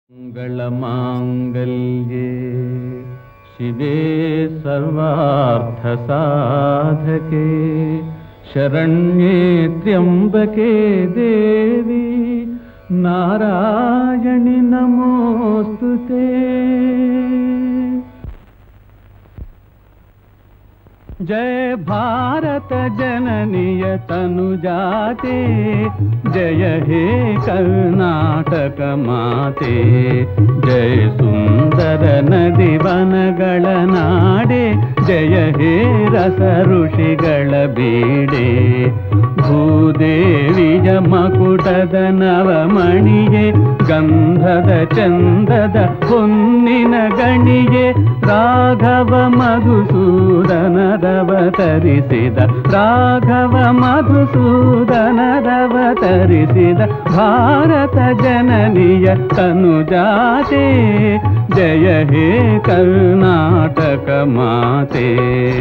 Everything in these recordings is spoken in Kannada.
मङ्गलमाङ्गल्ये शिवे सर्वार्थसाधके शरण्ये त्र्यम्बके देवी नारायणि नमोऽस्तु ते जय भारत जननीय तनुजाते जय हे कर्नाटक माते जय ಸುಂದರ ನದಿವನಗಳ ನಾಡೆ ಜಯ ಹೇ ರಸ ಋಷಿಗಳ ಬೀಡೆ ಭೂದೇವಿಯ ಮಕುಟದ ನವಮಣಿಯೇ ಗಂಧದ ಚಂದದ ಹೊನ್ನಿನ ಗಣಿಯೇ ರಾಘವ ಮಧುಸೂದನದವತರಿಸಿದ ರಾಘವ ಮಧುಸೂದನದವತರಿಸಿದ ಭಾರತ ಜನನಿಯ ತನುಜಾತೆ ಜಯ ಹೇ ಕರ್ನಾಟಕ ಮಾತೆ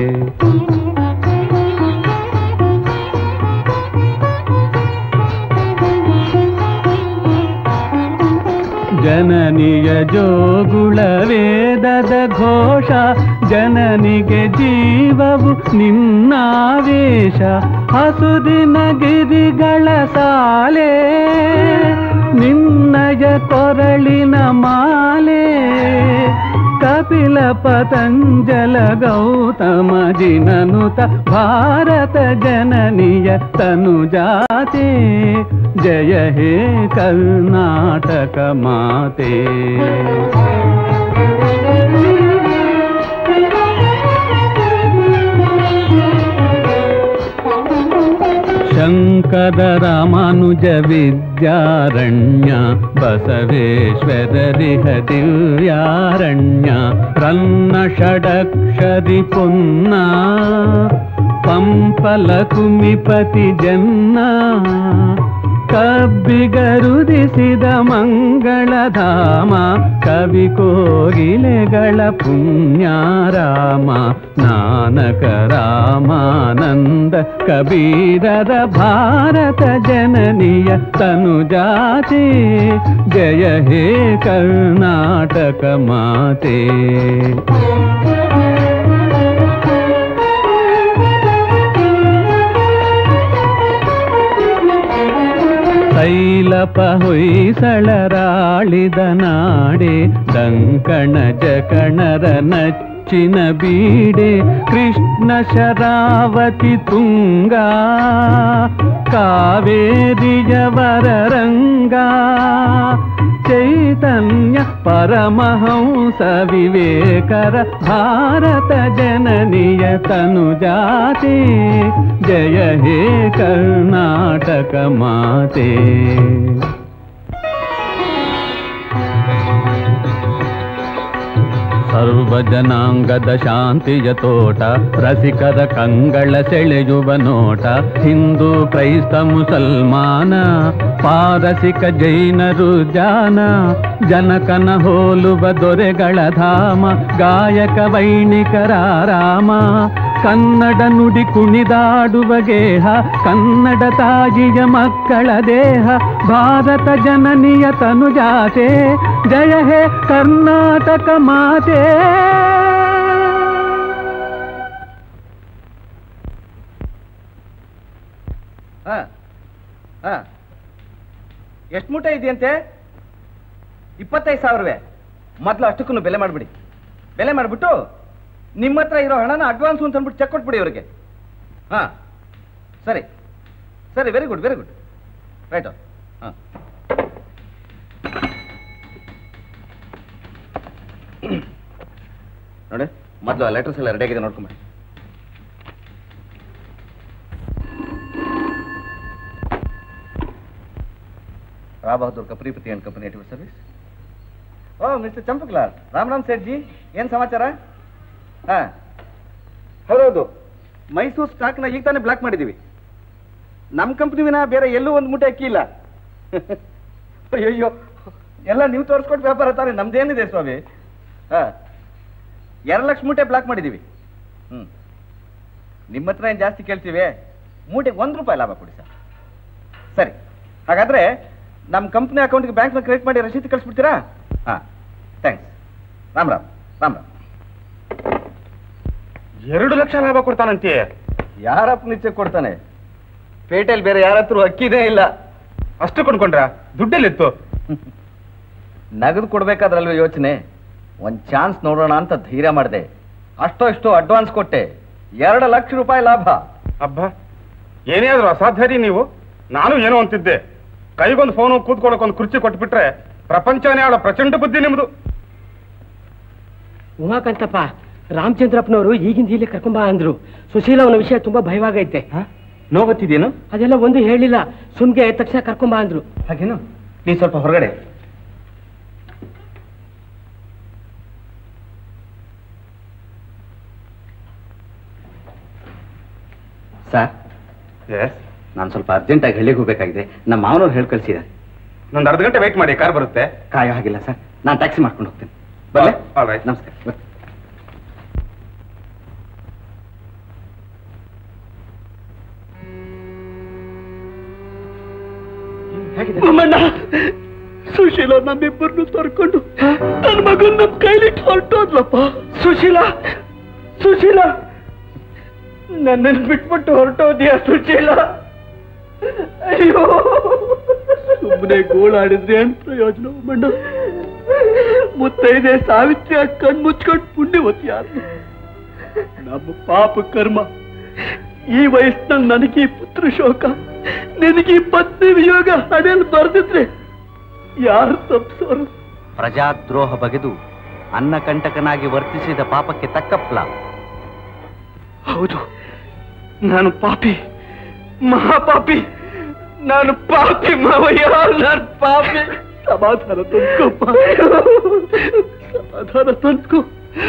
ಜನನಿಯ ಜೋಗುಳ ವೇದದ ಘೋಷ ಜನನಿಗೆ ಜೀವವು ನಿನ್ನಾವೇಶ ಹಸುದಿನ ಗಿರಿಗಳ ಸಾಲೆ ನಿನ್ನಯ ಕೊರಳಿನ ಮಾಲೆ ಕಪಿಲ ಪತಂಜಲ ಗೌತಮ ಜಿನನುತ ಭಾರತ ಜನನಿಯ ತನುಜಾತೆ ಜಯ ಹೇ ಕರ್ನಾಟಕ ಮಾತೆ ಶಂಕರ ರಾಮಾನುಜ ವಿದ್ಯಾರಣ್ಯ ಬಸವೇಶ್ವರರಿಹ ದಿವ್ಯಾರಣ್ಯ ರನ್ನ ಷಡಕ್ಷರಿ ಪುನ್ನ ಪಂಪಲ ಕುಮಿಪತಿ ಜನ್ನ ಕಬ್ಬಿಗರುದಿಸಿದ ಮಂಗಳಧಾಮ ಕವಿ ಕೋಗಿಲೆಗಳ ಪುಣ್ಯಾರಾಮ ನಾನಕ ರಾಮಾನಂದ ಕಬೀರರ ಭಾರತ ಜನನಿಯ ತನುಜಾತೆ ಜಯ ಹೇ ಕರ್ನಾಟಕ ಮಾತೆ ತೈಲಪ ಹೊಯ್ಸಳರಾಳಿದ ನಾಡೆ ಡಂಕಣ ಜಕಣರ ನಚ್ಚಿನ ಬೀಡೆ ಕೃಷ್ಣ ಶರಾವತಿ ತುಂಗ ಕಾವೇರಿಯ ವರರಂಗ ಚೈತನ್ಯ ಪರಮಹಂಸ ವಿವೇಕರ ಭಾರತ ಜನನಿಯ ತನುಜಾತೆ ಜಯ ಹೇ ಕರ್ನಾಟಕ ಮಾತೆ ಸರ್ವಜನಾಂಗದ ಶಾಂತಿಯ ತೋಟ ರಸಿಕರ ಕಂಗಳ ಸೆಳೆಯುವ ನೋಟ ಹಿಂದೂ ಕ್ರೈಸ್ತ ಮುಸಲ್ಮಾನ ಪಾರಸಿಕ ಜೈನರು ಜಾನ ಜನಕನ ಹೋಲುವ ದೊರೆಗಳ ಧಾಮ ಗಾಯಕ ವೈಣಿಕರ ರಾಮ ಕನ್ನಡ ನುಡಿ ಕುಣಿದಾಡುವ ಗೇಹ ಕನ್ನಡ ತಾಯಿಯ ಮಕ್ಕಳ ದೇಹ ಭಾರತ ಜನನಿಯ ತನುಜಾತೆ ಜಯ ಹೇ ಕರ್ನಾಟಕ ಮಾತೆ ಹಾ ಹಾ ಎಷ್ಟು ಮೂಟೆ ಇದೆಯಂತೆ ಇಪ್ಪತ್ತೈದು ಸಾವಿರವೇ ಮೊದಲು ಅಷ್ಟಕ್ಕೂ ಬೆಲೆ ಮಾಡಿಬಿಡಿ ಬೆಲೆ ಮಾಡಿಬಿಟ್ಟು ನಿಮ್ಮ ಹತ್ರ ಇರೋ ಹಣನ ಅಡ್ವಾನ್ಸ್ ಅಂತ ಅಂದ್ಬಿಟ್ಟು ಚೆಕ್ ಕೊಟ್ಬಿಡಿ ಅವರಿಗೆ ಹಾ ಸರಿ ಸರಿ very good very good right ಹಾಂ ನೋಡಿ ಮೊದಲು ಆ ಲೆಟರ್ಸ್ ಎಲ್ಲ ರೆಡಿ ಆಗಿದೆ ನೋಡ್ಕೊಂಬಿಡಿ ರಾ ಬಹದ್ದೂರ್ ಕಪ್ರಿಪತಿ ಅಂಡ್ ಕಂಪನಿ ಅಟ್ ಸರ್ವಿಸ್ ಓ ಮಿಸ್ಟರ್ ಚಂಪಕ್ಲಾಲ್ ರಾಮ್ ರಾಮ್ ಸೇಠ್ ಜಿ ಏನ್ ಸಮಾಚಾರ ಹಾ ಹೌದೌದು ಮೈಸೂರು ಸ್ಟಾಕ್ನ ಈಗ ತಾನೇ ಬ್ಲಾಕ್ ಮಾಡಿದ್ದೀವಿ ನಮ್ಮ ಕಂಪ್ನಿವಿನ ಬೇರೆ ಎಲ್ಲೂ ಒಂದು ಮೂಟೆ ಅಕ್ಕಿ ಇಲ್ಲ ಅಯ್ಯೋ ಎಲ್ಲ ನೀವು ತೋರಿಸ್ಕೊಟ್ಟು ವ್ಯಾಪಾರ ತಾನೆ ನಮ್ದೇನಿದೆ ಸ್ವಾಮಿ ಹಾ ಎರಡು ಲಕ್ಷ ಮೂಟೆ ಬ್ಲಾಕ್ ಮಾಡಿದ್ದೀವಿ ಹ್ಞೂ ನಿಮ್ಮ ಹತ್ರ ಏನು ಜಾಸ್ತಿ ಕೇಳ್ತೀವಿ ಮೂಟೆಗೆ ಒಂದು ರೂಪಾಯಿ ಲಾಭ ಕೊಡಿ ಸರ್ ಸರಿ ಹಾಗಾದ್ರೆ ನಮ್ಮ ಕಂಪ್ನಿ ಅಕೌಂಟ್ಗೆ ಬ್ಯಾಂಕ್ನ ಕ್ರೆಡಿಟ್ ಮಾಡಿ ರಸೀದಿ ಕಳಿಸ್ಬಿಡ್ತೀರಾ ಹಾಂ ಥ್ಯಾಂಕ್ಸ್ ರಾಮ್ ರಾಮ್ ರಾಮ್ ರಾಮ್ ಎರಡು ಲಕ್ಷ ಲಾಭ ಕೊಡ್ತಾನಂತೆ ಯಾರಪ್ಪ ನಿಚ್ಚೆ ಕೊಡ್ತಾನೆ ಪೇಟೆಯಲ್ಲಿ ಬೇರೆ ಯಾರ ಹತ್ರ ಅಕ್ಕಿನೇ ಇಲ್ಲ ಅಷ್ಟು ಕೊಂಡ್ಕೊಂಡ್ರ ದುಡ್ಡೆಲ್ಲಿತ್ತು ನಗದು ಕೊಡ್ಬೇಕಾದ್ರಲ್ವ ಯೋಚನೆ ಒಂದು ಚಾನ್ಸ್ ನೋಡೋಣ ಅಂತ ಧೈರ್ಯ ಮಾಡಿದೆ ಅಷ್ಟೋ ಇಷ್ಟೋ ಅಡ್ವಾನ್ಸ್ ಕೊಟ್ಟೆ ಎರಡು ಲಕ್ಷ ರೂಪಾಯಿ ಲಾಭ ಅಬ್ಬ ಏನೇ ಆದ್ರೂ ಅಸಾಧ್ಯ ನೀವು ನಾನು ಏನೋ ಅಂತಿದ್ದೆ ಕೈಗೊಂದು ಫೋನು ಕೂತ್ಕೊಳ್ಳೋಕೆ ಒಂದು ಕುರ್ಚಿ ಕೊಟ್ಬಿಟ್ರೆ ಪ್ರಪಂಚನೇ ಆಳೋ ಪ್ರಚಂಡ ಬುದ್ಧಿ ನಿಮ್ದು ಉಮಾಕಾಂತಪ್ಪ ರಾಮಚಂದ್ರಪ್ಪನವರು ಈಗಿಂದ ಇಲ್ಲಿ ಕರ್ಕೊಂಬ ಅಂದ್ರು ಸುಶೀಲ ಅವನ ವಿಷಯ ತುಂಬಾ ಭಯವಾಗೈತೆ ನೋವತ್ತಿದೇನು ಅದೆಲ್ಲ ಒಂದು ಹೇಳಿಲ್ಲ ಸುಮ್ಗೆ ತಕ್ಷಣ ಕರ್ಕೊಂಬ ಅಂದ್ರು ಹಾಗೇನು ನೀ ಸ್ವಲ್ಪ ಹೊರಗಡೆ ಸರ್ ಎಸ್ ನಾನು ಸ್ವಲ್ಪ ಅರ್ಜೆಂಟಾಗಿ ಹಳ್ಳಿಗೆ ಹೋಗ್ಬೇಕಾಗಿದೆ ನಮ್ಮ ಮಾವನವ್ರು ಹೇಳಿ ಕಳಿಸಿದ್ದಾರೆ ಒಂದು ಅರ್ಧ ಗಂಟೆ ವೆಯ್ಟ್ ಮಾಡಿ ಕಾರ್ ಬರುತ್ತೆ ಕಾಯೋ ಹಾಗಿಲ್ಲ ಸರ್ ನಾನು ಟ್ಯಾಕ್ಸಿ ಮಾಡ್ಕೊಂಡು ಹೋಗ್ತೇನೆ ಬರಲೇ All right. ನಮಸ್ಕಾರ ಬರ್ರಿ. ಸುಶೀಲ ನಮ್ಮಿಬ್ಬರನ್ನು ತರ್ಕೊಂಡು ನನ್ನ ಮಗನ್ ನಮ್ ಕೈಲಿಟ್ಟು ಹೊರಟೋದ್ಲಪ್ಪ ಸುಶೀಲ ಸುಶೀಲ ನನ್ನನ್ನು ಬಿಟ್ಬಿಟ್ಟು ಹೊರಟೋದ್ಯಾ ಸುಶೀಲ ಅಯ್ಯೋ ಸುಮ್ಮನೆ ಗೋಳಾಡಿದ್ರೆ ಏನ್ ಪ್ರಯೋಜನ ಮಣ್ಣ ಮುತ್ತೈದೆ ಸಾವಿತ್ರಿ ಕಣ್ ಮುಚ್ಕೊಂಡು ಪುಣ್ಯವತಿ ಯಾರು ನಮ್ಮ ಪಾಪ ಕರ್ಮ ಈ ವಯಸ್ಸಿನಲ್ಲಿ ನನಗೆ ಈ ಪುತ್ರ ಶೋಕ ನಿನಗೆ ಈ ಪತ್ನಿ ವಿಯೋಗ ಹಣೆಯಲ್ಲಿ ಬರ್ದಿದ್ರೆ ಯಾರು ತಪ್ಪಿಸೋರು ಪ್ರಜಾದ್ರೋಹ ಬಗೆದು ಅನ್ನಕಂಟಕನಾಗಿ ವರ್ತಿಸಿದ ಪಾಪಕ್ಕೆ ತಕ್ಕ ಫಲ ಹೌದು ನಾನು ಪಾಪಿ ಮಹಾಪಾಪಿ ನಾನು ಪಾಪಿ ಮಾವಯ್ಯ ನಾನು ಪಾಪಿ ಸಮಾಧಾನ ತಂದ್ಕೊಪ್ಪ ಸಮಾಧಾನ ತಂದ್ಕೊ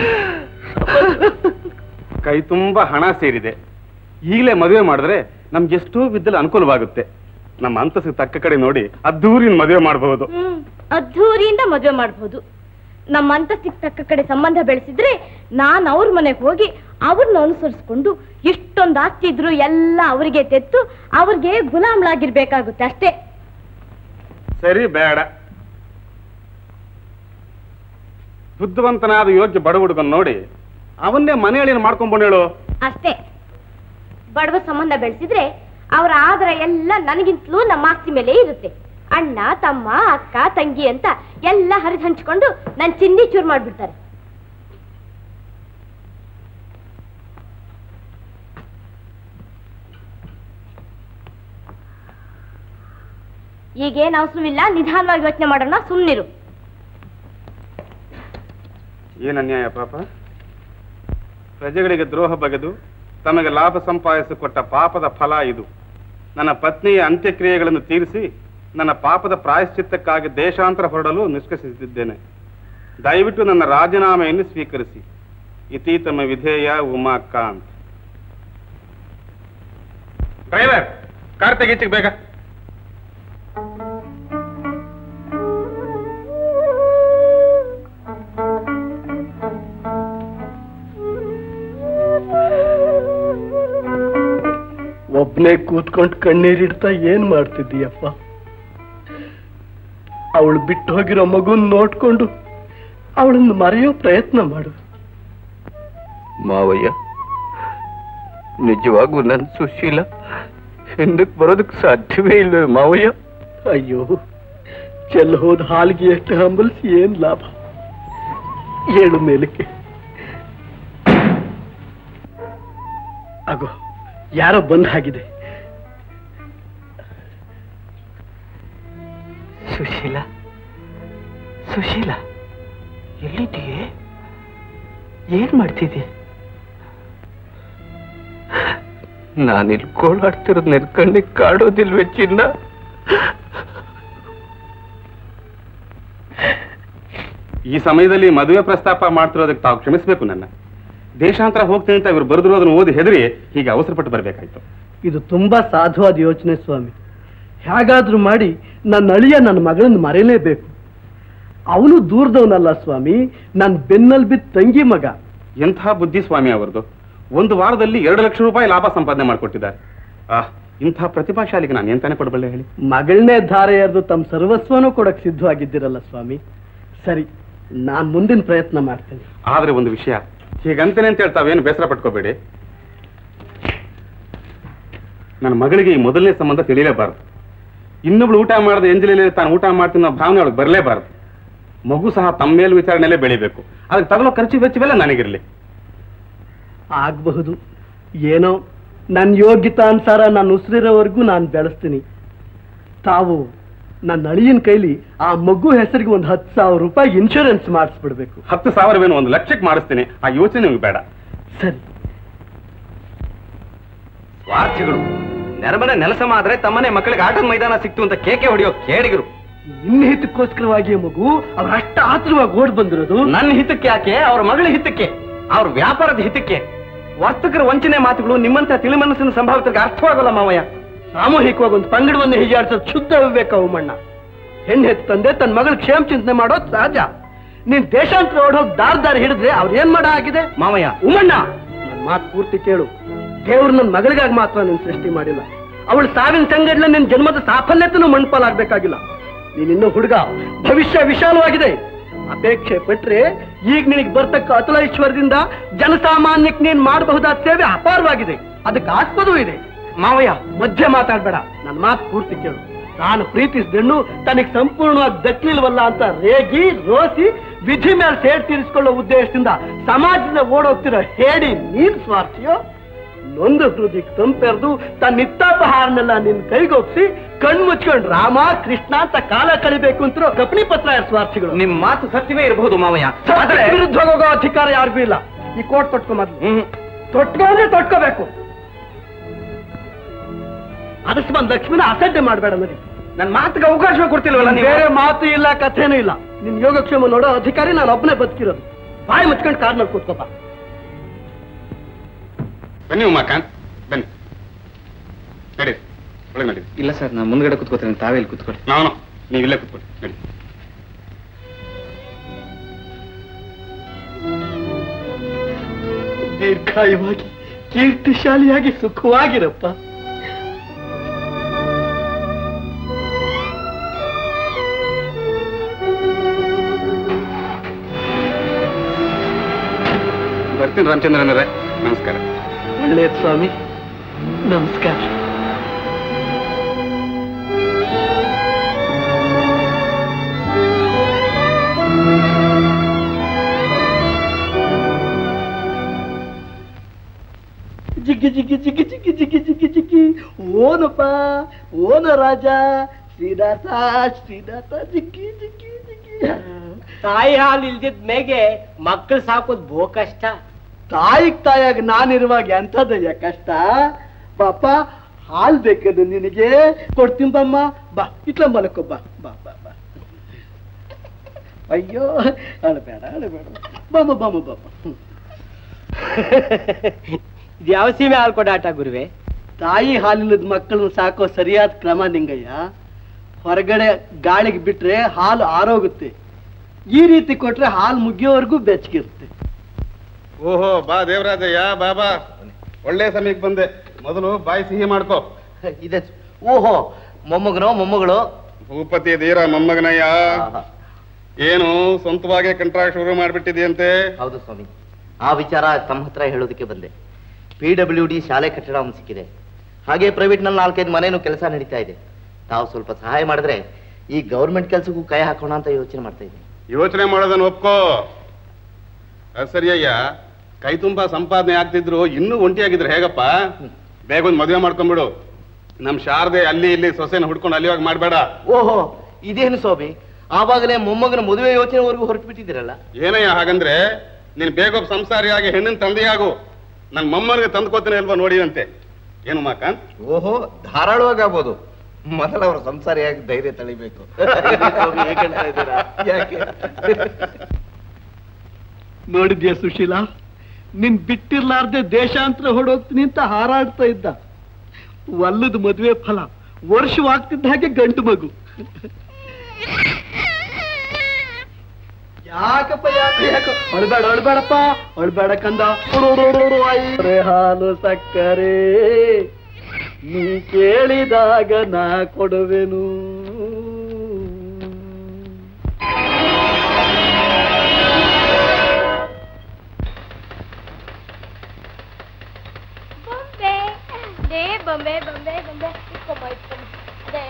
ಕೈ ತುಂಬಾ ಹಣ ಸೇರಿದೆ ಈಗಲೇ ಮದುವೆ ಮಾಡಿದ್ರೆ ನಮ್ಗೆ ಎಷ್ಟೋ ವಿದ್ದಲ್ಲಿ ಅನುಕೂಲವಾಗುತ್ತೆ ನಮ್ಮ ಅಂತಸ್ಸಿಗೆ ತಕ್ಕ ಕಡೆ ನೋಡಿ ಅದ್ದೂರಿನ ಮದುವೆ ಮಾಡಬಹುದು ಹ್ಮ್ ಅದ್ಧೂರಿಯಿಂದ ಮದುವೆ ಮಾಡ್ಬೋದು ನಮ್ಮ ಅಂತಸ್ತಿಗೆ ತಕ್ಕ ಕಡೆ ಸಂಬಂಧ ಬೆಳೆಸಿದ್ರೆ ನಾನ್ ಅವ್ರ ಮನೆಗೆ ಹೋಗಿ ಅವ್ರನ್ನ ಅನುಸರಿಸ್ಕೊಂಡು ಇಷ್ಟೊಂದು ಆಸ್ತಿ ಇದ್ರು ಎಲ್ಲ ಅವರಿಗೆ ತೆತ್ತು ಅವ್ರಿಗೆ ಗುಲಾಮ್ಳಾಗಿರ್ಬೇಕಾಗುತ್ತೆ ಅಷ್ಟೇ ಸರಿ ಬೇಡ ಬುದ್ಧಿವಂತನಾದ ಯೋಗ್ಯ ಬಡ ಹುಡುಗನ್ ನೋಡಿ ಅವನ್ನೇ ಮನೆಯಲ್ಲಿ ಮಾಡ್ಕೊಂಡ್ಬಂದು ಹೇಳು ಅಷ್ಟೇ ಬಡವ ಸಂಬಂಧ ಬೆಳೆಸಿದ್ರೆ ಅವರ ಆದರ ಎಲ್ಲ ನನಗಿಂತಲೂ ನಮ್ಮ ಆಸ್ತಿ ಮೇಲೆ ಇರುತ್ತೆ ಅಣ್ಣ ತಮ್ಮ ಅಕ್ಕ ತಂಗಿ ಅಂತ ಎಲ್ಲ ಹರಿದು ಹಂಚ್ಕೊಂಡು ನನ್ ಚಿಂದಿ ಚೂರ್ ಮಾಡ್ಬಿಡ್ತಾರೆ ಈಗೇನ್ ಅವಸರವಿಲ್ಲ ನಿಧಾನವಾಗಿ ಯೋಚನೆ ಮಾಡೋಣ ಸುಮ್ನಿರು ಏನ್ ಅನ್ಯಾಯ ಪಾಪ ಪ್ರಜೆಗಳಿಗೆ ದ್ರೋಹ ಬಗೆದು ತಮಗೆ ಲಾಭ ಸಂಪಾದಿಸಿಕೊಟ್ಟ ಪಾಪದ ಫಲ ಇದು ನನ್ನ ಪತ್ನಿಯ ಅಂತ್ಯಕ್ರಿಯೆಗಳನ್ನು ತೀರಿಸಿ ನನ್ನ ಪಾಪದ ಪ್ರಾಯಶ್ಚಿತ್ತಕ್ಕಾಗಿ ದೇಶಾಂತರ ಹೊರಡಲು ನಿಷ್ಕರ್ಷಿಸಿದ್ದೇನೆ ದಯವಿಟ್ಟು ನನ್ನ ರಾಜೀನಾಮೆಯನ್ನು ಸ್ವೀಕರಿಸಿ ಇತಿ ತಮ್ಮ ವಿಧೇಯ ಉಮಾಕಾಂತ್ ಡ್ರೈವರ್ ಕಾರ್ ತೆಗೀಚಿಗೆ ಬೇಗ ಒಬ್ನೇ ಕೂತ್ಕೊಂಡು ಕಣ್ಣೀರಿಡ್ತಾ ಏನ್ ಮಾಡ್ತಿದ್ದೀಯಪ್ಪ ಅವಳು ಬಿಟ್ಟು ಹೋಗಿರೋ ಮಗುನ್ ನೋಡ್ಕೊಂಡು ಅವಳನ್ನು ಮರೆಯೋ ಪ್ರಯತ್ನ ಮಾಡು ಮಾವಯ್ಯ ನಿಜವಾಗೂ ನನ್ನ ಸುಶೀಲ ಹಿಂದಕ್ಕೆ ಬರೋದಕ್ಕೆ ಸಾಧ್ಯವೇ ಇಲ್ಲ ಮಾವಯ್ಯ ಅಯ್ಯೋ ಚೆಲ್ ಹೋದ ಹಾಲಿಗೆ ಎಷ್ಟು ಹಂಬಲಿಸಿ ಏನ್ ಲಾಭ ಏಳು ಮೇಲಕ್ಕೆ ಆಗೋ ಯಾರೋ ಬಂದ ಹಾಗಿದೆ ಸುಶೀಲ ಸುಶೀಲ ಎಲ್ಲಿದ್ದೀಯೇ ಏನ್ ಮಾಡ್ತಿದ್ದೆ ನಾನಿಲ್ಲಿ ಗೋಳಾಡ್ತಿರೋದ್ ನೆನ್ಕಂಡಿ ಕಾಡೋದಿಲ್ವೇ ಚಿನ್ನ ಈ ಸಮಯದಲ್ಲಿ ಮದುವೆ ಪ್ರಸ್ತಾಪ ಮಾಡ್ತಿರೋದಕ್ಕೆ ತಾವು ಕ್ಷಮಿಸಬೇಕು ನನ್ನ ದೇಶಾಂತರ ಹೋಗ್ತೀನಿ ಅಂತ ಇವರು ಬರೆದಿರೋದನ್ನು ಓದಿ ಹೆದರಿ ಹೀಗೆ ಅವಸರಪಟ್ಟು ಬರಬೇಕಾಯ್ತು ಇದು ತುಂಬಾ ಸಾಧುವಾದ ಯೋಚನೆ ಸ್ವಾಮಿ ಹೇಗಾದ್ರೂ ಮಾಡಿ ನನ್ನ ಅಳಿಯ ನನ್ನ ಮಗಳನ್ನು ಮರೆಯಲೇಬೇಕು ಅವನು ದೂರದವನಲ್ಲ ಸ್ವಾಮಿ ನನ್ನ ಬೆನ್ನಲ್ಲಿ ಬಿದ್ದ ತಂಗಿ ಮಗ ಎಂಥ ಬುದ್ಧಿ ಸ್ವಾಮಿ ಅವರದು ಒಂದು ವಾರದಲ್ಲಿ ಎರಡು ಲಕ್ಷ ರೂಪಾಯಿ ಲಾಭ ಸಂಪಾದನೆ ಮಾಡಿಕೊಟ್ಟಿದ್ದಾರೆ ಆಹ್ ಇಂಥ ಪ್ರತಿಭಾಶಾಲಿಗೆ ನಾನು ಎಂತಾನೆ ಕೊಡಬಲ್ಲೆ ಹೇಳಿ ಮಗಳನ್ನೇ ಧಾರೆ ಎರೆದು ತಮ್ಮ ಸರ್ವಸ್ವನೂ ಕೊಡಕ್ ಸಿದ್ಧವಾಗಿದ್ದೀರಲ್ಲ ಸ್ವಾಮಿ ಸರಿ ನಾನ್ ಮುಂದಿನ ಪ್ರಯತ್ನ ಮಾಡ್ತೇನೆ ಆದ್ರೆ ಒಂದು ವಿಷಯ ಹೀಗಂತೇನೆ ಅಂತ ಹೇಳ್ತಾವೇನು ಬೇಸರ ಪಟ್ಕೋಬೇಡಿ ನನ್ನ ಮಗಳಿಗೆ ಈ ಮೊದಲನೇ ಸಂಬಂಧ ತಿಳಿಯಲೇಬಾರದು ಇನ್ನೊಬ್ಳು ಊಟ ಮಾಡದ ಎಂಜಲಲ್ಲಿ ತಾನು ಊಟ ಮಾಡ್ತೀನಿ ಅನ್ನೋ ಭಾವನೆ ಅವಳಿಗೆ ಬರಲೇಬಾರದು ಮಗು ಸಹ ತಮ್ಮ ಮೇಲ್ ವಿಚಾರಣೆಯಲ್ಲೇ ಬೆಳಿಬೇಕು ಅದಕ್ಕೆ ತಗೊಳ್ಳೋ ಖರ್ಚು ವೆಚ್ಚವೆಲ್ಲ ನನಗಿರಲಿ ಆಗಬಹುದು ಏನೋ ನನ್ನ ಯೋಗ್ಯತಾನುಸಾರ ನಾನು ಉಸಿರಿರೋವರೆಗೂ ನಾನು ಬೆಳೆಸ್ತೀನಿ ತಾವು ನನ್ನ ಅಳಿಯನ ಕೈಲಿ ಆ ಮಗು ಹೆಸರಿಗೆ ಒಂದು ಹತ್ತು ಸಾವಿರ ರೂಪಾಯಿ ಇನ್ಶೂರೆನ್ಸ್ ಮಾಡಿಸ್ಬಿಡ್ಬೇಕು ಹತ್ತು ಸಾವಿರವೇನು ಒಂದು ಲಕ್ಷಕ್ಕೆ ಮಾಡಿಸ್ತೀನಿ ಆ ಯೋಚನೆ ನಿಮ್ಗೆ ಬೇಡ ಸರಿ ಸ್ವಾರ್ಥಿಗಳು ನೆರಮನೆ ನೆಲಸ ಆದ್ರೆ ತಮ್ಮನೆ ಮಕ್ಕಳಿಗೆ ಆಟದ ಮೈದಾನ ಸಿಕ್ತು ಅಂತ ಕೇಕೆ ಹೊಡೆಯೋ ಕೇಡಿಗರು ನಿನ್ನ ಹಿತಕ್ಕೋಸ್ಕರವಾಗಿ ಆ ಮಗು ಅವ್ರ ಅಷ್ಟ ಆತುರವಾಗಿ ಓಡ್ ಬಂದಿರೋದು ನನ್ನ ಹಿತಕ್ಕೆ ಯಾಕೆ ಅವ್ರ ಮಗಳ ಹಿತಕ್ಕೆ ಅವ್ರ ವ್ಯಾಪಾರದ ಹಿತಕ್ಕೆ ವರ್ತಕರ ವಂಚನೆ ಮಾತುಗಳು ನಿಮ್ಮಂತ ತಿಳಿಮನಸ್ಸಿನ ಸಂಭಾವಿತರಿಗೆ ಅರ್ಥವಾಗಲ್ಲ ಮಾವಯ್ಯ ಸಾಮೂಹಿಕವಾಗಿ ಒಂದು ಪಂಗಡವನ್ನು ಹೀಗಾಡ್ಸೋದು ಶುದ್ಧ ವಿವೇಕ ಉಮ್ಮಣ್ಣ ಹೆಣ್ಣು ಹೆತ್ತು ತಂದೆ ತನ್ನ ಮಗಳ ಕ್ಷೇಮ ಚಿಂತನೆ ಮಾಡೋದು ಸಹಜ ನೀನ್ ದೇಶಾಂತರ ಓಡೋಗಿ ದಾರ ದಾರಿ ಹಿಡಿದ್ರೆ ಅವ್ರು ಏನ್ ಮಾಡ ಆಗಿದೆ ಮಾವಯ್ಯ ಉಮ್ಮಣ್ಣ ನನ್ನ ಮಾತು ಪೂರ್ತಿ ಕೇಳು ದೇವ್ರು ನನ್ನ ಮಗಳಿಗಾಗಿ ಮಾತ್ರ ನೀನು ಸೃಷ್ಟಿ ಮಾಡಿಲ್ಲ ಅವಳು ಸಾವಿನ ಸಂಗಡ್ಲೆ ನಿನ್ನ ಜನ್ಮದ ಸಾಫಲ್ಯತೆನೂ ಮಣ್ಪಾಲಾಗ್ಬೇಕಾಗಿಲ್ಲ ನೀನಿನ್ನೂ ಹುಡುಗ ಭವಿಷ್ಯ ವಿಶಾಲವಾಗಿದೆ ಅಪೇಕ್ಷೆ ಪಟ್ರೆ ಈಗ ನಿನಗೆ ಬರ್ತಕ್ಕ ಅತುಲ ಐಶ್ವರ್ಯದಿಂದ ಜನಸಾಮಾನ್ಯಕ್ಕೆ ನೀನ್ ಮಾಡಬಹುದಾದ ಸೇವೆ ಅಪಾರವಾಗಿದೆ ಅದಕ್ಕೆ ಆಸ್ಪದವೂ ಇದೆ ಮಾವಯ್ಯ ಮಧ್ಯೆ ಮಾತಾಡ್ಬೇಡ ನನ್ನ ಮಾತು ಪೂರ್ತಿ ಕೇಳು ನಾನು ಪ್ರೀತಿಸಿದಣ್ಣು ತನಗೆ ಸಂಪೂರ್ಣವಾಗಿ ದಕ್ಕಲಿಲ್ವಲ್ಲ ಅಂತ ರೇಗಿ ರೋಸಿ ವಿಧಿ ಮೇಲೆ ಸೇಡ್ ತೀರಿಸಿಕೊಳ್ಳೋ ಉದ್ದೇಶದಿಂದ ಸಮಾಜದಿಂದ ಓಡೋಗ್ತಿರೋ ಹೇಳಿ ನೀನ್ ಸ್ವಾರ್ಥಿಯೋ ನೊಂದು ಹೃದಯಕ್ಕೆ ತಂಪೆರೆದು ತನ್ನ ಇತ್ತಾಪಹಾರನೆಲ್ಲ ನಿನ್ ಕೈಗೊಪ್ಸಿ ಕಣ್ ಮುಚ್ಕೊಂಡು ರಾಮ ಕೃಷ್ಣ ಅಂತ ಕಾಲ ಕಳಿಬೇಕು ಅಂತ ಕಪಣಿ ಪತ್ರ ಸ್ವಾರ್ಥಿಗಳು ನಿಮ್ ಮಾತು ಸತ್ಯವೇ ಇರಬಹುದು ಮಾವಯ್ಯ ಆದ್ರೆ ವಿರುದ್ಧ ಹೋಗೋ ಅಧಿಕಾರ ಯಾರಿಗೂ ಇಲ್ಲ ಈ ಕೋಟ್ ತೊಟ್ಕೊ ಮೊದ್ಲು ಹ್ಮ್ ತೊಟ್ಕೊಂಡ್ರೆ ತೊಟ್ಕೋಬೇಕು ಅದಕ್ಕೆ ಬಂದ್ ಲಕ್ಷ್ಮಿನ ಅಸಡ್ಡೆ ಮಾಡಬೇಡ ನದಿ ನನ್ ಮಾತಿಗೆ ಅವಕಾಶ ಕೊಡ್ತಿಲ್ವಲ್ಲ ನೀವು ಬೇರೆ ಮಾತು ಇಲ್ಲ ಕಥೆನೂ ಇಲ್ಲ ನಿನ್ ಯೋಗಕ್ಷೇಮ ನೋಡೋ ಅಧಿಕಾರಿ ನಾನು ಒಬ್ಬನೇ ಬದುಕಿರೋದು ಬಾಯಿ ಮುಚ್ಕೊಂಡು ಕಾರ್ನಲ್ಲಿ ಕೂತ್ಕೋಪ ಬನ್ನಿ ಉಮಾಕಾಂತ್ ಬನ್ನಿ ನಡಿ ಒಳಗೆ ನಡಿ ಇಲ್ಲ ಸರ್ ನಾನು ಮುಂದ್ಗಡೆ ಕುತ್ಕೋತೀನಿ ತಾವೇ ಇಲ್ಲಿ ಕುತ್ಕೊಳ್ಳಿ ನಾನು ನೀವಿಲ್ಲೇ ಕೂತ್ಕೊಳ್ಳಿ ನಡಿ ದೀರ್ಘಾಯುವಾಗಿ ಕೀರ್ತಿಶಾಲಿಯಾಗಿ ಸುಖವಾಗಿರಪ್ಪ ಬರ್ತೀನಿ ರಾಮಚಂದ್ರನರೇ ನಮಸ್ಕಾರ ಒಳ್ಳೆಯದು ಸ್ವಾಮಿ ನಮಸ್ಕಾರ ಜಿಗ್ಗಿ ಜಿಗ್ಗಿ ಜಿಗ್ಗಿ ಜಿಗ್ಗಿ ಜಿಗ್ಗಿ ಜಿಗ್ಗಿ ಜಿಗ್ಗಿ ಓನಪ್ಪ ಓನ ರಾಜ ಶ್ರೀನಾಥ ಶ್ರೀನಾಥ ಜಿಗ್ಗಿ ಜಿಗ್ಗಿ ಜಿಗ್ಗಿ ತಾಯಿ ಹಾಲು ಇಲ್ದಿದ್ ಮೇಗೆ ಮಕ್ಕಳು ಸಾಕೋದ್ ಬೋ ಕಷ್ಟ ತಾಯಿಗ್ ತಾಯಾಗ ನಾನಿರುವಾಗ ಎಂಥದಯ್ಯ ಕಷ್ಟ ಪಾಪ ಹಾಲ್ ಬೇಕದು ನಿನಗೆ ಕೊಡ್ತೀನಿ ಬಮ್ಮ ಬಾ ಇಟ್ಲ ಮಲಕೋ ಬಾ ಬಾ ಬಾ ಬಾ ಅಯ್ಯೋ ಅಳಬೇಡ ಅಳಬೇಡ ಬಮ್ಮ ಬಮ್ಮ ಬಮ್ಮ ಹ್ಮ್. ಇದು ಯಾವ ಸೀಮೆ ಹಾಲು ಕೊಡಾಟ ಗುರುವೆ ತಾಯಿ ಹಾಲಿಲ್ಲದ ಮಕ್ಕಳನ್ನ ಸಾಕೋ ಸರಿಯಾದ ಕ್ರಮ ನಿಂಗಯ್ಯ ಹೊರಗಡೆ ಗಾಳಿಗೆ ಬಿಟ್ರೆ ಹಾಲು ಆರೋಗುತ್ತೆ ಈ ರೀತಿ ಕೊಟ್ರೆ ಹಾಲು ಮುಗಿಯೋವರೆಗೂ ಬೆಚ್ಚಗಿರುತ್ತೆ ಓಹೋ ಬಾ ದೇವರಾಜಯ್ಯ ಬಾ ಬಾ ಒಳ್ಳೆ ಸಮಯಕ್ಕೆ ಬಂದೆ ಮೊದಲು ಬಾಯಿ ಸಿಹಿ ಮಾಡ್ಕೋ ಇದೆ ಓಹೋ ಮೊಮ್ಮಗನೋ ಮೊಮ್ಮಗಳು ಭೂಪತಿ ಧೀರ ಮೊಮ್ಮಗನಯ್ಯ ಏನು ಸ್ವಂತವಾಗೇ ಕಂಟ್ರಾಕ್ಟ್ ಶುರು ಮಾಡ್ಬಿಟ್ಟಿದೆಯಂತೆ ಹೌದು ಸ್ವಾಮಿ ಆ ವಿಚಾರ ತಮ್ಮ ಹತ್ರ ಹೇಳೋದಕ್ಕೆ ಬಂದೆ ಪಿ ಡಬ್ಲ್ಯೂ ಡಿ ಶಾಲೆ ಕಟ್ಟಡ ಒಂದು ಸಿಕ್ಕಿದೆ ಹಾಗೆ ಪ್ರೈವೇಟ್ನಲ್ಲಿ ನಾಲ್ಕೈದು ಮನೇನು ಕೆಲಸ ನಡೀತಾ ಇದೆ ತಾವು ಸ್ವಲ್ಪ ಸಹಾಯ ಮಾಡಿದ್ರೆ ಈ ಗೌರ್ಮೆಂಟ್ ಕೆಲಸಕ್ಕೂ ಕೈ ಹಾಕೋಣ ಅಂತ ಯೋಚನೆ ಮಾಡ್ತಾ ಇದ್ದೀನಿ ಯೋಚನೆ ಮಾಡೋದನ್ನ ಒಪ್ಕೋ ಅದ್ ಸರಿಯಯ್ಯ ಕೈ ತುಂಬಾ ಸಂಪಾದನೆ ಆಗ್ತಿದ್ರು ಇನ್ನೂ ಒಂಟಿಯಾಗಿದ್ರೆ ಹೇಗಪ್ಪ ಬೇಗ ಒಂದು ಮದುವೆ ಮಾಡ್ಕೊಂಡ್ಬಿಡು ನಮ್ ಶಾರದೆ ಅಲ್ಲಿ ಇಲ್ಲಿ ಸೊಸೆನ ಹುಡ್ಕೊಂಡು ಅಲ್ಲಿವಾಗ ಮಾಡಬೇಡ ಓಹೋ ಇದೇನು ಸ್ವಾಮಿ ಆವಾಗಲೇ ಮೊಮ್ಮಗನ ಮದುವೆ ಯೋಚನೆವರೆಗೂ ಹೊರಟು ಬಿಟ್ಟಿದ್ದೀರಲ್ಲ ಏನಯ್ಯ ಹಾಗಂದ್ರೆ ನೀನ್ ಬೇಗ ಒಬ್ಬ ಸಂಸಾರಿಯಾಗಿ ಹೆಣ್ಣಿನ ತಂದೆಯಾಗು ನನ್ ಮೊಮ್ಮನಿಗೆ ತಂದ್ಕೋತೀನಿ ಅಲ್ವಾ ನೋಡಿ ಅಂತೆ ಏನು ಮಾಕಾಂತ್ ಓಹೋ ಧಾರಾಳವಾಗಿ ಆಗ್ಬೋದು ಮೊದಲು ಅವ್ರ ಸಂಸಾರಿಯಾಗಿ ಧೈರ್ಯ ತಳಿಬೇಕು ನೋಡಿದ್ಯಾ ಸುಶೀಲಾ ನಿನ್ ಬಿಟ್ಟಿರ್ಲಾರ್ದೆ ದೇಶಾಂತರ ಹೊಡೋಗ್ತೀನಿ ಅಂತ ಹಾರಾಡ್ತಾ ಇದ್ದ ಒಲ್ಲದ ಮದುವೆ ಫಲ ವರ್ಷವಾಗ್ತಿದ್ದ ಹಾಗೆ ಗಂಡು ಮಗು ಯಾಕಪ್ಪ ಯಾಕೆ ಯಾಕೆ ಅಳ್ಬೇಡ ಅಳ್ಬೇಡಪ್ಪ ಅಳ್ಬೇಡ ಕಂದ ಹುಡುಡುಡುಡು ಐರೆ ಹಾಲು ಸಕ್ಕರೆ ನೀ ಕೇಳಿದಾಗ ನಾ ಕೊಡುವೆನು ಅದೇ ಬೊಂಬೆ ಬೊಂಬೆ ಬೊಂಬೆ ಇಟ್ಕೊಂಬ ಇಟ್ಕೊಂಬ ಅದೇ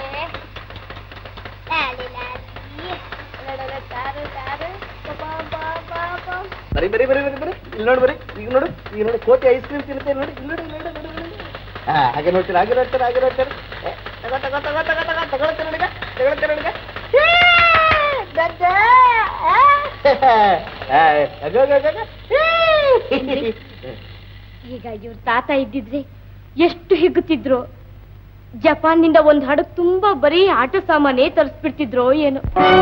ಲಾಲಿ ಲಾಲಿ ಲಡಲ ತಾರು ತಾರು ಬಾ ಬಾ ಬಾ ಬಾ ಬರಿ ಬರಿ ಬರಿ ಬರಿ ಬರಿ ಇಲ್ಲಿ ನೋಡಿ ಬರಿ ಈಗ ನೋಡು ಈಗ ನೋಡಿ ಕೋತಿ ಐಸ್ ಕ್ರೀಮ್ ತಿನ್ನುತ್ತೆ ನೋಡಿ ಇಲ್ಲಿ ನೋಡಿ ಇಲ್ಲಿ ನೋಡಿ ನೋಡಿ ನೋಡಿ ಹಾ ಹಾಗೆ ನೋಡ್ತೀರಾ ಹಾಗೆ ನೋಡ್ತಾರೆ ಹಾಗೆ ನೋಡ್ತಾರೆ ಏ, ತಗೋ ತಗೋ ತಗೋ ತಗೋ ತಗೋ ತಗೊಳ್ತಾರೆ ಹುಡುಗ ತಗೊಳ್ತಾರೆ ಹುಡುಗ ಈಗ ಇವ್ರ ತಾತ ಇದ್ದಿದ್ರೆ ಎಷ್ಟು ಹಿಗ್ಗುತ್ತಿದ್ರು ಜಪಾನ್ನಿಂದ ಒಂದ್ ಹಡಗ್ ತುಂಬಾ ಬರೀ ಆಟ ಸಾಮಾನೇ ತರಿಸ್ಬಿಡ್ತಿದ್ರೋ ಏನೋ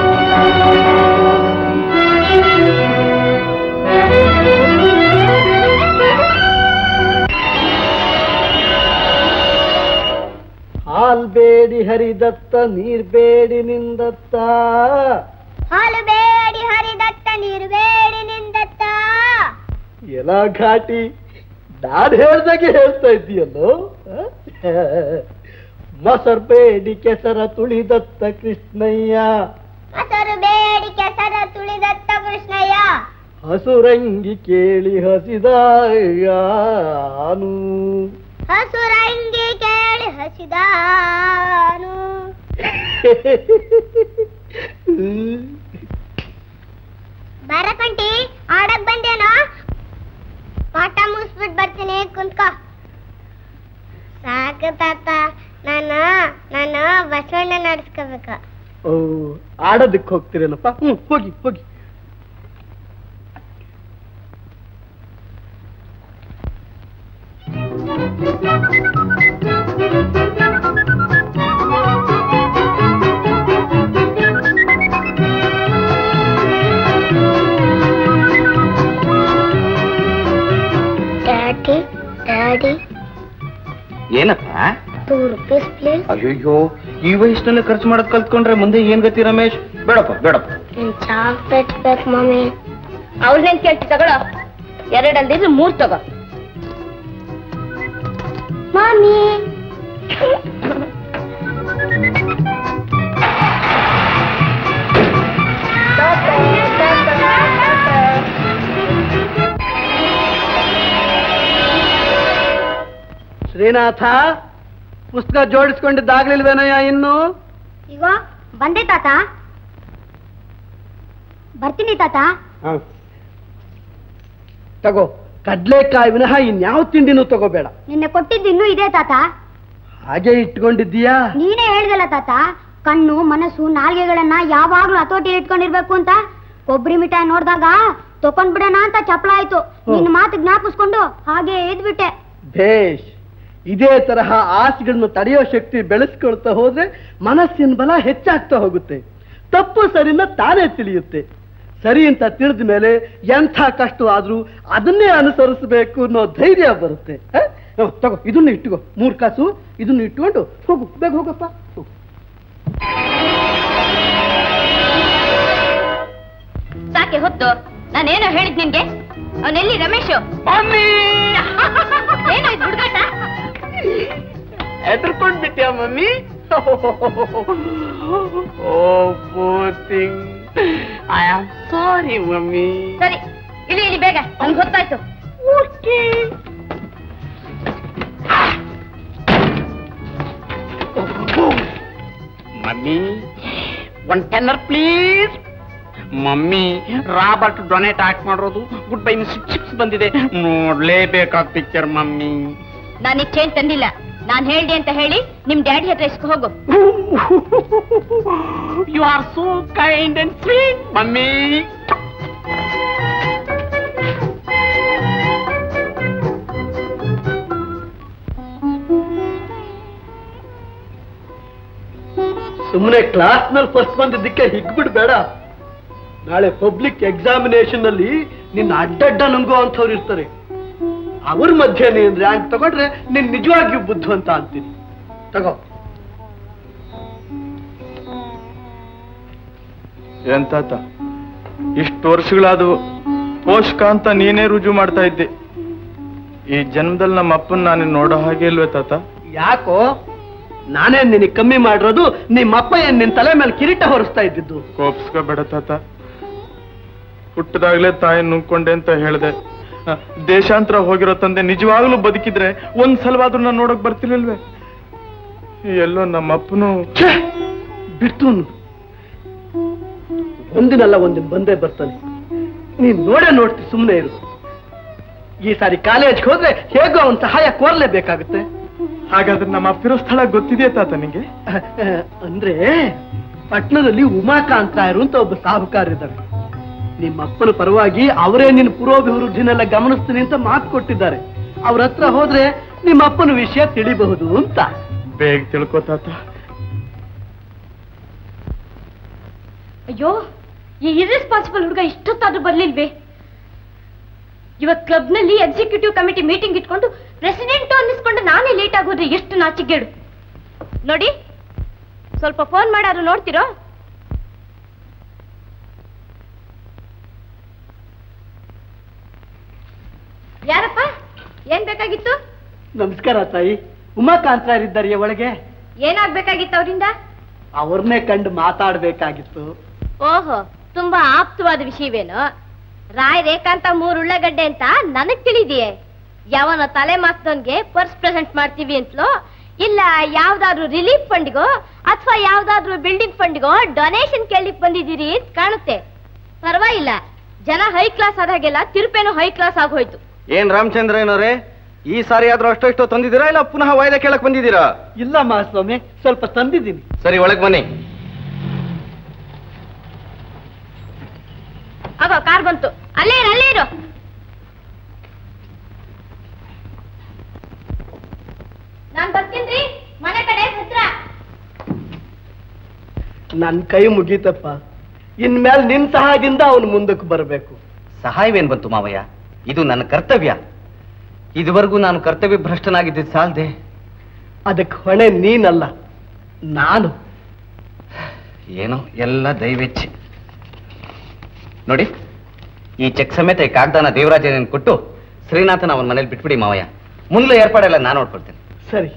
ಹಾಲ್ ಬೇಡಿ ಹರಿದತ್ತ ನೀರ್ ಬೇಡಿ ನಿಂದತ್ತ ಹಾಲು ಬೇಡಿ ಹರಿದತ್ತ ನೀರು ಬೇಡಿ ನಿಂದತ್ತ ಎಲ್ಲ ಘಾಟಿ ನಾನ್ ಹೇಳ್ದಾಗೆ ಹೇಳ್ತಾ ಇದ್ದೀಯಲ್ಲೋ ಆ? ಮೊಸರ್ ಬೇಡಿ ಕೆಸರ ತುಳಿದತ್ತ ಕೃಷ್ಣಯ್ಯ ಮೊಸರು ಬೇಡಿ ಕೆಸರ ತುಳಿದತ್ತ ಕೃಷ್ಣಯ್ಯ ಹಸುರಂಗಿ ಕೇಳಿ ಹಸಿದಾನು ಹಸುರಂಗಿ ಕೇಳಿ ಹಸಿದಾನು ಬರಕಂಟಿ ಆಡಕ್ ಬಂದೇನೋ ಪಾಠ ಮುಗಿಸ್ಬಿಟ್ ಬರ್ತೀನಿ ಕುಂತ್ಕೋ ಸಾಕು ತಾತ ನಾನು ನಾನು ಬಸವಣ್ಣ ನಡೆಸ್ಕೋಬೇಕ ಓ ಆಡೋದಕ್ಕೆ ಹೋಗ್ತೀರೇನಪ್ಪ ಹ್ಮ್ ಹೋಗಿ ಹೋಗಿ ಡ್ಯಾಡಿ ಡ್ಯಾಡಿ ಏನಪ್ಪ ಟೂ ರುಪೀಸ್ ಪ್ಲೀಸ್ ಅಯ್ಯಯ್ಯೋ ಈ ವಯಸ್ಸಿನಲ್ಲಿ ಖರ್ಚು ಮಾಡೋದ್ ಕಲ್ತ್ಕೊಂಡ್ರೆ ಮುಂದೆ ಏನ್ ಗತಿ ರಮೇಶ್ ಬೇಡಪ್ಪ ಬೇಡಪ್ಪ ಚಾಕ್ಲೇಟ್ ಬೇಕು ಮಮ್ಮಿ ಅವ್ರನ್ನೇನ್ ಕೇಳ್ತಿ ತಗೊಳ ಎರಡಲ್ದಿದ್ರೆ ಮೂರ್ ತಗೋ ಮಾಮಿ ಶ್ರೀನಾಥ ಪುಸ್ತಕ ಜೋಡಿಸ್ಕೊಂಡಿದ್ದಾಗ್ಲಿಲ್ವೇನಯ್ಯ ಇನ್ನು ಈಗ ಬಂದೆ ತಾತ ಬರ್ತೀನಿ ತಾತ ತಗೋ ಕಡ್ಲೆಕಾಯಿ ವಿನಃ ಇನ್ಯಾವ ತಿಂಡಿನೂ ತಗೋಬೇಡ ನಿನ್ನೆ ಕೊಟ್ಟಿದ್ದು ಇನ್ನೂ ಇದೆ ತಾತ ಹಾಗೆ ಇಟ್ಕೊಂಡಿದ್ದೀಯಾ ನೀನೇ ಹೇಳ್ದಲ್ಲ ತಾತ ಕಣ್ಣು ಮನಸ್ಸು ನಾಲ್ಗೆಗಳನ್ನ ಯಾವಾಗ್ಲೂ ಹತೋಟಿ ಇಟ್ಕೊಂಡಿರ್ಬೇಕು ಅಂತ ಕೊಬ್ಬರಿ ಮಿಠಾಯಿ ನೋಡ್ದಾಗ ತಕೊಂಡ್ಬಿಡೋಣ ಅಂತ ಚಪ್ಲ ಆಯ್ತು ನಿನ್ನ ಮಾತು ಜ್ಞಾಪಿಸ್ಕೊಂಡು ಹಾಗೆ ಎದ್ಬಿಟ್ಟೆ ಭೇಷ್ ಇದೇ ತರಹ ಆಸೆಗಳನ್ನು ತಡೆಯೋ ಶಕ್ತಿ ಬೆಳೆಸ್ಕೊಳ್ತಾ ಹೋದ್ರೆ ಮನಸ್ಸಿನ ಬಲ ಹೆಚ್ಚಾಗ್ತಾ ಹೋಗುತ್ತೆ ತಪ್ಪು ಸರಿನ ತಾನೇ ತಿಳಿಯುತ್ತೆ ಸರಿ ಅಂತ ತಿಳಿದ ಮೇಲೆ ಎಂಥ ಕಷ್ಟವಾದ್ರೂ ಅದನ್ನೇ ಅನುಸರಿಸಬೇಕು ಅನ್ನೋ ಧೈರ್ಯ ಬರುತ್ತೆ ಹ? ಹ್ಮ್, ತಗೋ ಇದನ್ನ ಇಟ್ಟುಕೋ ಮೂರ್ ಕಾಸು ಇದನ್ನ ಇಟ್ಕೊಂಡು ಹೋಗು ಬೇಗ ಹೋಗಪ್ಪ ಹೋಗು. ಸಾಕೆ ಹೊತ್ತು ನಾನೇನೋ ಹೇಳಿದ್ ನಿನ್ಗೆ ಅವನೆಲ್ಲಿ ರಮೇಶ್ ಏನೋ ಇದು ಹುಡುಗಾಟ ಹೆದರ್ಕೊಂಡ್ ಬಿಟ್ಯಾ mummy oh nothing I am sorry mummy ಸರಿ ಇಲ್ಲಿ ಇಲ್ಲಿ ಬೇಗ ನನ್ಗೆ ಗೊತ್ತಾಯ್ತು mummy one tenner please mummy Robert Donat act ಮಾಡಿರೋದು ಗುಡ್ ಬೈ ಮಿಸ್ ಚಿಪ್ಸ್ ಬಂದಿದೆ ನೋಡ್ಲೇಬೇಕಾದ ಪಿಕ್ಚರ್ ಮಮ್ಮಿ ನಾನೀಗ ಚೇಂಜ್ ತಂದಿಲ್ಲ ನಾನ್ ಹೇಳ್ದೆ ಅಂತ ಹೇಳಿ ನಿಮ್ ಡ್ಯಾಡಿ ಹತ್ರ ಇಸ್ಕೊ ಹೋಗು you are so kind and sweet mummy ಸುಮ್ಮನೆ ಕ್ಲಾಸ್ ನಲ್ಲಿ ಫಸ್ಟ್ ಬಂದಿದ್ದಕ್ಕೆ ಹಿಗ್ಬಿಡ್ಬೇಡ ನಾಳೆ ಪಬ್ಲಿಕ್ ಎಕ್ಸಾಮಿನೇಷನ್ ಅಲ್ಲಿ ನಿನ್ನ ಅಡ್ಡಡ್ಡ ನುಂಗೋ ಅಂಥವ್ರು ಇರ್ತಾರೆ ಅವ್ರ ಮಧ್ಯೆ ನೀನ್ ರ್ಯಾಂಕ್ ತಗೊಂಡ್ರೆ ನೀನ್ ನಿಜವಾಗಿಯೂ ಬುದ್ಧಿವಂತ ಅಂತೀನಿ ತಗೋ ಎಂತಾತ ಇಷ್ಟು ವರ್ಷಗಳಾದವು ಪೋಷಕ ಅಂತ ನೀನೇ ರುಜು ಮಾಡ್ತಾ ಇದ್ದೆ ಈ ಜನ್ಮದಲ್ಲಿ ನಮ್ಮ ಅಪ್ಪನ್ ನಾನು ನೋಡೋ ಹಾಗೆ ಇಲ್ವೇ ತಾತ ಯಾಕೋ ನಾನೇ ನಿನಗೆ ಕಮ್ಮಿ ಮಾಡಿರೋದು ನಿಮ್ಮಪ್ಪ ಏನ್ ನಿನ್ ತಲೆ ಮೇಲೆ ಕಿರೀಟ ಹೊರಿಸ್ತಾ ಇದ್ದಿದ್ದು ಕೋಪ್ಸ್ಕೋಬೇಡ ತಾತ ಹುಟ್ಟದಾಗ್ಲೇ ತಾಯಿ ನುಂಗ್ಕೊಂಡೆ ಅಂತ ಹೇಳ್ದೆ ಆ, ದೇಶಾಂತರ ಹೋಗಿರೋ ತಂದೆ ನಿಜವಾಗ್ಲೂ ಬದುಕಿದ್ರೆ ಒಂದ್ ಸಲವಾದ್ರೂ ನಾನು ನೋಡಕ್ ಬರ್ತಿರ್ಲಿಲ್ವೇ ಎಲ್ಲೋ ನಮ್ಮ ಅಪ್ಪನು ಬಿಟ್ಟು ಒಂದಿನಲ್ಲ ಒಂದಿನ ಬಂದೇ ಬರ್ತಾನೆ ನೀನ್ ನೋಡೇ ನೋಡ್ತಿ ಸುಮ್ಮನೆ ಇರು ಈ ಸಾರಿ ಕಾಲೇಜ್ಗೆ ಹೋದ್ರೆ ಹೇಗೋ ಅವನ್ ಸಹಾಯ ಕೋರ್ಲೇಬೇಕಾಗುತ್ತೆ ಹಾಗಾದ್ರೆ ನಮ್ಮ ಅಪ್ಪಿರೋ ಸ್ಥಳ ಗೊತ್ತಿದೆಯಾ ತಾತ ನಿಂಗೆ ಅಂದ್ರೆ ಪಟ್ಟಣದಲ್ಲಿ ಉಮಾಕಾಂತ ಇರು ಅಂತ ಒಬ್ಬ ಸಾಹುಕಾರಿದ್ದಾರೆ ನಿಮ್ಮ ಅಪ್ಪನ ಪರವಾಗಿ ಅವರೇ ನಿನ್ನ ಪುರೋಭಿವೃದ್ಧಿನೆಲ್ಲ ಗಮನಿಸ್ತೀನಿ ಅಂತ ಮಾತು ಕೊಟ್ಟಿದ್ದಾರೆ ಅವ್ರ ಹತ್ರ ಹೋದ್ರೆ ನಿಮ್ಮ ಅಪ್ಪನ ವಿಷಯ ತಿಳಿಬಹುದು ಅಂತ ಬೇಗ ತಿಳ್ಕೋ ತಾತ ಅಯ್ಯೋ ಈ ಇರ್ರೆಸ್ಪಾನ್ಸಿಬಲ್ ಹುಡುಗ ಇಷ್ಟೊತ್ತಾದ್ರೂ ಬರ್ಲಿಲ್ವೇ ಇವತ್ ಕ್ಲಬ್ ನಲ್ಲಿ ಎಕ್ಸಿಕ್ಯೂಟಿವ್ ಕಮಿಟಿ ಮೀಟಿಂಗ್ ಇಟ್ಕೊಂಡು ಪ್ರೆಸಿಡೆಂಟ್ ಅನ್ನಿಸ್ಕೊಂಡು ನಾನೇ ಲೇಟ್ ಆಗೋದ್ರೆ ಎಷ್ಟು ನಾಚಿಗೇಡು ನೋಡಿ ಸ್ವಲ್ಪ ಫೋನ್ ಮಾಡಾರು ನೋಡ್ತಿರೋ ಯಾರಪ್ಪ ಏನ್ ಬೇಕಾಗಿತ್ತು ನಮಸ್ಕಾರ ತಾಯಿ ಉಮಾಕಾಂತರಿದ್ದಾರೆ ಒಳಗೆ ಏನಾಗ್ಬೇಕಾಗಿತ್ತು ಅವರಿಂದ ಅವ್ರನ್ನೇ ಕಂಡು ಮಾತಾಡ್ಬೇಕಾಗಿತ್ತು ಓಹೋ ತುಂಬಾ ಆಪ್ತವಾದ ವಿಷಯವೇನು ರಾಯ್ ರೇಖಾಂತ ಮೂರ್ ಉಳ್ಳಗಡ್ಡೆ ಅಂತ ನನಗ್ ತಿಳಿದಿಯೇ ಯಾವನ ತಲೆ ಮಾಸ್ದವನ್ಗೆ ಪರ್ಸ್ ಪ್ರೆಸೆಂಟ್ ಮಾಡ್ತೀವಿ ಅಂತಲೋ ಇಲ್ಲ ಯಾವ್ದಾದ್ರು ರಿಲೀಫ್ ಫಂಡ್ಗೋ ಅಥವಾ ಯಾವ್ದಾದ್ರು ಬಿಲ್ಡಿಂಗ್ ಫಂಡ್ಗೋ ಡೊನೇಷನ್ ಕೇಳಲಿಕ್ ಬಂದಿದ್ದೀರಿ ಅಂತ ಕಾಣುತ್ತೆ ಪರವಾಗಿಲ್ಲ ಜನ ಹೈ ಕ್ಲಾಸ್ ಆದಾಗೆಲ್ಲ ತಿರುಪೇನು ಹೈ ಕ್ಲಾಸ್ ಆಗೋಯ್ತು ಏನ್ ರಾಮಚಂದ್ರನವರೇ ಈ ಸಾರಿ ಆದ್ರೂ ಅಷ್ಟೋ ಇಷ್ಟೋ ತಂದಿದ್ದೀರಾ ಇಲ್ಲ ಪುನಃ ವಾಯ್ದೆ ಕೇಳಕ್ ಬಂದಿದ್ದೀರಾ ಇಲ್ಲ ಮಹಾಸ್ವಾಮಿ ಸ್ವಲ್ಪ ತಂದಿದ್ದೀನಿ ಸರಿ ಒಳಗ್ ಬನ್ನಿ ಆಗೋ ಕಾರ್ ಬಂತು ಅಲ್ಲೇ ಇರು ಅಲ್ಲೇ ಇರು ನಾನ್ ಬರ್ತೀನಿ ಮನೆ ಕಡೆ ಹತ್ರ ನನ್ ಕೈ ಮುಗೀತಪ್ಪ ಇನ್ಮೇಲೆ ನಿನ್ ಸಹಾಯದಿಂದ ಅವನು ಮುಂದಕ್ಕೆ ಬರಬೇಕು ಸಹಾಯವೇನ್ ಬಂತು ಮಾವಯ್ಯ ಇದು ನನ್ನ ಕರ್ತವ್ಯ ಇದುವರೆಗೂ ನಾನು ಕರ್ತವ್ಯ ಭ್ರಷ್ಟನಾಗಿದ್ದ ಸಾಲದೆ ಅದಕ್ಕೆ ಹೊಣೆ ನೀನಲ್ಲ ನಾನು ಏನೋ ಎಲ್ಲ ದೈವೇಚ್ಛೆ ನೋಡಿ ಈ ಚೆಕ್ ಸಮೇತ ಈ ಕಾಗದಾನ ದೇವರಾಜನ ಕೊಟ್ಟು ಶ್ರೀನಾಥನ ಅವನ ಮನೇಲಿ ಬಿಟ್ಬಿಡಿ ಮಾವಯ್ಯ ಮುಂದೆ ಏರ್ಪಾಡೆಲ್ಲ ನಾನು ನೋಡ್ಕೊಳ್ತೇನೆ ಸರಿ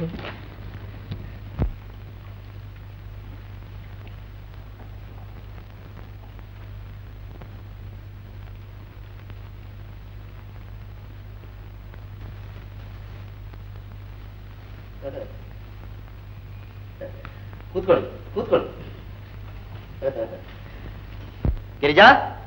ಕೂತ್ಕೊಳ್ಳಿ ಕೂತ್ಕೊಳ್ಳಿ ಗಿರಿಜಾ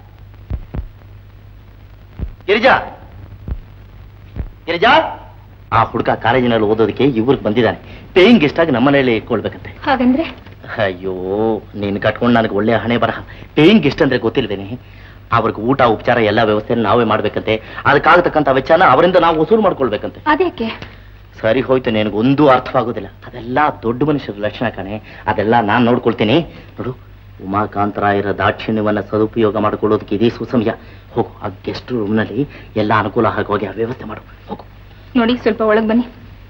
ಗಿರಿಜಾ ಗಿರಿಜಾ ಆ ಹುಡುಗ ಕಾಲೇಜಿನಲ್ಲಿ ಓದೋದಕ್ಕೆ ಇವ್ರಿಗೆ ಬಂದಿದ್ದಾನೆ ಪೇಯಿಂಗ್ ಗೆಸ್ಟ್ ಆಗಿ ನಮ್ಮನೆಯಲ್ಲಿ ಇಟ್ಕೊಳ್ಬೇಕಂತೆ ಹಾಗಂದ್ರೆ ಅಯ್ಯೋ ನೀನು ಕಟ್ಕೊಂಡು ನನಗೆ ಒಳ್ಳೆ ಹಣೆ ಬರಹ ಪೇಯಿಂಗ್ ಗೆಸ್ಟ್ ಅಂದ್ರೆ ಗೊತ್ತಿಲ್ವೇನೆ ಅವ್ರಿಗೆ ಊಟ ಉಪಚಾರ ಎಲ್ಲ ವ್ಯವಸ್ಥೆಯನ್ನು ನಾವೇ ಮಾಡ್ಬೇಕಂತೆ ಅದಕ್ಕಾಗತಕ್ಕಂಥ ವೆಚ್ಚನ ಅವರಿಂದ ನಾವು ವಸೂಲು ಮಾಡ್ಕೊಳ್ಬೇಕಂತೆ ಅದೇಕೆ ಸರಿ ಹೋಯ್ತು ನಿನಗೊಂದು ಅರ್ಥವಾಗೋದಿಲ್ಲ ಅದೆಲ್ಲ ದೊಡ್ಡ ಮನುಷ್ಯರ ಲಕ್ಷಣ ಕಣೆ ಅದೆಲ್ಲ ನಾನು ನೋಡ್ಕೊಳ್ತೀನಿ ನೋಡು ಉಮಾಕಾಂತರಾಯರ ದಾಕ್ಷಿಣ್ಯವನ್ನ ಸದುಪಯೋಗ ಮಾಡಿಕೊಳ್ಳೋದಕ್ಕೆ ಇದೇ ಸುಸಮಯ ಹೋಗು ಆ ಗೆಸ್ಟ್ ರೂಮ್ನಲ್ಲಿ ಎಲ್ಲ ಅನುಕೂಲ ಆಗೋಗಿ ಆ ವ್ಯವಸ್ಥೆ ಮಾಡು ಹೋಗು ನೋಡಿ ಸ್ವಲ್ಪ ಒಳಗ್ ಬನ್ನಿ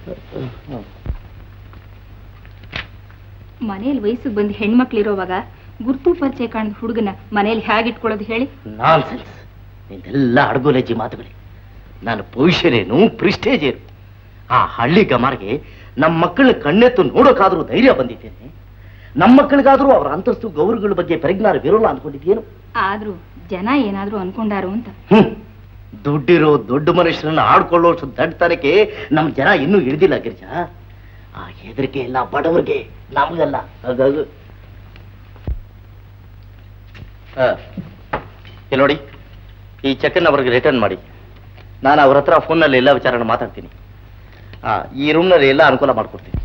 ಮನೇಲಿ ವಯಸ್ಸಿಗೆ ಬಂದು ಹೆಣ್ಮಕ್ಳಿರೋವಾಗ ಗುರ್ತು ಪರಿಚಯ ಕಾಣದ ಹುಡುಗನ ಮನೇಲಿ ಹೇಗೆ ಇಟ್ಕೊಳ್ಳೋದು ಹೇಳಿ ನಾನ್ ಸೆನ್ಸ್ ನಿಂದೆಲ್ಲ ಅಡಗುಲೆಜ್ಜಿ ಮಾತುಗಳೇ ನಾನು ಭವಿಷ್ಯನೇನು ಪ್ರಿಸ್ಟೇಜ್ ಏನು ಆ ಹಳ್ಳಿ ಗಮಾರ್ಗೆ ನಮ್ಮ ಮಕ್ಕಳನ್ನ ಕಣ್ಣೆತ್ತು ನೋಡೋಕಾದ್ರೂ ಧೈರ್ಯ ಬಂದಿದ್ದೇನೆ ನಮ್ಮ ಮಕ್ಕಳಿಗಾದ್ರೂ ಅವರ ಅಂತಸ್ತು ಗೌರವಗಳ ಬಗ್ಗೆ ಪರಿಜ್ಞಾನ ವಿರೋಲ್ಲ ಅಂದ್ಕೊಂಡಿದ್ದೇನು ಆದ್ರೂ ಜನ ಏನಾದ್ರೂ ಅನ್ಕೊಂಡಾರು ಅಂತ ಹ್ಮ್ ದುಡ್ಡಿರೋ ದೊಡ್ಡ ಮನುಷ್ಯರನ್ನ ಆಡ್ಕೊಳ್ಳೋಷ್ಟು ದಡ್ತನಕ್ಕೆ ನಮ್ ಜನ ಇನ್ನೂ ಇಳಿದಿಲ್ಲ ಗಿರಿಜಾ ಆ ಹೆದರಿಕೆ ಎಲ್ಲ ಬಡವರಿಗೆ ನಮಗಲ್ಲ ಹಾಗಾಗಿ ಆ, ಇಲ್ಲಿ ನೋಡಿ ಈ ಚೆಕ್ಕನ್ನು ಅವ್ರಿಗೆ ರಿಟರ್ನ್ ಮಾಡಿ ನಾನು ಅವ್ರ ಹತ್ರ ಫೋನಲ್ಲಿ ಎಲ್ಲ ವಿಚಾರನ ಮಾತಾಡ್ತೀನಿ ಆ, ಈ ರೂಮ್ನಲ್ಲಿ ಎಲ್ಲ ಅನುಕೂಲ ಮಾಡ್ಕೊಡ್ತೀನಿ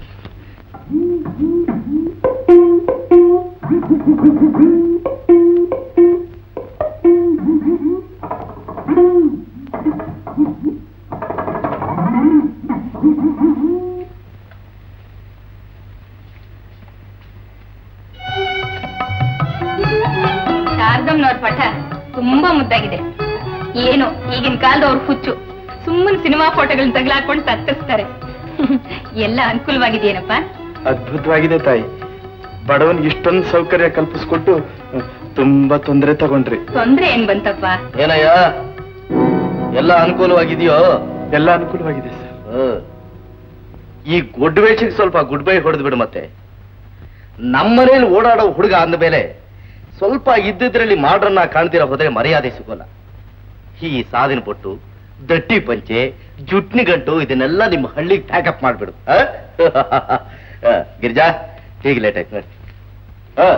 ಶಾರದಮ್ನವ್ರ ಪಠ ತುಂಬಾ ಮುದ್ದಾಗಿದೆ ಏನು ಈಗಿನ ಕಾಲದವ್ರ ಹುಚ್ಚು ಸುಮ್ಮನೆ ಸಿನಿಮಾ ಫೋಟೋಗಳನ್ನ ತಗಲಾಕೊಂಡು ತತ್ತರಿಸ್ತಾರೆ ಎಲ್ಲ ಅನುಕೂಲವಾಗಿದೆಯೇನಪ್ಪ ಅದ್ಭುತವಾಗಿದೆ ತಾಯಿ ಬಡವನ್ಗೆ ಇಷ್ಟೊಂದು ಸೌಕರ್ಯ ಕಲ್ಪಿಸ್ಕೊಟ್ಟು ಅಹ್, ತುಂಬಾ ತೊಂದರೆ ತಗೊಂಡ್ರಿ ತೊಂದ್ರೆ ಏನ್ ಬಂತಪ್ಪ ಏನಯ್ಯ ಎಲ್ಲ ಅನುಕೂಲವಾಗಿದೆಯೋ ಎಲ್ಲ ಅನುಕೂಲವಾಗಿದೆ ಸರ್ ಹ್ಮ್. ಈ ಗುಡ್ ವೇಷಕ್ಕೆ ಸ್ವಲ್ಪ ಗುಡ್ ಬೈ ಹೊಡೆದು ಬಿಡು ಮತ್ತೆ ನಮ್ಮನೇಲಿ ಓಡಾಡೋ ಹುಡುಗ ಅಂದಮೇಲೆ ಸ್ವಲ್ಪ ಇದ್ದಿದ್ರಲ್ಲಿ ಮಾಡ್ರನ್ನ ಕಾಣ್ದಿರ ಹೋದ್ರೆ ಮರ್ಯಾದೆ ಸಿಗೋಲ್ಲ ಈ ಸಾದಿನ ಪಟ್ಟು ದಟ್ಟಿ ಪಂಚೆ ಜುಟ್ನಿ ಗಂಟು ಇದನ್ನೆಲ್ಲ ನಿಮ್ಮ ಹಳ್ಳಿಗೆ ಪ್ಯಾಕಪ್ ಮಾಡ್ಬಿಡು ಆ? ಆ, ಗಿರಿಜಾ ಹೀಗೆ ಲೇಟ್ ಆಯ್ತು ನೋಡಿ ಆ.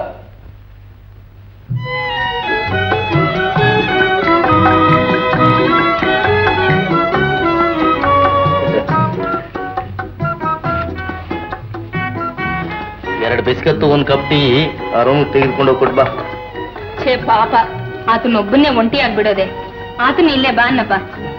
ಎರಡು ಬಿಸ್ಕತ್ತು ಒಂದ್ ಕಪ್ ಟೀ ಆ ರೂಮ್ ತೆಗೆದುಕೊಂಡು ಹೋಗಿ ಬಾ ಛೇ ಪಾಪ ಆತನೊಬ್ಬನ್ನೇ ಒಂಟಿ ಆಗ್ಬಿಡೋದೆ ಆತನ ಇಲ್ಲೇ ಬಾ ಅನ್ನಪ್ಪ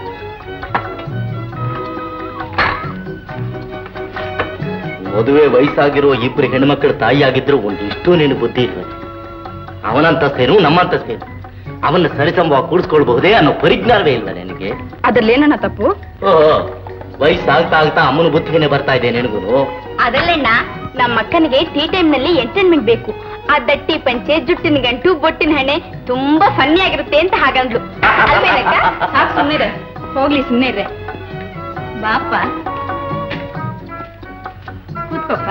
ಮದುವೆ ವಯಸ್ಸಾಗಿರೋ ಇಬ್ರು ಹೆಣ್ಮಕ್ಳ ತಾಯಿ ಆಗಿದ್ರು ಒಂದಿಷ್ಟು ನೀನು ಬುದ್ಧಿ ಇಲ್ಲ ಅವನಂತಸ್ತೇನು ನಮ್ಮಂತಸ್ತೇನು ಅವನ್ನ ಸರಿಸಂಭವ ಕೂಡಿಸ್ಕೊಳ್ಬಹುದೇ ಅನ್ನೋ ಪರಿಜ್ಞಾನವೇ ಇಲ್ಲ ನಿನಗೆ ಅದ್ರಲ್ಲೇನಣ್ಣ ತಪ್ಪು ಓಹೋ ವಯಸ್ಸಾಗ್ತಾ ಆಗ್ತಾ ಅಮ್ಮನ ಬುದ್ಧಿಗೆ ಬರ್ತಾ ಇದೆ ನಿನಗೂ ಅದಲ್ಲಣ್ಣ ನಮ್ಮ ಅಕ್ಕನಿಗೆ ಟೀ ಟೈಮ್ ನಲ್ಲಿ ಎಂಟರ್ಟೈನ್ಮೆಂಟ್ ಬೇಕು ಆ ದಟ್ಟಿ ಪಂಚೆ ಜುಟ್ಟಿನ ಗಂಟು ಬೊಟ್ಟಿನ ಹಣೆ ತುಂಬಾ ಫನ್ನಿ ಆಗಿರುತ್ತೆ ಅಂತ ಹಾಗಂದ್ಲು ಅಲ್ವೇನಕ್ಕ ಸಾಕು ಸುಮ್ಮನೆ ಹೋಗ್ಲಿ ಸುಮ್ಮನೆ ಇರ್ರೆ ಬಾಪ ಕೂತ್ಕೊಪ್ಪ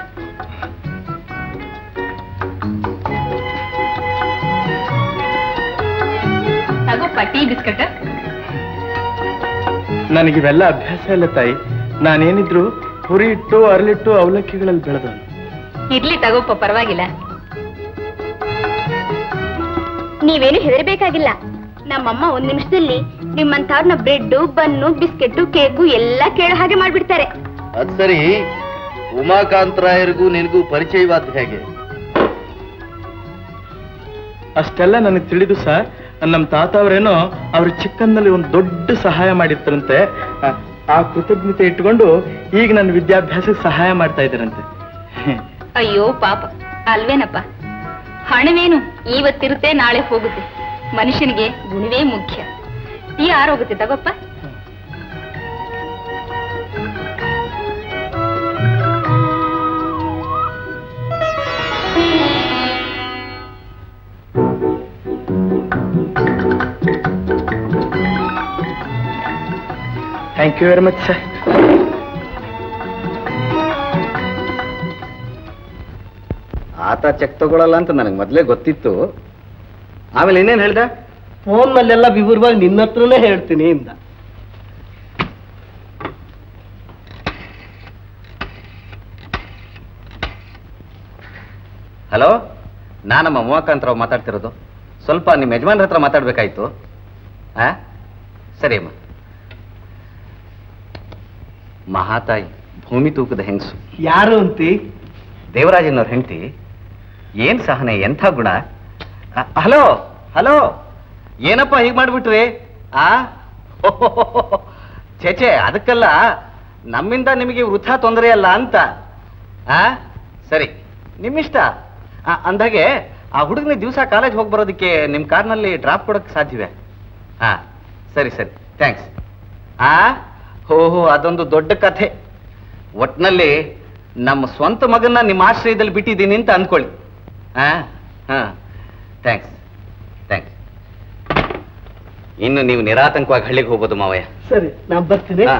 ತಗೋಪ್ಪ ಟೀ ಬಿಸ್ಕಟ್ ನನಗಿವೆಲ್ಲ ಅಭ್ಯಾಸ ಇಲ್ಲ ತಾಯಿ ನಾನೇನಿದ್ರು ಹುರಿ ಇಟ್ಟು ಅರಳಿಟ್ಟು ಅವಲಕ್ಕಿಗಳಲ್ಲಿ ಬೆಳೆದವನು ಇರ್ಲಿ ತಗೋಪ್ಪ ಪರವಾಗಿಲ್ಲ ನೀವೇನು ಹೆದರ್ಬೇಕಾಗಿಲ್ಲ ನಮ್ಮಮ್ಮ ಒಂದ್ ನಿಮಿಷದಲ್ಲಿ ನಿಮ್ಮಂತವ್ರನ್ನ ಬ್ರೆಡ್ ಬನ್ನು ಬಿಸ್ಕೆಟ್ ಕೇಕು ಎಲ್ಲ ಕೇಳೋ ಹಾಗೆ ಮಾಡ್ಬಿಡ್ತಾರೆ ಅದ್ ಸರಿ ಉಮಾಕಾಂತರಾಯರಿಗೂ ನಿನಗೂ ಪರಿಚಯವಾದ ಹೇಗೆ ಅಷ್ಟೆಲ್ಲ ನನಗೆ ತಿಳಿದು ಸರ್ ನಮ್ಮ ತಾತ ಅವರೇನೋ ಅವ್ರ ಚಿಕ್ಕಂದಲ್ಲಿ ಒಂದು ದೊಡ್ಡ ಸಹಾಯ ಮಾಡಿದ್ರಂತೆ ಆ- ಆ ಕೃತಜ್ಞತೆ ಇಟ್ಕೊಂಡು ಈಗ ನನ್ನ ವಿದ್ಯಾಭ್ಯಾಸಕ್ಕೆ ಸಹಾಯ ಮಾಡ್ತಾ ಇದ್ದಾರಂತೆ ಅಯ್ಯೋ ಪಾಪ ಅಲ್ವೇನಪ್ಪ ಹಣವೇನು ಇವತ್ತಿರುತ್ತೆ ನಾಳೆ ಹೋಗುತ್ತೆ ಮನುಷ್ಯನಿಗೆ ಗುಣವೇ ಮುಖ್ಯ ಟೀ ಆರೋಗುತ್ತೆ ತಗೋಪ್ಪ thank you very much sir ಆತ ಚೆಕ್ ತಗೊಳಲ್ಲ ಅಂತ ನನಗೆ ಮೊದಲೇ ಗೊತ್ತಿತ್ತು ಆಮೇಲೆ ಇನ್ನೇನು ಹೇಳ್ದೆ ಫೋನ್ ನಲ್ಲೆಲ್ಲ ವಿವರವಾಗಿ ನಿನ್ನ ಹತ್ರನೇ ಹೇಳ್ತೀನಿ ಇಂದ ಹಲೋ ನಾನಮ್ಮ ಉಮಾಕಾಂತರಾವ್ ಮಾತಾಡ್ತಿರೋದು ಸ್ವಲ್ಪ ನಿಮ್ಮ ಯಜಮಾನ್ರ ಹತ್ರ ಮಾತಾಡ್ಬೇಕಾಯ್ತು ಆ ಸರಿ ಅಮ್ಮ ಮಹಾತಾಯಿ ಭೂಮಿ ತೂಕದ ಹೆಂಗಸು ಯಾರು ಅಂತಿ ದೇವರಾಜನವ್ರ ಹೆಂಡತಿ ಏನ್ ಸಹನೆ ಎಂಥ ಗುಣ ಅ, ಹಲೋ ಹಲೋ ಏನಪ್ಪ ಹೀಗೆ ಮಾಡ್ಬಿಟ್ರಿ ಆ ಚೇಚೆ ಅದಕ್ಕಲ್ಲ ನಮ್ಮಿಂದ ನಿಮಗೆ ವೃಥಾ ತೊಂದರೆ ಅಲ್ಲ ಅಂತ ಆ ಸರಿ ನಿಮ್ಮಿಷ್ಟ ಆ, ಅಂದಾಗೆ ಆ ಹುಡುಗನ ದಿವಸ ಕಾಲೇಜ್ ಹೋಗಿ ಬರೋದಕ್ಕೆ ನಿಮ್ಮ ಕಾರ್ನಲ್ಲಿ ಡ್ರಾಪ್ ಕೊಡೋಕ್ಕೆ ಸಾಧ್ಯವೇ ಹಾ ಸರಿ ಸರಿ ಥ್ಯಾಂಕ್ಸ್ ಆ ಹೋ ಹೋ ಅದೊಂದು ದೊಡ್ಡ ಕಥೆ ಒಟ್ನಲ್ಲಿ ನಮ್ಮ ಸ್ವಂತ ಮಗನ್ನ ನಿಮ್ಮ ಆಶ್ರಯದಲ್ಲಿ ಬಿಟ್ಟಿದ್ದೀನಿ ಅಂತ ಅಂದ್ಕೊಳ್ಳಿ ಹಾ ಹಾ ಥ್ಯಾಂಕ್ಸ್ ಥ್ಯಾಂಕ್ಸ್ ಇನ್ನು ನೀವು ನಿರಾತಂಕವಾಗಿ ಹಳ್ಳಿಗೆ ಹೋಗ್ಬೋದು ಮಾವಯ್ಯ ಸರಿ ನಾನ್ ಬರ್ತೀನಿ ಹಾ.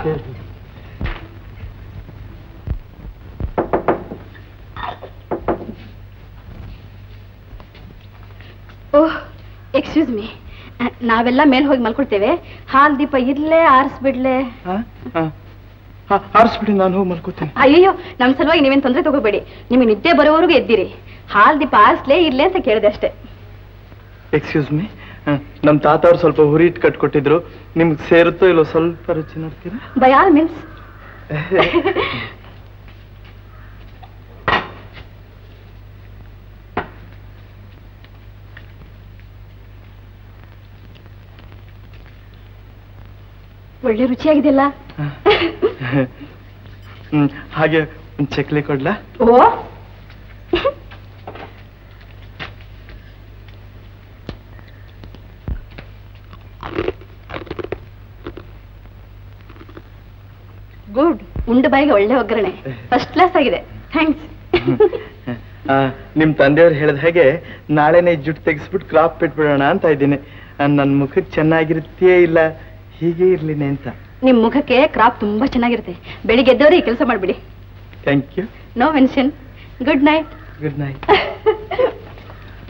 ಓಹ್ ಎಕ್ಸ್ಕ್ಯೂಸ್ ಮೀ ನಾವೆಲ್ಲ ಮೇಲೆ ಹೋಗಿ ಮಲ್ಕೊಳ್ತೇವೆ ಹಾಲ್ ದೀಪ ಇರ್ಲೇ ಆರಿಸ್ಬಿಡ್ಲೆ ಆರಿಸ್ಬಿಡಿ ನಾನು ಹೋಗಿ ಮಲ್ಕೋತೀನಿ ಅಯ್ಯೋ ನಮ್ ಸಲುವಾಗಿ ನೀವೇನ್ ತೊಂದರೆ ತಗೋಬೇಡಿ ನಿಮಗೆ ನಿದ್ದೆ ಬರೋವರೆಗೂ ಎದ್ದಿರಿ ಹಾಲ್ ದೀಪ ಆರಿಸ್ಲೇ ಇರ್ಲೇ ಅಂತ ಕೇಳಿದೆ ಅಷ್ಟೇ ಎಕ್ಸ್ಕ್ಯೂಸ್ ಮೀ ನಮ್ಮ ತಾತ ಅವ್ರು ಸ್ವಲ್ಪ ಹುರಿ ಇಟ್ಟು ಕಟ್ಕೊಟ್ಟಿದ್ರು ನಿಮ್ಗೆ ಸೇರುತ್ತೋ ಇಲ್ಲೋ ಸ್ವಲ್ಪ ರುಚಿ ನೋಡ್ತೀರಾ ಬೈ ಆಲ್ ಮೀನ್ಸ್ ಒಳ್ಳೆ ರುಚಿಯಾಗಿದೆಯಲ್ಲ ಹ್ಮ್ ಹಾಗೆ ಒಂದು ಚಕ್ಲಿ ಕೊಡ್ಲಾ ಓ ಗುಡ್ ಉಂಡ ಬಾಯಿಗೆ ಒಳ್ಳೆ ಒಗ್ಗರಣೆ ಫಸ್ಟ್ ಕ್ಲಾಸ್ ಆಗಿದೆ ಥ್ಯಾಂಕ್ಸ್ ಆ, ನಿಮ್ ತಂದೆಯವ್ರು ಹೇಳಿದ ಹಾಗೆ ನಾಳೆನೆ ಜುಟ್ಟು ತೆಗಿಸ್ಬಿಟ್ಟು ಕ್ರಾಪ್ ಬಿಟ್ಬಿಡೋಣ ಅಂತ ಇದ್ದೀನಿ ನನ್ನ ಮುಖಕ್ಕೆ ಚೆನ್ನಾಗಿರುತ್ತೆಯೇ ಇಲ್ಲ ಹೀಗೆ ಇರ್ಲಿನೆ ಅಂತ ನಿಮ್ ಮುಖಕ್ಕೆ ಕ್ರಾಪ್ ತುಂಬಾ ಚೆನ್ನಾಗಿರುತ್ತೆ ಬೆಳಿಗ್ಗೆ ಎದ್ದವ್ರೆ ಕೆಲಸ ಮಾಡ್ಬಿಡಿ thank you no mention good night good night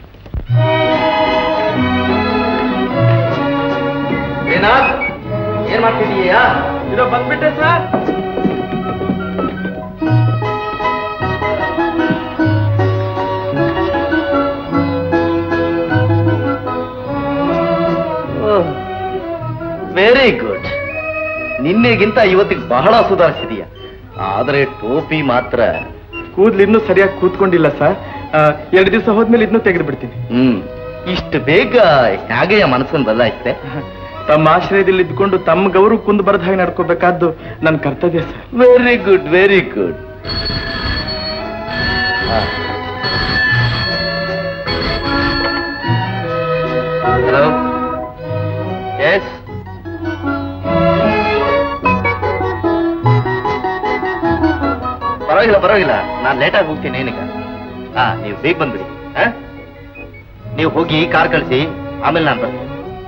Srinath ಏನ್ ಮಾಡ್ತಿದೀಯಾ ಇದು ಬಂದ್ಬಿಟ್ಟೆ ಸರ್ ವೆರಿ ಗುಡ್ ನಿನ್ನೆಗಿಂತ ಇವತ್ತಿಗೆ ಬಹಳ ಸುಧಾರಿಸಿದೀಯ ಆದ್ರೆ ಟೋಪಿ ಮಾತ್ರ ಕೂದ್ಲು ಇನ್ನೂ ಸರಿಯಾಗಿ ಕೂತ್ಕೊಂಡಿಲ್ಲ ಸರ್ ಎರಡು ದಿವಸ ಹೋದ್ಮೇಲೆ ಇದನ್ನು ತೆಗೆದು ಬಿಡ್ತೀನಿ ಹ್ಮ್ ಇಷ್ಟು ಬೇಗ ಹೇಗೆಯ ಮನಸ್ಸನ್ನು ಬದಲಾಯಿಸಿದೆ ತಮ್ಮ ಆಶ್ರಯದಲ್ಲಿ ಇದ್ಕೊಂಡು ತಮ್ಮ ಗೌರವ ಕುಂದು ಬರದ ಹಾಗೆ ನಡ್ಕೋಬೇಕಾದ್ದು ನನ್ನ ಕರ್ತವ್ಯ sir very good very good hello yes ಪರವಾಗಿಲ್ಲ ಪರವಾಗಿಲ್ಲ ನಾನು ಲೇಟಾಗಿ ಹೋಗ್ತೀನಿ ಏನೀಗ ಹಾ ನೀವು ಬೇಗ ಬಂದ್ಬಿಡಿ ಹಾ ನೀವು ಹೋಗಿ ಕಾರ್ ಕಳಿಸಿ ಆಮೇಲೆ ನಾನು ಬರ್ತೀನಿ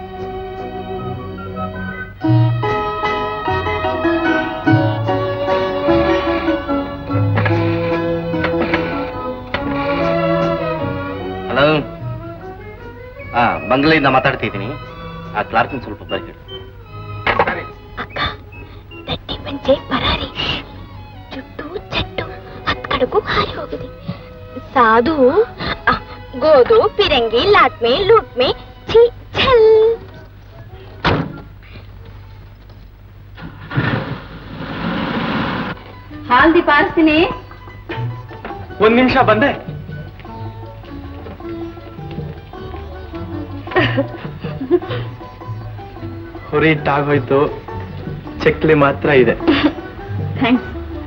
ಹಲೋ ಹಾ ಬಂಗ್ಲೆಯಿಂದ ಮಾತಾಡ್ತಿದ್ದೀನಿ ಆ ಕ್ಲಾರ್ಕಿನ್ ಸ್ವಲ್ಪ ಬರೀ ಅಕ್ಕ ತಟ್ಟಿ ಪಂಚೆ ಪರಾರಿ ಜುಟ್ಟು ಚಟ್ಟು ಹತ್ ಕಡೆಗೂ ಹಾರಿ ಹೋಗಿದೆ ಸಾಧು ಆ, ಗೋದು ಪಿರಂಗಿ ಲಾಟ್ಮೆ ಲೂಟ್ಮೆ ಛೀ ಛಲ್ ಹಾಲ್ದಿ ಪಾರಿಸ್ತೀನಿ ಒಂದ್ ನಿಮಿಷ ಬಂದೆ ಹುರಿಟ್ಟಾಗೋಯ್ತು ಚಕ್ಲಿ ಮಾತ್ರ ಇದೆ ಥ್ಯಾಂಕ್ಸ್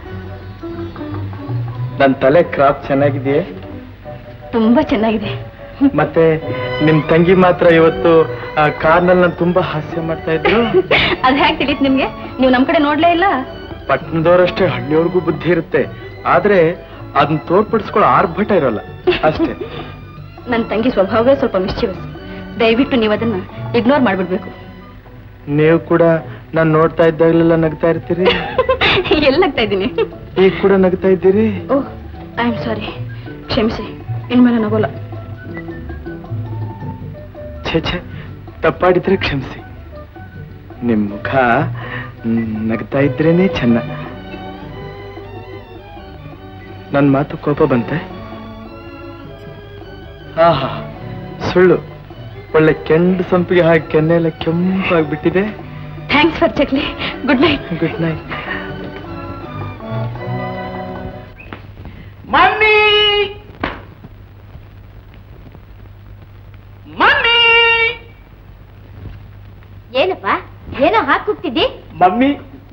ನನ್ನ ತಲೆ ಕ್ರಾಪ್ ಚೆನ್ನಾಗಿದೆಯೇ ತುಂಬಾ ಚೆನ್ನಾಗಿದೆ ಮತ್ತೆ ನಿಮ್ ತಂಗಿ ಮಾತ್ರ ಇವತ್ತು ಆ ಕಾರ್ನಲ್ಲಿ ನಾನು ತುಂಬಾ ಹಾಸ್ಯ ಮಾಡ್ತಾ ಇದ್ರು ಅದ್ ಹೇಗ್ ತಿಳಿತ್ ನಿಮ್ಗೆ ನೀವು ನಮ್ ಕಡೆ ನೋಡ್ಲೇ ಇಲ್ಲ ಪಟ್ಟಣದವರಷ್ಟೇ ಹಳ್ಳಿಯವ್ರಿಗೂ ಬುದ್ಧಿ ಇರುತ್ತೆ ಆದ್ರೆ ಅದನ್ನ ತೋರ್ಪಡಿಸ್ಕೊಳ್ಳೋ ಆರ್ಭಟ ಇರೋಲ್ಲ ಅಷ್ಟೇ ನನ್ ತಂಗಿ ಸ್ವಭಾವವೇ ಸ್ವಲ್ಪ ಮಿಸ್ಚಿವಸ್ ದಯವಿಟ್ಟು ನೀವು ಅದನ್ನ ಇಗ್ನೋರ್ ಮಾಡ್ಬಿಡ್ಬೇಕು ನೀವು ಕೂಡ ನಾನ್ ನೋಡ್ತಾ ಇದ್ದಾಗಲೆಲ್ಲ ನಗ್ತಾ ಇರ್ತೀರಿ ಎಲ್ಲಾಗ್ತಾ ಇದ್ದೀನಿ ಈಗ ಕೂಡ ನಗ್ತಾ ಇದ್ದೀರಿ ಓಹ್ ಐ ಆಮ್ ಸಾರಿ ಕ್ಷಮಿಸಿ ಇನ್ಮೇಲೆ ನಗೋಲ್ಲ ಛೇ ಛೇ ತಪ್ಪಾಡಿದ್ರೆ ಕ್ಷಮಿಸಿ ನಿಮ್ ಮುಖ ಮ್, ನಗ್ತಾ ಇದ್ರೇನೆ ಚೆನ್ನ ನನ್ ಮಾತು ಕೋಪ ಬಂತೆ ಆಹಾ ಸುಳ್ಳು ಒಳ್ಳೆ ಕೆಂಡು ಸಂಪಿಗೆ ಹಾಕಿ ಕೆನ್ನೆ ಎಲ್ಲ ಕೆಂಪಾಗ್ಬಿಟ್ಟಿದೆ thanks for chakli good night good night mummy mummy ಏನಪ್ಪ ಏನೋ ಹಾಕುತ್ತಿದ್ದಿ mummy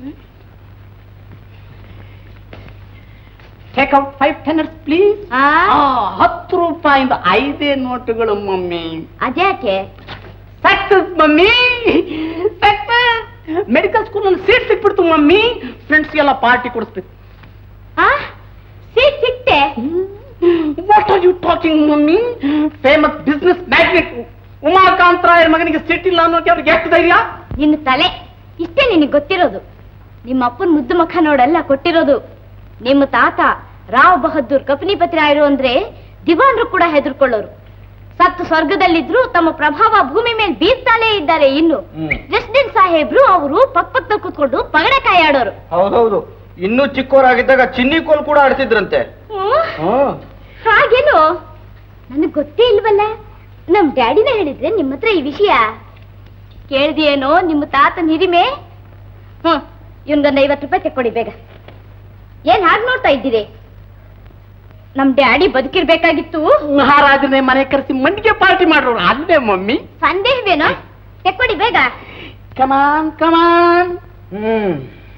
take out five tenners please ಆ ಹತ್ತು ರೂಪಾಯಿಂದ ಐದೇ ನೋಟುಗಳು ಮಮ್ಮಿ ಅದ್ಯಾಕೆ ಸಕ್ಸಸ್ ಮಮ್ಮಿ ಸಕ್ಸಸ್ ಮೆಡಿಕಲ್ ಸ್ಕೂಲಲ್ಲಿ ಸೀಟ್ ಸಿಕ್ಬಿಡ್ತು ಮಮ್ಮಿ ಫ್ರೆಂಡ್ಸ್ಗೆಲ್ಲ ಪಾರ್ಟಿ ಕೊಡಿಸ್ಬೇಕು ಆ ಸೀಟ್ ಸಿಕ್ತೆ what are you talking mummy famous business magnate Umakant ರಾಯರ್ ಮಗನಿಗೆ ಸೀಟ್ ಇಲ್ಲ ಅನ್ನೋಕೆ ಅವ್ರಿಗೆ ಎಷ್ಟು ಧೈರ್ಯ ನಿನ್ನ ತಲೆ ಇಷ್ಟೇ ನಿನಗೆ ಗೊತ್ತಿರೋದು ನಿಮ್ಮ ಅಪ್ಪನ ಮುದ್ದು ಮುಖ ನೋಡಲ್ಲ ಕೊಟ್ಟಿರೋದು ನಿಮ್ಮ ತಾತ ರಾವ್ ಬಹದ್ದೂರ್ ಕಪನಿಪತಿ ರಾಯರು ಅಂದ್ರೆ ದಿವಾನ್ರು ಕೂಡ ಹೆದರ್ಕೊಳ್ಳೋರು ಸತ್ತು ಸ್ವರ್ಗದಲ್ಲಿದ್ರು ತಮ್ಮ ಪ್ರಭಾವ ಭೂಮಿ ಮೇಲೆ ಬೀರ್ತಾಲೇ ಇದ್ದಾರೆ ಇನ್ನು ಪ್ರೆಸಿಡೆಂಟ್ ಸಾಹೇಬ್ರು ಅವರು ಪಕ್ಕಪಕ್ಕದಲ್ಲಿ ಕೂತ್ಕೊಂಡು ಪಗಡೆ ಕಾಯಾಡೋರು ಹೌದೌದು ಇನ್ನೂ ಚಿಕ್ಕವರಾಗಿದ್ದಾಗ ಚಿನ್ನಿ ಕೋಲ್ ಕೂಡ ಆಡ್ತಿದ್ರಂತೆ ಹ್ಮ್? ಹಾಗೇನು ನನಗ್ ಗೊತ್ತೇ ಇಲ್ವಲ್ಲ ನಮ್ ಡ್ಯಾಡಿನ ಹೇಳಿದ್ರೆ ನಿಮ್ಮ ಹತ್ರ ಈ ವಿಷಯ ಕೇಳ್ದಿಯೇನೋ ನಿಮ್ಮ ತಾತನ ಹಿರಿಮೆ ಹ್ಮ್ ಇವನ್ಗೊಂದು ಐವತ್ತು ರೂಪಾಯಿ ತೆಕ್ಕೊಡಿ ಬೇಗ ಏನ್ ಹಾಗೆ ನೋಡ್ತಾ ಇದ್ದೀರಿ ನಮ್ ಡ್ಯಾಡಿ ಬದುಕಿರ್ಬೇಕಾಗಿತ್ತು ಮಹಾರಾಜನೇ ಮನೆ ಕರೆಸಿ ಮಂಡಿಗೆ ಪಾರ್ಟಿ ಮಾಡೋರು ಅಲ್ಲೇ ಮಮ್ಮಿ ಸಂದೇಹವೇನೋ ತೆಕ್ಕೊಡಿ ಬೇಗ ಕಮಾನ್ ಕಮಾನ್ ಹ್ಮ್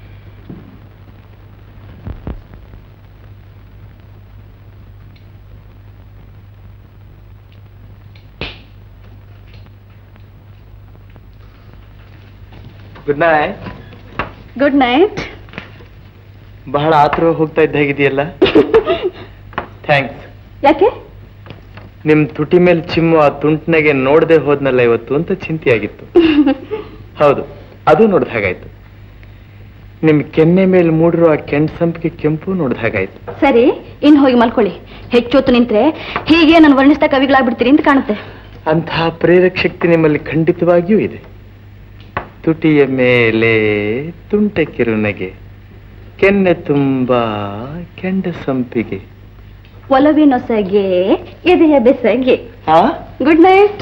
ಗುಡ್ ನೈಟ್ ಗುಡ್ ನೈಟ್ ಬಹಳ ಆತರ ಹೋಗ್ತಾ ಇದ್ದ ಹೇಗಿದೆಯಲ್ಲ ಥ್ಯಾಂಕ್ಸ್ ಯಾಕೆ ನಿಮ್ ತುಟಿ ಮೇಲೆ ಚಿಮ್ಮು ಆ ತುಂಟ್ನಾಗೆ ನೋಡದೆ ಹೋದ್ನಲ್ಲ ಇವತ್ತು ಅಂತ ಚಿಂತೆಯಾಗಿತ್ತು ಹೌದು ಅದು ನೋಡ್ದ ಹಾಗಾಯ್ತು ನಿಮ್ ಕೆನ್ನೆ ಮೇಲೆ ಮೂಡಿರೋ ಆ ಕೆಂಡ್ ಸಂಪಿಗೆ ಕೆಂಪು ನೋಡ್ದ ಹಾಗಾಯ್ತು ಸರಿ ಇನ್ ಹೋಗಿ ಮಲ್ಕೊಳ್ಳಿ ಹೆಚ್ಚೊತ್ತು ನಿಂತ್ರೆ ಹೀಗೆ ನಾನು ವರ್ಣಿಸ್ತಾ ಕವಿಗಳಾಗ್ಬಿಡ್ತೀರಿ ಅಂತ ಕಾಣುತ್ತೆ ಅಂತಹ ಪ್ರೇರಕ ಶಕ್ತಿ ನಿಮ್ಮಲ್ಲಿ ಖಂಡಿತವಾಗಿಯೂ ಇದೆ ತುಟಿಯ ಮೇಲೆ ತುಂಟ ಕಿರುನಗೆ ಕೆನ್ನೆ ತುಂಬಾ ಕೆಂಡ ಸಂಪಿಗೆ ಒಲವಿನೊಸಗೆ ಎದೆಯ ಬೆಸಗೆ ಆ ಗುಡ್ ನೈಟ್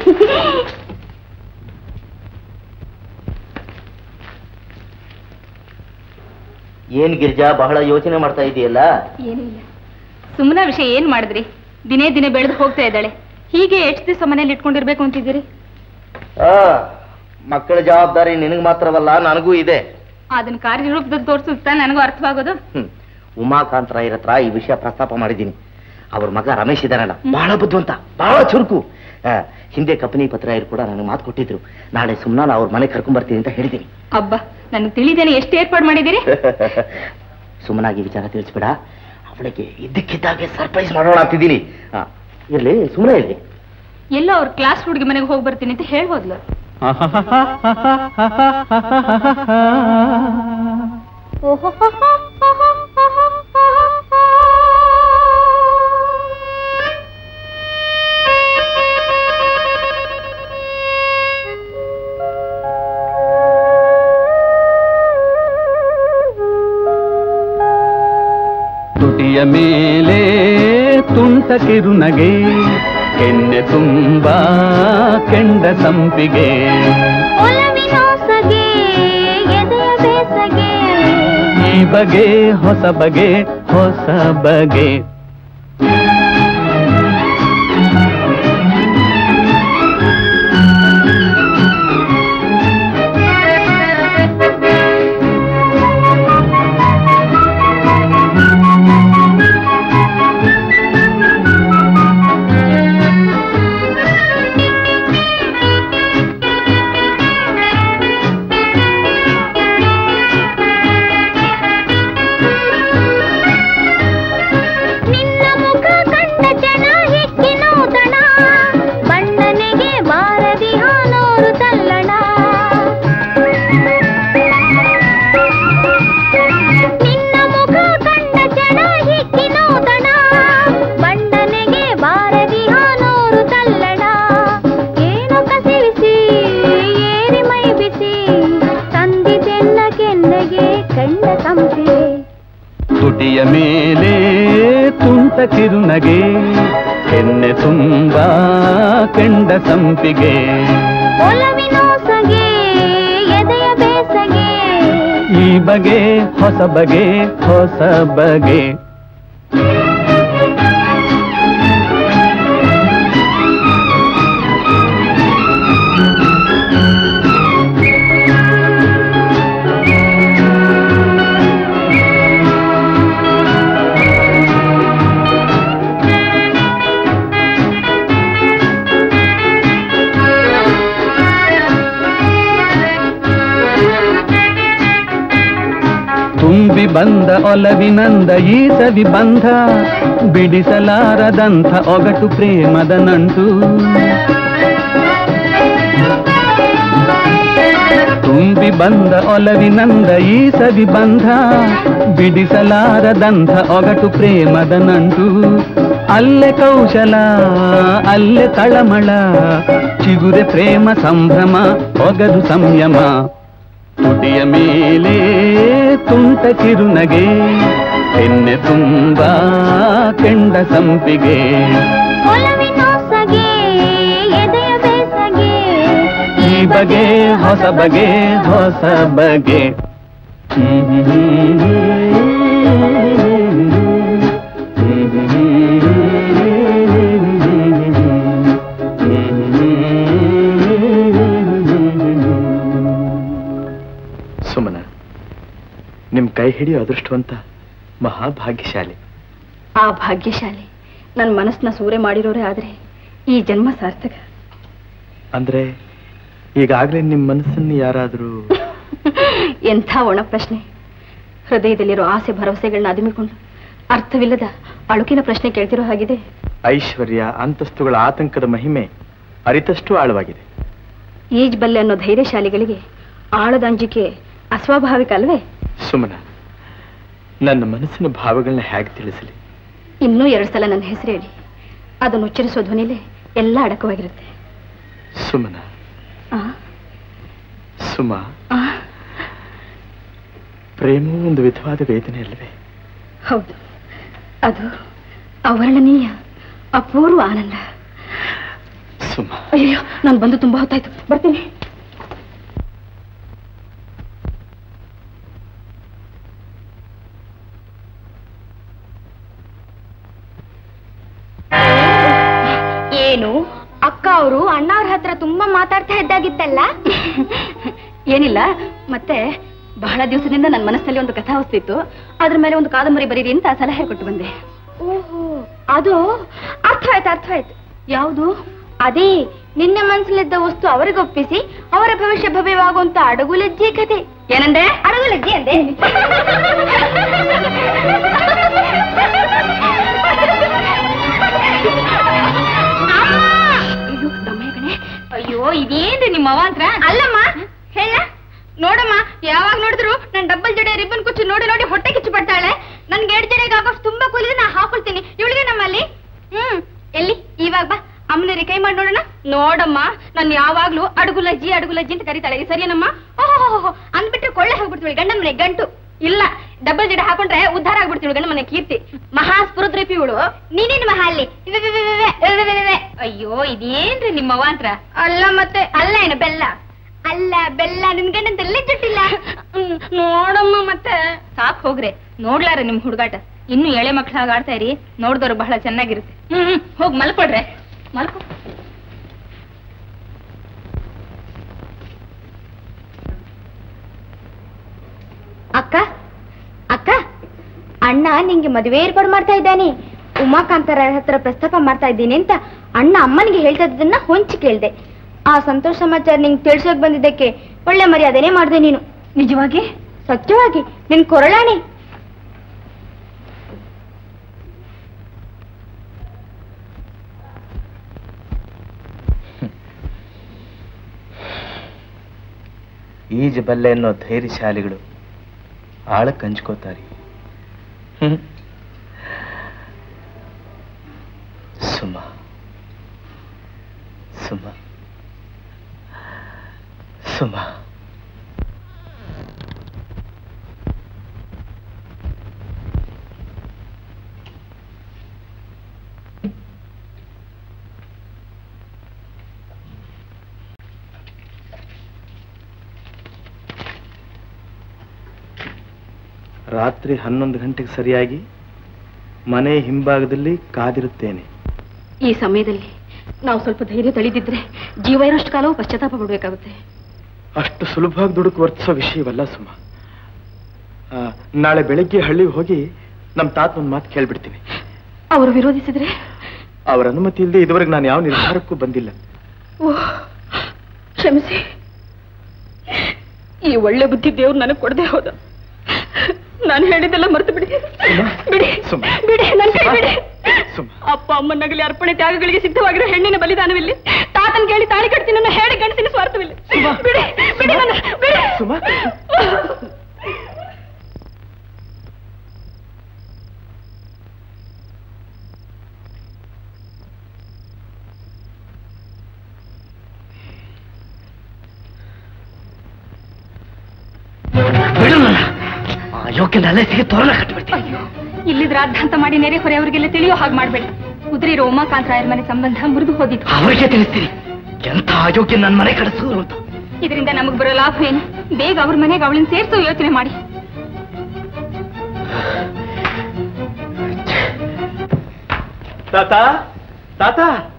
ಏನ್ ಗಿರ್ಜಾ ಬಹಳ ಯೋಚನೆ ಮಾಡ್ತಾ ಇದೆಯಲ್ಲ ಏನಿಲ್ಲ ಸುಮ್ಮನ ವಿಷಯ ಏನ್ ಮಾಡಿದ್ರಿ ದಿನೇ ದಿನೇ ಬೆಳೆದು ಹೋಗ್ತಾ ಇದ್ದಾಳೆ ಹೀಗೆ ಎಷ್ಟು ದಿವಸ ಮನೇಲಿ ಇಟ್ಕೊಂಡಿರ್ಬೇಕು ಅಂತಿದ್ದೀರಿ ಆ ಮಕ್ಕಳ ಜವಾಬ್ದಾರಿ ನಿನಗ್ ಮಾತ್ರವಲ್ಲ ನನಗೂ ಇದೆ ಅದನ್ನ ಕಾರ್ಯರೂಪದಲ್ಲಿ ತೋರಿಸುತ್ತಾ ನನಗೂ ಅರ್ಥವಾಗೋದು ಹ್ಮ್. ಉಮಾಕಾಂತ್ ರಾಯರ್ ಹತ್ರ ಈ ವಿಷಯ ಪ್ರಸ್ತಾಪ ಮಾಡಿದ್ದೀನಿ ಅವ್ರ ಮಗ ರಮೇಶ್ ಇದ್ದಾನಲ್ಲ ಬಹಳ ಬುದ್ಧಿವಂತ ಬಹಳ ಚುರುಕು ಆ, ಹಿಂದೆ ಕಪನಿ ಪತ್ರಾಯರು ಕೂಡ ನನಗೆ ಮಾತು ಕೊಟ್ಟಿದ್ರು ನಾಳೆ ಸುಮ್ಮನೆ ಅವ್ರ ಮನೆ ಕರ್ಕೊಂಡ್ ಬರ್ತೀನಿ ಅಂತ ಹೇಳಿದ್ದೀನಿ ಅಬ್ಬಾ ನನಗೆ ತಿಳಿದೇನೆ ಎಷ್ಟು ಏರ್ಪಾಡು ಮಾಡಿದ್ದೀರಿ ಸುಮ್ಮನಾಗಿ ವಿಚಾರ ತಿಳಿಸ್ಬೇಡ ಅವಳಿಗೆ ಇದ್ದಕ್ಕಿದ್ದಾಗೆ ಸರ್ಪ್ರೈಸ್ ಮಾಡೋಣ ಅಂತಿದ್ದೀನಿ ಆ, ಇರ್ಲಿ ಸುಮ್ಮನೆ ಇರ್ಲಿ ಎಲ್ಲೋ ಅವ್ರ ಕ್ಲಾಸ್ ಹುಡುಗಿ ಮನೆಗೆ ಹೋಗಿ ಬರ್ತೀನಿ ಅಂತ ಹೇಳ್ಬೋದ್ಲು ತುಟಿಯ ಮೇಲೆ ತುಂಟ ಕಿರುನಗೆ ಕೆನ್ನೆ ತುಂಬಾ ಕೆಂಡ ಸಂಪಿಗೆ ಒಲವಿನೋಸಗೆ ಎದೆಯ ಬೇಸಗೆ ಈ ಬಗೆ ಹೊಸ ಬಗೆ ಹೊಸ ಬಗೆ ನಿನ್ನ ಮುಖ ಕಂಡ ಜನ ಹಿಕ್ಕಿನೋದಣ ಬಣ್ಣನೆಗೆ ಬಾರದಿ ಹಾನೋರು ತಲ್ಲಣ ನಿನ್ನ ಮುಖ ಕಂಡ ಜನ ಹಿಕ್ಕಿನೋದಣ ಬಣ್ಣನೆಗೆ ಬಾರದಿ ಹಾನೋರು ತಲ್ಲಣ ಏನು ಕಸಿವಿಸಿ ಏರಿ ಮೈ ಬಿಸಿ ತಂದಿದೆನ್ನ ಕೆನ್ನೆಗೆ ಕಂಡ ಸಂಪಿಗೆ ತುಟಿಯ ಮೇಲೆ ತುಂಟ ಕಿರುನಗೆ ಕೆನ್ನೆ ತುಂಬಾ ಕೆಂಡ ಸಂಪಿಗೆ ಒಲವಿನೋಸಗೆ ಎದೆಯ ಬೇಸಗೆ ಈ ಬಗೆ ಹೊಸ ಬಗೆ ಹೊಸ ಬಗೆ ತುಂಬಿ ಬಂದ ಒಲವಿನಂದ ಈ ಸವಿ ಬಂಧ ಬಿಡಿಸಲಾರದಂಥ ಒಗಟು ಪ್ರೇಮದ ನಂಟು ತುಂಬಿ ಬಂದ ಒಲವಿನಂದ ಈ ಸವಿ ಬಂಧ ಬಿಡಿಸಲಾರದಂಥ ಒಗಟು ಪ್ರೇಮದ ನಂಟು ಅಲ್ಲೆ ಕೌಶಲ ಅಲ್ಲೆ ತಳಮಳ ಚಿಗುರೆ ಪ್ರೇಮ ಸಂಭ್ರಮ ಒಗದು ಸಂಯಮ ತುಟಿಯ ಮೇಲೆ ತುಂಟ ಕಿರುನಗೆ ಎಣ್ಣೆ ತುಂಬಾ ಕೆಂಡ ಸಂಪಿಗೆ ಒಲವಿನೋಸಗೆ ಎದೆಯ ಬೇಸಗೆ ಈ ಬಗೆ ಹೊಸ ಬಗೆ ಹೊಸ ಬಗೆ ಸುಮನ ನಿಮ್ ಕೈ ಹಿಡಿಯೋ ಅದೃಷ್ಟವಂತ ಮಹಾಭಾಗ್ಯಶಾಲಿ ಆ ಭಾಗ್ಯಶಾಲಿ ನನ್ನ ಮನಸ್ಸನ್ನ ಸೂರೆ ಮಾಡಿರೋರೇ ಆದ್ರೆ ಈ ಜನ್ಮ ಸಾರ್ಥಕ ಅಂದ್ರೆ ಈಗಾಗಲೇ ನಿಮ್ ಮನಸ್ಸನ್ನು ಯಾರಾದ್ರೂ ಎಂಥ ಒಣ ಪ್ರಶ್ನೆ ಹೃದಯದಲ್ಲಿರೋ ಆಸೆ ಭರವಸೆಗಳನ್ನ ಅದುಮಿಕೊಂಡು ಅರ್ಥವಿಲ್ಲದ ಅಳುಕಿನ ಪ್ರಶ್ನೆ ಕೇಳ್ತಿರೋ ಹಾಗಿದೆ ಐಶ್ವರ್ಯ ಅಂತಸ್ತುಗಳ ಆತಂಕದ ಮಹಿಮೆ ಅರಿತಷ್ಟು ಆಳವಾಗಿದೆ ಈಜ್ ಬಲ್ಲೆ ಅನ್ನೋ ಧೈರ್ಯಶಾಲಿಗಳಿಗೆ ಆಳದ ಅಂಜಿಕೆ ಅಸ್ವಾಭಾವಿಕ ಅಲ್ವೇ ಸುಮನ ನನ್ನ ಮನಸ್ಸಿನ ಭಾವಗಳನ್ನ ಹೇಗೆ ತಿಳಿಸಲಿ ಇನ್ನೂ ಎರಡು ಸಲ ನನ್ನ ಹೆಸರು ಹೇಳಿ ಅದನ್ನು ಉಚ್ಚರಿಸೋ ಧ್ವನಿಲೇ ಎಲ್ಲ ಅಡಕವಾಗಿರುತ್ತೆ ಸುಮನ ಆ ಸುಮಾ ಪ್ರೇಮವೂ ಒಂದು ವಿಧವಾದ ವೇದನೆ ಅಲ್ಲವೇ ಹೌದು ಅದು ಅವರ್ಣನೀಯ ಅಪೂರ್ವ ಆನಂದ ಸುಮಾ ಅಯ್ಯೋ ನಾನು ಬಂದು ತುಂಬಾ ಹೊತ್ತಾಯ್ತು ಬರ್ತೀನಿ ಏನು ಅಕ್ಕ ಅವರು ಅಣ್ಣ ಅವ್ರ ಹತ್ರ ತುಂಬಾ ಮಾತಾಡ್ತಾ ಇದ್ದಾಗಿತ್ತಲ್ಲ ಏನಿಲ್ಲ ಮತ್ತೆ ಬಹಳ ದಿವಸದಿಂದ ನನ್ನ ಮನಸ್ಸಲ್ಲಿ ಒಂದು ಕಥಾ ವಸ್ತಿತ್ತು ಅದ್ರ ಮೇಲೆ ಒಂದು ಕಾದಂಬರಿ ಬರೀರಿ ಅಂತ ಸಲಹೆ ಕೊಟ್ಟು ಬಂದೆ ಓಹೋ ಅದು ಅರ್ಥವಾಯ್ತು ಅರ್ಥವಾಯ್ತು ಯಾವುದು ಅದೇ ನಿನ್ನ ಮನಸ್ಸಲ್ಲಿದ್ದ ವಸ್ತು ಅವರಿಗೊಪ್ಪಿಸಿ ಅವರ ಭವಿಷ್ಯ ಭವ್ಯವಾಗುವಂತ ಅಡಗುಲಜ್ಜಿ ಕತೆ ಏನಂದೆ ಅಡಗುಲಜ್ಜಿ ಅಂದೆ ಅಯ್ಯೋ ದಮ್ಮಯ್ಯ ಕಣೆ ಅಯ್ಯೋ ಇದೇನ್ರಿ ನಿಮ್ಮ ಅವಾಂತ್ರ ಅಲ್ಲಮ್ಮ ಹೇಳ ನೋಡಮ್ಮ ಯಾವಾಗ ನೋಡಿದ್ರು ನನ್ ಡಬ್ಬಲ್ ಜಡೆ ರಿಬ್ಬನ್ ಕುಚ್ಚು ನೋಡಿ ನೋಡಿ ಹೊಟ್ಟೆ ಕಿಚ್ಚು ಪಡ್ತಾಳೆ ನನ್ಗೆ ಎರಡು ಜಡೆಗೆ ಆಗೋಷ್ಟು ತುಂಬಾ ಕೂಲಿದೆ ನಾ ಹಾಕೊಳ್ತೀನಿ ಇವಳಿಗೆ ನಮ್ಮಲ್ಲಿ ಹ್ಮ್ ಎಲ್ಲಿ ಇವಾಗ ಬಾ ಅಮ್ಮನರಿ ಕೈ ಮಾಡಿ ನೋಡೋಣ ನೋಡಮ್ಮ ನಾನು ಯಾವಾಗ್ಲೂ ಅಡುಗುಲಜ್ಜಿ ಅಡುಗುಲಜ್ಜಿ ಅಂತ ಕರೀತಾಳೆ ಇದು ಸರಿನಮ್ಮ ಓಹೋ ಅಂದ್ಬಿಟ್ರೆ ಕೊಳ್ಳೆ ಹೋಗ್ಬಿಡ್ತೀವಿ ಗಂಡನ ಮನೆ ಗಂಟು ಇಲ್ಲ ಡಬ್ಬಲ್ ಜಡೆ ಹಾಕೊಂಡ್ರೆ ಉದ್ಧಾರ ಆಗ್ಬಿಡ್ತೀವಿ ಗಂಡ ಮನೆ ಕೀರ್ತಿ ಮಹಾ ಸ್ಫುರದ್ರಿಪಿ ಇವಳು ನೀನೇನು ಮಹಾ ಅಲ್ಲಿ ಇವೆ, ಇವೆ, ಇವೆ, ಇವೆ, ಇವೆ, ಇವೆ, ಇವೆ. ಅಯ್ಯೋ ಇದೇನ್ರಿ ನಿಮ್ಮ ಅವಾಂತ್ರ ಅಲ್ಲ ಮತ್ತೆ ಅಲ್ಲ ಏನು ಬೆಲ್ಲ ಅಲ್ಲ ಬೆಲ್ಲ ನಿನ್ ಗಂಡಂತೆಲ್ಲ ಜುಟ್ಟಿಲ್ಲ ಹ್ಮ್, ನೋಡಮ್ಮ ಮತ್ತೆ ಸಾಕ್ ಹೋಗ್ರೆ ನೋಡ್ಲಾರ ನಿಮ್ ಹುಡುಗಾಟ ಇನ್ನು ಎಳೆ ಮಕ್ಳಾಗ ಆಡ್ತಾ ಇರಿ ನೋಡ್ದವ್ರು ಬಹಳ ಚೆನ್ನಾಗಿರುತ್ತೆ ಹ್ಮ್ ಹ್ಮ್, ಹೋಗ್ ಮಲ್ಕೊಡ್ರೆ ಮಲ್ಕೊ ಅಕ್ಕ ಅಕ್ಕ ಅಣ್ಣ ನಿಂಗೆ ಮದುವೆ ಏರ್ಪಾಡು ಮಾಡ್ತಾ ಇದ್ದಾನೆ ಉಮಾಕಾಂತರ ಹತ್ರ ಪ್ರಸ್ತಾಪ ಮಾಡ್ತಾ ಇದ್ದೀನಿ ಅಂತ ಅಣ್ಣ ಅಮ್ಮನಿಗೆ ಹೇಳ್ತಾ ಇದ್ದದನ್ನ ಹೊಂಚಿ ಕೇಳ್ದೆ ಆ ಸಂತೋಷ ಸಮಾಚಾರ ನಿಂಗೆ ತಿಳ್ಸೋಕ್ ಬಂದಿದ್ದಕ್ಕೆ ಒಳ್ಳೆ ಮರ್ಯಾದೆನೇ ಮಾಡ್ದೆ ನೀನು ನಿಜವಾಗಿ ಸತ್ಯವಾಗಿ ನಿನ್ ಕೊರಳಾಣಿ ಈಜಬಲ್ಲೆ ಅನ್ನೋ ಧೈರ್ಯಶಾಲಿಗಳು ಆಳಕ್ಕೆ ಹಂಚ್ಕೋತಾರೆ ಹ್ಮ್. ಸುಮ ಸುಮ ಸುಮ ರಾತ್ರಿ ಹನ್ನೊಂದು ಗಂಟೆಗೆ ಸರಿಯಾಗಿ ಮನೆ ಹಿಂಭಾಗದಲ್ಲಿ ಕಾದಿರುತ್ತೇನೆ ಈ ಸಮಯದಲ್ಲಿ ನಾವು ಸ್ವಲ್ಪ ಧೈರ್ಯ ತಳಿದಿದ್ರೆ ಜೀವ ಇರೋಷ್ಟು ಕಾಲವೂ ಪಶ್ಚಾತ್ತಾಪ ಪಡ್ಬೇಕಾಗುತ್ತೆ ಅಷ್ಟು ಸುಲಭವಾಗಿ ದುಡುಕು ವರ್ತಿಸೋ ವಿಷಯವಲ್ಲ ಸುಮ ಆ, ನಾಳೆ ಬೆಳಗ್ಗೆ ಹಳ್ಳಿಗೆ ಹೋಗಿ ನಮ್ಮ ತಾತ ಒಂದು ಮಾತು ಕೇಳ್ಬಿಡ್ತೀನಿ ಅವರು ವಿರೋಧಿಸಿದ್ರೆ ಅವರ ಅನುಮತಿ ಇಲ್ಲದೆ ಇದುವರೆಗೆ ನಾನು ಯಾವ ನಿರ್ಧಾರಕ್ಕೂ ಬಂದಿಲ್ಲ ಓಹ್ ಕ್ಷಮಿಸಿ ಈ ಒಳ್ಳೆ ಬುದ್ಧಿ ದೇವ್ರು ನನಗೆ ಕೊಡದೆ ಹೋದ ನಾನು ಹೇಳಿದ್ದೆಲ್ಲ ಮರೆತು ಬಿಡಿ ಬಿಡಿ ಸುಮ ಬಿಡಿ ನನ್ ಕೈ ಬಿಡಿ ಸುಮ ಅಪ್ಪ ಅಮ್ಮನಗಲಿ ಅರ್ಪಣೆ ತ್ಯಾಗಗಳಿಗೆ ಸಿದ್ಧವಾಗಿರೋ ಹೆಣ್ಣಿನ ಬಲಿದಾನವಿಲ್ಲಿ ತಾತನ್ ಕೇಳಿ ತಾಳಿ ಕಟ್ತೀನಿ ಅನ್ನೋ ಹೇಳಿ ಗಂಡಸಿನ ಸ್ವಾರ್ಥವಿಲ್ಲ ಬಿಡಿ ಬಿಡಿ ನನ್ನ ಬಿಡಿ ಸುಮ ಯೋಗ್ಯನ ಅಲೆಸಿಗೆ ತೋರಣ ಕಟ್ಬಿಡ್ತೀನಿ ಇಲ್ಲಿದ್ರ ಅರ್ಧಾಂತ ಮಾಡಿ ನೆರೆ ಹೊರೆಯವರಿಗೆಲ್ಲ ತಿಳಿಯೋ ಹಾಗೆ ಮಾಡ್ಬೇಡಿ ಕುದುರಿರೋ ಉಮಾಕಾಂತರಾಯರ ಮನೆ ಸಂಬಂಧ ಮುರಿದು ಹೋದಿತ್ತು ಅವರಿಗೆ ತಿಳಿಸ್ತೀನಿ ಎಂಥ ಅಯೋಗ್ಯ ನನ್ನ ಮನೆ ಕಳಿಸಿದ್ರು ಅಂತ ಇದರಿಂದ ನಮಗ್ ಬರೋ ಲಾಭ ಏನು ಬೇಗ ಅವ್ರ ಮನೆಗೆ ಅವಳನ್ನ ಸೇರ್ಸೋ ಯೋಚನೆ ಮಾಡಿ ತಾತ ತಾತ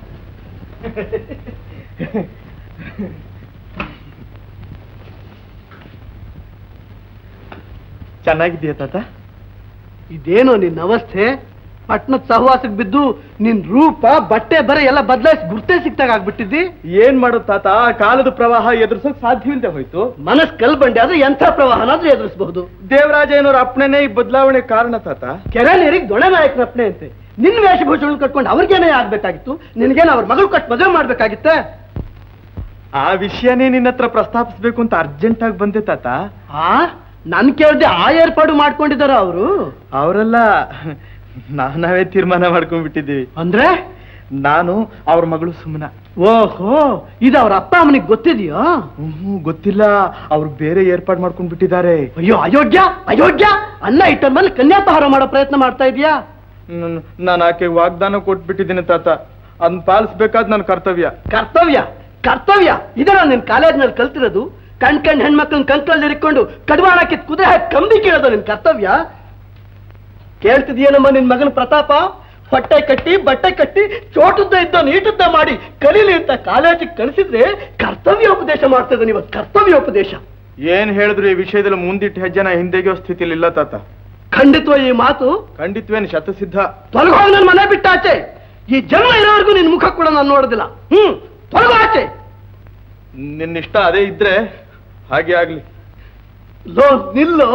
ಚೆನ್ನಾಗಿದೆಯಾ ತಾತ ಇದೇನೋ ನಿನ್ನ ಅವಸ್ಥೆ ಪಟ್ನದ ಸಹವಾಸಕ್ಕೆ ಬಿದ್ದು ನಿನ್ ರೂಪ ಬಟ್ಟೆ ಬರೆ ಎಲ್ಲ ಬದಲಾಯಿಸಿ ಗುರ್ತೇ ಸಿಕ್ತಾಗ ಆಗ್ಬಿಟ್ಟಿದ್ದಿ ಏನ್ ಮಾಡೋದು ತಾತ ಕಾಲದ ಪ್ರವಾಹ ಎದುರಿಸೋಕ್ ಸಾಧ್ಯವಿಲ್ಲದೆ ಹೋಯ್ತು ಮನಸ್ ಕಲ್ಬಂಡೆ ಆದ್ರೆ ಎಂಥ ಪ್ರವಾಹನಾದ್ರೂ ಎದುರಿಸಬಹುದು ದೇವರಾಜಯ್ಯನವ್ರ ಅಪ್ಪಣೆನೇ ಈ ಬದಲಾವಣೆ ಕಾರಣ ತಾತ ಕೆರೆ ನೀರಿಗೆ ದೊಣೆ ನಾಯಕನಪ್ಪನೆ ಅಂತೆ ನಿನ್ ವೇಷಭೂಷಣ ಕಟ್ಕೊಂಡು ಅವ್ರಿಗೇನೇ ಆಗ್ಬೇಕಾಗಿತ್ತು ನಿನ್ಗೇನು ಅವ್ರ ಮಗಳು ಕಟ್ ಮದುವೆ ಮಾಡ್ಬೇಕಾಗಿತ್ತ ಆ ವಿಷಯನೇ ನಿನ್ನ ಹತ್ರ ಪ್ರಸ್ತಾಪಿಸ್ಬೇಕು ಅಂತ ಅರ್ಜೆಂಟ್ ಆಗಿ ಬಂದೆ ತಾತ ಆ ನನ್ ಕೇಳ್ದೆ ಆ ಏರ್ಪಾಡು ಮಾಡ್ಕೊಂಡಿದಾರ ಅವರು ಅವರೆಲ್ಲ ನಾವ್ ನಾವೇ ತೀರ್ಮಾನ ಮಾಡ್ಕೊಂಡ್ಬಿಟ್ಟಿದ್ದೀವಿ ಅಂದ್ರೆ ನಾನು ಅವ್ರ ಮಗಳು ಸುಮ್ಮನ ಓಹೋ ಇದು ಅವ್ರ ಅಪ್ಪ ಅಮ್ಮನಿಗೆ ಗೊತ್ತಿದೆಯಾ ಹ್ಮ್ ಗೊತ್ತಿಲ್ಲ ಅವ್ರು ಬೇರೆ ಏರ್ಪಾಡ್ ಮಾಡ್ಕೊಂಡ್ ಬಿಟ್ಟಿದ್ದಾರೆ ಅಯ್ಯೋ ಅಯೋಗ್ಯ ಅಯೋಗ್ಯ ಅನ್ನ ಇಟ್ಟ ಮೇಲೆ ಕನ್ಯಾಪಹಾರ ಮಾಡೋ ಪ್ರಯತ್ನ ಮಾಡ್ತಾ ಇದೀಯಾ ನಾನು ಆಕೆ ವಾಗ್ದಾನ ಕೊಟ್ಬಿಟ್ಟಿದ್ದೀನಿ ತಾತ ಅದನ್ನ ಪಾಲಿಸ್ಬೇಕಾದ್ ನನ್ನ ಕರ್ತವ್ಯ ಕರ್ತವ್ಯ ಕರ್ತವ್ಯ ಇದರ ನಿನ್ ಕಾಲೇಜ್ನಲ್ಲಿ ಕಲ್ತಿರೋದು ಕಣ್ ಕಣ್ ಹೆಣ್ಮಕ್ಳನ್ನ ಕಂಕಳಲ್ಲಿ ಇಟ್ಕೊಂಡು ಕಡಿವಾಣ ಕಿತ್ ಕುದುರೆ ಹಾಕಿ ಕಂಬಿ ಕೇಳೋದು ನಿನ್ ಕರ್ತವ್ಯ ಕೇಳ್ತಿದ್ಯೇನಮ್ಮ ನಿನ್ ಮಗನ ಪ್ರತಾಪ ಹೊಟ್ಟೆ ಕಟ್ಟಿ ಬಟ್ಟೆ ಕಟ್ಟಿ ಚೋಟುದ್ದ ಇದ್ದ ನೀಟುದ್ದ ಮಾಡಿ ಕಲೀಲಿ ಅಂತ ಕಾಲೇಜಿಗೆ ಕಳಿಸಿದ್ರೆ ಕರ್ತವ್ಯೋಪದೇಶ ಮಾಡ್ತಿದ್ದ ನೀವು ಕರ್ತವ್ಯೋಪದೇಶ ಏನ್ ಹೇಳಿದ್ರು ಈ ವಿಷಯದಲ್ಲಿ ಮುಂದಿಟ್ಟು ಹೆಜ್ಜೆನ ಹಿಂದೆಗೆಯೋ ಸ್ಥಿತಿಲಿ ಇಲ್ಲ ತಾತ ಖಂಡಿತ ಈ ಮಾತು ಖಂಡಿತವೇನು ಶತಸಿದ್ಧ ತೊಲಗೋಗಿ ನನ್ನ ಮನೆ ಬಿಟ್ಟಾಚೆ ಈ ಜನ್ಮ ಇರೋವರೆಗೂ ನಿನ್ ಮುಖ ಕೂಡ ನಾನು ನೋಡೋದಿಲ್ಲ ಹ್ಮ್ ತೊಲಗೋ ಆಚೆ ನಿನ್ನಿಷ್ಟ ಅದೇ ಇದ್ರೆ ಹಾಗೆ ಆಗ್ಲಿ ಲೋ ನಿಲ್ಲೋ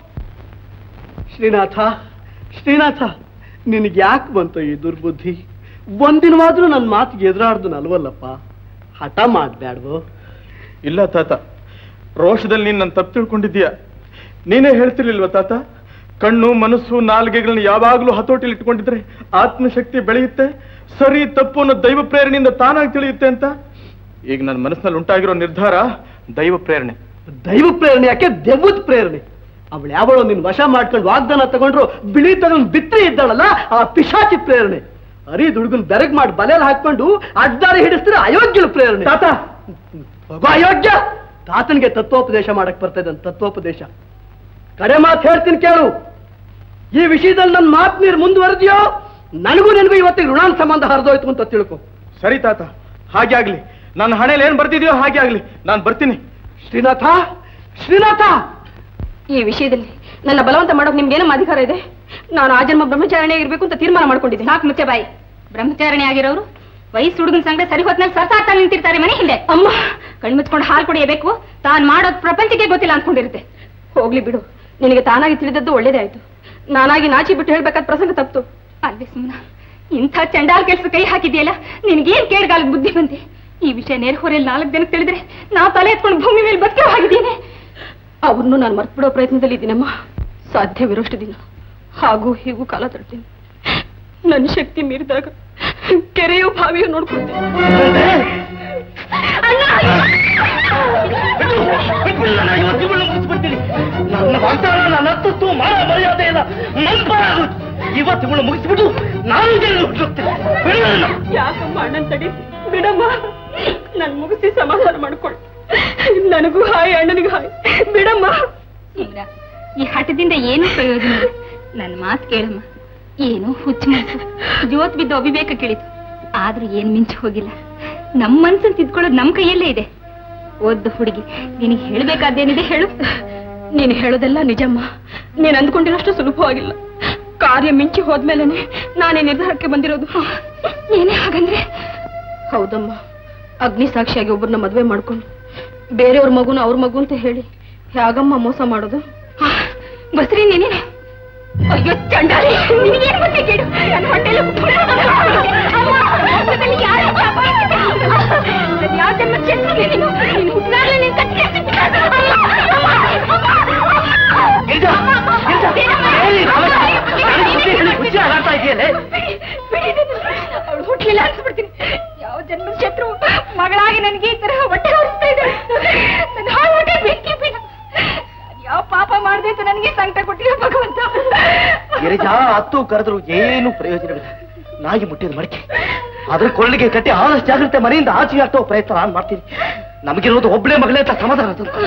ಶ್ರೀನಾಥ ಶ್ರೀನಾಥ ನಿನಗೆ ಯಾಕೆ ಬಂತು ಈ ದುರ್ಬುದ್ಧಿ ಒಂದಿನವಾದ್ರೂ ನನ್ನ ಮಾತಿಗೆ ಎದುರಾಡ್ದು ಅಲ್ವಲ್ಲಪ್ಪ ಹಠ ಮಾಡ್ಬ್ಯಾಡ್ವೋ ಇಲ್ಲ ತಾತ ರೋಷದಲ್ಲಿ ನೀನ್ ನನ್ನ ತಪ್ಪು ತಿಳ್ಕೊಂಡಿದ್ದೀಯ ನೀನೇ ಹೇಳ್ತಿರ್ಲಿಲ್ವ ತಾತ ಕಣ್ಣು ಮನಸ್ಸು ನಾಲ್ಗೆಗಳನ್ನ ಯಾವಾಗಲೂ ಹತೋಟಿಲಿ ಇಟ್ಕೊಂಡಿದ್ರೆ ಆತ್ಮಶಕ್ತಿ ಬೆಳೆಯುತ್ತೆ ಸರಿ ತಪ್ಪು ಅನ್ನೋ ದೈವ ಪ್ರೇರಣೆಯಿಂದ ತಾನಾಗಿ ತಿಳಿಯುತ್ತೆ ಅಂತ ಈಗ ನನ್ನ ಮನಸ್ಸಿನಲ್ಲಿ ಉಂಟಾಗಿರೋ ನಿರ್ಧಾರ ದೈವ ಪ್ರೇರಣೆ ದೈವ ಪ್ರೇರಣೆ ಯಾಕೆ ದೆವ್ವದ ಪ್ರೇರಣೆ ಅವಳು ಯಾವಳೋ ನಿನ್ ವಶ ಮಾಡ್ಕೊಂಡು ವಾಗ್ದಾನ ತಗೊಂಡ್ರು ಬಿಳಿ ತಗೊಂಡು ಬಿತ್ರಿ ಇದ್ದಾಳಲ್ಲ ಆ ಪಿಶಾಚಿ ಪ್ರೇರಣೆ ಅರಿ ದುಡ್ಗನ್ ಬೆರಗ್ ಮಾಡಿ ಬಲೆಯಲ್ಲಿ ಹಾಕೊಂಡು ಅಡ್ಡಾರಿ ಹಿಡಿಸ್ತಾರೆ ಅಯೋಗ್ಯನ ಪ್ರೇರಣೆ ತಾತ ಹೋಗೋ ಅಯೋಗ್ಯ ತಾತನಿಗೆ ತತ್ವೋಪದೇಶ ಮಾಡಕ್ ಬರ್ತದೆ ತತ್ವೋಪದೇಶ ಕಡೆ ಮಾತು ಹೇಳ್ತೀನಿ ಕೇಳು ಈ ವಿಷಯದಲ್ಲಿ ನನ್ನ ಮಾತು ನೀರು ಮುಂದುವರೆದಿಯೋ ನನಗೂ ನಿನಗೂ ಇವತ್ತಿಗೆ ಋಣಾನ್ ಸಂಬಂಧ ಹರಿದೋಯ್ತು ಅಂತ ತಿಳ್ಕೊ ಸರಿ ತಾತ ಹಾಗೆ ಆಗ್ಲಿ ನನ್ನ ಹಣೆಯಲ್ಲಿ ಏನ್ ಬರ್ತಿದ್ಯೋ ಹಾಗೆ ಆಗ್ಲಿ ನಾನು ಬರ್ತೀನಿ ಶ್ರೀನಾಥ ಶ್ರೀನಾಥ ಈ ವಿಷಯದಲ್ಲಿ ನನ್ನ ಬಲವಂತ ಮಾಡೋಕೆ ನಿಮ್ಗೇನಮ್ಮ ಅಧಿಕಾರ ಇದೆ ನಾನು ಆ ಜನ್ಮ ಬ್ರಹ್ಮಚಾರಣೆ ಇರಬೇಕು ಅಂತ ತೀರ್ಮಾನ ಮಾಡ್ಕೊಂಡಿದ್ದೀನಿ ಸಾಕು ಮುಚ್ಚೆ ಬಾಯಿ ಬ್ರಹ್ಮಚಾರಣೆ ಆಗಿರೋರು ವಯಸ್ಸು ಹುಡುಗನ ಸಂಗಡ ಸರಿ ಹೊತ್ನಲ್ಲಿ ಸರ್ಸಾಗ್ತಾ ನಿಂತಿರ್ತಾರೆ ಮನೆ ಹಿಂದೆ ಅಮ್ಮ ಕಣ್ಮುಚ್ಕೊಂಡು ಹಾಲು ಕುಡಿಯಬೇಕು ತಾನ್ ಮಾಡೋದ್ ಪ್ರಪಂಚಕ್ಕೆ ಗೊತ್ತಿಲ್ಲ ಅನ್ಕೊಂಡಿರುತ್ತೆ ಹೋಗ್ಲಿ ಬಿಡು ನಿನಗೆ ತಾನಾಗಿ ತಿಳಿದದ್ದು ಒಳ್ಳೇದೇ ಆಯ್ತು ನಾನಾಗಿ ನಾಚಿ ಬಿಟ್ಟು ಹೇಳ್ಬೇಕಾದ ಪ್ರಸಂಗ ತಪ್ತು ಅಲ್ವೇ ಸುಮ್ಮನ ಇಂಥ ಚಂಡಾಲ್ ಕೆಲಸ ಕೈ ಹಾಕಿದ್ಯಲ್ಲ ನಿನ್ಗೇನ್ ಕೇಳ್ಗಾಲದ ಬುದ್ಧಿ ಬಂತೆ ಈ ವಿಷಯ ನೇರ ಹೊರೆಯಲ್ಲಿ ನಾಲ್ಕು ಜನಕ್ಕೆ ತಿಳಿದ್ರೆ ನಾವು ತಲೆ ಎತ್ಕೊಂಡು ಭೂಮಿ ಮೇಲೆ ಬದುಕೋ ಆಗಿದ್ದೀನಿ ಅವ್ರನ್ನು ನಾನು ಮರ್ತ್ಬಿಡೋ ಪ್ರಯತ್ನದಲ್ಲಿ ಇದ್ದೀನಮ್ಮ ಸಾಧ್ಯವಿರೋಷ್ಟು ದಿನ ಹಾಗೂ ಹೀಗೂ ಕಾಲ ತಡ್ತೀನಿ ನನ್ನ ಶಕ್ತಿ ಮೀರಿದಾಗ ಕೆರೆಯೋ ಬಾವಿಯೋ ನೋಡ್ಕೊಳ್ತೀನಿ ನನ್ನ ವಾಗ್ದಾನ ನನ್ನ ಹತ್ತತ್ತು ಮಾನ ಮರ್ಯಾದೆ ಇಲ್ಲ ಮಂಪಾಗು ಇವತ್ತುಗಳು ಮುಗಿಸ್ಬಿಟ್ಟು ನಾನು ಜೈಲು ಹುಟ್ಟುತ್ತೇನೆ ಬಿಡು ನನ್ನ. ಯಾಕಮ್ಮ ಅಣ್ಣನ್ ತಡಿ ಬಿಡಮ್ಮ ನನ್ ಮುಗಿಸಿ ಸಮಾಧಾನ ಮಾಡ್ಕೊಳ್ ನನಗೂ ಹಾಯ್ ಅಣ್ಣನಿಗೂ ಹಾಯ್ ಬಿಡಮ್ಮ ಸುಮ್ನ ಈ ಹಠದಿಂದ ಏನು ಪ್ರಯೋಜನ ಇಲ್ಲ ನನ್ನ ಮಾತು ಕೇಳಮ್ಮ ಏನು ಹುಚ್ಚು ಮನಸ್ಸು ಜೋತ್ ಬಿದ್ದು ಅವಿವೇಕ ಕೇಳಿತು ಆದ್ರೂ ಏನ್ ಮಿಂಚು ಹೋಗಿಲ್ಲ ನಮ್ಮ ಮನ್ಸನ್ ತಿದ್ಕೊಳ್ಳೋದು ನಮ್ ಕೈಯಲ್ಲೇ ಇದೆ ಓದ್ದ ಹುಡುಗಿ ನಿನಗೆ ಹೇಳ್ಬೇಕಾದ್ದೇನಿದೆ ಹೇಳು ನೀನು ಹೇಳೋದೆಲ್ಲ ನಿಜಮ್ಮ ನೀನ್ ಅಂದ್ಕೊಂಡಿರೋಷ್ಟು ಸುಲಭವಾಗಿಲ್ಲ ಕಾರ್ಯ ಮಿಂಚಿ ಹೋದ್ಮೇಲೆನೆ ನಾನೇ ನಿರ್ಧಾರಕ್ಕೆ ಬಂದಿರೋದು ಏನೇ ಹಾಗಂದ್ರೆ ಹೌದಮ್ಮ ಅಗ್ನಿ ಸಾಕ್ಷಿಯಾಗಿ ಒಬ್ಬರನ್ನ ಮದ್ವೆ ಮಾಡ್ಕೊಂಡು ಬೇರೆಯವ್ರ ಮಗುನ ಅವ್ರ ಮಗು ಅಂತ ಹೇಳಿ ಹೇಗಮ್ಮ ಮೋಸ ಮಾಡೋದು ಬಸ್ರಿ ನೀನೇನೆ ಅಯ್ಯೋ ಚಂಡಾಲಿ ನಿನಗೇನ್ ಗೊತ್ತೇ ಕೇಳು ನನ್ನ ಹೊಟ್ಟೆಲಿ ಹುಟ್ಟುಬಿಡು. ಅಮ್ಮ, ನನ್ನಲ್ಲಿ ಯಾರೋ ಪಾಪ ಮಾಡಿದ. ನನ್ ಯಾವ ಜನ್ಮ ಚೆಲ್ಲಿಗೆ ನೀನು ನೀನು ಹುಟ್ಟಿದಾಗಲೇ ನೀನು ಕಟ್ಟಿಗೆ ಹಚ್ಚಿಬಿಟ್ಟ. ಅಮ್ಮ, ಅಮ್ಮ, ಅಮ್ಮ. ಗಿರಿಜಾ, ಗಿರಿಜಾ, ಏಯ್ ರಾಮಯ್ಯ, ನನಗೆ ಬುದ್ಧಿ ಹೇಳಿ ಬುದ್ಧಿ ಹಾಳಾಡ್ತಾ ಇದೆಯಲ್ಲೇ? ಅವಳು ಹುಟ್ಲಿಲ್ಲ ಅನ್ಸ್ಬಿಡ್ತೀನಿ ಯಾವ ಜನ್ಮದ ಶತ್ರು ಮಗಳಾಗಿ ನನಗೆ ಈ ತರ ಹೊಟ್ಟೆ ಹೊರಿಸ್ತಾ ಇದ್ದಾಳೆ ನನ್ನ ಹಾಳು ಹೊಟ್ಟೆ ಬೆಂಕಿ ಬೀಳ ಯಾವ ಪಾಪ ಮಾಡಿದೆ ಅಂತ ನನಗೆ ಸಂಕಟ ಕೊಟ್ಟಿರೋ ಭಗವಂತ ಗಿರಿಜಾ ಹತ್ತು ಕರೆದ್ರು ಏನು ಪ್ರಯೋಜನವಿಲ್ಲ ನಾಯಿ ಮುಟ್ಟಿದ ಮಡಿಕೆ ಅದ್ರ ಕೊಳ್ಳಿಗೆ ಕಟ್ಟಿ ಆದಷ್ಟು ಜಾಗ್ರತೆ ಮನೆಯಿಂದ ಆಚೆ ಹಾಕೋ ಪ್ರಯತ್ನ ನಾನು ಮಾಡ್ತೀನಿ ನಮಗಿರೋದು ಒಬ್ಬಳೇ ಮಗಳೇ ಅಂತ ಸಮಾಧಾನ ತಂದ್ಕೊ.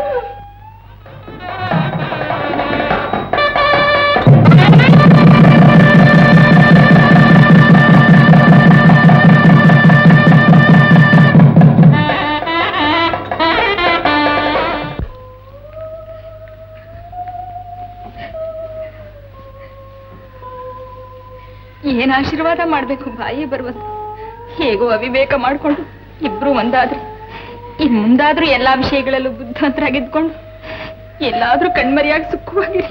ಏನ್ ಆಶೀರ್ವಾದ ಮಾಡ್ಬೇಕು ಬಾಯಿ ಬರುವಂತ ಹೇಗೋ ಅವಿವೇಕ ಮಾಡ್ಕೊಂಡು ಇಬ್ರು ಒಂದಾದ್ರು ಇನ್ ಮುಂದಾದ್ರೂ ಎಲ್ಲಾ ವಿಷಯಗಳಲ್ಲೂ ಬುದ್ಧಿವಂತರಾಗಿದ್ಕೊಂಡು ಎಲ್ಲಾದ್ರೂ ಕಣ್ಮರಿಯಾಗಿ ಸುಖವಾಗಿರಿ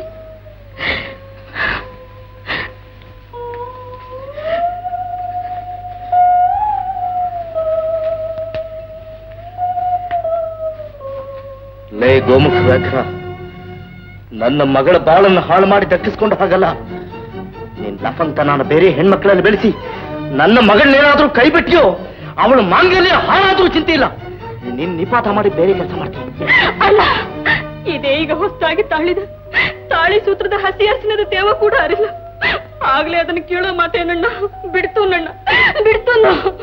ಲೇ ಗೋಮುಖ ವ್ಯಾಘ್ರ ನನ್ನ ಮಗಳ ಬಾಳನ್ನು ಹಾಳು ಮಾಡಿ ದಕ್ಕಿಸ್ಕೊಂಡು ಹಾಗಲ್ಲ ನೀನ್ ಲಫಂತ ನಾನು ಬೇರೆ ಹೆಣ್ಮಕ್ಳಲ್ಲಿ ಬೆಳೆಸಿ ನನ್ನ ಮಗಳನ್ನೇನಾದ್ರೂ ಕೈ ಬಿಟ್ಟಿಯೋ ಅವಳು ಮಾಂಗಲ್ಯ ಹಾಳಾದ್ರೂ ಚಿಂತೆ ಇಲ್ಲ ನಿನ್ ನಿಪಾತ ಮಾಡಿ ಬೇರೆ ಕೆಲಸ ಮಾಡ್ತೀನಿ ಅಲ್ಲ ಇದೇ ಈಗ ಹೊಸದಾಗಿ ತಾಳಿದ ತಾಳಿ ಸೂತ್ರದ ಹಸಿ ಹಸಿನದ ತೇವ ಕೂಡ ಅರಿಲ್ಲ ಆಗ್ಲೇ ಅದನ್ನ ಕೇಳೋ ಮಾತೇನಣ್ಣ ಬಿಡ್ತು ನನ್ನ ಬಿಡ್ತು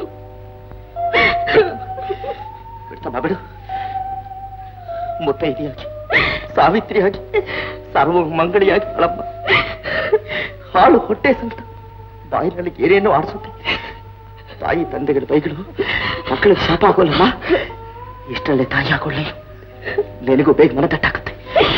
ಬಿಡ್ತಮ್ಮ ಬಿಡು ಮುತ್ತೈದೆಯಾಗಿ ಸಾವಿತ್ರಿಯಾಗಿ ಸರ್ವ ಮಂಗಳಿಯಾಗಿ ಅಳಮ್ಮ ಹಾಳು ಹೊಟ್ಟೆ ಸಂತ ಬಾಯಿನಲ್ಲಿ ಏನೇನೋ ಆಡಿಸುತ್ತೆ ತಾಯಿ ತಂದೆಗಳ ಬೈಗಳು ಮಕ್ಕಳಿಗೆ ಶಾಪ ಆಗೋಲ್ಲಮ್ಮ ಇಷ್ಟರಲ್ಲೇ ತಾಯಿ ಹಾಕೊಳ್ಳಿ ನಿನಗೂ ಬೇಗ ಮನ ತಟ್ಟಾಕತ್ತೆ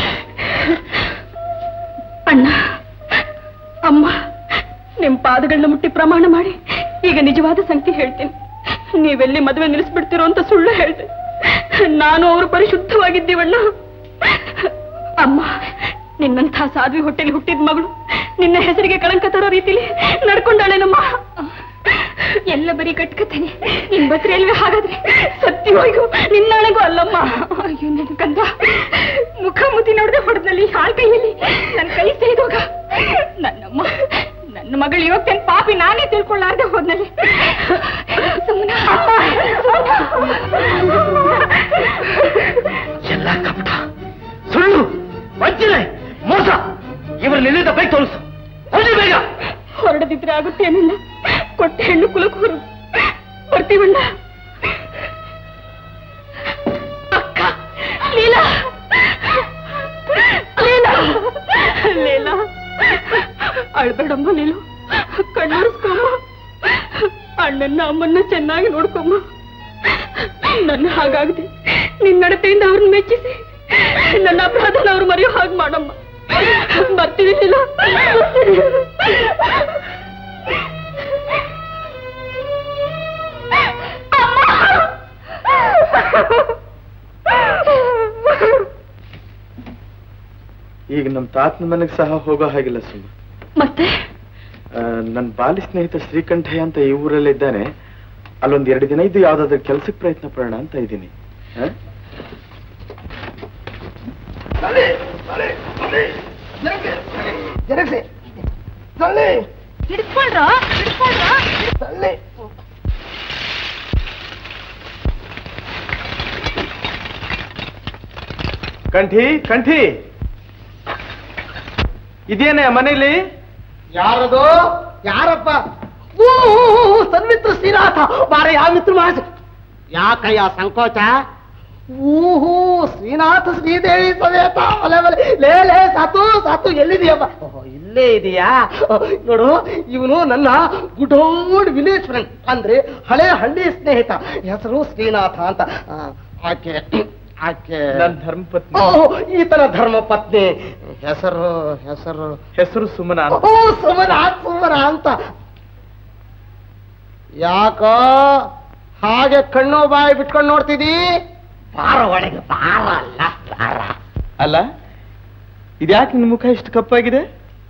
ಅಣ್ಣ ಅಮ್ಮ ನಿಮ್ ಪಾದಗಳನ್ನ ಮುಟ್ಟಿ ಪ್ರಮಾಣ ಮಾಡಿ ಈಗ ನಿಜವಾದ ಸಂಗತಿ ಹೇಳ್ತೀನಿ ನೀವೆಲ್ಲಿ ಮದುವೆ ನಿಲ್ಲಿಸ್ಬಿಡ್ತೀರೋ ಅಂತ ಸುಳ್ಳು ಹೇಳ್ದೆ ನಾನು ಅವರು ಪರಿಶುದ್ಧವಾಗಿದ್ದೀವಣ್ಣ ಅಮ್ಮ ನಿನ್ನಂಥ ಸಾಧ್ವಿ ಹೊಟ್ಟೆಲಿ ಹುಟ್ಟಿದ ಮಗಳು ನಿನ್ನ ಹೆಸರಿಗೆ ಕಳಂಕ ತರೋ ರೀತಿಲಿ ನಡ್ಕೊಂಡಾಳೇನಮ್ಮ ಎಲ್ಲ ಬರೀ ಕಟ್ಕತೇನೆ ನಿನ್ ಬತ್ರಿ ಅಲ್ವೇ ಹಾಗಾದ್ರೆ ಸತ್ಯವಾಗಿಗೂ ನಿನ್ನಾಣೆಗೂ ಅಲ್ಲಮ್ಮ ಅಯ್ಯೋ ನನ್ನ ಕಂದ ಮುಖ ಮುತಿ ನೋಡದೆ ಹೊಡೆದಲ್ಲಿ ಹಾಳ್ ಕೈಯಲ್ಲಿ ನನ್ನ ಕೈ ಸೇದೋಗ ನನ್ನಮ್ಮ ನನ್ನ ಮಗಳು ಇವತ್ತೇನ್ ಪಾಪಿ ನಾನೇ ತಿಳ್ಕೊಳ್ಳಾರ್ದೆ ಹೋದ್ನಲ್ಲಿ ಸುಮ್ಮನೆ ಎಲ್ಲ ಕಪಟ ಸುಳ್ಳು ವಂಚನೆ ಮೋಸ ಇವರು ನಿಲ್ಲಿಂದ ಬೈಕ್ ತೋರಿಸು ಹೊರಡಿ ಬೇಗ ಹೊರಡದಿದ್ರೆ ಆಗುತ್ತೇನಿಲ್ಲ ಕೊಟ್ಟೆ ಹೆಣ್ಣು ಕುಲಕೂರು ಬರ್ತೀವಣ್ಣ ಅಕ್ಕ ಲೀಲಾ ಲೀಲಾ ಲೀಲಾ ಅಳ್ಬೇಡಮ್ಮ ನೀನು ಕಣ್ಣುರಿಸ್ಕೊಮ್ಮ ಅಣ್ಣನ್ನ ಅಮ್ಮನ್ನ ಚೆನ್ನಾಗಿ ನೋಡ್ಕೊಮ್ಮ ನನ್ನ ಹಾಗಾಗದೆ ನಿನ್ನ ನಡತೆಯಿಂದ ಅವ್ರನ್ನ ಮೆಚ್ಚಿಸಿ ನನ್ನ ಅಪರಾಧನ ಅವ್ರು ಮರೆಯೋ ಹಾಗೆ ಮಾಡಮ್ಮ ಬರ್ತೀವಿ ಲೀಲಾ ಈಗ ನಮ್ಮ ತಾತನ ಮನೆಗೆ ಸಹ ಹೋಗೋ ಹಾಗಿಲ್ಲ ಸುಮ್ಮ ಮತ್ತೆ ನನ್ನ ಬಾಲಿ ಸ್ನೇಹಿತ ಶ್ರೀಕಂಠಯ್ಯ ಅಂತ ಈ ಊರಲ್ಲೇ ಇದ್ದಾನೆ ಅಲ್ಲೊಂದ್ ಎರಡು ದಿನ ಇದ್ದು ಯಾವ್ದಾದ್ರು ಕೆಲ್ಸಕ್ಕೆ ಪ್ರಯತ್ನ ಪಡೋಣ ಅಂತ ಇದ್ದೀನಿ ಆ? ಹಿಡ್ಕೊಳ್ರ ಹಿಡ್ಕೊಳ್ರ ಕಂಠಿ ಕಂಠಿ ಇದೇನೇ ಮನೇಲಿ ಯಾರದು ಯಾರಪ್ಪ ಓ ಸನ್ಮಿತ್ರ ಶ್ರೀನಾಥ ಬಾರ ಯಾವ ಮಿತ್ರ ಮಹಾಜ ಯಾಕಯ್ಯ ಸಂಕೋಚ ಊಹೂ ಶ್ರೀನಾಥ ಶ್ರೀದೇವಿ ಸಮೇತ ಒಲೆ ಒಲೆ ಲೇ ಲೇ ಸಾತು ಸಾತು ಎಲ್ಲಿದೆಯಪ್ಪ ಓಹೋ, ಇಲ್ಲೇ ಇದೆಯಾ ನೋಡು ಇವನು ನನ್ನ ಗುಡ್ ಓಲ್ಡ್ ವಿಲೇಜ್ ಫ್ರೆಂಡ್ ಅಂದ್ರೆ ಹಳೆ ಹಳ್ಳಿ ಸ್ನೇಹಿತ ಹೆಸರು ಶ್ರೀನಾಥ ಅಂತ ಆ, ಆಕೆ ಆಕೆ ನನ್ನ ಧರ್ಮಪತ್ನಿ ಓ ಈತನ ಧರ್ಮ ಪತ್ನಿ ಹೆಸರು ಹೆಸರು ಹೆಸರು ಸುಮನ ಅಂತ ಓ ಸುಮನ ಸುಮನ ಅಂತ ಯಾಕ ಹಾಗೆ ಕಣ್ಣು ಬಾಯಿ ಬಿಟ್ಕೊಂಡು ನೋಡ್ತಿದಿ ಬಾರ ಒಳಗೆ ಬಾರ ಅಲ್ಲ ಬಾರ ಅಲ್ಲ ಇದ್ಯಾಕೆ ನಿನ್ ಮುಖ ಇಷ್ಟು ಕಪ್ಪಾಗಿದೆ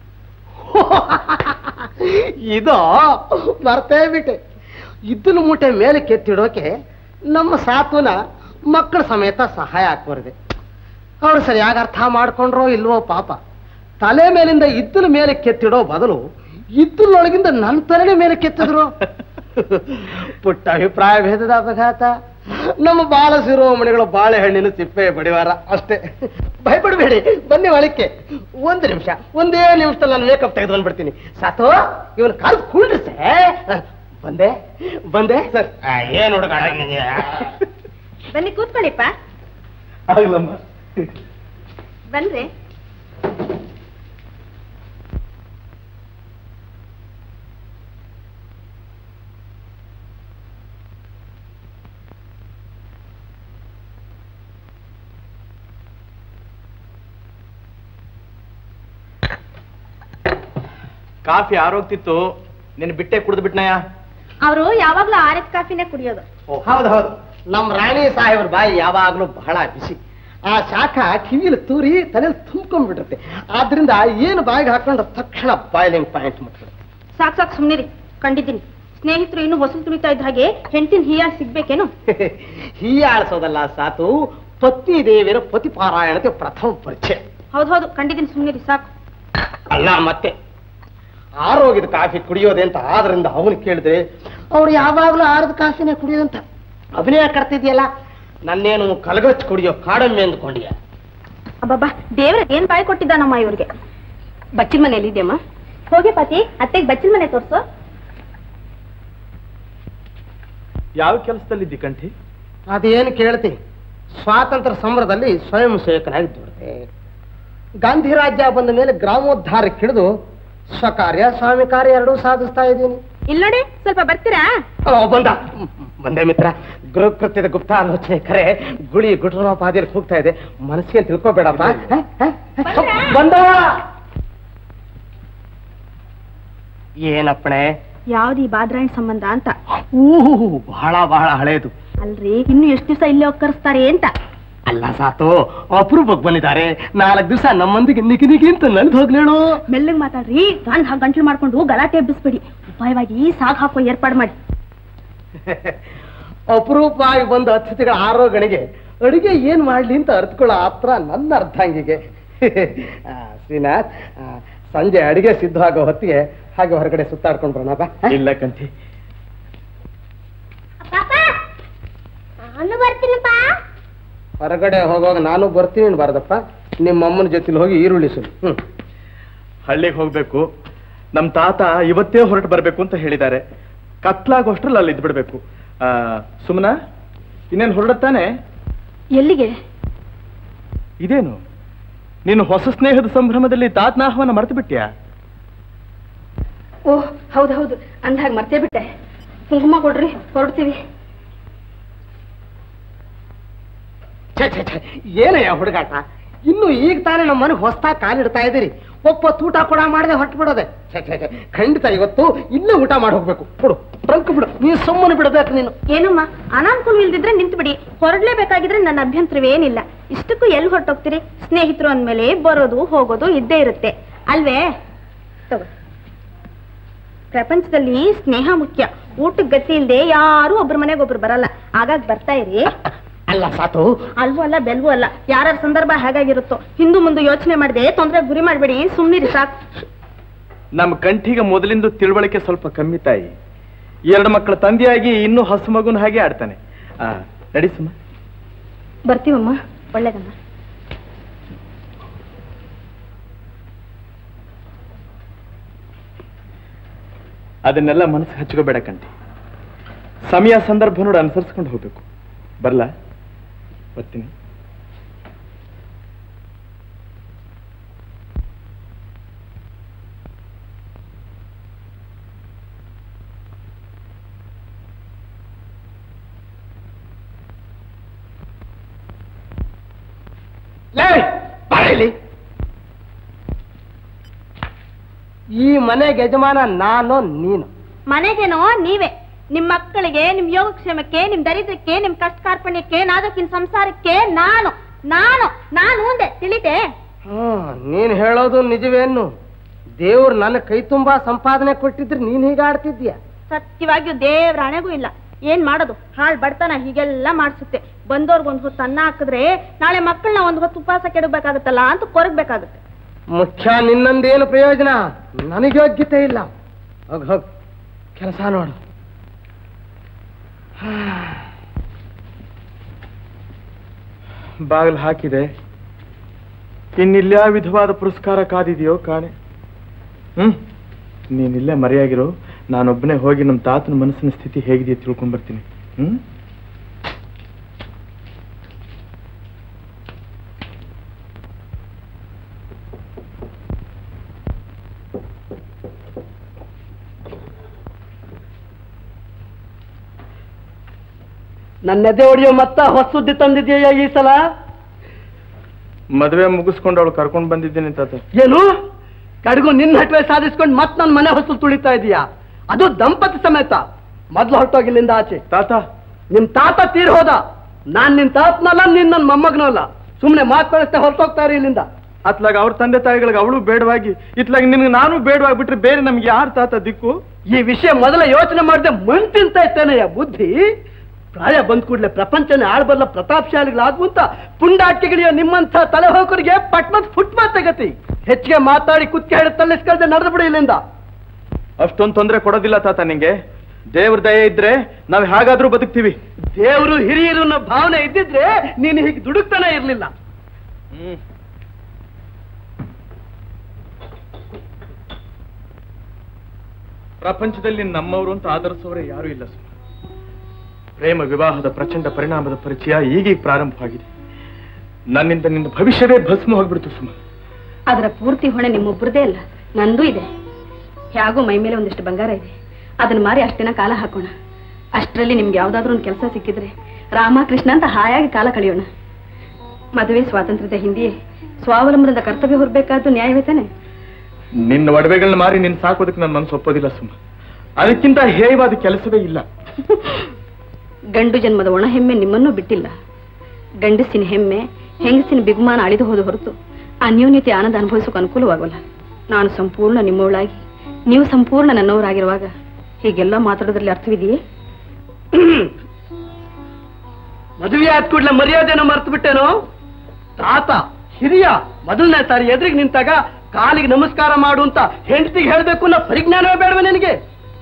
ಇದು ಮರ್ತೇ ಬಿಟ್ಟೆ ಇದ್ದನ ಮೂಟೆ ಮೇಲೆ ಕೆತ್ತಿಡೋಕೆ ನಮ್ಮ ಸಾತ್ವನ ಮಕ್ಕಳ ಸಮೇತ ಸಹಾಯ ಹಾಕ್ಬಾರ್ದೆ ಅವ್ರು ಸರಿಯಾಗಿ ಅರ್ಥ ಮಾಡ್ಕೊಂಡ್ರೋ ಇಲ್ವೋ ಪಾಪ ತಲೆ ಮೇಲಿಂದ ಇದ್ದನ ಮೇಲೆ ಕೆತ್ತಿಡೋ ಬದಲು ಇದ್ದನೊಳಗಿಂದ ನನ್ನ ತಲೆಯ ಮೇಲೆ ಕೆತ್ತಿದ್ರು ಪುಟ್ಟ ಅಭಿಪ್ರಾಯ ಭೇದದ ಅಪಘಾತ ನಮ್ಮ ಬಾಲ ಶಿರೋಮಣಿಗಳ ಬಾಳೆಹಣ್ಣಿನ ಸಿಪ್ಪೆ ಬಡಿವಾರ ಅಷ್ಟೇ ಭಯಪಡಬೇಡಿ ಬನ್ನಿ ಒಳಕ್ಕೆ ಒಂದು ನಿಮಿಷ ಒಂದೇ ನಿಮಿಷದಲ್ಲಿ ನಾನು ಮೇಕಪ್ ತೆಗೆದು ಬಂದ್ಬಿಡ್ತೀನಿ ಸಾತು ಇವನ್ ಕಾಲ್ ಕೂಡ್ರಿ ಸರ್ ಬಂದೆ ಬಂದೆ ಸರ್ ಏನ್ ಹುಡುಗ ಬನ್ನಿ ಕೂತ್ಕೊಳ್ಳಿಪ್ಪ ಆಗ್ಲಮ್ಮ ಬನ್ರಿ ಕಾಫಿ ಆರೋಗ್ತಿತ್ತು ನಿನ್ ಬಿಟ್ಟೆ ಕುಡಿದು ಬಿಟ್ನಯ್ಯ ಅವರು ಯಾವಾಗ್ಲೂ ಆರ್ ಎಸ್ ಕಾಫಿನೇ ಕುಡಿಯೋದು ಹೌದು ಹೌದು ನಮ್ ರಾಣಿ ಸಾಹೇಬ್ರ ಬಾಯಿ ಯಾವಾಗ್ಲೂ ಬಹಳ ಬಿಸಿ ಆ ಶಾಖ ಕಿವಿಲಿ ತೂರಿ ತಲೆಯಲ್ಲಿ ತುಂಬ್ಕೊಂಡ್ಬಿಡುತ್ತೆ ಆದ್ರಿಂದ ಏನು ಬಾಯಿಗೆ ಹಾಕೊಂಡ್ರೆ ತಕ್ಷಣ ಬಾಯ್ಲಿಂಗ್ ಪಾಯಿಂಟ್ ಮುಟ್ಬಿಡುತ್ತೆ ಸಾಕ್ ಸಾಕ್ ಸುಮ್ನಿರಿ ಕಂಡಿದ್ದೀನಿ ಸ್ನೇಹಿತರು ಇನ್ನು ಹೊಸಲು ತುಳಿತಾ ಇದ್ದ ಹಾಗೆ ಹೆಂಡತಿನ ಹೀಯಾಳ್ ಸಿಗ್ಬೇಕೇನು ಹೀಯಾಳಿಸೋದಲ್ಲ ಸಾತು ಪತ್ನಿ ದೇವಿಯರ ಪತಿಪಾರಾಯಣತೆ ಪ್ರಥಮ ಪರಿಚಯ ಹೌದು ಹೌದು ಕಂಡಿದ್ದೀನಿ ಸುಮ್ನಿರಿ ಸಾಕು ಅಲ್ಲ ಮತ್ತೆ ಆರೋಗ್ಯದ ಕಾಫಿ ಕುಡಿಯೋದೆ ಅಂತ ಆದ್ರಿಂದ ಅವನು ಕೇಳಿದ್ರೆ ಅವ್ರು ಯಾವಾಗಲೂ ಆರದ ಕಾಸಿನೇ ಕುಡಿಯೋದಂತ ಅಭಿನಯ ಕಟ್ತಿದ್ಯಲ್ಲ ನನ್ನೇನು ಕಲಗಚ್ಚ ಕುಡಿಯೋ ಕಾಡಮ್ಮೆ ಅಂದ್ಕೊಂಡಿಯ ಅಬ್ಬಬ್ಬಾ ದೇವ್ರ ಏನ್ ಬಾಯಿ ಕೊಟ್ಟಿದ್ದಾನಮ್ಮ ಇವ್ರಿಗೆ ಬಚ್ಚಿನ ಮನೇಲಿ ಇದೆಯಮ್ಮ ಹೋಗಿ ಪತಿ ಅತ್ತೆಗೆ ಬಚ್ಚಿನ ಮನೆ ತೋರ್ಸು ಯಾವ ಕೆಲಸದಲ್ಲಿದ್ದಿ ಕಂಠಿ ಅದೇನು ಕೇಳ್ತಿ ಸ್ವಾತಂತ್ರ್ಯ ಸಮರದಲ್ಲಿ ಸ್ವಯಂ ಸೇವಕನಾಗಿ ದುಡಿದೆ ಗಾಂಧಿ ರಾಜ್ಯ ಬಂದ ಮೇಲೆ ಗ್ರಾಮೋದ್ಧಾರಕ್ಕೆ ಹಿಡಿದು ಸ್ವಕಾರ್ಯ ಸ್ವಾಮಿ ಕಾರ್ಯ ಎರಡೂ ಸಾಧಿಸ್ತಾ ಇದ್ದೀನಿ ಇಲ್ಲಿ ನೋಡಿ ಸ್ವಲ್ಪ ಬರ್ತೀರಾ ಓ, ಬಂದ ಬಂದೆ ಮಿತ್ರ ಗೃಹಕೃತ್ಯದ ಗುಪ್ತ ಆಲೋಚನೆ ಕರೆ ಗುಳಿ ಗುಟ್ರೋಪಾದಿಯಲ್ಲಿ ಹೋಗ್ತಾ ಇದೆ ಮನಸ್ಸಿಗೆ ತಿಳ್ಕೊಬೇಡಪ್ಪ ಹ? ಹ? ಬಂದ ಏನಪ್ಪಣೆ ಯಾವ್ದು ಈ ಬಾದ್ರಾಯಣ್ ಸಂಬಂಧ ಅಂತ ಊಹು ಬಹಳ ಬಹಳ ಹಳೇದು ಅಲ್ರಿ ಇನ್ನು ಎಷ್ಟು ದಿವಸ ಇಲ್ಲೇ ಒಕ್ಕರಿಸ್ತಾರೆ ಅಂತ ಅಲ್ಲ ಸಾತು ಅಪರೂಪಕ್ಕೆ ಬಂದಿದ್ದಾರೆ ನಾಲ್ಕು ದಿವಸ ನಮ್ಮೊಂದಿಗೆ ನಿಗಿ ನಿಗಿ ಅಂತ ನಲ್ದು ಹೋಗ್ಲೇಳು ಮೆಲ್ಲಗ್ ಮಾತಾಡ್ರಿ ಗಂಡ್ ಹಾಗೆ ಗಂಟ್ಲು ಮಾಡ್ಕೊಂಡು ಗಲಾಟೆ ಎಬ್ಬಿಸ್ಬೇಡಿ ಉಪಾಯವಾಗಿ ಸಾಗ್ ಹಾಕೋ ಏರ್ಪಾಡು ಮಾಡಿ ಅಪರೂಪವಾಗಿ ಬಂದ ಅತಿಥಿಗಳ ಆರೋಗಣಿಗೆ ಅಡಿಗೆ ಏನ್ ಮಾಡ್ಲಿ ಅಂತ ಅರ್ಥಕೊಳ್ಳೋ ಆತ್ರ ನನ್ನ ಅರ್ಧಂಗಿಗೆ ಆ, ಶ್ರೀನಾಥ್ ಆ, ಸಂಜೆ ಅಡಿಗೆ ಸಿದ್ಧವಾಗೋ ಹೊತ್ತಿಗೆ ಹಾಗೆ ಹೊರಗಡೆ ಸುತ್ತಾಡ್ಕೊಂಡು ಬರೋಣ ಬಾ ಇಲ್ಲ ಕಂಠಿ ನಾನು ಬರ್ತೀನಪ್ಪ ಹೊರಗಡೆ ಹೋಗುವಾಗ ನಾನು ಬರ್ತೀನಿ ಬಾರದಪ್ಪ ನಿಮ್ಮ ಅಮ್ಮನ ಜೊತೆಲಿ ಹೋಗಿ ಈರುಳ್ಳಿ ಸುಲು ಹ್ಮ್ ಹಳ್ಳಿಗೆ ಹೋಗ್ಬೇಕು ನಮ್ ತಾತ ಇವತ್ತೇ ಹೊರಟು ಬರ್ಬೇಕು ಅಂತ ಹೇಳಿದ್ದಾರೆ ಕತ್ಲಾಗೋಷ್ಟ್ರಲ್ಲಿ ಅಲ್ಲಿ ಇದ್ಬಿಡ್ಬೇಕು ಆ, ಸುಮನ ಇನ್ನೇನು ಹೊರಡತ್ತಾನೆ ಎಲ್ಲಿಗೆ ಇದೇನು ನೀನು ಹೊಸ ಸ್ನೇಹದ ಸಂಭ್ರಮದಲ್ಲಿ ತಾತನ ಆಹ್ವಾನ ಮರೆತು ಬಿಟ್ಯಾ ಓ ಹೌದು ಹೌದು ಅಂದಾಗ ಮರ್ತೇ ಬಿಟ್ಟೆ ಕುಂಕುಮ ಕೊಡ್ರಿ ಹೊರಡ್ತೀವಿ ಛೆ, ಛೆ, ಛೆ, ಏನಯ್ಯ ಹುಡುಗಾಟ ಇನ್ನು ಈಗ ತಾನೇ ನಮ್ಮ ಮನೆಗೆ ಹೊಸ್ತಾ ಕಾಲಿಡ್ತಾ ಇದ್ದೀರಿ ಒಬ್ಬ ಊಟ ಕೂಡ ಮಾಡದೆ ಹೊಟ್ಟು ಬಿಡೋದೆ ಛೆ, ಛೆ, ಛೆ, ಖಂಡಿತ ಇವತ್ತು ಇಲ್ಲೇ ಊಟ ಮಾಡಿ ಹೋಗ್ಬೇಕು ಬಿಡು ಟ್ರಂಕ್ ಬಿಡು ನೀನು ಸುಮ್ಮನೆ ಬಿಡಬೇಕು ನೀನು ಏನಮ್ಮ ಅನಾನುಕೂಲ ಇಲ್ದಿದ್ರೆ ನಿಂತು ಬಿಡಿ ಹೊರಡ್ಲೇಬೇಕಾಗಿದ್ರೆ ನನ್ನ ಅಭ್ಯಂತರವೇನಿಲ್ಲ ಇಷ್ಟಕ್ಕೂ ಎಲ್ಲಿ ಹೊರಟೋಗ್ತೀರಿ ಸ್ನೇಹಿತರು ಅಂದ್ಮೇಲೆ ಬರೋದು ಹೋಗೋದು ಇದ್ದೇ ಇರುತ್ತೆ ಅಲ್ವೇ ತಗೋ ಪ್ರಪಂಚದಲ್ಲಿ ಸ್ನೇಹ ಮುಖ್ಯ ಊಟಕ್ಕೆ ಗತಿ ಇಲ್ಲದೆ ಯಾರು ಒಬ್ರ ಮನೆಗೆ ಒಬ್ರು ಬರಲ್ಲ ಆಗಾಗ ಬರ್ತಾ ಇರಿ ಅಲ್ಲ ಸಾತು ಅಲ್ವೂ ಅಲ್ಲ ಬೆಲ್ವೂ ಅಲ್ಲ ಯಾರ್ಯಾರ ಸಂದರ್ಭ ಹೇಗಾಗಿರುತ್ತೋ ಹಿಂದೂ ಮುಂದೆ ಯೋಚನೆ ಮಾಡದೆ ತೊಂದರೆ ಗುರಿ ಮಾಡಬೇಡಿ ಸುಮ್ಮನಿರಿ ಸಾಕು ನಮ್ಮ ಕಂಠಿಗೆ ಮೊದಲಿಂದ ತಿಳುವಳಿಕೆ ಸ್ವಲ್ಪ ಕಮ್ಮಿ ತಾಯಿ ಎರಡು ಮಕ್ಕಳ ತಂದೆಯಾಗಿ ಇನ್ನೂ ಹಸು ಮಗುನ ಹಾಗೆ ಆಡ್ತಾನೆ ಆ ನಡಿ ಸುಮ ಬರ್ತೀವಮ್ಮ ಒಳ್ಳೇದಮ್ಮ ಅದನ್ನೆಲ್ಲ ಮನಸ್ಸು ಹಚ್ಕೋಬೇಡ ಕಂಠಿ ಸಮಯ ಸಂದರ್ಭ ನೋಡಿ ಅನುಸರಿಸ್ಕೊಂಡು ಹೋಗ್ಬೇಕು ಬರ್ಲಾ ಬರ್ತೀನಿ ಲೇ, ಬಾರ ಇಲ್ಲಿ. ಈ ಮನೆಗೆ ಯಜಮಾನ ನಾನು ನೀನು ಮನೆಗೇನೋ ನೀವೇ ನಿಮ್ ಮಕ್ಕಳಿಗೆ ನಿಮ್ ಯೋಗಕ್ಷೇಮಕ್ಕೆ ನಿಮ್ ದರಿದ್ರಕ್ಕೆ ನಿಮ್ ಕಷ್ಟ ಕಾರ್ಪಣ್ಯಕ್ಕೆ ನಾದಕ್ಕಿನ ಸಂಸಾರಕ್ಕೆ ನಾನು ನಾನು ನಾನು ಅಂದೆ ತಿಳಿತೆ ಹ್ಮ್ ನೀನ್ ಹೇಳೋದು ನಿಜವೇನು ದೇವ್ರು ನನ್ನ ಕೈ ತುಂಬಾ ಸಂಪಾದನೆ ಕೊಟ್ಟಿದ್ರೆ ನೀನ್ ಹೀಗೆ ಆಡ್ತಿದ್ಯಾ ಸತ್ಯವಾಗಿಯೂ ದೇವ್ರ ಹಣೆಗೂ ಇಲ್ಲ ಏನ್ ಮಾಡೋದು ಹಾಳ್ ಬಡ್ತಾನ ಹೀಗೆಲ್ಲ ಮಾಡ್ಸುತ್ತೆ ಬಂದವ್ರಿಗೆ ಒಂದ್ ಹೊತ್ತು ಅನ್ನ ಹಾಕಿದ್ರೆ ನಾಳೆ ಮಕ್ಕಳನ್ನ ಒಂದ್ ಹೊತ್ತು ಉಪವಾಸ ಕೆಡಬೇಕಾಗತ್ತಲ್ಲ ಅಂತ ಕೊರಗ್ಬೇಕಾಗುತ್ತೆ ಮುಖ್ಯ ನಿನ್ನಂದೇನು ಪ್ರಯೋಜನ ನನಗೆ ಯೋಗ್ಯತೆ ಇಲ್ಲ ಹೋಗ್ ಹೋಗ್ ಕೆಲಸ ನೋಡು ಬಾಗಿಲು ಹಾಕಿದೆ ಇನ್ನಿಲ್ಯಾ ವಿಧವಾದ ಪುರಸ್ಕಾರ ಕಾದಿದೆಯೋ ಕಾಣೆ ಹ್ಮ್ ನೀನಿಲ್ಲೇ ಮರೆಯಾಗಿರೋ ನಾನೊಬ್ಬನೇ ಹೋಗಿ ನಮ್ಮ ತಾತನ ಮನಸ್ಸಿನ ಸ್ಥಿತಿ ಹೇಗಿದೆಯೋ ತಿಳ್ಕೊಂಡ್ ಬರ್ತೀನಿ ಹ್ಮ್ ನನ್ನ ಎದೆ ಹೊಡೆಯೋ ಮತ್ತ ಹೊಸ ಸುದ್ದಿ ತಂದಿದ್ಯಾ ಈ ಸಲ ಮದುವೆ ಮುಗಿಸ್ಕೊಂಡು ಅವಳು ಕರ್ಕೊಂಡು ಬಂದಿದ್ದೀನಿ ತಾತ ಏನು ಕಡೆಗೂ ನಿನ್ನ ಹಟ್ವೆ ಸಾಧಿಸ್ಕೊಂಡು ಮತ್ ನನ್ನ ಮನೆ ಹೊಸ ತುಳಿತಾ ಇದೀಯಾ ಅದು ದಂಪತಿ ಸಮೇತ ಮೊದ್ಲು ಹೊರಟೋಗಿಲ್ಲಿಂದ ಆಚೆ ತಾತ ನಿಮ್ ತಾತ ತೀರ್ ಹೋದ ನಾನ್ ನಿನ್ ತಾತನಲ್ಲ ನಿನ್ ನನ್ ಮೊಮ್ಮಗನಲ್ಲ ಸುಮ್ನೆ ಮಾತು ಕಳಿಸ್ತಾ ಹೊರಟೋಗ್ತಾರೆ ಇಲ್ಲಿಂದ ಅತ್ಲಾಗ ಅವ್ರ ತಂದೆ ತಾಯಿಗಳಿಗೆ ಅವಳು ಬೇಡವಾಗಿ ಇತ್ಲಾಗ ನಿನ್ಗೆ ನಾನು ಬೇಡವಾಗಿ ಬಿಟ್ರೆ ಬೇರೆ ನಮ್ಗೆ ಯಾರು ತಾತ ದಿಕ್ಕು ಈ ವಿಷಯ ಮೊದಲ ಯೋಚನೆ ಮಾಡದೆ ಮಣ್ ತಿಂತ ಇರ್ತೇನೆಯ ಬುದ್ಧಿ ಪ್ರಾಯ ಬಂದ್ ಕೂಡ್ಲೆ ಪ್ರಪಂಚನೇ ಆಳ್ಬಲ್ಲ ಪ್ರತಾಪಶಾಲಿಗಳಾಗುವಂತ ಪುಂಡಾಟಿಗಳಿಯೋ ನಿಮ್ಮಂಥ ತಲೆ ಹೋಕರಿಗೆ ಪಟ್ಮತ್ ಫುಟ್ಪಾತ್ ಗತಿ ಹೆಚ್ಚಿಗೆ ಮಾತಾಡಿ ಕುತ್ಕೆ ಹೇಳಿ ತಲ್ಲಿಸ್ಕಳ್ದೆ ನಡೆದು ಬಿಡಿ ಇಲ್ಲಿಂದ ಅಷ್ಟೊಂದು ತೊಂದರೆ ಕೊಡೋದಿಲ್ಲ ತಾತ ನಿಂಗೆ ದೇವ್ರ ದಯೆ ಇದ್ರೆ ನಾವ್ ಹೇಗಾದ್ರೂ ಬದುಕ್ತೀವಿ ದೇವರು ಹಿರಿಯರು ಅನ್ನೋ ಭಾವನೆ ಇದ್ದಿದ್ರೆ ನೀನು ಹೀಗೆ ದುಡುಕ್ತಾನೆ ಇರ್ಲಿಲ್ಲ ಪ್ರಪಂಚದಲ್ಲಿ ನಮ್ಮವರು ಅಂತ ಆಧರಿಸೋರೆ ಯಾರೂ ಇಲ್ಲ ಸುಮ ಪ್ರೇಮ ವಿವಾಹದ ಪ್ರಚಂಡ ಪರಿಣಾಮದ ಪರಿಚಯ ಈಗೀಗ ಪ್ರಾರಂಭವಾಗಿದೆ ನನ್ನಿಂದ ನಿನ್ನ ಭವಿಷ್ಯವೇ ಭಸ್ಮ ಹೋಗ್ಬಿಡ್ತು ಸುಮ ಅದರ ಪೂರ್ತಿ ಹೊಣೆ ನಿಮ್ಮೊಬ್ಬರದೇ ಅಲ್ಲ ನಂದೂ ಇದೆ ಹೇಗೂ ಮೈ ಮೇಲೆ ಒಂದಿಷ್ಟು ಬಂಗಾರ ಇದೆ ಅದನ್ನ ಮಾರಿ ಅಷ್ಟು ದಿನ ಕಾಲ ಹಾಕೋಣ ಅಷ್ಟರಲ್ಲಿ ನಿಮ್ಗೆ ಯಾವ್ದಾದ್ರೂ ಒಂದು ಕೆಲಸ ಸಿಕ್ಕಿದ್ರೆ ರಾಮ ಕೃಷ್ಣ ಅಂತ ಹಾಯಾಗಿ ಕಾಲ ಕಳೆಯೋಣ ಮದುವೆ ಸ್ವಾತಂತ್ರ್ಯದ ಹಿಂದೆಯೇ ಸ್ವಾವಲಂಬನದ ಕರ್ತವ್ಯ ಹೊರಬೇಕಾದ್ದು ನ್ಯಾಯವೇ ತಾನೆ ನಿನ್ನ ಒಡವೆಗಳನ್ನ ಮಾರಿ ನಿನ್ನ ಸಾಕೋದಕ್ಕೆ ನನ್ನ ಮನಸ್ಸು ಒಪ್ಪೋದಿಲ್ಲ ಸುಮ ಅದಕ್ಕಿಂತ ಹೇಯವಾದ ಕೆಲಸವೇ ಇಲ್ಲ ಗಂಡು ಜನ್ಮದ ಒಣ ಹೆಮ್ಮೆ ನಿಮ್ಮನ್ನೂ ಬಿಟ್ಟಿಲ್ಲ ಗಂಡಸಿನ ಹೆಮ್ಮೆ ಹೆಂಗಸಿನ ಬಿಗುಮಾನ ಅಳಿದು ಹೋದ ಹೊರತು ಅನ್ಯೋನ್ಯತೆ ಆನಂದ ಅನುಭವಿಸೋಕೆ ಅನುಕೂಲವಾಗಲ್ಲ ನಾನು ಸಂಪೂರ್ಣ ನಿಮ್ಮವಳಾಗಿ ನೀವು ಸಂಪೂರ್ಣ ನನ್ನವರಾಗಿರುವಾಗ ಹೀಗೆಲ್ಲ ಮಾತಾಡೋದ್ರಲ್ಲಿ ಅರ್ಥವಿದೆಯೇ ಮದುವೆ ಆದ ಕೂಡಲೇ ಮರ್ಯಾದೆನ ಮರ್ತು ಬಿಟ್ಟೇನೋ ತಾತ ಹಿರಿಯ ಮೊದಲನೇ ಸಾರಿ ಎದುರಿಗೆ ನಿಂತಾಗ ಕಾಲಿಗೆ ನಮಸ್ಕಾರ ಮಾಡು ಅಂತ ಹೆಂಡತಿಗೆ ಹೇಳ್ಬೇಕು ಅನ್ನೋ ಪರಿಜ್ಞಾನವೇ ಬೇಡವ ನಿನಗೆ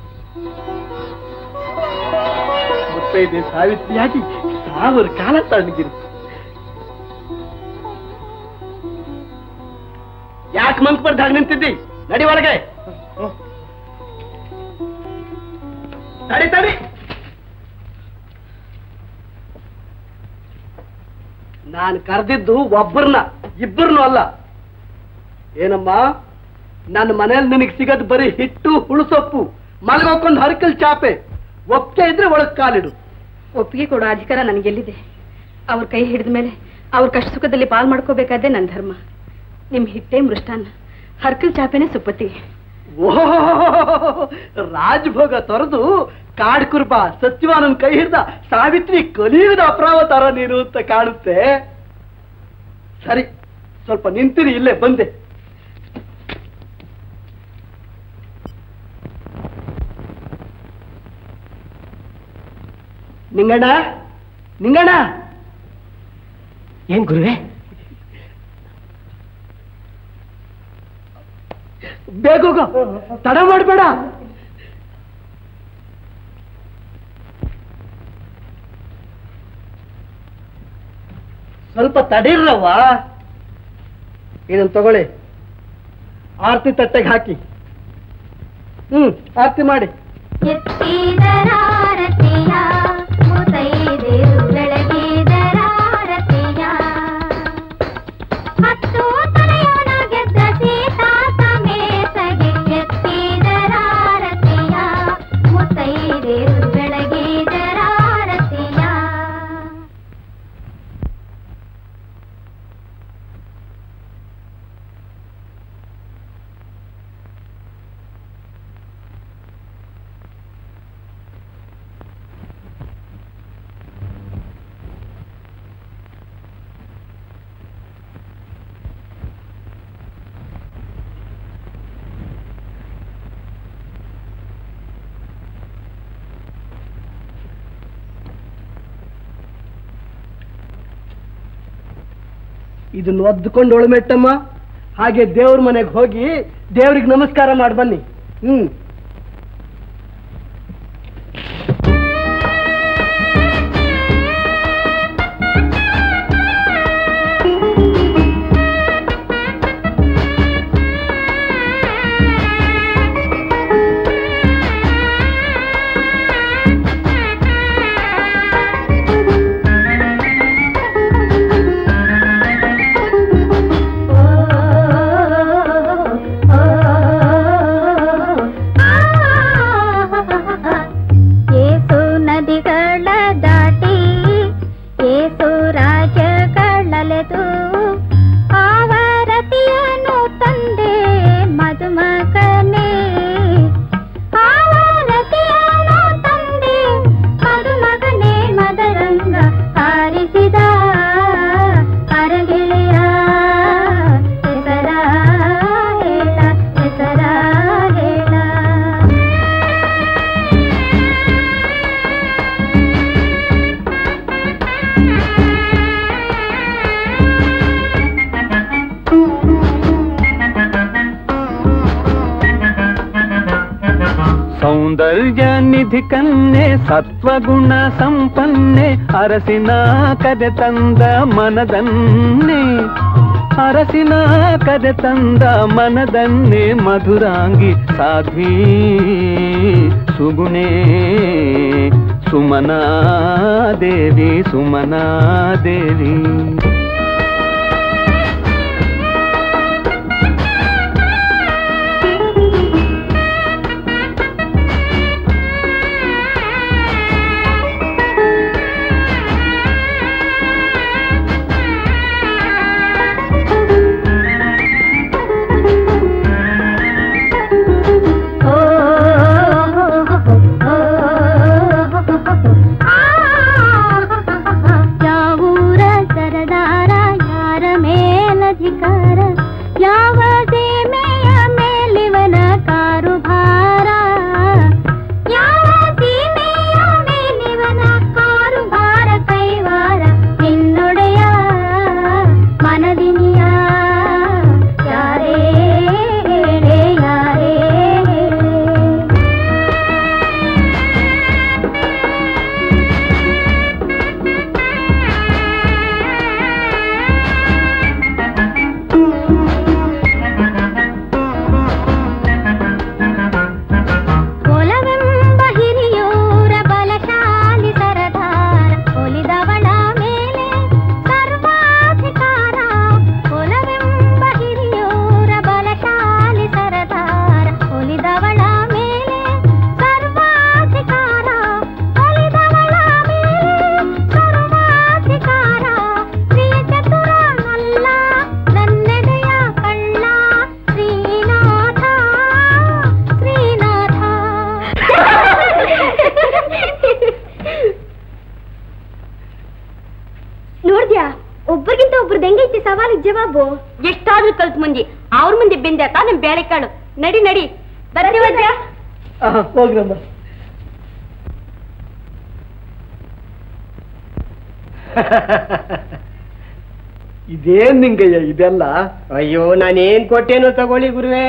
ಮುತ್ತೈದೆ ಸಾವಿತ್ರಿಯಾಗಿ ಸಾವಿರ ಕಾಲ ತಣ್ಣಗಿರು ಯಾಕೆ ಮಂಕ್ ಬರ್ದಾಗ ನಿಂತಿದ್ದಿ ನಡಿ ಒಳಗೆ ತಡಿ ತಡಿ ನಾನು ಕರೆದಿದ್ದು ಒಬ್ಬರನ್ನ ಇಬ್ಬರನ್ನು ಅಲ್ಲ ಏನಮ್ಮ ನನ್ನ ಮನೇಲಿ ನಿನಗೆ ಸಿಗದ್ ಬರೀ ಹಿಟ್ಟು ಹುಳುಸೊಪ್ಪು ಮಲಗೋಕೊಂದು ಹರಕಲ್ ಚಾಪೆ ಒಪ್ಪಿಗೆ ಇದ್ರೆ ಒಳಗ್ ಕಾಲಿಡು ಒಪ್ಪಿಗೆ ಕೊಡೋ ಅಧಿಕಾರ ನನಗೆಲ್ಲಿದೆ ಅವ್ರ ಕೈ ಹಿಡಿದ ಮೇಲೆ ಅವ್ರ ಕಷ್ಟ ಸುಖದಲ್ಲಿ ಪಾಲ್ ಮಾಡ್ಕೋಬೇಕಾದ್ದೇ ನನ್ನ ಧರ್ಮ ನಿಮ್ ಹಿಟ್ಟೆ ಮೃಷ್ಟಾನ್ನ ಹರ್ಕಲ್ ಚಾಪೆನೇ ಸುಪ್ಪತ್ತಿ ಓಹೋ ರಾಜಭೋಗ ತೊರೆದು ಕಾಡ್ ಕುರ್ಬ ಸತ್ಯವಾನನ್ ಕೈ ಹಿಡ್ದ ಸಾವಿತ್ರಿ ಕಲಿಯುವುದ ಅಪ್ರಾವತಾರ ನೀನು ಅಂತ ಕಾಣುತ್ತೆ ಸರಿ ಸ್ವಲ್ಪ ನಿಂತಿರಿ ಇಲ್ಲೇ ಬಂದೆ ನಿಂಗಣ್ಣ ನಿಂಗಣ್ಣ ಏನ್ ಗುರುವೆ ಬೇಗ ಹೋಗು ತಡ ಮಾಡಬೇಡ ಸ್ವಲ್ಪ ತಡೀರ್ರವ್ವ ಇದನ್ನ ತಗೊಳ್ಳಿ ಆರತಿ ತಟ್ಟೆಗೆ ಹಾಕಿ ಹ್ಮ್ ಆರತಿ ಮಾಡಿ ಎತ್ತಿದರಾರತಿಯ ಮುತೈದೆರು ಬೆಳಗಿದರಾರತಿಯ ಹತ್ತು ತಲೆಯೋಣ ಗೆದ್ದ ಸೀತಾ ಸಮೇತಗೆ ಎತ್ತಿದರಾರತಿಯ ಮುತೈದೆರು ಬೆಳಗಿದರಾರತಿಯ ಇದನ್ನ ಒದ್ದುಕೊಂಡು ಒಳಮೆಟ್ಟಮ್ಮ ಹಾಗೆ ದೇವ್ರ ಮನೆಗೆ ಹೋಗಿ ದೇವ್ರಿಗೆ ನಮಸ್ಕಾರ ಮಾಡಿ ಬನ್ನಿ ಹ್ಮ್ ಆ ನಿಧಿ ಕನ್ಯೆ ಸತ್ವಗುಣ ಸಂಪನ್ನೆ ಅರಸಿನ ಕದೆ ತಂದ ಮನದನ್ನೇ ಅರಸಿನ ಕದೆ ತಂದ ಮನದನ್ನೇ ಮಧುರಾಂಗಿ ಸಾಧ್ವಿ ಸುಗುಣೇ ಸುಮನಾ ದೇವಿ ಸುಮನಾ ದೇವಿ ಯಾವೂರ ಸರದಾರ ಯಾರ ಮೇಲಧಿಕಾರ ಯಾವ ಸೀಮೆಯ ಮೇಲಿವನ ಕಾರುಭಾರ ಯಾವ ಸೀಮೆಯ ಮೇಲಿವನ ಕಾರುಭಾರ ಕೈವಾರ ನಿನ್ನೊಡೆಯ ಮನದಿನಿಯ ಯಾರೇ ಹೇಳೆ ಯಾರೇ ಹೇಳೆ ಒಲವೆಂಬ ಹಿರಿಯೂರ ಬಲಶಾಲಿ ಸರದಾರ ಒಲಿದವಳ ಮೇಲೆ ಸರ್ವಾಧಿಕಾರ ಒಲವೆಂಬ ಹಿರಿಯೂರ ಬಲಶಾಲಿ ಸರದಾರ ಒಲಿದವಳ ಮೇಲೆ ಸರ್ವಾಧಿಕಾರ ಒಲಿದವಳ ಮೇಲೆ ಸರ್ವಾಧಿಕಾರ ಪ್ರಿಯ ಚತುರ ನಲ್ಲ ನನ್ನೆದೆಯ ಕಳ್ಳ ಶ್ರೀನಾಥ ಶ್ರೀನಾಥ ನೋಡ್ದ್ಯಾ ಒಬ್ಬರಿಗಿಂತ ಒಬ್ರದ್ದು ಹೆಂಗೈತಿ ಸವಾಲಿಗೆ ಜವಾಬು ಎಷ್ಟಾದ್ರೂ ಕಲ್ತ್ ಮಂದಿ ಅವ್ರ ಮುಂದೆ ಬೆಂದ್ಯಾತ ನಿಮ್ ಬೇಳೆ ಕಾಳು ನಡಿ ನಡಿ ಬರ್ತೀವಜ್ಜ ಹೋಗ್ರಮ್ಮ ಇದೇನ್ ನಿಂಗಯ್ಯ ಇದೆಲ್ಲ ಅಯ್ಯೋ ನಾನೇನ್ ಕೊಟ್ಟೇನೋ ತಗೊಳ್ಳಿ ಗುರುವೆ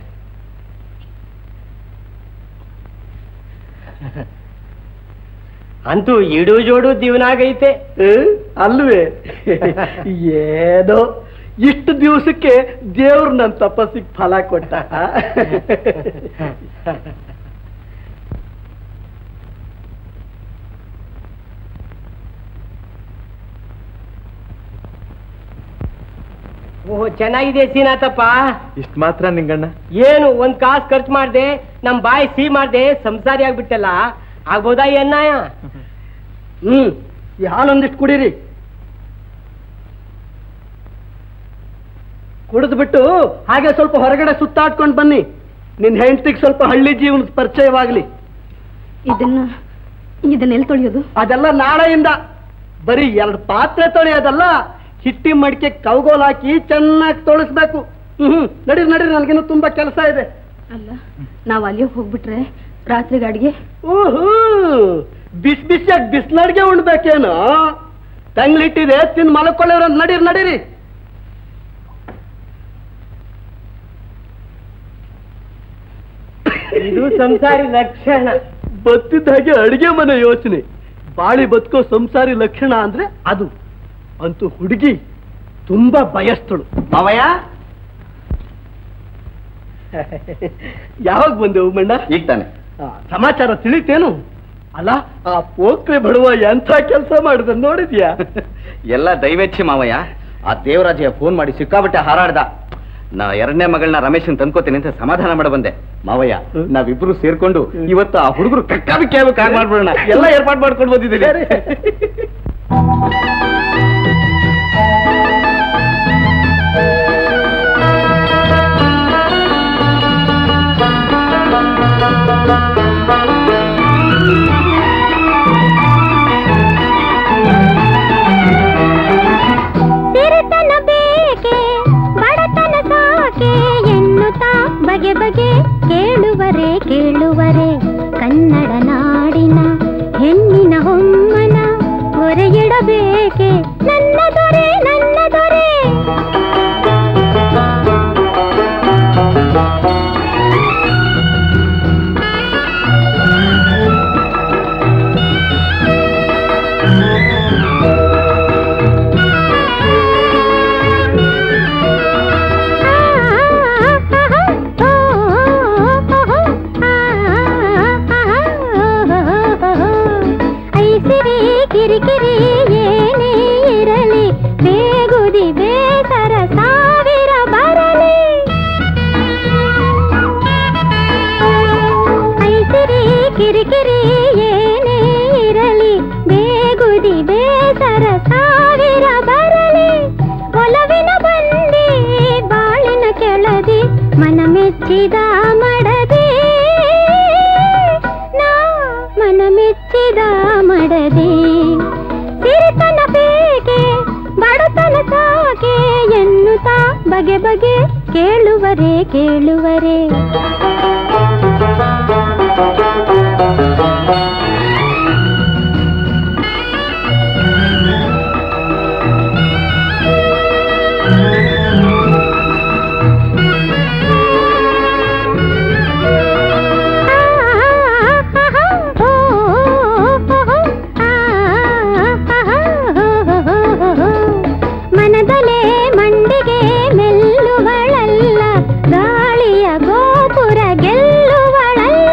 ಅಂತೂ ಇಡು ಜೋಡು ದಿವನಾಗೈತೆ ಅಲ್ವೇ ಏನೋ ಇಷ್ಟು ದಿವಸಕ್ಕೆ ದೇವ್ರು ನನ್ನ ತಪಸ್ಸಿಗೆ ಫಲ ಕೊಟ್ಟ ಓಹೋ ಚೆನ್ನಾಗಿದೆ ಸೀನಾಥಪ್ಪ ಇಷ್ಟ ಮಾತ್ರ ನಿಂಗಣ್ಣ ಏನು ಒಂದ್ ಕಾಸು ಖರ್ಚು ಮಾಡ್ದೆ ನಮ್ ಬಾಯಿ ಸಿಹಿ ಮಾಡ್ದೆ ಸಂಸಾರಿ ಆಗ್ಬಿಟ್ಟಲ್ಲ ಆಗ್ಬೋದಾ ಏನಾಯ ಹ್ಮ್ ಈ ಹಾಲೊಂದಿಷ್ಟು ಕುಡೀರಿ ಕುಡಿದ್ಬಿಟ್ಟು ಹಾಗೆ ಸ್ವಲ್ಪ ಹೊರಗಡೆ ಸುತ್ತಾಡ್ಕೊಂಡು ಬನ್ನಿ ನಿನ್ ಹೆಂಡತಿಗೆ ಸ್ವಲ್ಪ ಹಳ್ಳಿ ಜೀವನದ ಪರಿಚಯವಾಗ್ಲಿ ಇದನ್ನ ಇದನ್ನೆಲ್ಲಿ ತೊಳೆಯೋದು ಅದೆಲ್ಲ ನಾಳೆಯಿಂದ ಬರೀ ಎರಡು ಪಾತ್ರೆ ತೊಳೆಯೋದಲ್ಲ ಹಿಟ್ಟಿ ಮಡಿಕೆ ಕೌಗೋಲ್ ಹಾಕಿ ಚೆನ್ನಾಗಿ ತೊಳಸ್ಬೇಕು ಹ್ಮ್ ನಡೀರಿ ನಡೀರಿ ನನಗಿನ್ನೂ ತುಂಬಾ ಕೆಲಸ ಇದೆ ಅಲ್ಲ ನಾವು ಅಲ್ಲಿ ಹೋಗ್ಬಿಟ್ರೆ ರಾತ್ರಿಗೆ ಅಡಿಗೆ ಊಹೂ ಬಿಸ್ ಬಿಸಿಯಾಗಿ ಬಿಸ್ಲಡ್ಗೆ ಉಣ್ಬೇಕೇನು ತಂಗ್ಲಿಟ್ಟಿದೆ ತಿನ್ ಮಲ್ಕೊಳ್ಳೋರು ನಡೀರಿ ನಡೀರಿ ಇದು ಸಂಸಾರಿ ಲಕ್ಷಣ ಬತ್ತಿದ್ದ ಹಾಗೆ ಅಡಿಗೆ ಮನೆ ಯೋಚನೆ ಬಾಳಿ ಬದುಕೋ ಸಂಸಾರಿ ಲಕ್ಷಣ ಅಂದ್ರೆ ಅದು ಅಂತೂ ಹುಡುಗಿ ತುಂಬಾ ಬಯಸ್ತಳು ಮಾವಯ್ಯ ಯಾವಾಗ ಬಂದೆವು ಮಣ್ಣ ಈಗ ತಾನೆ ಆ, ಸಮಾಚಾರ ತಿಳಿತೇನು ಅಲ್ಲ ಆ ಪೋಕ್ರೆ ಬಡವ ಎಂಥ ಕೆಲಸ ಮಾಡಿದ ನೋಡಿದ್ಯಾ ಎಲ್ಲ ದೈವೇಚ್ಛೆ ಮಾವಯ್ಯ ಆ ದೇವರಾಜಯ್ಯ ಫೋನ್ ಮಾಡಿ ಸಿಕ್ಕಾಬಿಟ್ಟೆ ಹಾರಾಡ್ದ ನಾ ಎರಡನೇ ಮಗಳನ್ನ ರಮೇಶನ್ ತಂದ್ಕೋತೀನಿ ಅಂತ ಸಮಾಧಾನ ಮಾಡ ಬಂದೆ ಮಾವಯ್ಯ ನಾವಿಬ್ರು ಸೇರ್ಕೊಂಡು ಇವತ್ತು ಆ ಹುಡುಗರು ಕಕ್ಕಾಬಿಕ್ಕಿ ಆಗ್ಬೇಕು ಹಾಗೆ ಮಾಡ್ಬಿಡೋಣ ಎಲ್ಲ ಏರ್ಪಾಡು ಮಾಡ್ಕೊಂಡು ಬಂದಿದ್ದೀವಿ ಸಿರಿತನ ಬೇಕೆ ಬಡತನ ಸಾಕೆ ಎನ್ನುತ್ತಾ ಬಗೆ ಬಗೆ ಕೇಳುವರೆ ಕೇಳುವರೆ ಕನ್ನಡ ನಾಡಿನ ಹೆಣ್ಣಿನ ಹೊಮ್ಮನ ಹೊರೆಯಿಡಬೇಕೆ ನನ್ನ ದೊರೆ ನನ್ನ ದೊರೆ ಕಿರಿಕಿರಿ ಏನೇ ಇರಲಿ ಬೇಗುದಿ ಬೇಸರ ಸಾವಿರ ಬರಲಿ ಐಸಿರಿ ಕಿರಿಕಿರಿ ಏನೇ ಇರಲಿ ಬೇಗುದಿ ಬೇಸರ ಸಾವಿರ ಬರಲಿ ಒಲವಿನ ಬಂದಿ ಬಾಳಿನ ಕೆಳದಿ ಮನ ಮೆಚ್ಚಿದ ಮಡದಿ ನಾ ಮನ ಮೆಚ್ಚಿದ ಮಡದಿ ಸಿರಿತನ ಬೇಕೆ ಬಡತನ ಸಾಕೆ ಎನ್ನುತ್ತಾ ಬಗೆ ಬಗೆ ಕೇಳುವರೆ ಕೇಳುವರೆ ಮನದಲೆ ಮಂಡಿಗೆ ಮೆಲ್ಲುವಳಲ್ಲ ಗಾಳಿಯ ಗೋಪುರ ಗೆಲ್ಲುವಳಲ್ಲ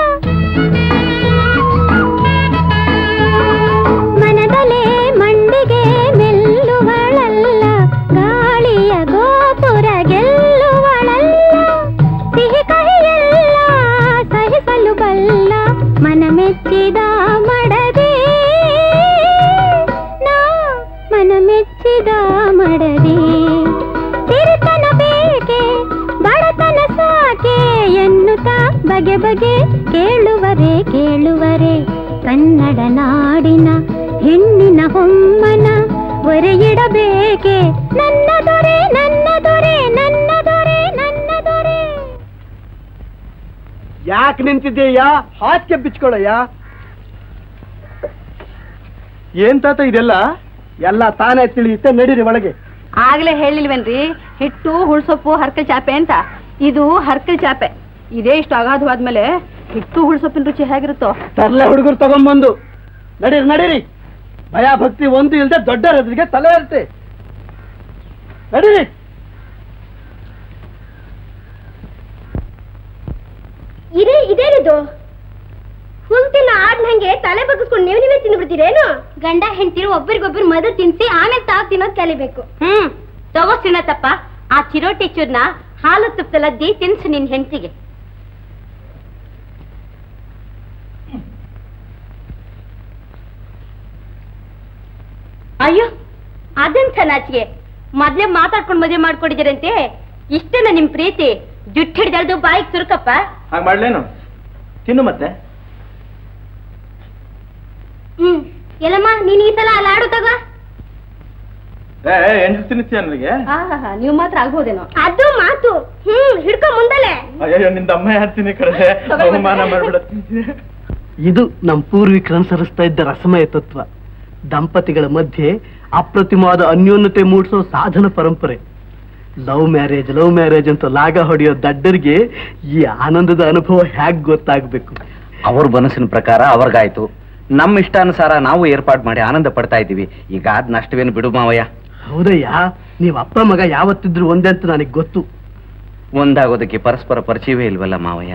ಮನದಲೆ ಮಂಡಿಗೆ ಮೆಲ್ಲುವಳಲ್ಲ ಗಾಳಿಯ ಗೋಪುರ ಗೆಲ್ಲುವಳಲ್ಲ ಸಿಹಿ ಕಹಿಯೆಲ್ಲ ಸಹಿಸಲು ಬಲ್ಲ ಮನ ಮೆಚ್ಚಿದ ಮಡದಿ ನಾ ಮನ ಮೆಚ್ಚಿದ ಮಡದಿ ಸಿರಿತನ ಬೇಕೆ ಬಡತನ ಸಾಕೆ ಎನ್ನುತ್ತಾ ಬಗೆ ಬಗೆ ಕೇಳುವರೆ ಕೇಳುವರೆ ಕನ್ನಡ ನಾಡಿನ ಹೆಣ್ಣಿನ ಹೊಮ್ಮನ ಒರೆಯಿಡಬೇಕೆ ನನ್ನ ದೊರೆ ನನ್ನ ದೊರೆ ನನ್ನ ದೊರೆ ನನ್ನ ದೊರೆ ಯಾಕೆ ನಿಂತಿದ್ದೀಯಾ ಹಾಸಿಗೆ ಬಿಚ್ಕೊಳ್ಳಯ್ಯ ಏನ್ ತಾತ ಇದೆಲ್ಲ ಎಲ್ಲ ತಾನೇ ತಿಳಿಯುತ್ತೆ ನಡೀರಿ ಒಳಗೆ ಆಗ್ಲೇ ಹೇಳಿಲ್ವೇನ್ರಿ ಹಿಟ್ಟು ಹುಳ್ಸೊಪ್ಪು ಹರ್ಕಲ್ ಚಾಪೆ ಅಂತ ಇದು ಹರ್ಕಲ್ ಚಾಪೆ ಇದೇ ಇಷ್ಟು ಅಗಾಧವಾದ್ಮೇಲೆ ಹಿಟ್ಟು ಹುಳ್ಸೊಪ್ಪಿನ ರುಚಿ ಹೇಗಿರುತ್ತೋ ತರ್ಲೆ ಹುಡುಗರು ತಗೊಂಬಂದು ನಡೀರಿ ನಡೀರಿ ಭಯ ಭಕ್ತಿ ಒಂದು ಇಲ್ದೆ ದೊಡ್ಡ ರದ್ರಿಗೆ ತಲೆ ಇರುತ್ತೆ ನಡೀರಿ ಇದೇ ಇದೇನಿದು ಹುಲ್ತಿನ ಆಡ್ನಂಗೆ ತಲೆ ಬಗ್ಗಿಸ್ಕೊಂಡು ನೀವು ನೀವೇ ತಿಂದ್ಬಿಡ್ತೀರೇನು ಗಂಡ ಹೆಂಡತಿರು ಒಬ್ಬರಿಗೊಬ್ರು ಮದು ತಿನ್ಸಿ ಆಮೇಲೆ ತಾವು ತಿನ್ನೋದ್ ಕಲಿಬೇಕು ಹ್ಮ್ ತಗೋ ಸಿಣತಪ್ಪ ಆ ಚಿರೋಟಿ ಚೂರ್ನ ಹಾಲು ತುಪ್ಪದಲ್ಲದ್ದಿ ತಿನ್ಸು ನಿನ್ ಹೆಂಡತಿಗೆ ಅಯ್ಯೋ ಅದೆಂಥ ನಾಚಿಗೆ ಮೊದ್ಲೇ ಮಾತಾಡ್ಕೊಂಡು ಮದುವೆ ಮಾಡ್ಕೊಂಡಿದ್ದೀರಂತೆ ಇಷ್ಟೇನ ನಿಮ್ ಪ್ರೀತಿ ಜುಟ್ಟು ಹಿಡ್ದಲ್ದು ಬಾಯಿಗೆ ತುರುಕಪ್ಪ ಹಾಗೆ ಮಾಡ್ಲೇನು ತಿನ್ನು ಮತ್ತೆ ಹ್ಮ್ ಎಲ್ಲಮ್ಮ ನೀನ್ ಈ ಸಲ ಅಲ್ಲಿ ಆಡು ತಗೋ ಏ ಎಂಟು ತಿನ್ನಿಸ್ತೀಯ ನನಗೆ ನೀವು ಮಾತ್ರ ಆಗ್ಬೋದೇನೋ ಅದು ಮಾತು ಹ್ಮ್ ಹಿಡ್ಕೊ ಮುಂದಲೆ ಅಯ್ಯೋ ನಿಂದ ಅಮ್ಮ ಹೇಳ್ತೀನಿ ಕಡೆ ಅವಮಾನ ಮಾಡ್ಬಿಡತ್ತೀನಿ ಇದು ನಮ್ಮ ಪೂರ್ವಿಕರು ಅನುಸರಿಸ್ತಾ ಇದ್ದ ರಸಮಯ ತತ್ವ ದಂಪತಿಗಳ ಮಧ್ಯೆ ಅಪ್ರತಿಮವಾದ ಅನ್ಯೋನ್ಯತೆ ಮೂಡಿಸೋ ಸಾಧನ ಪರಂಪರೆ ಲವ್ ಮ್ಯಾರೇಜ್ ಲವ್ ಮ್ಯಾರೇಜ್ ಅಂತ ಲಾಗ ಹೊಡೆಯೋ ದಡ್ಡರಿಗೆ ಈ ಆನಂದದ ಅನುಭವ ಹ್ಯಾಗ್ ಗೊತ್ತಾಗ್ಬೇಕು ಅವ್ರ ಮನಸ್ಸಿನ ಪ್ರಕಾರ ಅವ್ರಿಗಾಯ್ತು ನಮ್ಮ ಇಷ್ಟಾನುಸಾರ ನಾವು ಏರ್ಪಾಡು ಮಾಡಿ ಆನಂದ ಪಡ್ತಾ ಇದ್ದೀವಿ ಈಗ ಅದ್ ನಷ್ಟವೇನು ಬಿಡು ಮಾವಯ್ಯ ಹೌದಯ್ಯ ನೀವ್ ಅಪ್ಪ ಮಗ ಯಾವತ್ತಿದ್ರು ಒಂದೇ ಅಂತ ನನಗೆ ಗೊತ್ತು ಒಂದಾಗೋದಕ್ಕೆ ಪರಸ್ಪರ ಪರಿಚಯವೇ ಇಲ್ವಲ್ಲ ಮಾವಯ್ಯ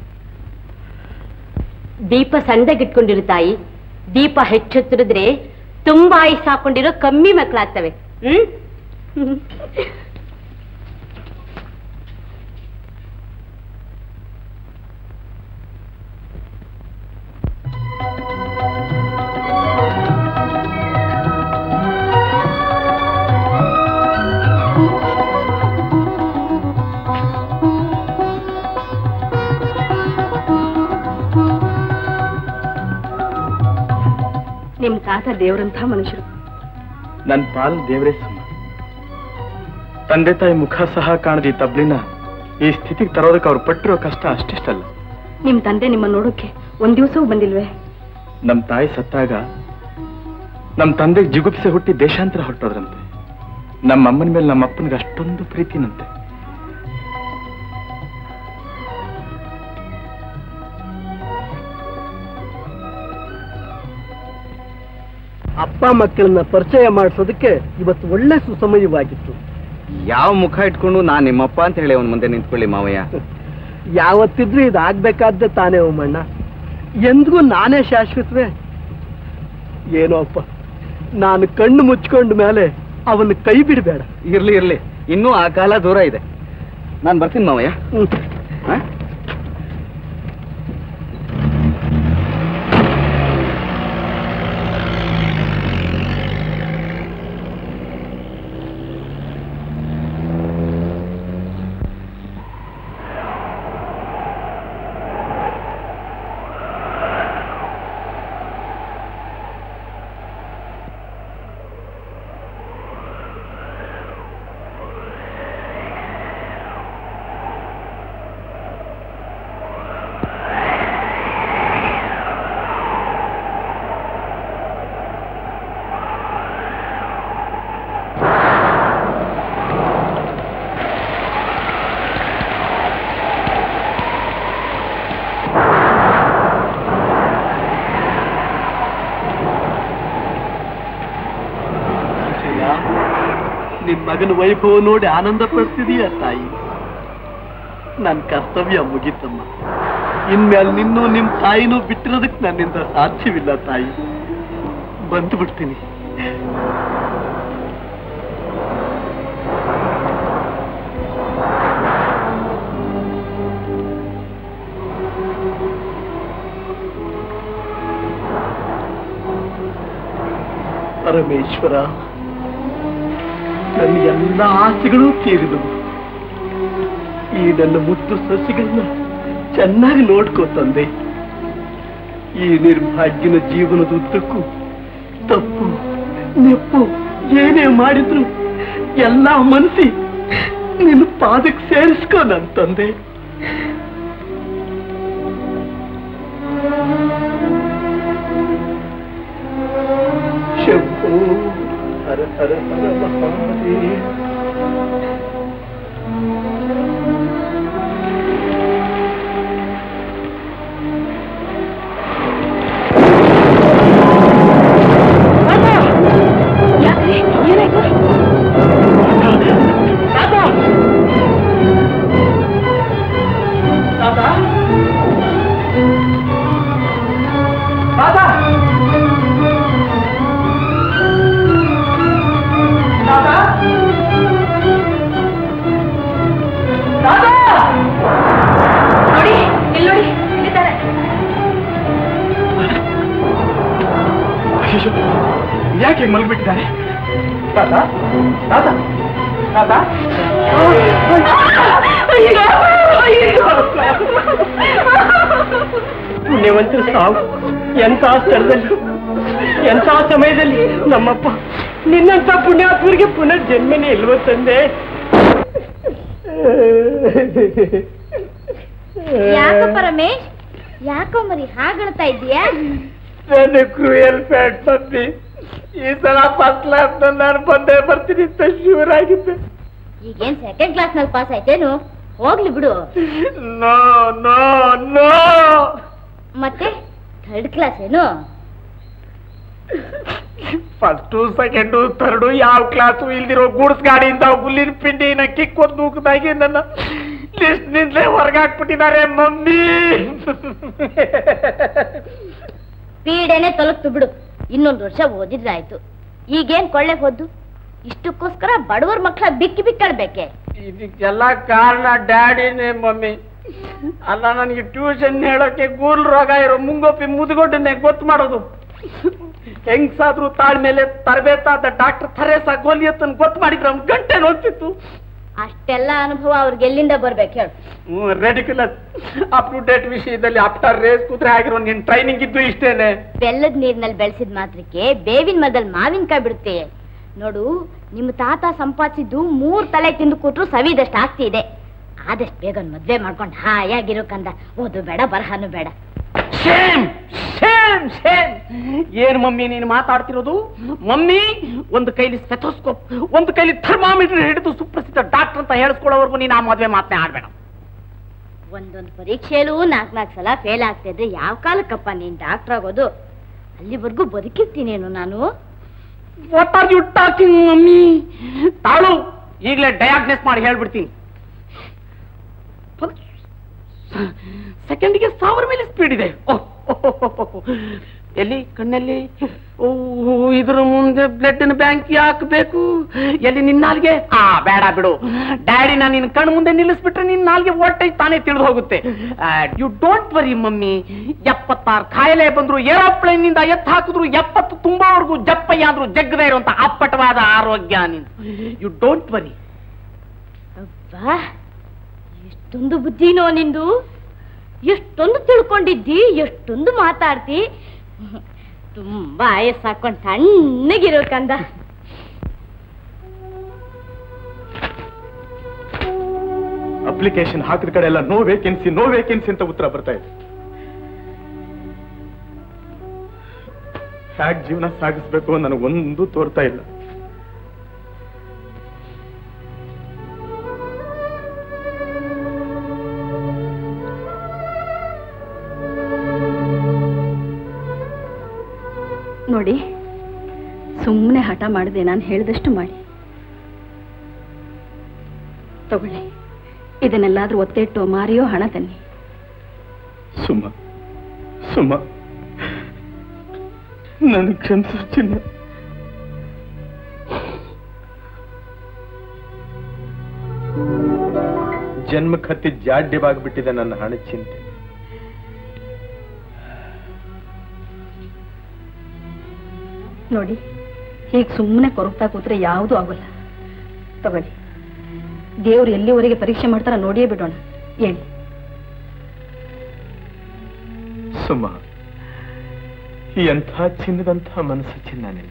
ದೀಪ ಸಣ್ಣಗಿಟ್ಕೊಂಡಿರು ತಾಯಿ ದೀಪ ಹೆಚ್ಚೊತ್ತಿರಿದ್ರೆ ತುಂಬಾ ಆಯುಸ್ ಹಾಕೊಂಡಿರೋ ಕಮ್ಮಿ ಮಕ್ಕಳಾಗ್ತವೆ ಹ್ಮ್ ನಿಮ್ ತಾತ ದೇವರಂಥ ಮನುಷ್ಯರು ನನ್ನ ಪಾಲ್ ದೇವರೇ ಸಮ ತಂದೆ ತಾಯಿ ಮುಖ ಸಹ ಕಾಣದಿ ತಬ್ಲಿನ ಈ ಸ್ಥಿತಿಗೆ ತರೋದಕ್ಕೆ ಅವ್ರು ಪಟ್ಟಿರೋ ಕಷ್ಟ ಅಷ್ಟಿಷ್ಟಲ್ಲ ನಿಮ್ ತಂದೆ ನಿಮ್ಮ ನೋಡೋಕೆ ಒಂದ್ ದಿವಸವೂ ಬಂದಿಲ್ವೇ ನಮ್ಮ ತಾಯಿ ಸತ್ತಾಗ ನಮ್ಮ ತಂದೆಗೆ ಜಿಗುಪ್ಸೆ ಹುಟ್ಟಿ ದೇಶಾಂತರ ಹೊರಟೋದ್ರಂತೆ ನಮ್ಮ ಅಮ್ಮನ ಮೇಲೆ ನಮ್ಮ ಅಪ್ಪನಿಗೆ ಅಷ್ಟೊಂದು ಪ್ರೀತಿನಂತೆ ಅಪ್ಪ ಮಕ್ಕಳನ್ನ ಪರಿಚಯ ಮಾಡಿಸೋದಕ್ಕೆ ಇವತ್ತು ಒಳ್ಳೆ ಸುಸಮಯವಾಗಿತ್ತು ಯಾವ ಮುಖ ಇಟ್ಕೊಂಡು ನಾನ್ ನಿಮ್ಮಪ್ಪ ಅಂತ ಹೇಳಿ ಅವನ ಮುಂದೆ ನಿಂತ್ಕೊಳ್ಳಿ ಮಾವಯ್ಯ ಯಾವತ್ತಿದ್ರೂ ಇದಾಗ್ಬೇಕಾದ್ದೆ ತಾನೇ ಓಮಣ್ಣ ಎಂದಿಗೂ ನಾನೇ ಶಾಶ್ವತವೇ ಏನೋ ಅಪ್ಪ ನಾನು ಕಣ್ಣು ಮುಚ್ಕೊಂಡ ಮೇಲೆ ಅವನ್ನ ಕೈ ಬಿಡಬೇಡ ಇರ್ಲಿ ಇರ್ಲಿ ಇನ್ನೂ ಆ ಕಾಲ ದೂರ ಇದೆ ನಾನು ಬರ್ತೀನಿ ಮಾವಯ್ಯ ಹ? ನಿನ್ ಮಗನ ವೈಭವ ನೋಡಿ ಆನಂದ ಪಡ್ತಿದೀಯ ತಾಯಿ ನನ್ ಕರ್ತವ್ಯ ಮುಗೀತಮ್ಮ ಇನ್ಮೇಲೆ ನಿನ್ನೂ ನಿಮ್ ತಾಯಿನೂ ಬಿಟ್ಟಿರೋದಕ್ಕೆ ನನ್ನಿಂದ ಸಾಧ್ಯವಿಲ್ಲ ತಾಯಿ ಬಂದು ಬಿಡ್ತೀನಿ ಪರಮೇಶ್ವರ ನನ್ನ ಎಲ್ಲ ಆಸೆಗಳೂ ತೀರಿದವು ಈ ನನ್ನ ಮುದ್ದು ಸಸಿಗಳನ್ನ ಚೆನ್ನಾಗಿ ನೋಡ್ಕೋ ತಂದೆ ಈ ನಿರ್ಭಾಗ್ಯನ ಜೀವನದ ಉದ್ದಕ್ಕೂ ತಪ್ಪು ನೆಪ್ಪು ಏನೇ ಮಾಡಿದ್ರು ಎಲ್ಲ ಮನಸ್ಸಿ ನಿನ್ನ ಪಾದಕ್ಕೆ ಸೇರಿಸ್ಕೋ ನನ್ ತಂದೆ ಶಂಭೋ ಹರ ಹರ ಹರ ಮಹಾದೇವ ನೋಡಿ ಇಲ್ಲಿ ನೋಡಿ ಇಲ್ಲಿದ್ದಾರೆ ಯಾಕೆ ಮಲ್ಬಿಟ್ಟಿದ್ದಾರೆ ತಾತ ತಾತ ತಾತ ಪುಣ್ಯವಂತರ ಸಾವು ಎಂತ ಸ್ಥಳದಲ್ಲಿ ಎಂತ ಸಮಯದಲ್ಲಿ ನಮ್ಮಪ್ಪ ನಿನ್ನಂತ ಪುಣ್ಯಾತ್ಮರಿಗೆ ಪುನಃ ಜನ್ಮನೇ ಇಲ್ವ ತಂದೆ ಯಾಕಪ್ಪ ರಮೇಶ್ ಯಾಕೋ ಮರಿ ಹಾಗಳ್ತಾ ಇದೀಯಾ ನನ್ನ ಕ್ರೂಯಲ್ ಫ್ಯಾಟ್ ಬಂದಿ ಈ ಸಲ ಫಸ್ಟ್ ಕ್ಲಾಸ್ ನಾನು ಬಂದೇ ಬರ್ತೀನಿ ಅಂತ ಶೂರ್ ಆಗಿದ್ದೆ ಈಗೇನ್ ಸೆಕೆಂಡ್ ಕ್ಲಾಸ್ ನಲ್ಲಿ ಪಾಸ್ ಆಯ್ತೇನು ಹೋಗ್ಲಿ ಬಿಡು ನೋ ನೋ ನೋ ಮತ್ತೆ ಥರ್ಡ್ ಕ್ಲಾಸ್ ಏನು ಫಸ್ಟು ಸೆಕೆಂಡು ಥರ್ಡು ಯಾವ ಕ್ಲಾಸು ಇಲ್ದಿರೋ ಗೂಡ್ಸ್ ಗಾಡಿಯಿಂದ ಹುಲ್ಲಿನ ಪಿಂಡಿನ ಕಿಕ್ ಒಂದು ನೂಕದಾಗಿ ನನ್ನ ಲಿಸ್ಟ್ ನಿಂದಲೇ ಹೊರಗಾಕ್ಬಿಟ್ಟಿದ್ದಾರೆ ಮಮ್ಮಿ ಪೀಡೆನೆ ತೊಲಗ್ತು ಬಿಡು ಇನ್ನೊಂದು ವರ್ಷ ಓದಿದ್ರೆ ಆಯ್ತು ಈಗೇನ್ ಕೊಳ್ಳೆ ಹೋದ್ದು ಇಷ್ಟಕ್ಕೋಸ್ಕರ ಬಡವರ ಮಕ್ಳ ಬಿಕ್ಕಿ ಬಿಕ್ಕಳ್ಬೇಕೆ ಇದಕ್ಕೆಲ್ಲ ಕಾರಣ ಡ್ಯಾಡಿನೇ ಮಮ್ಮಿ ಅಲ್ಲ ನನಗೆ ಟ್ಯೂಷನ್ ಹೇಳೋಕೆ ಗೂಲ್ ರೋಗ ಇರೋ ಮುಂಗೋಪಿ ಮುದುಗೊಡ್ಡನ್ನೇ ಗೊತ್ತು ಮಾಡೋದು ಹೆಂಗ್ಸಾದ್ರೂ ತಾಳ್ಮೇಲೆ ತರಬೇತಾದ ಡಾಕ್ಟರ್ ಥರೇಸಾ ಗೋಲಿಯತ್ತನ್ ಗೊತ್ತು ಮಾಡಿದ್ರೆ ಅವ್ನ್ ಗಂಟೆ ನೋಡ್ತಿತ್ತು ಅಷ್ಟೆಲ್ಲ ಅನುಭವ ಅವ್ರಿಗೆ ಎಲ್ಲಿಂದ ಬರ್ಬೇಕು ಹೇಳು ರೆಡಿಕ್ಯುಲಸ್ ಅಪ್ ಟು ಡೇಟ್ ವಿಷಯದಲ್ಲಿ ಆಫ್ಟರ್ ರೇಸ್ ಕುದುರೆ ಆಗಿರೋ ನಿನ್ ಟ್ರೈನಿಂಗ್ ಇದ್ದು ಇಷ್ಟೇನೆ ಬೆಲ್ಲದ ನೀರಿನಲ್ಲಿ ಬೆಳೆಸಿದ ಮಾತ್ರಕ್ಕೆ ಬೇವಿನ ಮರದಲ್ಲಿ ಮಾವಿನಕಾಯಿ ಬಿಡುತ್ತೆ ನೋಡು ನಿಮ್ಮ ತಾತ ಸಂಪಾದಿಸಿದ್ದು ಮೂರ್ ತಲೆ ತಿಂದು ಕೂತ್ರು ಸವಿದಷ್ಟು ಆಸ್ತಿ ಇದೆ ಆದಷ್ಟು ಬೇಗ ಒಂದ್ ಮದ್ವೆ ಮಾಡ್ಕೊಂಡು ಹಾಯಾಗಿರೋ ಕಂದ ಓದು ಬೇಡ ಬರಹನು ಬೇಡ ಶೇಮ್ ಶೇಮ್ ಶೇಮ್ ಏನ್ ಮಮ್ಮಿ ನೀನು ಮಾತಾಡ್ತಿರೋದು ಮಮ್ಮಿ ಒಂದು ಕೈಲಿ ಸ್ಟೆಥೋಸ್ಕೋಪ್ ಒಂದು ಕೈಲಿ ಥರ್ಮಾಮೀಟರ್ ಹಿಡಿದು ಸುಪ್ರಸಿದ್ಧ ಡಾಕ್ಟರ್ ಅಂತ ಹೇಳಿಸ್ಕೊಳ್ಳೋವರೆಗೂ ನೀನು ಆ ಮದ್ವೆ ಮಾತನೇ ಆಡ್ಬೇಡ ಒಂದೊಂದು ಪರೀಕ್ಷೆಯಲ್ಲೂ ನಾಲ್ಕು ನಾಲ್ಕು ಸಲ ಫೇಲ್ ಆಗ್ತಿದ್ರೆ ಯಾವ ಕಾಲಕ್ಕಪ್ಪ ನೀನ್ ಡಾಕ್ಟರ್ ಆಗೋದು ಅಲ್ಲಿವರೆಗೂ ಬದುಕಿರ್ತೀನೇನು ನಾನು what are you talking mummy ತಾಳು ಈಗಲೇ ಡಯಾಗ್ನೋಸ್ ಮಾಡಿ ಹೇಳ್ಬಿಡ್ತೀನಿ ಸೆಕೆಂಡ್ಗೆ ಸಾವಿರ ಮೇಲೆ ಸ್ಪೀಡ್ ಇದೆ ಎಲ್ಲಿ ಕಣ್ಣಲ್ಲಿ ಓ ಇದ್ರ ಮುಂದೆ ಬ್ಲಡ್ ಬ್ಯಾಂಕ್ ಹಾಕ್ಬೇಕು ಎಲ್ಲಿ ನಿನ್ನ ನಾಲ್ಗೆ ಆ ಬೇಡ ಬಿಡು ಡ್ಯಾಡಿ ನಾನು ನಿನ್ನ ಕಣ್ಣು ಮುಂದೆ ನಿಲ್ಲಿಸ್ಬಿಟ್ರೆ ನಿನ್ನ ನಾಲ್ಗೆ ಹೊಟ್ಟೆ ತಾನೇ ತಿಳಿದು ಹೋಗುತ್ತೆ ಯು ಡೋಂಟ್ ವರಿ ಮಮ್ಮಿ ಎಪ್ಪತ್ತಾರು ಕಾಯಿಲೆ ಬಂದ್ರು ಏರೋಪ್ಲೇನ್ ನಿಂದ ಎತ್ತು ಹಾಕಿದ್ರು ಎಪ್ಪತ್ತು ತುಂಬಾವರೆಗೂ ಜಪ್ಪಯ್ಯ ಅಂದ್ರು ಜಗ್ಗದೇ ಇರುವಂತ ಅಪ್ಪಟವಾದ ಆರೋಗ್ಯ ನಿಂದು ಯು ಡೋಂಟ್ ವರಿ ಅಬ್ಬಾ ಎಷ್ಟೊಂದು ಬುದ್ಧಿನೋ ನಿಂದು ಎಷ್ಟೊಂದು ತಿಳ್ಕೊಂಡಿದ್ದಿ ಎಷ್ಟೊಂದು ಮಾತಾಡ್ತಿ ತುಂಬಾ ಆಯಸ್ ಹಾಕೊಂಡ್ ತಣ್ಣಗಿರೋ ಕಂದ ಅಪ್ಲಿಕೇಶನ್ ಹಾಕಿದ ಕಡೆ ಎಲ್ಲ ನೋ ವೇಕೆನ್ಸಿ ನೋ ವೇಕೆನ್ಸಿ ಅಂತ ಉತ್ತರ ಬರ್ತಾ ಇದೆ ಹ್ಯಾಕ್ ಜೀವನ ಸಾಗಿಸ್ಬೇಕು ನನಗೊಂದು ತೋರ್ತಾ ಇಲ್ಲ ನೋಡಿ ಸುಮ್ಮನೆ ಹಠ ಮಾಡದೆ ನಾನು ಹೇಳಿದಷ್ಟು ಮಾಡಿ ತಗೊಳ್ಳಿ ಇದನ್ನೆಲ್ಲಾದ್ರೂ ಒತ್ತಿಟ್ಟು ಮಾರಿಯೋ ಹಣ ತನ್ನಿ ಸುಮ್ಮ ಸುಮ್ಮ ನನ್ ಕ್ಷಮಿಸು ಚಿನ್ನ ಜನ್ಮಕ್ಕೆ ಹತ್ತಿ ಜಾಡ್ಯವಾಗ್ಬಿಟ್ಟಿದೆ ನನ್ನ ಹಣ ಚಿಂತೆ ನೋಡಿ ಹೀಗೆ ಸುಮ್ಮನೆ ಕೊರಗ್ತಾ ಕೂತ್ರೆ ಯಾವುದೂ ಆಗೋಲ್ಲ ತಗೊಳ್ಳಿ ದೇವ್ರು ಎಲ್ಲಿವರೆಗೆ ಪರೀಕ್ಷೆ ಮಾಡ್ತಾರ ನೋಡಿಯೇ ಬಿಡೋಣ ಹೇಳಿ ಸುಮ್ಮ ಎಂಥ ಚಿನ್ನದಂಥ ಮನಸ್ಸು ಚಿನ್ನ ನಿಂದು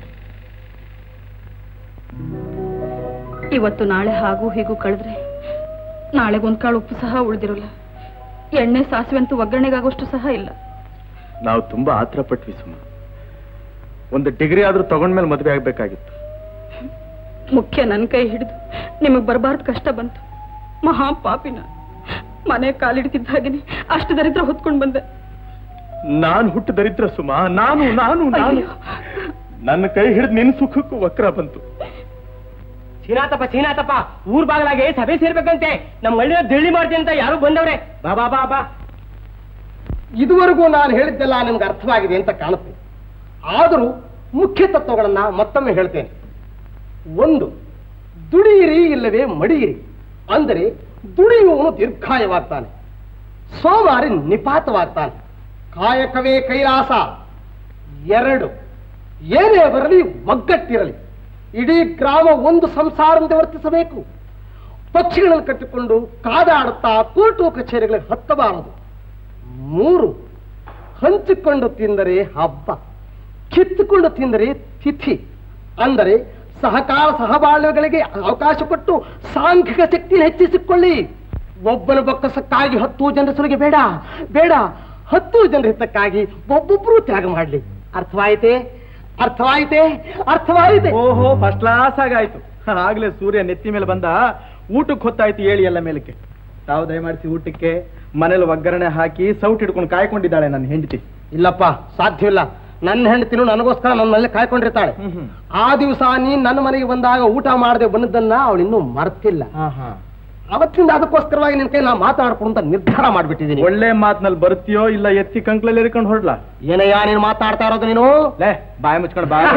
ಇವತ್ತು ನಾಳೆ ಹಾಗೂ ಹೀಗೂ ಕಳೆದ್ರೆ ನಾಳೆಗೊಂದ್ ಕಾಳು ಉಪ್ಪು ಸಹ ಉಳಿದಿರೋಲ್ಲ ಎಣ್ಣೆ ಸಾಸಿವೆ ಅಂತೂ ಒಗ್ಗರಣೆಗಾಗೋಷ್ಟು ಸಹ ಇಲ್ಲ ನಾವು ತುಂಬಾ ಆತರ ಪಟ್ವಿ ಸುಮ್ಮ ಒಂದು ಡಿಗ್ರಿ ಆದ್ರೂ ತಗೊಂಡ್ಮೇಲೆ ಮದುವೆ ಆಗ್ಬೇಕಾಗಿತ್ತು ಮುಖ್ಯ ನನ್ನ ಕೈ ಹಿಡಿದು ನಿಮಗ್ ಬರಬಾರ್ದು ಕಷ್ಟ ಬಂತು ಮಹಾ ಪಾಪಿನ ಮನೆ ಕಾಲಿಡ್ತಿದ್ದ ಹಾಗೇನೆ ಅಷ್ಟು ದರಿದ್ರ ಹೊತ್ಕೊಂಡ್ ಬಂದೆ ನಾನು ಹುಟ್ಟು ದರಿದ್ರ ಸುಮ ನಾನು ನಾನು ನಾನು ನನ್ನ ಕೈ ಹಿಡಿದು ನಿನ್ ಸುಖಕ್ಕೂ ವಕ್ರ ಬಂತು ಶ್ರೀನಾಥಪ್ಪ ಶ್ರೀನಾಥಪ್ಪ ಊರ್ ಬಾಗ್ಲಾಗೆ ಸಭೆ ಸೇರ್ಬೇಕಂತೆ ನಮ್ಮ ಹಳ್ಳಿನ ದಿಳ್ಳಿ ಮಾಡ್ತೀನಿ ಅಂತ ಯಾರು ಬಂದವ್ರೆ ಬಾ ಬಾ ಬಾ ಬಾ ಇದುವರೆಗೂ ನಾನು ಹೇಳಿದ್ದೆಲ್ಲ ನಿಮ್ಗೆ ಅರ್ಥವಾಗಿದೆ ಅಂತ ಕಾಣುತ್ತೆ ಆದರೂ ಮುಖ್ಯ ತತ್ವಗಳನ್ನ ಮತ್ತೊಮ್ಮೆ ಹೇಳ್ತೇನೆ ಒಂದು ದುಡಿಯಿರಿ ಇಲ್ಲವೇ ಮಡಿಯಿರಿ ಅಂದರೆ ದುಡಿಯುವವನು ದೀರ್ಘಾಯವಾಗ್ತಾನೆ ಸೋಮಾರಿ ನಿಪಾತವಾಗ್ತಾನೆ ಕಾಯಕವೇ ಕೈಲಾಸ ಎರಡು ಏನೇ ಬರಲಿ ಒಗ್ಗಟ್ಟಿರಲಿ ಇಡೀ ಗ್ರಾಮ ಒಂದು ಸಂಸಾರದಿಂದ ವರ್ತಿಸಬೇಕು ಪಕ್ಷಿಗಳನ್ನು ಕಟ್ಟಿಕೊಂಡು ಕಾದಾಡುತ್ತಾ ಕೋರ್ಟು ಕಚೇರಿಗಳಿಗೆ ಹತ್ತಬಾರದು ಮೂರು ಹಂಚಿಕೊಂಡು ತಿಂದರೆ ಹಬ್ಬ ಕಿತ್ತುಕೊಂಡು ತಿಂದರೆ ತಿಥಿ ಅಂದರೆ ಸಹಕಾರ ಸಹಬಾಳ್ವೆಗಳಿಗೆ ಅವಕಾಶ ಕೊಟ್ಟು ಸಾಂಘಿಕ ಶಕ್ತಿಯನ್ನು ಹೆಚ್ಚಿಸಿಕೊಳ್ಳಿ ಒಬ್ಬನ ಬೊಕ್ಕಸಕ್ಕಾಗಿ ಹತ್ತು ಜನರಸರಿಗೆ ಬೇಡ ಬೇಡ ಹತ್ತು ಜನರ ಹಿತಕ್ಕಾಗಿ ಒಬ್ಬೊಬ್ಬರು ತ್ಯಾಗ ಮಾಡಲಿ ಅರ್ಥವಾಯಿತೆ ಅರ್ಥವಾಯಿತೆ ಅರ್ಥವಾಯಿತೆ ಓಹೋ ಫಸ್ಟ್ ಕ್ಲಾಸ್ ಆಗಾಯ್ತು ಆಗ್ಲೇ ಸೂರ್ಯ ನೆತ್ತಿ ಮೇಲೆ ಬಂದ ಊಟಕ್ಕೆ ಹೊತ್ತಾಯ್ತು ಹೇಳಿ ಎಲ್ಲ ಮೇಲಕ್ಕೆ ತಾವು ದಯಮಾಡಿಸಿ ಊಟಕ್ಕೆ ಮನೇಲಿ ಒಗ್ಗರಣೆ ಹಾಕಿ ಸೌಟ್ ಹಿಡ್ಕೊಂಡು ಕಾಯ್ಕೊಂಡಿದ್ದಾಳೆ ನನ್ನ ಹೆಂಡತಿ ಇಲ್ಲಪ್ಪ ಸಾಧ್ಯವಿಲ್ಲ ನನ್ನ ಹೆಂಡತಿನು ನನಗೋಸ್ಕರ ನನ್ನಲ್ಲಿ ಕಾಯ್ಕೊಂಡಿರ್ತಾಳೆ ಆ ದಿವಸ ನೀನ್ ನನ್ನ ಮನೆಗೆ ಬಂದಾಗ ಊಟ ಮಾಡದೆ ಬಂದದ್ದನ್ನ ಅವಳು ಇನ್ನೂ ಮರ್ತಿಲ್ಲ ಅವತ್ತಿಂದ ಅದಕ್ಕೋಸ್ಕರವಾಗಿ ನಿನ್ ಕೈ ನಾ ಮಾತಾಡ್ಕೊಂಡು ಅಂತ ನಿರ್ಧಾರ ಮಾಡ್ಬಿಟ್ಟಿದ್ದೀನಿ ಒಳ್ಳೆ ಮಾತ್ನಲ್ಲಿ ಬರ್ತೀಯೋ ಇಲ್ಲ ಎತ್ತಿ ಕಂಕ್ಳಲ್ಲಿ ಎರ್ಕೊಂಡು ಹೊರಡ್ಲಾ ಏನಯ್ಯ ನೀನು ಮಾತಾಡ್ತಾ ಇರೋದು ನೀನು ಲೇ ಬಾಯಿ ಮುಚ್ಕೊಂಡು ಬಾ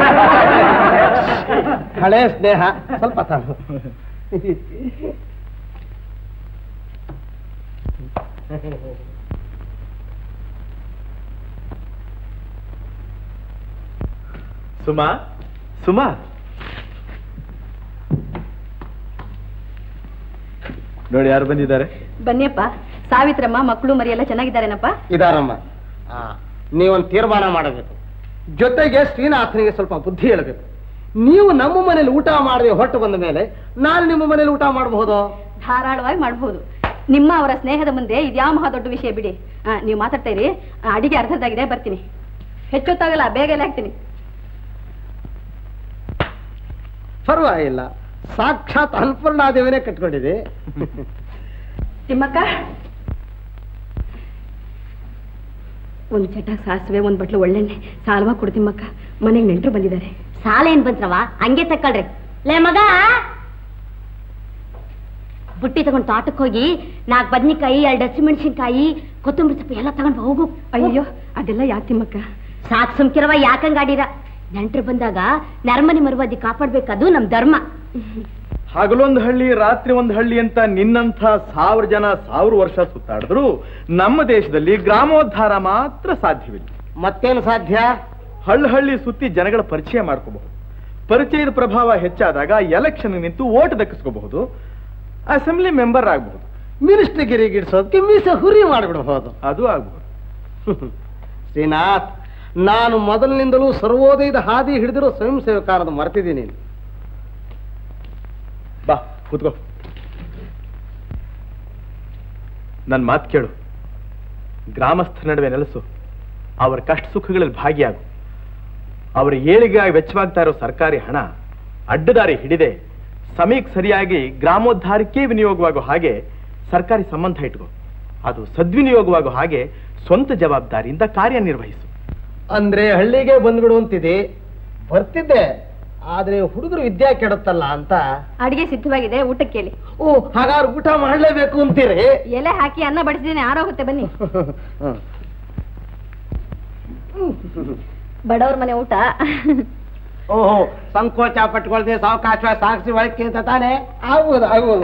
ಹಳೆ ಸ್ನೇಹ ಸ್ವಲ್ಪ ತಾಳು ಸುಮಾ ಸುಮಾ ನೋಡಿ ಯಾರು ಬಂದಿದ್ದಾರೆ ಬನ್ನಿಯಪ್ಪ ಸಾವಿತ್ರಮ್ಮ ಮಕ್ಕಳು ಮರಿಯೆಲ್ಲ ಚೆನ್ನಾಗಿದ್ದಾರೇನಪ್ಪ ಇದಾರಮ್ಮ ಆ, ನೀವೊಂದು ತೀರ್ಮಾನ ಮಾಡಬೇಕು ಜೊತೆಗೆ ಶ್ರೀನಾಥನಿಗೆ ಸ್ವಲ್ಪ ಬುದ್ಧಿ ಹೇಳಬೇಕು ನೀವು ನಮ್ಮ ಮನೇಲಿ ಊಟ ಮಾಡದೆ ಹೊರಟು ಬಂದ ಮೇಲೆ ನಾನು ನಿಮ್ಮ ಮನೇಲಿ ಊಟ ಮಾಡಬಹುದು ಧಾರಾಳವಾಗಿ ಮಾಡ್ಬೋದು ನಿಮ್ಮ ಅವರ ಸ್ನೇಹದ ಮುಂದೆ ಇದ್ಯಾವ ಮಹಾ ದೊಡ್ಡ ವಿಷಯ ಬಿಡಿ ಆ, ನೀವು ಮಾತಾಡ್ತಾ ಇರಿ ಆ, ಅಡಿಗೆ ಅರ್ಧದಾಗಿದೆ ಬರ್ತೀನಿ ಹೆಚ್ಚೊತ್ತಾಗಲ್ಲ ಬೇಗ ಎಲ್ಲ ಹಾಕ್ತೀನಿ ಪರವಾಗಿಲ್ಲ ಸಾಕ್ಷಾತ್ ಅನ್ನಪೂರ್ಣಾದೇವಿನೇ ಕಟ್ಕೊಂಡಿದೆ ತಿಮ್ಮಕ್ಕ ಒಂದು ಚಟ ಸಾಸಿವೆ ಒಂದು ಬಟ್ಲು ಒಳ್ಳೆಣ್ಣೆ ಸಾಲ್ವಾ ಕೊಡು ತಿಮ್ಮಕ್ಕ ಮನೆಗೆ ನೆಂಟರು ಬಂದಿದ್ದಾರೆ ಸಾಲ ಏನ್ ಬಂತ್ರವ ಹಂಗೆ ತಕೊಳ್ರಿ ಲೇ ಮಗ ಬುಟ್ಟಿ ತಗೊಂಡ್ ತೋಟಕ್ಕೆ ಹೋಗಿ ನಾಲ್ಕು ಬದ್ನಿಕಾಯಿ ಎರಡು ಹಸಿಮೆಣಸಿನ್ಕಾಯಿ ಕೊತ್ತಂಬರಿ ಸೊಪ್ಪು ಎಲ್ಲ ತಗೊಂಡ್ ಬಾ, ಹೋಗು ಅಯ್ಯೋ ಅದೆಲ್ಲ ಯಾಕೆ ತಿಮ್ಮಕ್ಕ ಸಾಕ್ ಸುಮ್ಕಿರವ ಯಾಕಂಗಾಡಿರ ನೆಂಟ್ರು ಬಂದಾಗ ನರ್ಮನಿ ಮರುವಾದಿ ಕಾಪಾಡ್ಬೇಕದು ನಮ್ ಧರ್ಮ ಹಗಲೊಂದು ಹಳ್ಳಿ ರಾತ್ರಿ ಒಂದು ಹಳ್ಳಿ ಅಂತ ನಿನ್ನಂಥ ಸಾವಿರ ಜನ ಸಾವಿರ ವರ್ಷ ಸುತ್ತಾಡಿದ್ರು ನಮ್ಮ ದೇಶದಲ್ಲಿ ಗ್ರಾಮೋದ್ಧಾರ ಮಾತ್ರ ಸಾಧ್ಯವಿಲ್ಲ ಮತ್ತೇನು ಸಾಧ್ಯ ಹಳ್ಳಿ ಹಳ್ಳಿ ಸುತ್ತಿ ಜನಗಳ ಪರಿಚಯ ಮಾಡ್ಕೋಬಹುದು ಪರಿಚಯದ ಪ್ರಭಾವ ಹೆಚ್ಚಾದಾಗ ಎಲೆಕ್ಷನ್ ನಿಂತು ಓಟ್ ದಕ್ಕಿಸ್ಕೋಬಹುದು ಅಸೆಂಬ್ಲಿ ಮೆಂಬರ್ ಆಗಬಹುದು ಮಿನಿಸ್ಟರ್ ಗಿರಿಗಿಡ್ಸೋದಕ್ಕೆ ಮೀಸೆ ಹುರಿ ಮಾಡಿಬಿಡಬಹುದು ಅದು ಆಗಬಹುದು ಶ್ರೀನಾಥ್ ನಾನು ಮೊದಲಿನಿಂದಲೂ ಸರ್ವೋದಯದ ಹಾದಿ ಹಿಡಿದಿರೋ ಸ್ವಯಂ ಸೇವಕಾರದ ಮರ್ತಿದ್ದೀನಿ ಬಾ ಕೂತ್ಕೋ ನನ್ನ ಮಾತು ಕೇಳು ಗ್ರಾಮಸ್ಥರ ನಡುವೆ ನೆಲೆಸು ಅವರ ಕಷ್ಟ ಸುಖಗಳಲ್ಲಿ ಭಾಗಿಯಾಗು ಅವರ ಏಳಿಗೆಗಾಗಿ ವೆಚ್ಚವಾಗ್ತಾ ಇರೋ ಸರ್ಕಾರಿ ಹಣ ಅಡ್ಡದಾರಿ ಹಿಡಿದೆ ಸಮಯಕ್ಕೆ ಸರಿಯಾಗಿ ಗ್ರಾಮೋದ್ಧಾರಕ್ಕೆ ವಿನಿಯೋಗವಾಗೋ ಹಾಗೆ ಸರ್ಕಾರಿ ಸಂಬಂಧ ಇಟ್ಕೋ ಅದು ಸದ್ವಿನಿಯೋಗವಾಗೋ ಹಾಗೆ ಸ್ವಂತ ಜವಾಬ್ದಾರಿಯಿಂದ ಕಾರ್ಯನಿರ್ವಹಿಸು ಅಂದ್ರೆ ಹಳ್ಳಿಗೆ ಬಂದ್ಬಿಡು ಅಂತಿದೆ ಬರ್ತಿದ್ದೆ ಆದ್ರೆ ಹುಡುಗರು ವಿದ್ಯಾ ಕೆಡುತ್ತಲ್ಲ ಅಂತ ಅಡಿಗೆ ಸಿದ್ಧವಾಗಿದೆ ಊಟಕ್ಕೆ ಕೇಳಿ ಓ ಹಾಗಾದ್ರೆ ಊಟ ಮಾಡ್ಲೇಬೇಕು ಅಂತೀರಿ ಎಲೆ ಹಾಕಿ ಅನ್ನ ಬಡಿಸಿದ್ದೀನಿ ಆರೋಗುತ್ತೆ ಬನ್ನಿ ಬಡವ್ರ ಮನೆ ಊಟ ಓಹೋ ಸಂಕೋಚ ಪಟ್ಕೊಳ್ದೆ ಸಾವಕಾಶ ಸಾಕ್ಷಿ ಒಳಕ್ಕೆ ಅಂತ ತಾನೇ ಆಗ್ಬೋದು ಆಗ್ಬೋದು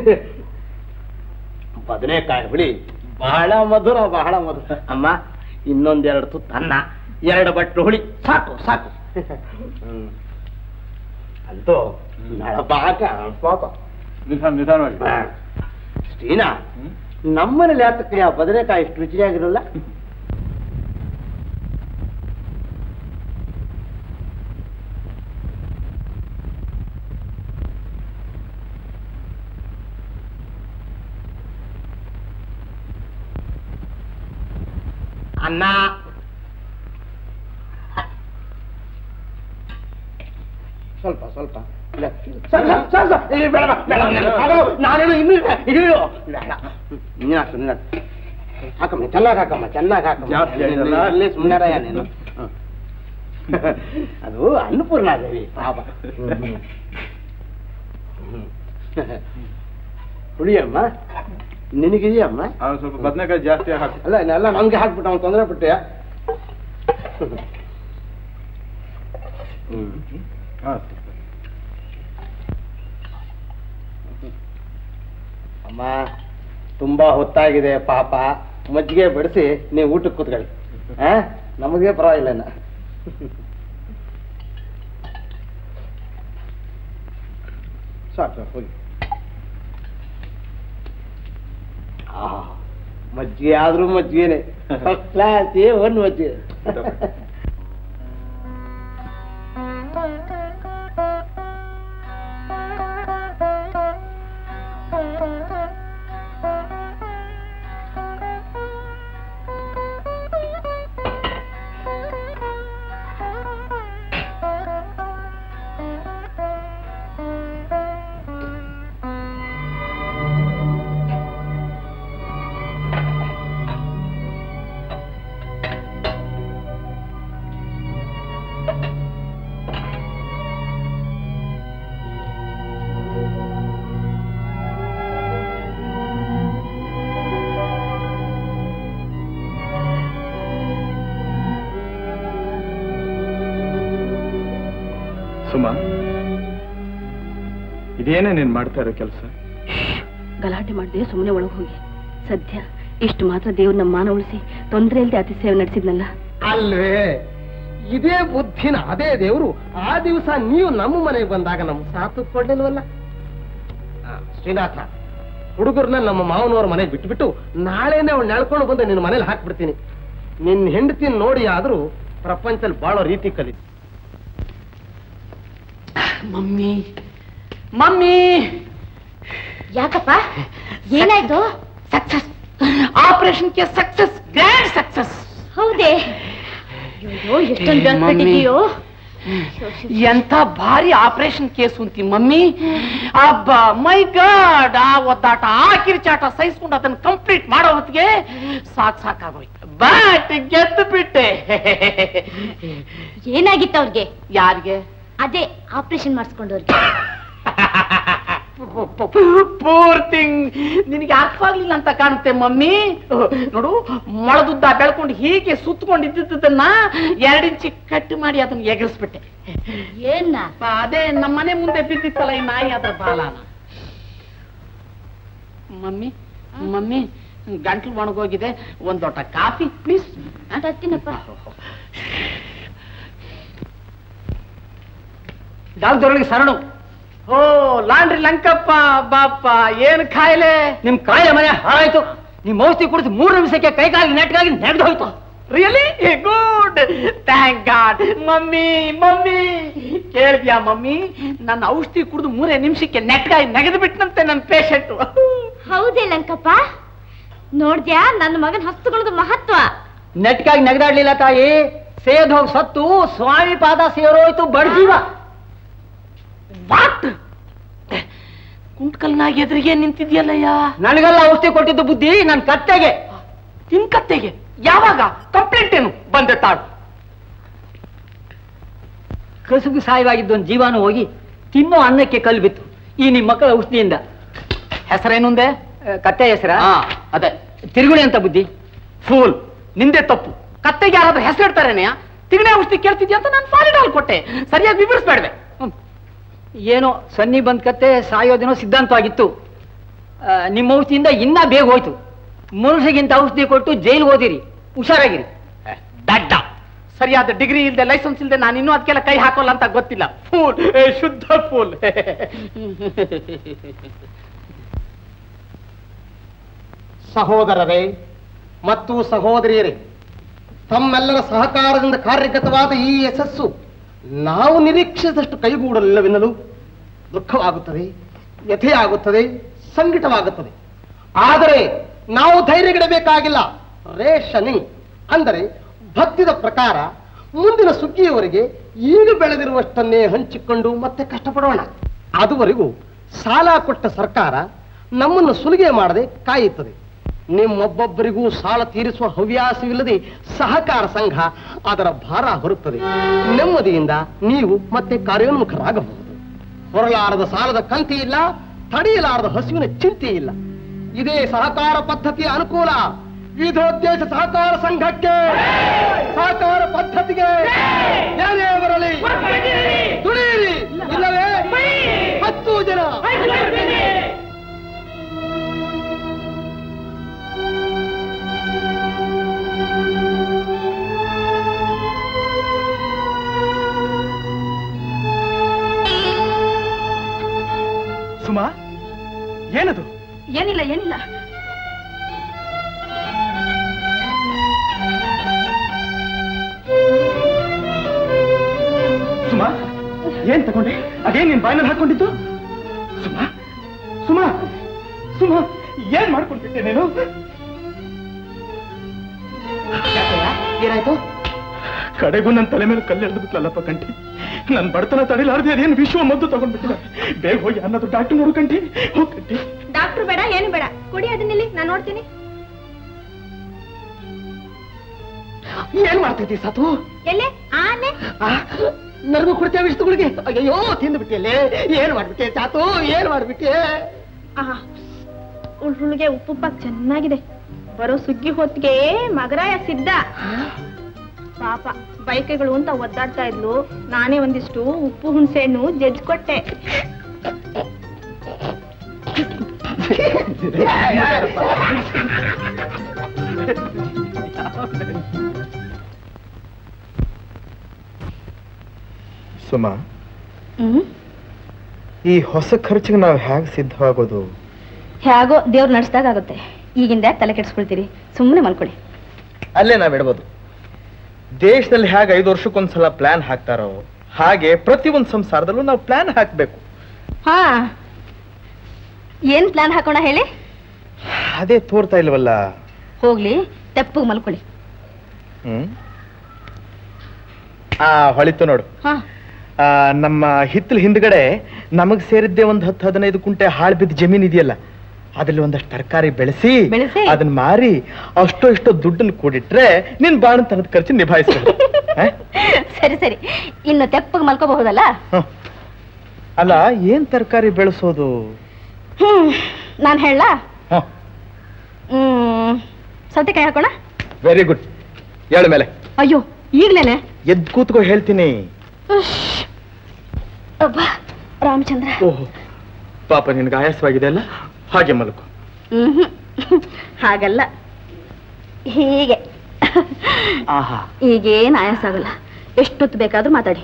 ಬದನೆಕಾಯಿ ಹುಳಿ ಬಹಳ ಮಧುರ ಬಹಳ ಮಧುರ ಅಮ್ಮ ಇನ್ನೊಂದೆರಡು ತುತ್ತು ಅನ್ನ ಎರಡು ಬಟ್ಲು ಹುಳಿ ಸಾಕು ಸಾಕು ಹ್ಮ್. ಅಂತೂ ನಳಬಾಕ ಪಾಪ ನಿಧಾನ ನಿಧಾನವಾಗಿ ಶ್ರೀನಾ ನಮ್ಮನೇಲಿ ಯಾತಕ್ಕೆ ಆ ಬದನೆಕಾಯಿ ಇಷ್ಟು ರುಚಿಯಾಗಿರಲ್ಲ ಅನ್ನ ಸ್ವಲ್ಪ ಸ್ವಲ್ಪ ಇಲ್ಲ. ಸ್ವಲ್ಪ, ಸ್ವಲ್ಪ, ಸ್ವಲ್ಪ. ಏ, ಬೇಡ, ಬೇಡ, ಬೇಡ, ಬೇಡ. ನಾನೇನು ಇನ್ನೂ ಇಲ್ಲ. ಇಳಿಯೋ. ಬೇಡ. ನೀನು ಹಾಕು, ನೀನು ಹಾಕು. ಹಾಕಮ್ಮ ಚೆನ್ನಾಗಿ ಹಾಕಮ್ಮ ಚೆನ್ನಾಗಿ ಹಾಕಮ್ಮ ಜಾಸ್ತಿ ಆಯ್ತಲ್ಲ? ಅಲ್ಲೇ ಸುಮ್ಮನೆ ನೀನು ಹ್ಮ್. ಅದು ಅನ್ನಪೂರ್ಣಾದೇವಿ ಪಾಪ ಹ್ಮ್. ಹ್ಮ್. ಹುಳಿಯಮ್ಮ ನಿನಗಿದೆಯಮ್ಮ ಸ್ವಲ್ಪ ಬದನೆಕಾಯಿ ಜಾಸ್ತಿ ಹಾಕಿ ಅಲ್ಲ ಎಲ್ಲ ನಮ್ಗೆ ಹಾಕ್ಬಿಟ್ಟು ಅವ್ನು ತೊಂದರೆ ಬಿಟ್ಟೆ ಅಮ್ಮ ತುಂಬಾ ಹೊತ್ತಾಗಿದೆ ಪಾಪ ಮಜ್ಜಿಗೆ ಬಡಿಸಿ ನೀವು ಊಟಕ್ಕೆ ಕೂತ್ಕೊಳ್ಳಿ ಆ ನಮಗೆ ಪರವಾಗಿಲ್ಲ ಇನ್ನ. ಸಾಕು ಸಾಕು ಹೋಗಿ ಆಹಾ, ಮಜ್ಜಿಗೆ ಆದ್ರೂ ಮಜ್ಜಿಗೆನೆ ಫಸ್ಟ್ ಕ್ಲಾಸ್ ಒಂದು ಮಜ್ಜಿಗೆ ಸುಮಾ ಇದೇನೇ ನೀನ್ ಮಾಡ್ತಾ ಇರೋ ಕೆಲಸ ಗಲಾಟೆ ಮಾಡದೆ ಸುಮ್ಮನೆ ಒಳಗೆ ಹೋಗಿ ಸದ್ಯ ಇಷ್ಟು ಮಾತ್ರ ದೇವ್ರ ನಮ್ಮ ಮಾನ ಉಳಿಸಿ ತೊಂದರೆ ಇಲ್ಲದೆ ಅತಿಶಯ ನಡೆಸಿದ್ನಲ್ಲ ಅಲ್ವೇ ಇದೇ ಬುದ್ಧಿನ ಅದೇ ದೇವರು ಆ ದಿವಸ ನೀವು ನಮ್ಮ ಮನೆಗೆ ಬಂದಾಗ ನಮ್ಮ ಸಾತು ಕೊಡ್ಲಿಲ್ವಲ್ಲ ಆ, ಶ್ರೀನಾಥ ಹುಡುಗರನ್ನ ನಮ್ಮ ಮಾವನವ್ರ ಮನೆಗೆ ಬಿಟ್ಬಿಟ್ಟು ನಾಳೆನೆ ಅವ್ಳು ನೆಳ್ಕೊಂಡು ಬಂದು ನಿನ್ನ ಮನೇಲಿ ಹಾಕ್ಬಿಡ್ತೀನಿ ನಿನ್ನ ಹೆಂಡತಿನ ನೋಡಿ ಆದ್ರೂ ಪ್ರಪಂಚದಲ್ಲಿ ಬಾಳೋ ರೀತಿ ಕಲಿ ಮಮ್ಮಿ ಮಮ್ಮಿ ಯಾಕಪ್ಪ ಏನಾಯ್ತು ಸಕ್ಸಸ್ ಆಪರೇಷನ್ ಕೆ ಸಕ್ಸಸ್ ಗ್ರ್ಯಾಂಡ್ ಸಕ್ಸಸ್ ಹೌದೇ ಅಯ್ಯೋ ಎಷ್ಟೊಂದು ಏ, ಮಮ್ಮಿ. ಬೆಳ್ಬಿಟ್ಟಿದೀಯೋ ಎಂತ ಭಾರಿ ಆಪರೇಷನ್ ಕೇಸ್ ಅಂತಿ ಮಮ್ಮಿ ಅಬ್ಬ ಮೈ ಗಾಡ್ ಆ ಒದ್ದಾಟ ಆ ಕಿರಿಚಾಟ ಸಹಿಸ್ಕೊಂಡು ಅದನ್ನ ಕಂಪ್ಲೀಟ್ ಮಾಡೋ ಹೊತ್ತಿಗೆ ಸಾಕ್ ಸಾಕಾಗೋಯ್ತು ಬಟ್ ಗೆದ್ದು ಬಿಟ್ಟೆ ಏನಾಗಿತ್ತು ಅವ್ರಿಗೆ ಯಾರಿಗೆ ಅದೇ ಆಪರೇಷನ್ ಮಾಡಿಸ್ಕೊಂಡವ್ರಿಗೆ ಪೂರ್ ಥಿಂಗ್ ನಿನಗೆ ಅರ್ಥವಾಗ್ಲಿಲ್ಲ ಅಂತ ಕಾಣುತ್ತೆ ಮಮ್ಮಿ ನೋಡು ಮೊಳದುದ್ದ ಬೆಳ್ಕೊಂಡು ಹೀಗೆ ಸುತ್ತಕೊಂಡಿದ್ದನ್ನ ಎರಡು ಇಂಚಿ ಕಟ್ ಮಾಡಿ ಅದನ್ನ ಎಗರಿಸ್ಬಿಟ್ಟೆ ಏನ್ನ ಅದೇ ನಮ್ಮ ಮನೆ ಮುಂದೆ ಬಿದ್ದಿತ್ತಲ್ಲ ಈ ನಾಯಿ ಅದ್ರ ಬಾಲನ ಮಮ್ಮಿ ಮಮ್ಮಿ ಗಂಟ್ಲು ಒಣಗೋಗಿದೆ ಒಂದ್ ಲೋಟ ಕಾಫಿ ಪ್ಲೀಸ್ ತರ್ತೀನಪ್ಪ ಡಾಕ್ಟರ್ಗಳಿಗೆ ಶರಣು ಓ ಲಾಂಡ್ರಿ ಲಂಕಪ್ಪ ಬಾಪ ಏನ್ ಕಾಯಿಲೆ ನಿಮ್ ಕಾಯಿಲೆ ಮನೆ ಹಾಳಾಯ್ತು ನಿಮ್ ಔಷಧಿ ಕುಡಿದು ಮೂರು ನಿಮಿಷಕ್ಕೆ ಕೈಕಾಲಿಗೆ ನೆಟ್ಗಾಗಿ ನೆಗೆದು ಹೋಯ್ತು really good thank God mummy mummy ಕೇಳಿದ್ಯಾ ಮಮ್ಮಿ ನನ್ನ ಔಷಧಿ ಕುಡಿದು ಮೂರೇ ನಿಮಿಷಕ್ಕೆ ನೆಟ್ಗಾಗಿ ನೆಗೆದು ಬಿಟ್ಟನಂತೆ ನನ್ನ ಪೇಷಂಟ್ ಹೌದೇ ಲಂಕಪ್ಪ ನೋಡ್ದ್ಯಾ ನನ್ನ ಮಗನ ಹಸ್ತುಗಳದ ಮಹತ್ವ ನೆಟ್ಗಾಗಿ ನೆಗದಾಡ್ಲಿಲ್ಲ ತಾಯಿ ಸೇದ್ ಹೋಗಿ ಸತ್ತು ಸ್ವಾಮಿ ಪಾದ ಸೇರೋಯ್ತು ಬಡ್ಜೀವ ವಾಟ್ ಕುಂಟ್ಕಲ್ನಾಗ ಎದುರಿಗೆ ನಿಂತಿದ್ಯಲ್ಲಯ್ಯ ನನಗೆಲ್ಲ ಔಷಧಿ ಕೊಟ್ಟಿದ್ದು ಬುದ್ಧಿ ನನ್ ಕತ್ತೆಗೆ ನಿನ್ ಕತ್ತೆಗೆ ಯಾವಾಗ ಕಂಪ್ಲೇಂಟ್ ಏನು ಬಂದೆ ತಾಳು ಕಸುಬು ಸಾಯವಾಗಿದ್ದ ಒಂದು ಜೀವಾನು ಹೋಗಿ ತಿನ್ನೋ ಅನ್ನಕ್ಕೆ ಕಲ್ಲು ಬಿತ್ತು ಈ ನಿಮ್ ಮಕ್ಕಳ ಔಷಧಿಯಿಂದ ಹೆಸರೇನುಂದೆ ಕತ್ತೆ ಹೆಸರ ಹಾ ಅದೇ ತಿರುಗುಳಿ ಅಂತ ಬುದ್ಧಿ ಫೂಲ್ ನಿಂದೆ ತಪ್ಪು ಕತ್ತೆಗೆ ಯಾರಾದ್ರೂ ಹೆಸರಿಡ್ತಾರೇನೆಯ ತಿಗಣೆ ಔಷಧಿ ಕೇಳ್ತಿದ್ಯಾ ಅಂತ ನಾನು ಫಾಲಿಡಾಲ್ ಕೊಟ್ಟೆ ಸರಿಯಾಗಿ ವಿವರಿಸ್ಬೇಡ್ವೆ ಏನೋ ಸನ್ನಿ ಬಂದ್ ಕತ್ತೆ ಸಾಯೋದೇನೋ ಸಿದ್ಧಾಂತವಾಗಿತ್ತು ಆ, ನಿಮ್ಮ ಔಷಧಿಯಿಂದ ಇನ್ನ ಬೇಗ ಹೋಯ್ತು ಮನುಷ್ಯಗಿಂತ ಔಷಧಿ ಕೊಟ್ಟು ಜೈಲು ಓದಿರಿ ಹುಷಾರಾಗಿರಿ ದಡ್ಡ ಸರಿಯಾದ ಡಿಗ್ರಿ ಇಲ್ದೆ ಲೈಸೆನ್ಸ್ ಇಲ್ದೆ ನಾನು ಇನ್ನೂ ಅದಕ್ಕೆಲ್ಲ ಕೈ ಹಾಕೋಲ್ಲ ಅಂತ ಗೊತ್ತಿಲ್ಲ ಫೂಲ್ ಶುದ್ಧ ಫೂಲ್ ಸಹೋದರರೇ ಮತ್ತು ಸಹೋದರಿಯರೇ ತಮ್ಮೆಲ್ಲರ ಸಹಕಾರದಿಂದ ಕಾರ್ಯಗತವಾದ ಈ ಯಶಸ್ಸು ನಾವು ನಿರೀಕ್ಷಿಸಿದಷ್ಟು ಕೈಗೂಡಲಿಲ್ಲವೆನ್ನಲು ದುಃಖವಾಗುತ್ತದೆ ವ್ಯಥೆಯಾಗುತ್ತದೆ ಸಂಕಟವಾಗುತ್ತದೆ ಆದರೆ ನಾವು ಧೈರ್ಯಗಿಡಬೇಕಾಗಿಲ್ಲ ರೇಷನಿಂಗ್ ಅಂದರೆ ಭಕ್ತಿದ ಪ್ರಕಾರ ಮುಂದಿನ ಸುಗ್ಗಿಯವರೆಗೆ ಈಗ ಬೆಳೆದಿರುವಷ್ಟನ್ನೇ ಹಂಚಿಕೊಂಡು ಮತ್ತೆ ಕಷ್ಟಪಡೋಣ ಅದುವರೆಗೂ ಸಾಲ ಕೊಟ್ಟ ಸರ್ಕಾರ ನಮ್ಮನ್ನು ಸುಲಿಗೆ ಮಾಡದೆ ಕಾಯುತ್ತದೆ ನಿಮ್ಮೊಬ್ಬೊಬ್ಬರಿಗೂ ಸಾಲ ತೀರಿಸುವ ಹವ್ಯಾಸವಿಲ್ಲದೆ ಸಹಕಾರ ಸಂಘ ಅದರ ಭಾರ ಹೊರುತ್ತದೆ ನೆಮ್ಮದಿಯಿಂದ ನೀವು ಮತ್ತೆ ಕಾರ್ಯೋನ್ಮುಖರಾಗಬಹುದು ಹೊರಲಾರದ ಸಾಲದ ಕಂತಿ ಇಲ್ಲ ತಡೆಯಲಾರದ ಹಸುವಿನ ಚಿಂತೆ ಇಲ್ಲ ಇದೇ ಸಹಕಾರ ಪದ್ಧತಿಯ ಅನುಕೂಲ ವಿಧೋದ್ದೇಶ ಸಹಕಾರ ಸಂಘಕ್ಕೆ ಸಹಕಾರ ಪದ್ಧತಿಗೆ ಏನೇ ಬರಲಿ ದುಡಿಯಿರಿ ಇಲ್ಲವೇ ಹತ್ತು ಜನ ಸುಮಾ ಏನದು ಏನಿಲ್ಲ ಏನಿಲ್ಲ ಸುಮಾ ಏನ್ ತಗೊಂಡೆ ಅದೇನ್ ನಿನ್ ಬಾಯಿನಲ್ಲಿ ಹಾಕೊಂಡಿದ್ದು ಸುಮಾ ಸುಮಾ ಸುಮಾ ಏನ್ ಮಾಡ್ಕೊಂಡ್ಬಿಟ್ಟೆ ನೀನು ಏನಾಯ್ತು ಕಡೆಗೂ ನನ್ನ ತಲೆ ಮೇಲೆ ಕಲ್ಲೆಳ್ದು ಬಿಟ್ಲಲ್ಲಪ್ಪ ಕಂಠಿ ನನ್ ಬಡತನ ತಡಿಲಾರ್ದೆ ಅದೇನು ವಿಶ್ವ ಮದ್ದು ತಗೊಂಡ್ಬಿಟ್ಟಿಲ್ಲ ಬೇಗ ಹೋಗಿ ಅನ್ನೋದು ಡಾಕ್ಟರ್ ನೋಡು ಕಂಠಿ ಹೋಗ್ ಕಂಠಿ ಡಾಕ್ಟ್ರು ಬೇಡ ಏನು ಬೇಡ ಕೊಡಿ ಅದನ್ನಿಲ್ಲಿ ನಾನು ನೋಡ್ತೀನಿ ಏನ್ ಮಾಡ್ತಿದ್ದಿ ಸಾತು ಎಲ್ಲೇ ಆನೆ ನನಗೂ ಕೊಡ್ತೇವೆ ಇಷ್ಟಗಳಿಗೆ ಅಯ್ಯೋ ತಿಂದು ಬಿಟ್ಟಿಯಲ್ಲೇ ಏನ್ ಮಾಡ್ಬಿಟ್ಟೆ ಸಾತು ಏನ್ ಮಾಡ್ಬಿಟ್ಟೆ ಆಹಾ ಉಳ್ಳುಳ್ಳಿಗೆ ಉಪ್ಪುಪ್ಪಾಗಿ ಚೆನ್ನಾಗಿದೆ ಬರೋ ಸುಗ್ಗಿ ಹೊತ್ತಿಗೆ ಮಗರಾಯ ಸಿದ್ಧ ಪಾಪ ಬೈಕೆಗಳು ಅಂತ ಒದ್ದಾಡ್ತಾ ಇದ್ಲು ನಾನೇ ಒಂದಿಷ್ಟು ಉಪ್ಪು ಹುಣಸೆ ಹಣ್ಣು ಜಜ್ಕೊಟ್ಟೆ ಸುಮಾ ಹ್ಮ್ ಈ ಹೊಸ ಖರ್ಚಿಗೆ ನಾವು ಹೇಗೆ ಸಿದ್ಧವಾಗೋದು ಹೇಗೋ ದೇವ್ರು ನಡೆಸ್ದಾಗ ಆಗುತ್ತೆ ಈಗಿಂದ ಯಾಕ್ ತಲೆ ಕೆಡ್ಸ್ಕೊಳ್ತೀರಿ ಸುಮ್ಮನೆ ಮಲ್ಕೊಳ್ಳಿ ಅಲ್ಲೇ ನಾವ್ ಇಡ್ಬೋದು ದೇಶದಲ್ಲಿ ಹೇಗೆ ಐದು ವರ್ಷಕ್ಕೊಂದ್ಸಲ ಪ್ಲಾನ್ ಹಾಕ್ತಾರೋ ಹಾಗೆ ಪ್ರತಿ ಒಂದು ಸಂಸಾರದಲ್ಲೂ ನಾವು ಪ್ಲಾನ್ ಹಾಕ್ಬೇಕು ಹಾ ಏನ್ ಪ್ಲಾನ್ ಹಾಕೋಣ ಹೇಳಿ ಅದೇ ತೋರ್ತಾ ಇಲ್ವಲ್ಲ ಹೋಗ್ಲಿ ತೆಪ್ಪಗೆ ಮಲ್ಕೊಳ್ಳಿ ಹ್ಮ್ ಆ ಹೊಳಿತು ನೋಡು ಹಾ ಆ, ನಮ್ಮ ಹಿತ್ತಲ ಹಿಂದ್ಗಡೆ ನಮಗ್ ಸೇರಿದ್ದೆ ಒಂದ್ ಹತ್ತು ಹದಿನೈದು ಕುಂಟೆ ಹಾಳು ಬಿದ್ದ ಜಮೀನ್ ಇದೆಯಲ್ಲ ಅದ್ರಲ್ಲಿ ಒಂದಷ್ಟು ತರಕಾರಿ ಬೆಳೆಸಿ ಬೆಳೆಸಿ? ಅದನ್ನ ಮಾರಿ ಅಷ್ಟೋ ಇಷ್ಟೋ ದುಡ್ಡನ್ನು ಕೂಡಿಟ್ರೆ ನಿನ್ ಬಾಣತನದ ಖರ್ಚು ನಿಭಾಯಿಸ್ಬೋದು ಆ? ಸರಿ ಸರಿ ಇನ್ನು ತೆಪ್ಪಗೆ ಮಲ್ಕೋಬಹುದಲ್ಲ ಹ್ಮ್. ಅಲ್ಲ ಏನ್ ತರಕಾರಿ ಬೆಳೆಸೋದು ಹ್ಮ್ ನಾನು ಹೇಳ ಹ್ಮ್. ಹ್ಮ್ ಸೌತೆಕಾಯಿ ಹಾಕೋಣ ವೆರಿ ಗುಡ್ ಹೇಳ ಮೇಲೆ ಅಯ್ಯೋ ಈಗ್ಲೇನೆ ಎದ್ ಕೂತ್ಕೋ ಹೇಳ್ತೀನಿ ಅಬ್ಬಾ ರಾಮಚಂದ್ರ ಓಹೋ ಪಾಪ ನಿನ್ಗೆ ಆಯಾಸವಾಗಿದೆ ಅಲ್ಲ ಹಾಗೆ ಮಲಗು ಹ್ಮ್ ಹಾಗಲ್ಲ ಹೀಗೆ ಆಹಾ ಈಗೇನು ಆಯಾಸ ಆಗಲ್ಲ ಎಷ್ಟೊತ್ತು ಬೇಕಾದ್ರೂ ಮಾತಾಡಿ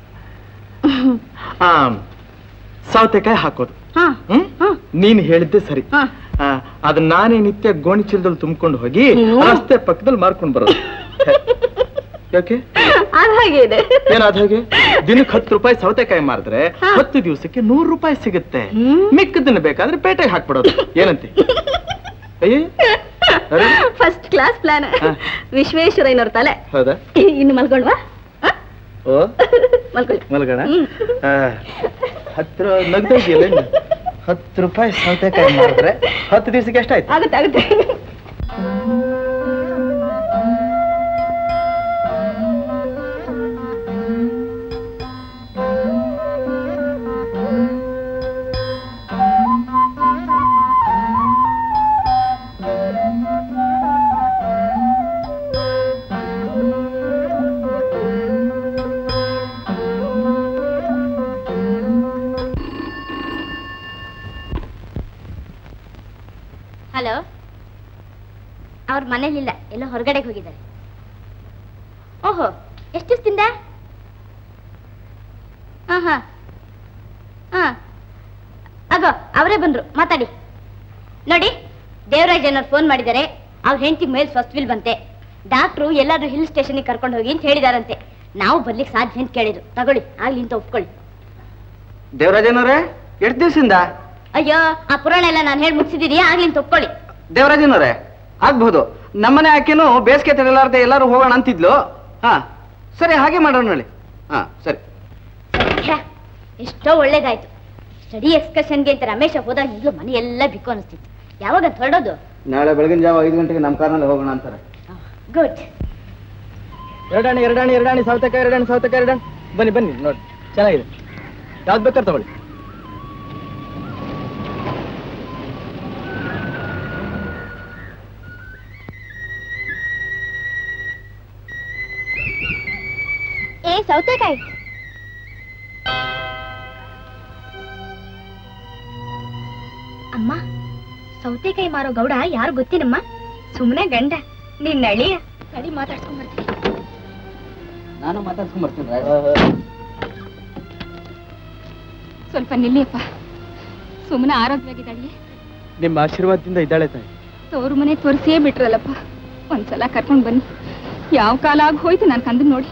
ಆ ಸೌತೆಕಾಯಿ ಹಾಕೋದು ಹಾ ಹ್ಮ್ ನೀನ್ ಹೇಳಿದ್ದೆ ಸರಿ ಹಾ. ಆ, ಅದನ್ನ ನಾನೇ ನಿತ್ಯ ಗೋಣಿ ಚೀಲದಲ್ಲಿ ತುಂಬಿಕೊಂಡು ಹೋಗಿ ಹ್ಮ್. ರಸ್ತೆ ಪಕ್ಕದಲ್ಲಿ ಮಾರ್ಕೊಂಡು ಬರೋದು ಯಾಕೆ ಅದು ಹಾಗೆ ಇದೆ ಏನಾದ ಹಾಗೆ ದಿನಕ್ಕೆ ಹತ್ತು ರೂಪಾಯಿ ಸೌತೆಕಾಯಿ ಮಾರಿದ್ರೆ ಹಾ. ಹತ್ತು ದಿವಸಕ್ಕೆ ನೂರು ರೂಪಾಯಿ ಸಿಗುತ್ತೆ ಹ್ಮ್. ಮಿಕ್ಕದನ್ನ ಬೇಕಾದ್ರೆ ಪೇಟೆಗೆ ಹಾಕ್ಬಿಡೋದು ಏನಂತೆ ಅಯ್ಯೇ ಅರೆ, ಫಸ್ಟ್ ಕ್ಲಾಸ್ ಪ್ಲಾನ್ ಹಾ. ವಿಶ್ವೇಶ್ವರಯ್ಯನವ್ರ ತಲೆ ಹೌದಾ ಇನ್ನು ಮಲ್ಕೊಂಡ್ವಾ ಓ ಮಲ್ಕೊಳ್ಳಿ ಮಲಗೋಣ ಹ್ಮ್. ಆ, ಹತ್ತು ನಗ್ತಾ ಇದೆಯಲ್ಲ ಇನ್ನು? ಹತ್ತು ರೂಪಾಯಿ ಸೌತೆಕಾಯಿ ಮಾರಿದ್ರೆ ಹತ್ತು ದಿವಸಕ್ಕೆ ಎಷ್ಟಾಯ್ತು ಆಗುತ್ತೆ ಆಗುತ್ತೆ ಹಲೋ ಅವ್ರ ಮನೇಲಿಲ್ಲ ಎಲ್ಲೋ ಹೊರಗಡೆಗೆ ಹೋಗಿದ್ದಾರೆ ಓಹೋ ಎಷ್ಟು ದಿವಸದಿಂದ ಹಾ ಹಾ ಹಾ ಆಗೋ ಅವರೇ ಬಂದ್ರು ಮಾತಾಡಿ ನೋಡಿ ದೇವರಾಜ್ ಅನ್ನೋರು ಫೋನ್ ಮಾಡಿದ್ದಾರೆ ಅವ್ರ ಹೆಂಡತಿಗೆ ಮೇಲೆ ಸ್ವಸ್ಥವಿಲ್ ಬಂತೆ ಡಾಕ್ಟ್ರು ಎಲ್ಲಾದ್ರೂ ಹಿಲ್ ಸ್ಟೇಷನ್ಗೆ ಕರ್ಕೊಂಡು ಹೋಗಿ ಅಂತ ಹೇಳಿದಾರಂತೆ ನಾವು ಬರ್ಲಿಕ್ಕೆ ಸಾಧ್ಯ ಅಂತ ಕೇಳಿದ್ರು ತಗೊಳ್ಳಿ ಆಗ್ಲಿ ಅಂತ ಒಪ್ಕೊಳ್ಳಿ ದೇವರಾಜನವ್ರೆ ಎಷ್ಟು ದಿವಸದಿಂದ ಅಯ್ಯೋ ಆ ಪುರಾಣ ಎಲ್ಲ ನಾನು ಹೇಳಿ ಮುಗಿಸಿದೀರಿ ಆಗ್ಲಿ ಅಂತ ಒಪ್ಕೊಳ್ಳಿ ದೇವರಾಜನವ್ರೆ ಆಗ್ಬಹುದು ನಮ್ಮನೆ ಆಕೆನು ಬೇಸಿಗೆ ತಡೆಲಾರ್ದೆ ಎಲ್ಲರೂ ಹೋಗೋಣ ಅಂತಿದ್ಲು ಹಾ ಸರಿ ಹಾಗೆ ಮಾಡೋಣ ನೋಡಿ ಹಾ ಸರಿ ಛೆ, ಎಷ್ಟೋ ಒಳ್ಳೇದಾಯ್ತು ಸ್ಟಡಿ ಎಕ್ಸ್ಕರ್ಷನ್ಗೆ ಅಂತ ರಮೇಶ ಹೋದಾಗ ಈಗಲೂ ಮನೆ ಎಲ್ಲ ಬಿಕ್ಕು ಅನಿಸ್ತಿತ್ತು ಯಾವಾಗ ಅಂತ ಹೊರಡೋದು ನಾಳೆ ಬೆಳಗಿನ ಜಾವ ಐದು ಗಂಟೆಗೆ ನಮ್ಮ ಕಾರ್ನಲ್ಲಿ ಹೋಗೋಣ ಅಂತಾರೆ ಗುಡ್ ಎರಡಾಣಿ ಎರಡಾಣಿ ಎರಡಾಣಿ ಸೌತೆಕಾಯಿ ಎರಡಾಣಿ ಸೌತೆಕಾಯಿ ಎರಡಾಣಿ ಬನ್ನಿ ಬನ್ನಿ ನೋಡಿ ಚೆನ್ನಾಗಿದೆ ಯಾವ್ದು ಬೇಕಾದ್ರೆ ತಗೊಳ್ಳಿ ಏ ಸೌತೆಕಾಯಿ ಅಮ್ಮ ಸೌತೆಕಾಯಿ ಮಾರೋ ಗೌಡ ಯಾರು ಗೊತ್ತಿನಮ್ಮ ಸುಮ್ಮನೆ ಗಂಡ ನಿನ್ನ ಅಳಿಯ ನಡಿ ಮಾತಾಡ್ಸ್ಕೊಂಡ್ ಬರ್ತೀನಿ ನಾನು ಮಾತಾಡ್ಸ್ಕೊಂಡ್ ಬರ್ತೀನಿ ಸ್ವಲ್ಪ ನಿಲ್ಲಿಯಪ್ಪ ಸುಮ್ಮನೆ ಆರೋಗ್ಯವಾಗಿದ್ದಾಳೆ ನಿಮ್ಮ ಆಶೀರ್ವಾದದಿಂದ ಇದ್ದಾಳೆ ತಾಯಿ ತವರು ಮನೆ ತೋರಿಸಿಯೇ ಬಿಟ್ರಲ್ಲಪ್ಪ ಒಂದ್ಸಲ ಕರ್ಕೊಂಡು ಬನ್ನಿ ಯಾವ ಕಾಲ ಆಗಿ ಹೋಯ್ತು ನಾನು ಕಂದನ್ ನೋಡಿ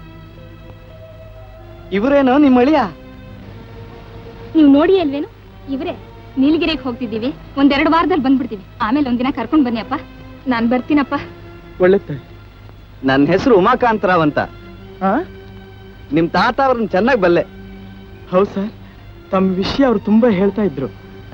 ಇವರೇನು ನಿಮ್ಮ ಅಳಿಯ ನೀವು ನೋಡಿ ಅಲ್ವೇನು ಇವರೇ ನೀಲಗಿರಿಗೆ ಹೋಗ್ತಿದ್ದೀವಿ ಒಂದೆರಡು ವಾರದಲ್ಲಿ ಬಂದ್ಬಿಡ್ತೀವಿ ಆಮೇಲೆ ಒಂದಿನ ಕರ್ಕೊಂಡು ಬನ್ನಿ ಅಪ್ಪ ನಾನು ಬರ್ತೀನಪ್ಪ ಒಳ್ಳೆ ತಾಯಿ ನನ್ನ ಹೆಸರು ಉಮಾಕಾಂತರಾವ್ ಅಂತ ಹಾ ನಿಮ್ ತಾತ ಅವ್ರನ್ನ ಚೆನ್ನಾಗಿ ಬಲ್ಲೆ ಹೌದು ಸರ್ ತಮ್ಮ ವಿಷಯ ಅವ್ರು ತುಂಬಾ ಹೇಳ್ತಾ ಇದ್ರು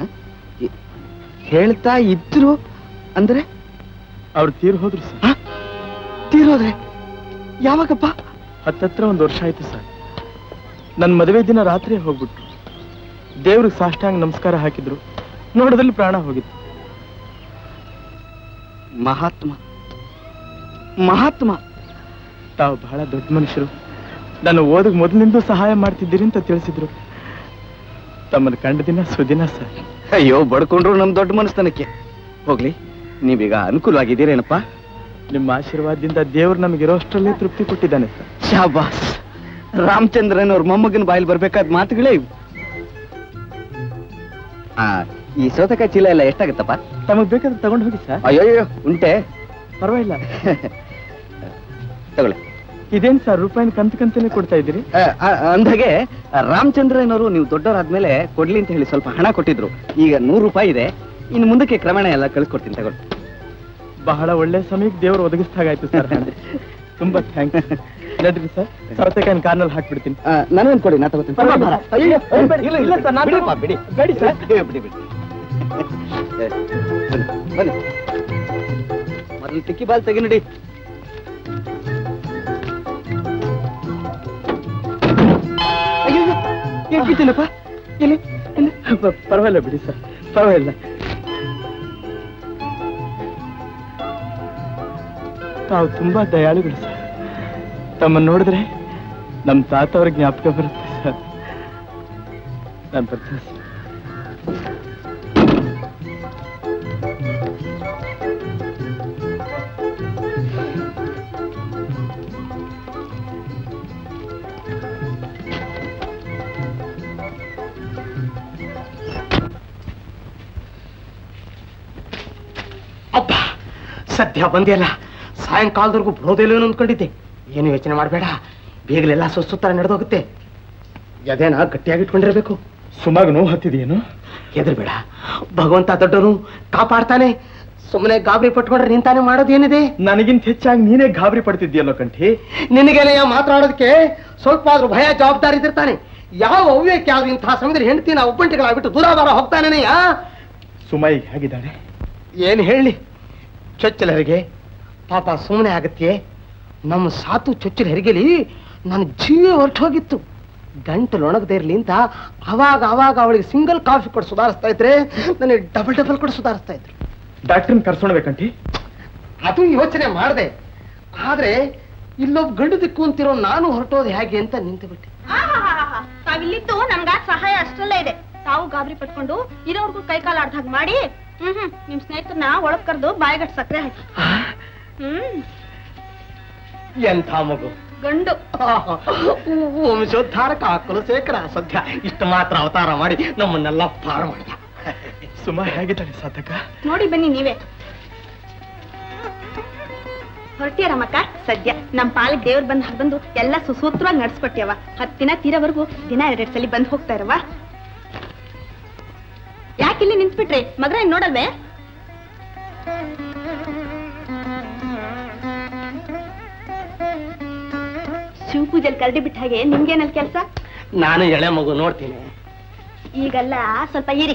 ಹೇಳ್ತಾ ಇದ್ರು ಅಂದ್ರೆ ಅವ್ರು ತೀರ್ ಹೋದ್ರು ಸರ್ ತೀರೋದ್ರೆ ಯಾವಾಗಪ್ಪ ಹತ್ತತ್ರ ಒಂದು ವರ್ಷ ಆಯ್ತು ಸರ್ ನನ್ನ ಮದುವೆ ದಿನ ರಾತ್ರಿ ಹೋಗ್ಬಿಟ್ರು ದೇವ್ರಿಗೆ ಸಾಷ್ಟಾಂಗ ನಮಸ್ಕಾರ ಹಾಕಿದ್ರು ನೋಡೋದ್ರಲ್ಲಿ ಪ್ರಾಣ ಹೋಗಿತ್ತು ಮಹಾತ್ಮ ಮಹಾತ್ಮ ತಾವು ಬಹಳ ದೊಡ್ಡ ಮನುಷ್ಯರು ನಾನು ಓದಕ್ ಮೊದಲಿಂದ ಸಹಾಯ ಮಾಡ್ತಿದ್ದೀರಿ ಅಂತ ತಿಳಿಸಿದ್ರು ತಮ್ಮನ್ನು ಕಂಡ ದಿನ ಸುದಿನ ಸರ್ ಅಯ್ಯೋ ಬಡ್ಕೊಂಡ್ರು ನಮ್ ದೊಡ್ಡ ಮನಸ್ತನಕ್ಕೆ ಹೋಗ್ಲಿ ನೀವೀಗ ಅನುಕೂಲವಾಗಿದ್ದೀರೇನಪ್ಪ ನಿಮ್ಮ ಆಶೀರ್ವಾದದಿಂದ ದೇವ್ರು ನಮಗಿರೋಷ್ಟರಲ್ಲೇ ತೃಪ್ತಿ ಕೊಟ್ಟಿದ್ದಾನೆ ಸರ್ ಶಾಬಾಸ್ ರಾಮಚಂದ್ರನ್ ಅವ್ರ ಮೊಮ್ಮಗನ ಬಾಯಲ್ಲಿ ಬರ್ಬೇಕಾದ ಮಾತುಗಳೇ ಇವು ಆ, ಈ ಸೌತೆಕಾಯಿ ಚೀಲ ಎಲ್ಲ ಎಷ್ಟಾಗತ್ತಪ್ಪ ತಮಗ್ ಬೇಕಾದ್ರೆ ತಗೊಂಡು ಹೋಗಿ ಸರ್ ಅಯ್ಯೋ ಅಯ್ಯೋ ಉಂಟೆ ಪರವಾಗಿಲ್ಲ ತಗೊಳ್ಳಿ ಇದೇನ್ ಸರ್ ರೂಪಾಯಿನ ಕಂತು ಕಂತನೇ ಕೊಡ್ತಾ ಇದ್ದೀರಿ ಆ, ಆ, ಅಂದಾಗೆ ರಾಮಚಂದ್ರನವರು ನೀವು ದೊಡ್ಡವರಾದ್ಮೇಲೆ ಕೊಡ್ಲಿ ಅಂತ ಹೇಳಿ ಸ್ವಲ್ಪ ಹಣ ಕೊಟ್ಟಿದ್ರು ಈಗ ನೂರು ರೂಪಾಯಿ ಇದೆ ಇನ್ನು ಮುಂದಕ್ಕೆ ಕ್ರಮೇಣ ಎಲ್ಲ ಕಳಿಸ್ಕೊಡ್ತೀನಿ ತಗೊಳ್ಳಿ ಬಹಳ ಒಳ್ಳೆ ಸಮಯಕ್ಕೆ ದೇವ್ರು ಒದಗಿಸ್ದಾಗಾಯ್ತು ಸರ್ ತುಂಬಾ ಥ್ಯಾಂಕ್ಸ್ ನಡ್ರಿ ಸರ್ ಸೌತೆಕಾಯಿನ ಕಾರ್ನಲ್ಲಿ ಹಾಕ್ಬಿಡ್ತೀನಿ ಆ, ನನಗೊಂದು ಕೊಡಿ ನಾ ತಗೋತೀನಿ ಪರವಾಗಿಲ್ಲ. ಅಯ್ಯೋ, ಅಯ್ಯೋ, ಬೇಡಿ. ಇಲ್ಲ ಇಲ್ಲ ಸರ್, ನಾನು- ಬಿಡಿಪ್ಪ, ಬಿಡಿ ಬೇಡಿ ಸರ್. ಬಿಡಿ ಬಿಡಿ ಬಿಡಿ ಏ, ಬನ್ನಿ, ಬನ್ನಿ ಮೊದಲು ಟಿಕ್ಕಿ ಬಾಲ್ ತೆಗಿ ನಡಿ ಅಯ್ಯೋ ಎಷ್ಟು ಬಿದ್ದೀನಪ್ಪ ಎಲ್ಲಿ ಪ- ಪರವಾಗಿಲ್ಲ ಬಿಡಿ ಸರ್ ಪರವಾಗಿಲ್ಲ ತಾವು ತುಂಬಾ ದಯಾಳುಗಳು ಸರ್ ತಮ್ಮನ್ನು ನೋಡಿದ್ರೆ ನಮ್ಮ ತಾತ ಅವ್ರ ಜ್ಞಾಪಕ ಬರುತ್ತೆ ಸರ್ ನಾನು ಬರ್ತೀನಿ ಸರ್ ಅಬ್ಬ ಸದ್ಯ ಬಂದಿಯಲ್ಲ ಸಾಯಂಕಾಲದವರೆಗೂ ಬರೋದಿಲ್ಲ ಅಂದ್ಕೊಂಡಿದ್ದೆ ಏನು ಯೋಚನೆ ಮಾಡಬೇಡ ಬೇಗಲೆಲ್ಲ ಸುಸ್ಸುತ್ತರ ನಡೆದೋಗುತ್ತೆ ಎದೇನ ಗಟ್ಟಿಯಾಗಿ ಇಟ್ಕೊಂಡಿರ್ಬೇಕು ಸುಮಾಗ ನೋವು ಹತ್ತಿದೆಯೇನು ಹೆದರ್ಬೇಡ ಭಗವಂತ ದೊಡ್ಡನು ಕಾಪಾಡ್ತಾನೆ ಸುಮ್ಮನೆ ಗಾಬರಿ ಪಟ್ಕೊಂಡ್ರೆ ನಿಂತಾನೆ ಮಾಡೋದು ಏನಿದೆ ನನಗಿಂತ ಹೆಚ್ಚಾಗಿ ನೀನೇ ಗಾಬರಿ ಪಡ್ತಿದ್ಯಲ್ಲೋ ಕಂಠಿ ನಿನಗೆಲ್ಲ ಮಾತಾಡೋದಕ್ಕೆ ಸ್ವಲ್ಪ ಆದ್ರೂ ಭಯ ಜವಾಬ್ದಾರಿ ಇದ್ದಿರ್ತಾನೆ ಯಾವ ಅವ್ಯಕ್ಕೆ ಯಾವ್ದು ಇಂತಹ ಸಮಯದಲ್ಲಿ ಹೆಂಡತಿನ ಒಬ್ಬಂಟಿಗಳಾಗ್ಬಿಟ್ಟು ದೂರ ದೂರ ಹೋಗ್ತಾನೇನೆಯ ಸುಮಾಯಿಗೆ ಹೇಗಿದ್ದಾಳೆ ಏನು ಹೇಳಿ ಚೊಚ್ಚಲ ಹೆರಿಗೆ ಪಾಪ ಸುಮ್ಮನೆ ಆಗತ್ತೆ ನಮ್ಮ ಸಾತು ಚೊಚ್ಚಲ ಹೆರಿಗೆಲಿ ನನ್ನ ಜೀವ ಹೊರಟು ಹೋಗಿತ್ತು ಗಂಟಲು ಒಣಗದೇ ಇರ್ಲಿ ಅಂತ ಅವಾಗ ಅವಾಗ ಅವಳಿಗೆ ಸಿಂಗಲ್ ಕಾಫಿ ಕೊಟ್ಟು ಸುಧಾರಿಸ್ತಾ ಇದ್ರೆ ನನಗೆ ಡಬಲ್ ಡಬಲ್ ಕೊಟ್ಟು ಸುಧಾರಿಸ್ತಾ ಇದ್ರು ಡಾಕ್ಟ್ರನ್ ಕರ್ಸೋಣಬೇಕಂಟಿ ಅದು ಯೋಚನೆ ಮಾಡಿದೆ ಆದ್ರೆ ಇಲ್ಲೊಬ್ಬ ಗಂಡು ದಿಕ್ಕು ಅಂತಿರೋ ನಾನು ಹೊರಟೋದು ಹೇಗೆ ಅಂತ ನಿಂತು ಬಿಟ್ಟೆ ತಾವಿಲ್ಲಿದ್ದು ನಮ್ಗ ಸಹಾಯ ಅಷ್ಟರಲ್ಲೇ ಇದೆ ತಾವು ಗಾಬರಿ ಪಟ್ಕೊಂಡು ಇರೋರ್ಗೂ ಕೈ ಕಾಲು ಆಡ್ದ ಹಾಗೆ ಮಾಡಿ ಹ್ಮ್ ಹ್ಮ್ ನಿಮ್ ಸ್ನೇಹಿತರನ್ನ ಒಳಗ್ ಕರೆದು ಬಾಯಿಗಟ್ಟು ಸಕ್ಕರೆ ಹಾಕಿ ಹ್ಮ್ ಎಂಥ ಮಗು ಗಂಡು ವಂಶೋದ್ಧಾರಕ ಕುಲಶೇಖರ ಸದ್ಯ ಇಷ್ಟು ಮಾತ್ರ ಅವತಾರ ಮಾಡಿ ನಮ್ಮನ್ನೆಲ್ಲ ಪಾರು ಮಾಡಿದ ಸುಮಾ ಹೇಗಿದ್ದಾಳೆ ಸಾಧಕ ನೋಡಿ ಬನ್ನಿ ನೀವೇ ಹೊರಟಿಯರಮ್ಮಕ್ಕ ಸದ್ಯ ನಮ್ ಪಾಲಿಗೆ ದೇವ್ರು ಬಂದ್ ಬಂದು ಎಲ್ಲ ಸುಸೂತ್ರವಾಗಿ ನಡ್ಸ್ಕೊಟ್ಯವ ಹತ್ ದಿನ ತೀರವರೆಗೂ ದಿನ ಎರಡೆರಡು ಸಲ ಬಂದ್ ಹೋಗ್ತಾ ಇರವ ಯಾಕಿಲ್ಲಿ ನಿಂತ್ಬಿಟ್ರಿ ಮಗ್ರ ಏನ್ ನೋಡಲ್ವೇ ಶಿವ ಪೂಜೆಲ್ ಕರಡಿ ಬಿಟ್ಟ ಹಾಗೆ ನಿಮ್ಗೇನಲ್ಲಿ ಕೆಲಸ ನಾನು ಎಳೆ ಮಗು ನೋಡ್ತೀನಿ ಈಗೆಲ್ಲ ಸ್ವಲ್ಪ ಇರಿ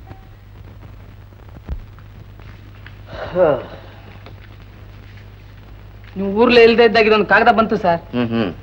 ನೀವು ಊರ್ಲೇ ಇಲ್ದೇ ಇದ್ದಾಗ ಇದೊಂದು ಕಾಗದ ಬಂತು ಸರ್ ಹ್ಮ್ ಹ್ಮ್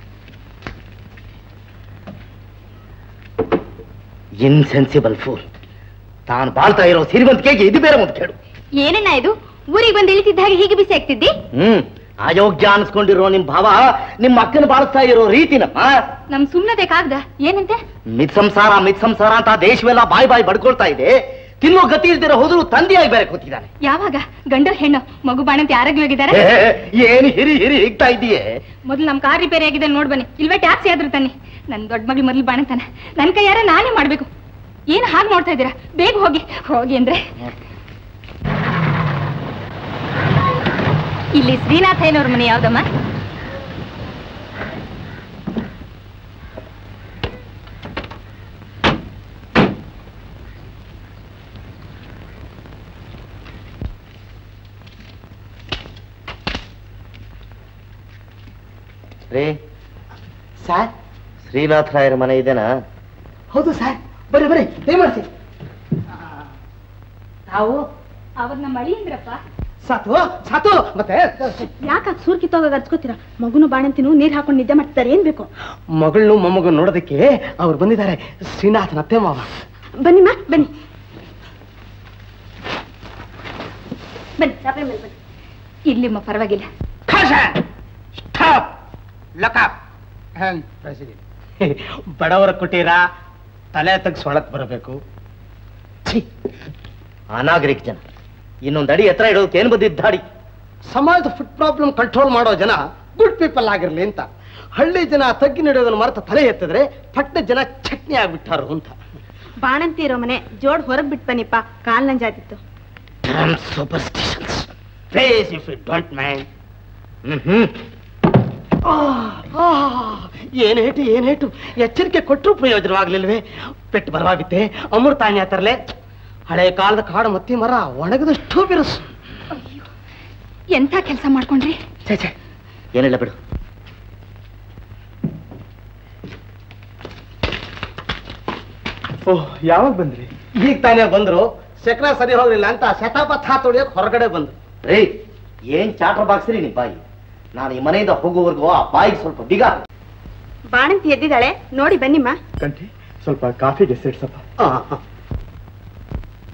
ಇನ್ಸೆನ್ಸಿಬಲ್ ಫೂಲ್ ತಾನು ಬಾಳ್ತಾ ಇರೋ ಸಿರಿವಂತಿಕೆಗೆ ಇದು ಬೇರೆ ಒಂದು ಕೇಳು ಏನಣ್ಣ ಇದು ಊರಿಗೆ ಬಂದು ಇಳಿತಿದ್ದ ಹಾಗೆ ಹೀಗೆ ಬಿಸಿ ಆಗ್ತಿದ್ದಿ ಹ್ಮ್ ಅಯೋಗ್ಯ ಅನ್ಸ್ಕೊಂಡಿರೋ ನಿಮ್ ಭಾವ ನಿಮ್ ಅಕ್ಕನ ಬಾಳಿಸ್ತಾ ಇರೋ ರೀತಿನಮ್ಮ ನಮ್ ಸುಮ್ನದೆ ಕಾಗ್ದ ಏನಂತೆ ಮಿತ್ ಸಂಸಾರ ಮಿತ್ ಸಂಸಾರ ಅಂತ ದೇಶವೆಲ್ಲ ಬಾಯಿ ಬಾಯಿ ಬಡ್ಕೊಳ್ತಾ ಇದೆ ತಿನ್ನೋ ಗತಿ ಇಲ್ದಿರೋ ಹೋದ್ರು ತಂದೆಯಾಗಿ ಬೇರೆ ಕೂತಿದ್ದಾನೆ ಯಾವಾಗ ಗಂಡು ಹೆಣ್ಣು ಮಗು ಬಾಣಂತಿ ಆರೋಗ್ಯವಾಗಿದ್ದಾರೆ ಏ, ಏನ್ ಹಿರಿ ಹಿರಿ ಹಿಗ್ತಾ ಇದೀಯೇ ಮೊದಲು ನಮ್ ಕಾರ್ ರಿಪೇರಿ ಆಗಿದೆ ನೋಡ್ ಬನ್ನಿ ಇಲ್ವೇ ಟ್ಯಾಕ್ಸಿ ಆದ್ರೂ ತಾನೆ ನನ್ ದೊಡ್ಡ ಮಗಳು ಮೊದಲು ಬಾಣಂತಾನೆ ನನ್ ಕೈಯಾರ ನಾನೇ ಮಾಡ್ಬೇಕು ಏನ್ ಹಾಗೆ ನೋಡ್ತಾ ಇದ್ದೀರಾ ಬೇಗ ಹೋಗಿ ಹೋಗಿ ಅಂದ್ರೆ ಇಲ್ಲಿ ಶ್ರೀನಾಥಯ್ಯನವ್ರ ಮನೆ ಯಾವ್ದಮ್ಮ ರೀ ಸರ್ ಶ್ರೀನಾಥರಾಯರ ಮನೆ ಇದೆನಾ ಹೌದು ಸರ್ ಬರ್ರಿ ಬರ್ರಿ ದಯಮಾಡಿಸಿ ತಾವು ಅವ್ರ ನಮ್ಮ ಅಳಿಯಂದ್ರಪ್ಪ ಸಾತು ಸಾತು ಮತ್ತೆ ಯಾಕ ಸೂರ್ ಕಿತ್ತೋಗ ಅರ್ಚ್ಕೋತೀರಾ ಮಗುನು ಬಾಣಂತಿನೂ ನೀರ್ ಹಾಕೊಂಡು ನಿದ್ದೆ ಮಾಡ್ತಾರೆ ಏನ್ ಬೇಕು ಮಗಳನ್ನು ಮೊಮ್ಮಗನ್ ನೋಡೋದಕ್ಕೆ ಅವ್ರು ಬಂದಿದ್ದಾರೆ ಶ್ರೀನಾಥನ ಅತ್ತೆ ಮಾವ ಬನ್ನಿಮ್ಮ ಬನ್ನಿ ಬನ್ನಿ ಚಾಪೆ ಮೇಲೆ ಬನ್ನಿ ಇಲ್ಲಿಮ್ಮ ಪರವಾಗಿಲ್ಲ ಬಡವರ ಕುಟೀರ ತಲೆ ತೆಗ್ಸೊಳಕ್ ಬರಬೇಕು ಅನಾಗರಿಕ ಜನ ಇನ್ನೊಂದು ಅಡಿ ಎತ್ತರ ಇಡೋದಕ್ಕೆ ಏನು ಬಂದಿದ್ದ ದಾಡಿ ಸಮಾಜದ ಫುಡ್ ಪ್ರಾಬ್ಲಮ್ ಕಂಟ್ರೋಲ್ ಮಾಡೋ ಜನ ಗುಡ್ ಪೀಪಲ್ ಆಗಿರ್ಲಿ ಅಂತ ಹಳ್ಳಿ ಜನ ತಗ್ಗಿ ನಡೆಯೋದನ್ನ ಮರೆತ ತಲೆ ಎತ್ತಿದ್ರೆ ಪಟ್ಟಣ ಜನ ಚಟ್ನಿ ಆಗ್ಬಿಟ್ಟಾರು ಅಂತ ಬಾಣಂತಿ ಇರೋ ಮನೆ ಜೋಡ್ ಹೊರಗ್ ಬಿಟ್ ಬನ್ನಿಪ್ಪ ಕಾಲ್ ನಂಜಾದಿತ್ತು superstitions face if it don't mind ಹ್ಮ್ ಏನ್ ಹೇಟು ಏನ್ ಹೇಟು ಎಚ್ಚರಿಕೆ ಕೊಟ್ಟರು ಪ್ರಯೋಜನವಾಗ್ಲಿಲ್ವೇ ಪೆಟ್ಟು ಬರವಾಗಿತ್ತೆ ಅಮೃತಾನ್ಯ ತರಲೆ ಹಳೆ ಕಾಲದ ಕಾಡು ಮತ್ತಿ ಮರ ಒಣಗದಷ್ಟು ಬಿರುಸು ಎಂಥ ಕೆಲಸ ಮಾಡ್ಕೊಂಡ್ರಿ ಛೇ ಛೇ ಏನಿಲ್ಲ ಬಿಡು ಓಹ್ ಯಾವಾಗ ಬಂದ್ರಿ ಈಗ ತಾನೇ ಬಂದ್ರು ಸಕ್ರ ಸರಿ ಹೋಗ್ಲಿಲ್ಲ ಅಂತ ಶತಾಪಥ ತೊಳಿಯೋಕ್ ಹೊರಗಡೆ ಬಂದ್ರು ರೀ ಏನ್ ಚಾಟ್ರ ಬಾಕ್ಸ್ರಿ ನಿಮ್ ಬಾಯಿ ನಾನು ಈ ಮನೆಯಿಂದ ಹೋಗುವವರೆಗೂ ಆ ಬಾಯಿಗೆ ಸ್ವಲ್ಪ ಬಿಗ ಹಾಕಿ. ಬಾಣಂತಿ ಎದ್ದಿದ್ದಾಳೆ ನೋಡಿ ಬನ್ನಿಮ್ಮ ಕಂಠಿ ಸ್ವಲ್ಪ ಕಾಫಿಗೆ ಸೇರ್ಸಪ್ಪ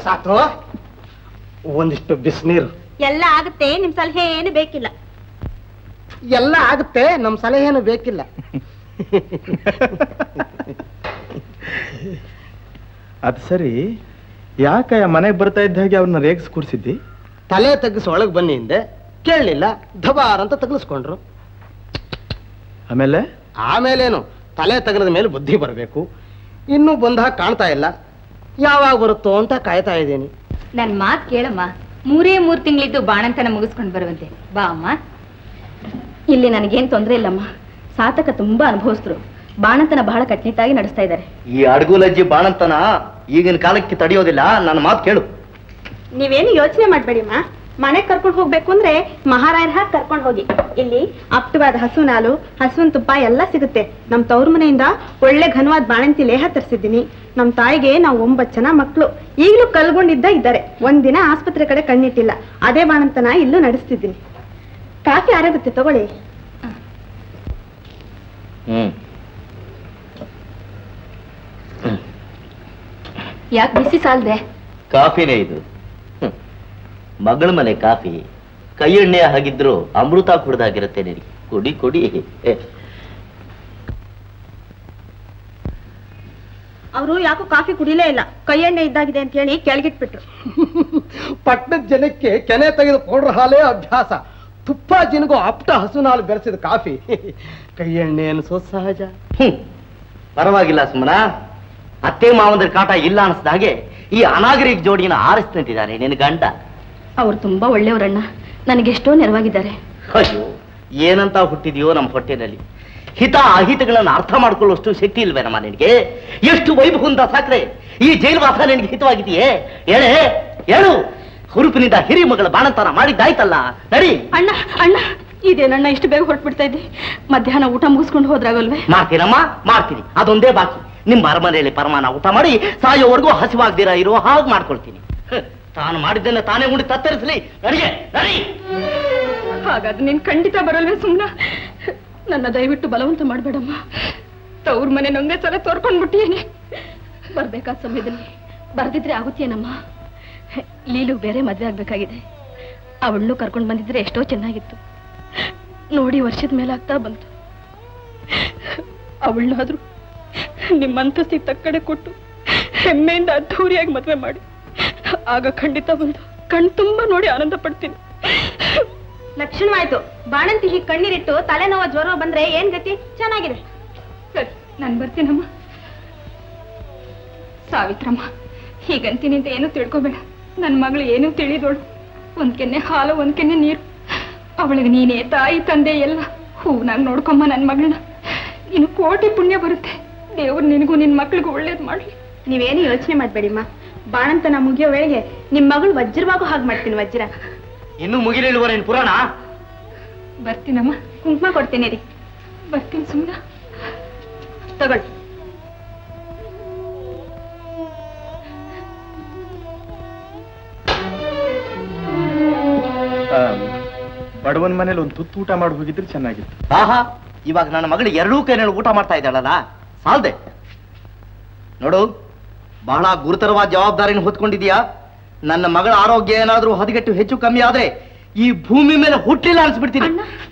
ಸಾತು ಒಂದಿಷ್ಟು ಬಿಸಿನೀರು ಎಲ್ಲ ಆಗುತ್ತೆ ನಿಮ್ ಸಲಹೆ ಏನು ಬೇಕಿಲ್ಲ ಎಲ್ಲ ಆಗುತ್ತೆ ನಮ್ ಸಲಹೆನು ಬೇಕಿಲ್ಲ ಅದು ಸರಿ ಯಾಕಯ್ಯ ಮನೆಗೆ ಬರ್ತಾ ಇದ್ದ ಹಾಗೆ ಅವ್ರನ್ನ ರೇಗ್ಸ್ ಕೂರಿಸಿದ್ದಿ ತಲೆ ತಗ್ಗಿಸಿ ಒಳಗ್ ಬನ್ನಿ ಹಿಂದೆ ಕೇಳಲಿಲ್ಲ ಧಬಾರ್ ಅಂತ ತಗಲಿಸ್ಕೊಂಡ್ರು ಆಮೇಲೆ ಆಮೇಲೇನು ತಲೆ ತಗಲದ ಮೇಲೆ ಬುದ್ಧಿ ಬರಬೇಕು ಇನ್ನೂ ಬಂದಾಗ ಕಾಣ್ತಾ ಇಲ್ಲ ಯಾವಾಗ ಬರುತ್ತೋ ಅಂತ ಕಾಯ್ತಾ ಇದ್ದೀನಿ ನನ್ ಮಾತ್ ಕೇಳಮ್ಮ ಮೂರೇ ಮೂರ್ ತಿಂಗಳಿದ್ದು ಬಾಣಂತನ ಮುಗಿಸ್ಕೊಂಡು ಬರುವಂತೆ ಬಾ ಅಮ್ಮ ಇಲ್ಲಿ ನನಗೇನ್ ತೊಂದ್ರೆ ಇಲ್ಲಮ್ಮ ಸಾತಕ ತುಂಬಾ ಅನುಭವಿಸಿದ್ರು ಬಾಣಂತನ ಬಹಳ ಕಟ್ನಿಟ್ಟಾಗಿ ನಡೆಸ್ತಾ ಇದ್ದಾರೆ ಈ ಅಡ್ಗುಲಜ್ಜಿ ಬಾಣಂತನ ಈಗಿನ ಕಾಲಕ್ಕೆ ತಡೆಯೋದಿಲ್ಲ ನನ್ನ ಮಾತು ಕೇಳು ನೀವೇನು ಯೋಚನೆ ಮಾಡ್ಬೇಡಿಮ್ಮ ಮನೆಗ್ ಕರ್ಕೊಂಡು ಹೋಗ್ಬೇಕು ಅಂದ್ರೆ ಮಹಾರಾಯರ ಹಾಕಿ ಕರ್ಕೊಂಡು ಹೋಗಿ ಇಲ್ಲಿ ಅಪ್ಟವಾದ ಹಸುವಿನ ಹಾಲು ಹಸುವಿನ ತುಪ್ಪ ಎಲ್ಲ ಸಿಗುತ್ತೆ ನಮ್ ತವ್ರ ಮನೆಯಿಂದ ಒಳ್ಳೆ ಘನವಾದ ಬಾಣಂತಿ ಲೇಹ ತರಿಸಿದ್ದೀನಿ ನಮ್ ತಾಯಿಗೆ ನಾವು ಒಂಬತ್ತು ಜನ ಮಕ್ಕಳು ಈಗಲೂ ಕಲ್ಗೊಂಡಿದ್ದ ಇದ್ದಾರೆ ಒಂದಿನ ಆಸ್ಪತ್ರೆ ಕಡೆ ಕಣ್ಣಿಟ್ಟಿಲ್ಲ ಅದೇ ಬಾಣಂತನ ಇಲ್ಲೂ ನಡೆಸ್ತಿದ್ದೀನಿ ಕಾಫಿ ಆರಾಗುತ್ತೆ ತಗೊಳ್ಳಿ ಹ್ಮ್ ಯಾಕೆ ಬಿಸಿ ಸಾಲದೆ ಕಾಫಿನೇ ಇದು ಹ್ಮ್. ಮಗಳ ಮನೆ ಕಾಫಿ ಕೈ ಎಣ್ಣೆ ಹಾಗಿದ್ರು ಅಮೃತ ಕುಡ್ದಾಗಿರುತ್ತೆ ನಿನಗೆ ಕುಡಿ ಕುಡಿ ಏ, ಅವರು ಯಾಕೋ ಕಾಫಿ ಕುಡಿಲೇ ಇಲ್ಲ ಕೈ ಎಣ್ಣೆ ಇದ್ದಾಗಿದೆ ಅಂತ ಹೇಳಿ ಕೆಳಗಿಟ್ಬಿಟ್ರು ಪಟ್ಟಣದ ಜನಕ್ಕೆ ಕೆನೆ ತೆಗೆದು ಕೊಡ್ರ ಹಾಲೇ ಅಭ್ಯಾಸ ತುಪ್ಪ ಜಿನಗೋ ಅಪ್ಟ ಹಸುವಿನ ಹಾಲು ಬೆರೆಸಿದ ಕಾಫಿ ಕೈ ಎಣ್ಣೆ ಅನ್ಸೋ ಸಹಜ ಹ್ಮ್. ಪರವಾಗಿಲ್ಲ ಸುಮ್ಮನ ಅತ್ತೆ ಮಾವಂದ್ರ ಕಾಟ ಇಲ್ಲ ಅನಿಸ್ದ ಹಾಗೆ ಈ ಅನಾಗರಿಕ ಜೋಡಿನ ಆರಿಸ್ತಿದ್ದಾನೆ ನಿನ್ನ ಗಂಡ ಅವ್ರು ತುಂಬಾ ಒಳ್ಳೆಯವರಣ್ಣ ನನಗೆಷ್ಟೋ ನೆರವಾಗಿದ್ದಾರೆ ಅಯ್ಯೋ ಏನಂತ ಹುಟ್ಟಿದ್ಯೋ ನಮ್ಮ ಹೊಟ್ಟೆನಲ್ಲಿ ಹಿತ ಅಹಿತಗಳನ್ನ ಅರ್ಥ ಮಾಡ್ಕೊಳ್ಳುವಷ್ಟು ಶಕ್ತಿ ಇಲ್ವೇನಮ್ಮ ನಿನಗೆ ಎಷ್ಟು ವೈಭವಂತ ಸಾಕ್ರೆ ಈ ಜೈಲವಾಸ ನಿನಗೆ ಹಿತವಾಗಿದೆಯೇ ಹೇಳೆ ಹೇಳು ಹುರುಪಿನಿಂದ ಹಿರಿ ಮಗಳ ಬಾಣಂತನ ಮಾಡಿದ್ದಾಯ್ತಲ್ಲ ನಡಿ ಅಣ್ಣ ಅಣ್ಣ ಇದೇನಣ್ಣ ಇಷ್ಟು ಬೇಗ ಹೊರಟ್ಬಿಡ್ತಾ ಇದ್ದೆ ಮಧ್ಯಾಹ್ನ ಊಟ ಮುಗಿಸ್ಕೊಂಡು ಹೋದ್ರಾಗಲ್ವೇ ಮಾಡ್ತೀನಮ್ಮ ಮಾಡ್ತೀನಿ ಅದೊಂದೇ ಬಾಕಿ ನಿಮ್ಮ ಅರಮನೆಯಲ್ಲಿ ಪರಮಾನ ಊಟ ಮಾಡಿ ಸಾಯೋವರೆಗೂ ಹಸಿವಾಗ್ದಿರ ಇರೋ ಹಾಗೆ ಮಾಡ್ಕೊಳ್ತೀನಿ ಹ್ಮ್. ತಾನು ಮಾಡಿದ್ದನ್ನ ತಾನೇ ಉಂಡು ತತ್ತರಿಸಲಿ ನಡಿಗೆ ನಡಿ ಹಾಗಾದ್ರೆ ನೀನ್ ಖಂಡಿತ ಬರಲ್ವೇ ಸುಮ್ನ ನನ್ನ ದಯವಿಟ್ಟು ಬಲವಂತ ಮಾಡ್ಬೇಡಮ್ಮ ತವ್ರ ಮನೆ ನೊಂದೇ ಸಲ ತೋರ್ಕೊಂಡ್ಬಿಟ್ಟಿಯೇನೆ ಬರ್ಬೇಕಾದ ಸಮಯದಲ್ಲಿ ಬರ್ದಿದ್ರೆ ಆಗುತ್ತೇನಮ್ಮ ಲೀಲು ಬೇರೆ ಮದ್ವೆ ಆಗ್ಬೇಕಾಗಿದೆ ಅವಳನ್ನು ಕರ್ಕೊಂಡು ಬಂದಿದ್ರೆ ಎಷ್ಟೋ ಚೆನ್ನಾಗಿತ್ತು ನೋಡಿ ವರ್ಷದ ಮೇಲೆ ಆಗ್ತಾ ಬಂತು ಅವಳನ್ನಾದ್ರೂ ನಿಮ್ಮ ಅಂತಸ್ತಿಗೆ ತಕ್ಕಡೆ ಕೊಟ್ಟು ಹೆಮ್ಮೆಯಿಂದ ಅದ್ಧೂರಿಯಾಗಿ ಮದ್ವೆ ಮಾಡಿ ಆಗ ಖಂಡಿತ ಬಂದು ಕಣ್ ತುಂಬಾ ನೋಡಿ ಆನಂದ ಪಡ್ತೀನಿ ಲಕ್ಷಣವಾಯ್ತು ಬಾಣಂತಿ ಹೀಗೆ ಕಣ್ಣೀರಿಟ್ಟು ತಲೆನೋವ ಜ್ವರ ಬಂದ್ರೆ ಏನ್ ಗತಿ ಚೆನ್ನಾಗಿದೆ ಸರಿ ನಾನು ಬರ್ತೀನಮ್ಮ ಸಾವಿತ್ರಮ್ಮ ಹೀಗಂತೀನಿ ಅಂತ ಏನು ತಿಳ್ಕೊಬೇಡ ನನ್ನ ಮಗಳು ಏನೂ ತಿಳಿದೋಳು ಒಂದ್ ಕೆನ್ನೆ ಹಾಲು ಒಂದ್ ಕೆನ್ನೆ ನೀರು ಅವಳಿಗೆ ನೀನೇ ತಾಯಿ ತಂದೆ ಎಲ್ಲ ಹೂನಾಗ ನೋಡ್ಕೊಮ್ಮ ನನ್ನ ಮಗಳನ್ನ ನೀನು ಕೋಟಿ ಪುಣ್ಯ ಬರುತ್ತೆ ದೇವ್ರು ನಿನಗೂ ನಿನ್ ಮಕ್ಳಿಗೂ ಒಳ್ಳೇದ್ ಮಾಡ್ಲಿ ನೀವೇನು ಯೋಚನೆ ಮಾಡ್ಬೇಡಿಮ್ಮ ಬಾಣಂತನ ಮುಗಿಯೋ ವೇಳೆಗೆ ನಿಮ್ ಮಗಳು ವಜ್ರವಾಗೂ ಹಾಗೆ ಮಾಡ್ತೀನಿ ವಜ್ರ ಇನ್ನೂ ಮುಗಿಲಿಲ್ವ ನಿನ್ ಪುರಾಣ ಬರ್ತೀನಮ್ಮ ಕುಂಕುಮ ಕೊಡ್ತೀನಿ ರೀ ಬರ್ತೀನಿ ಸುಮ್ಮನೆ ತಗೊಳ್ಳಿ ಬಡವನ ಮನೇಲಿ ಒಂದು ತುತ್ತು ಊಟ ಮಾಡಿ ಹೋಗಿದ್ರೆ ಚೆನ್ನಾಗಿತ್ತು ಆಹಾ ಇವಾಗ ನನ್ನ ಮಗಳು ಎರಡೂ ಕೈನಲ್ಲಿ ಊಟ ಮಾಡ್ತಾ ಇದ್ದಾಳಲ್ಲ ಸಾಲ್ದೆ ನೋಡು ಬಹಳ ಗುರುತರವಾದ ಜವಾಬ್ದಾರಿನ ಹೊತ್ಕೊಂಡಿದ್ಯಾ ನನ್ನ ಮಗಳ ಆರೋಗ್ಯ ಏನಾದ್ರೂ ಹದಗೆಟ್ಟು ಹೆಚ್ಚು ಕಮ್ಮಿ ಆದ್ರೆ ಈ ಭೂಮಿ ಮೇಲೆ ಹುಟ್ಟಿಲ್ಲ ಅನ್ಸ್ಬಿಡ್ತೀನಿ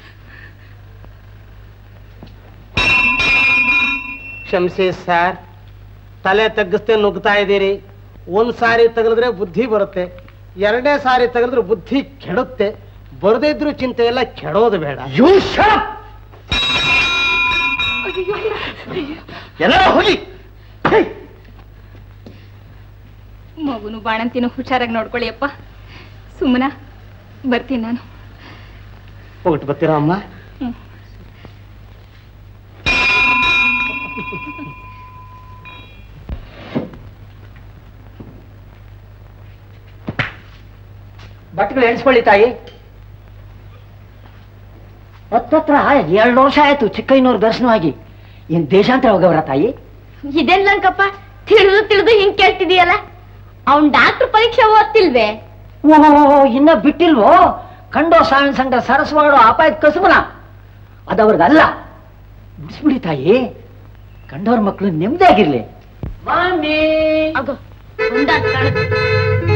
ಕ್ಷಮಿಸಿ ಸರ್ ತಲೆ ತಗ್ಗಿಸ್ತೇ ನುಗ್ತಾ ಇದ್ದೀರಿ ಒಂದ್ ಸಾರಿ ತಗಲಿದ್ರೆ ಬುದ್ಧಿ ಬರುತ್ತೆ ಎರಡನೇ ಸಾರಿ ತಗಲಿದ್ರೆ ಬುದ್ಧಿ ಕೆಡುತ್ತೆ ಬರದೇ ಇದ್ರೂ ಚಿಂತೆ ಎಲ್ಲ ಕೆಡೋದು ಬೇಡ ಎಲ್ಲರೂ ಹೋಗಿ ಮಗುನು ಬಾಣಂತಿನ ಹುಷಾರಾಗಿ ನೋಡ್ಕೊಳ್ಳಿ ಅಪ್ಪ ಸುಮ್ಮನ ಬರ್ತೀನಿ ನಾನು ಹೋಗ್ಬಿಟ್ಟು ಬರ್ತೀರಾ ಅಮ್ಮ ಹ್ಮ್. ಬಟ್ಟೆಗಳು ಎಣಿಸ್ಕೊಳ್ಳಿ ತಾಯಿ ಹತ್ತತ್ರ ಎರಡು ವರ್ಷ ಆಯ್ತು ಚಿಕ್ಕಯ್ಯನವ್ರ ದರ್ಶನವಾಗಿ ಏನ್ ದೇಶಾಂತರ ಹೋಗವ್ರ ತಾಯಿ ಇದೆಲ್ಲಂಕಪ್ಪ ತಿಳಿದು ತಿಳಿದು ಹಿಂಗ್ ಕೇಳ್ತಿದೀಯಲ್ಲ ಅವ್ನ್ ಡಾಕ್ಟರ್ ಪರೀಕ್ಷೆ ಓದ್ತಿಲ್ವೇ ಓಹೋ ಇನ್ನ ಬಿಟ್ಟಿಲ್ವೋ ಕಂಡೋ ಸಾವಿನ ಸಂಘ ಸರಸ್ ಮಾಡೋ ಅಪಾಯದ ಕಸುಬನ ಅದವ್ರಿಗಲ್ಲ ಬಿಡಿಸ್ಬಿಡಿ ತಾಯಿ ಕಂಡವ್ರ ಮಕ್ಕಳು ನೆಮ್ಮದಿ ಆಗಿರ್ಲಿ ಆಗೋ ಒಂದಾದ್ ಕಾಣುತ್ತೆ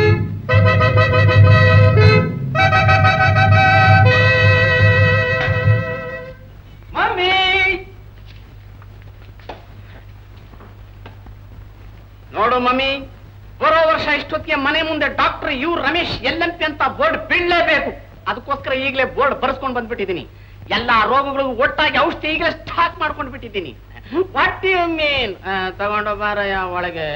ಬರೋ ವರ್ಷ ಇಷ್ಟೊತ್ತಿಗೆ ಮನೆ ಮುಂದೆ doctor U Ramesh L M P ಅಂತ ಬೋರ್ಡ್ ಬೀಳಲೇಬೇಕು ಅದಕ್ಕೋಸ್ಕರ ಈಗಲೇ ಬೋರ್ಡ್ ಬರ್ಸ್ಕೊಂಡು ಬಂದ್ಬಿಟ್ಟಿದ್ದೀನಿ ಎಲ್ಲಾ ರೋಗಗಳಿಗೂ ಒಟ್ಟಾಗಿ ಔಷಧಿ ಈಗಲೇ ಸ್ಟಾಕ್ ಮಾಡ್ಕೊಂಡು ಬಿಟ್ಟಿದ್ದೀನಿ ವಾಟ್ ಯು ಮೀನ್ ತಗೊಂಡು ಬಾರಯ್ಯ ಒಳಗೆ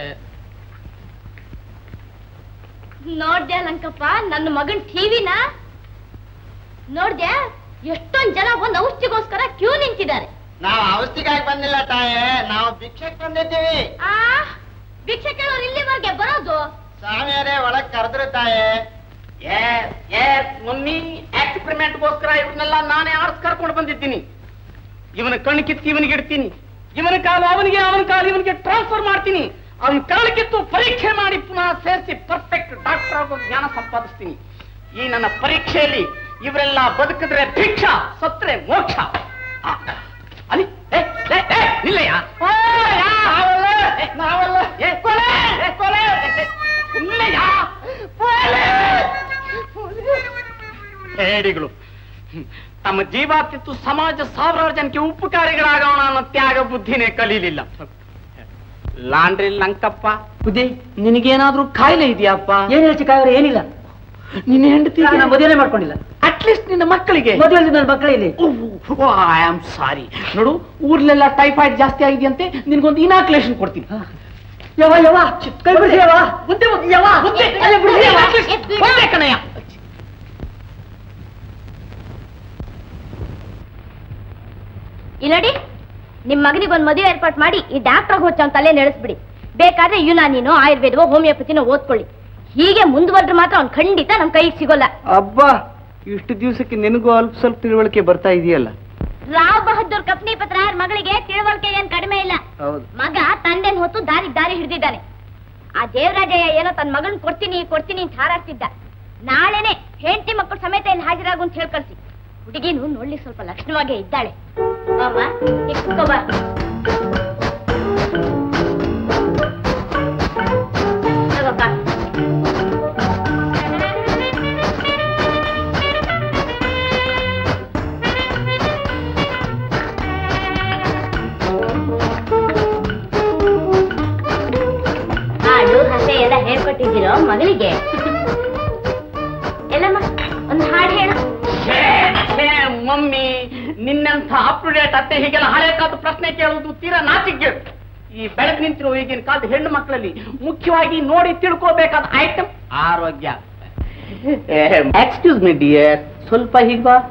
ನೋಡ್ದ್ಯಾ ಲಂಕಪ್ಪ ನನ್ನ ಮಗನ್ ಟಿವಿನ ನೋಡ್ದ್ಯಾ ಎಷ್ಟೊಂದ್ ಜನ ಒಂದ್ ಔಷಧಿಗೋಸ್ಕರ ಕ್ಯೂ ನಿಂತಿದ್ದಾರೆ ನಾವು ಔಷಧಿಗಾಗಿ ಬಂದಿಲ್ಲ ತಾಯೇ ನಾವು ಭಿಕ್ಷಕ್ ಬಂದಿದ್ದೀವಿ ಆ ಭಿಕ್ಷೆ ಕೇಳೋರು ಇಲ್ಲಿವರೆಗೆ ಬರೋದು ಸ್ವಾಮಿಯರೇ ಒಳಗ್ ಕರೆದ್ರು ತಾಯೇ ಎಸ್ ಎಸ್ ಮಮ್ಮಿ ಎಕ್ಸ್ಪೆರಿಮೆಂಟ್ಗೋಸ್ಕರ ಇವನ್ನೆಲ್ಲ ನಾನೇ ಆರ್ಸ್ ಕರ್ಕೊಂಡು ಬಂದಿದ್ದೀನಿ ಇವನ ಕಣ್ಣು ಕಿತ್ತು ಇವನಿಗೆ ಇಡ್ತೀನಿ ಇವನ ಕಾಲು ಅವನಿಗೆ ಅವನ ಕಾಲು ಇವನಿಗೆ ಟ್ರಾನ್ಸ್ಫರ್ ಮಾಡ್ತೀನಿ ಅವನ ಕಣ್ಣು ಕಿತ್ತು ಪರೀಕ್ಷೆ ಮಾಡಿ ಪುನಃ ಸೇರಿಸಿ ಪರ್ಫೆಕ್ಟ್ ಡಾಕ್ಟರ್ ಆಗೋ ಜ್ಞಾನ ಸಂಪಾದಿಸ್ತೀನಿ ಈ ನನ್ನ ಪರೀಕ್ಷೆಯಲ್ಲಿ ಇವರೆಲ್ಲ ಬದುಕಿದ್ರೆ ಭಿಕ್ಷಾ ಸತ್ರೆ ಮೋಕ್ಷ ಆ, ಅಲ್ಲಿ ಏ, ಏ, ಏ, ನಿಲ್ಲಯ್ಯ ಓ, ಯಾ, ಅವಲ್ಲ, ಏ, ನಾವಲ್ಲ, ಏ, ಕೊಲೆ, ಏ, ಕೊಲೆ, ಏ, ನಿಲ್ಲಯ್ಯ ಹೇಡಿಗಳು ಹ್ಮ್. ತಮ್ಮ ಜೀವ ತಿತ್ತು ಸಮಾಜ ಸಾವಿರಾರು ಜನಕ್ಕೆ ಉಪಕಾರಿಗಳಾಗೋಣ ಅನ್ನೋ ತ್ಯಾಗ ಬುದ್ಧಿನೇ ಕಲೀಲಿಲ್ಲ ಲಾಂಡ್ರಿ ಲಂಕಪ್ಪ ಬುದ್ಧಿ ನಿನಗೇನಾದ್ರೂ ಕಾಯಿಲೆ ಇದೆಯಪ್ಪ ಏನ್ ಹೇಳ್ತಿ ಕಾವ್ರೆ ಏನಿಲ್ಲ ನಿನ್ನ ಹೆಂಡತಿ ನಾನು ಮದುವೆ ಮಾಡ್ಕೊಂಡಿಲ್ಲ ಅಟ್ಲೀಸ್ಟ್ ನಿನ್ನ ಮಕ್ಕಳಿಗೆ ಮದುವೆ ನನ್ನ ಮಕ್ಕಳೇ ಇಲ್ಲಿ ಐ ಆಮ್ ಸಾರಿ ನೋಡು ಊರ್ಲೆಲ್ಲ ಟೈಫಾಯ್ಡ್ ಜಾಸ್ತಿ ಆಗಿದೆಯಂತೆ ನಿನ್ಗೊಂದು ಇನಾಕ್ಯುಲೇಷನ್ ಕೊಡ್ತೀನಿ ಯವ ಯವ ಕೈ ಬಿಡಿಸಿ ಯವ ಬುದ್ಧಿ ಯವ ಬುದ್ಧಿ ಅಲ್ಲೇ ಬಿಡಿಸಿ ಯವ ಒಂದೇ ಕಣಯ್ಯ ಇಲ್ಲಿ ನೋಡಿ ನಿಮ್ ಮಗನಿಗೆ ಒಂದ್ ಮದುವೆ ಏರ್ಪಾಟ್ ಮಾಡಿ ಈ ಡಾಕ್ಟರ್ ಹುಚ್ಚ ಅಂತ ತಲೆ ನೆಲೆಸ್ಬಿಡಿ ಬೇಕಾದ್ರೆ ಯುನಾನಿನೋ ಆಯುರ್ವೇದವೋ ಹೋಮಿಯೋಪತಿನೋ ಓದ್ಕೊಳ್ಳಿ ಹೀಗೆ ಮುಂದುವರೆದ್ರೆ ಮಾತ್ರ ಅವ್ನ್ ಖಂಡಿತ ನಮ್ ಕೈಗೆ ಸಿಗೋಲ್ಲ ಅಬ್ಬಾ ಇಷ್ಟು ದಿವಸಕ್ಕೆ ನಿನಗೂ ಅಲ್ಪ ಸ್ವಲ್ಪ ತಿಳುವಳಿಕೆ ಬರ್ತಾ ಇದೆಯಲ್ಲ ರಾವ್ ಬಹದ್ದೂರ್ ಕಪ್ನಿ ಪತ್ರಾಯರ್ ಮಗಳಿಗೆ ತಿಳುವಳಿಕೆ ಏನ್ ಕಡಿಮೆ ಇಲ್ಲ ಹೌದು ಮಗ ತಂದೆನ್ ಹೊತ್ತು ದಾರಿ ದಾರಿ ಹಿಡಿದಿದ್ದಾನೆ ಆ ದೇವರಾಜಯ್ಯ ಏನೋ ತನ್ನ ಮಗನ್ ಕೊಡ್ತೀನಿ ಕೊಡ್ತೀನಿ ಅಂತ ಹಾರಾಡ್ತಿದ್ದ ನಾಳೆನೆ ಹೆಂಡತಿ ಮಕ್ಕಳು ಸಮೇತ ಇಲ್ಲಿ ಹಾಜರಾಗು ಅಂತ ಹೇಳ್ ಕಳ್ಸಿ ಹುಡುಗಿನು ನೋಡ್ಲಿಕ್ಕೆ ಸ್ವಲ್ಪ ಲಕ್ಷಣವಾಗೇ ಇದ್ದಾಳೆ ಅಮ್ಮ ಈಗ ಕುತ್ಕೋ ಬಾ. ತಗೋಪ್ಪ. ಹಾಡು ಹಸೆ ಎಲ್ಲ ಹೇಳ್ಕೊಟ್ಟಿದ್ದೀರೋ ಮಗಳಿಗೆ ಎಲ್ಲಮ್ಮ ಒಂದು ಹಾಡು ಹೇಳು ಮಮ್ಮಿ ನಿನ್ನಂಥ ಅಪ್ ಟು ಡೇಟ್ ಅತ್ತೆ ಹೀಗೆಲ್ಲ ಹಳೆ ಕಾಲದ ಪ್ರಶ್ನೆ ಕೇಳುವುದು ತೀರಾ ನಾಚಿಕೆ ಈ ಬೆಳೆದು ನಿಂತಿರುವ ಈಗಿನ ಕಾಲದ ಹೆಣ್ಣು ಮಕ್ಕಳಲ್ಲಿ ಮುಖ್ಯವಾಗಿ ನೋಡಿ ತಿಳ್ಕೋಬೇಕಾದ ಐಟಮ್ ಆರೋಗ್ಯ ಎಕ್ಸ್ಕ್ಯೂಸ್ ಮಿ ಡಿಯರ್ ಸ್ವಲ್ಪ ಹೀಗ್ ಬಾ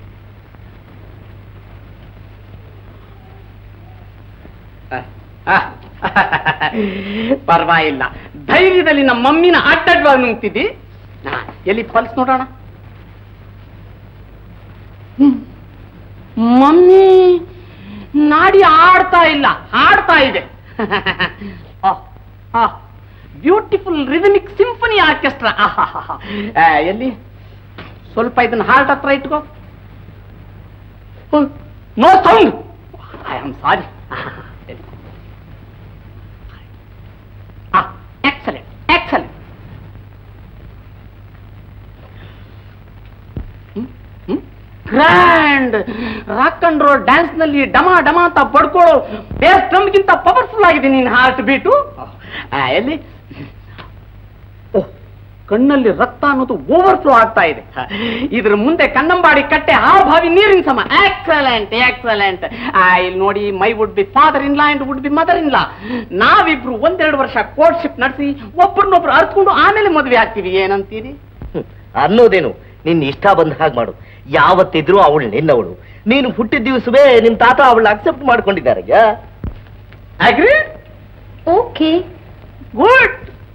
ಪರವಾಗಿಲ್ಲ ಧೈರ್ಯದಲ್ಲಿ ನಮ್ಮ ಮಮ್ಮಿನ ಅಡ್ಡಡ್ವಾಗಿ ನುಂಗ್ತಿದ್ದಿ ಹಾ, ಎಲ್ಲಿ ಪಲ್ಸ್ ನೋಡೋಣ ಹ್ಮ್. ಮಮ್ಮಿ ನಾಡಿ ಆಡ್ತಾ ಇಲ್ಲ ಹಾಡ್ತಾ ಇದೆ ಬ್ಯೂಟಿಫುಲ್ ರಿದಮಿಕ್ ಸಿಂಫನಿ ಆರ್ಕೆಸ್ಟ್ರಾ ಎಲ್ಲಿ ಸ್ವಲ್ಪ ಇದನ್ನ ಹಾರ್ಟ್ ಹತ್ರ ಇಟ್ಕೋ no sound I am sorry excellent excellent grand rock and roll dance ನಲ್ಲಿ ಡಮ ಡಮ ಅಂತ ಬಡ್ಕೊಳ್ಳೋ ಬೇಸ್ ಡ್ರಮ್ಗಿಂತ ಪವರ್ಫುಲ್ ಆಗಿದೆ ನಿನ್ನ ಹಾರ್ಟ್ ಬೀಟು ಎಲ್ಲಿ ಓಹ್, ಕಣ್ಣಲ್ಲಿ ರಕ್ತ ಅನ್ನೋದು ಓವರ್ಫ್ಲೋ ಆಗ್ತಾ ಇದೆ ಹ, ಇದ್ರ ಮುಂದೆ ಕನ್ನಂಬಾಡಿ ಕಟ್ಟೆ ಹಾವಭಾವಿ ನೀರಿನ ಸಮ ಎಕ್ಸಲೆಂಟ್ ಎಕ್ಸಲೆಂಟ್ ಇಲ್ಲಿ ನೋಡಿ my would be father in law and would be mother in law ನಾವಿಬ್ರು ಒಂದೆರಡು ವರ್ಷ ಕೋರ್ಟ್ಶಿಪ್ ನಡೆಸಿ ಒಬ್ಬರನ್ನೊಬ್ರು ಅರ್ತ್ಕೊಂಡು ಆಮೇಲೆ ಮದುವೆ ಆಗ್ತೀವಿ ಏನಂತೀರಿ ಹ್ಮ್. ಅನ್ನೋದೇನು ನಿನ್ನ ಇಷ್ಟ ಬಂದ ಹಾಗೆ ಮಾಡು ಯಾವತ್ತಿದ್ರೂ ಅವಳು ನಿನ್ನವಳು ನೀನು ಹುಟ್ಟಿದ ದಿವಸವೇ ನಿಮ್ ತಾತ ಅವಳನ್ನ ಅಕ್ಸೆಪ್ಟ್ ಮಾಡ್ಕೊಂಡಿದ್ದಾರೆ agree okay good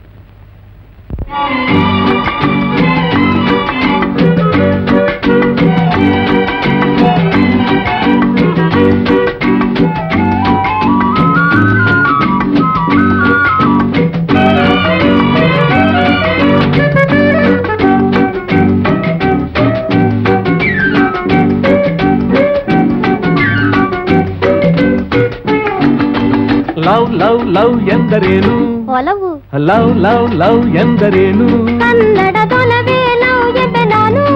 love love love ಎಂದರೇನು ಒಲವು ಲವ್ ಲವ್ ಲವ್ ಎಂದರೇನು ಕನ್ನಡದೊಲವೇ ನಾವು ಎದೆ ನಾನು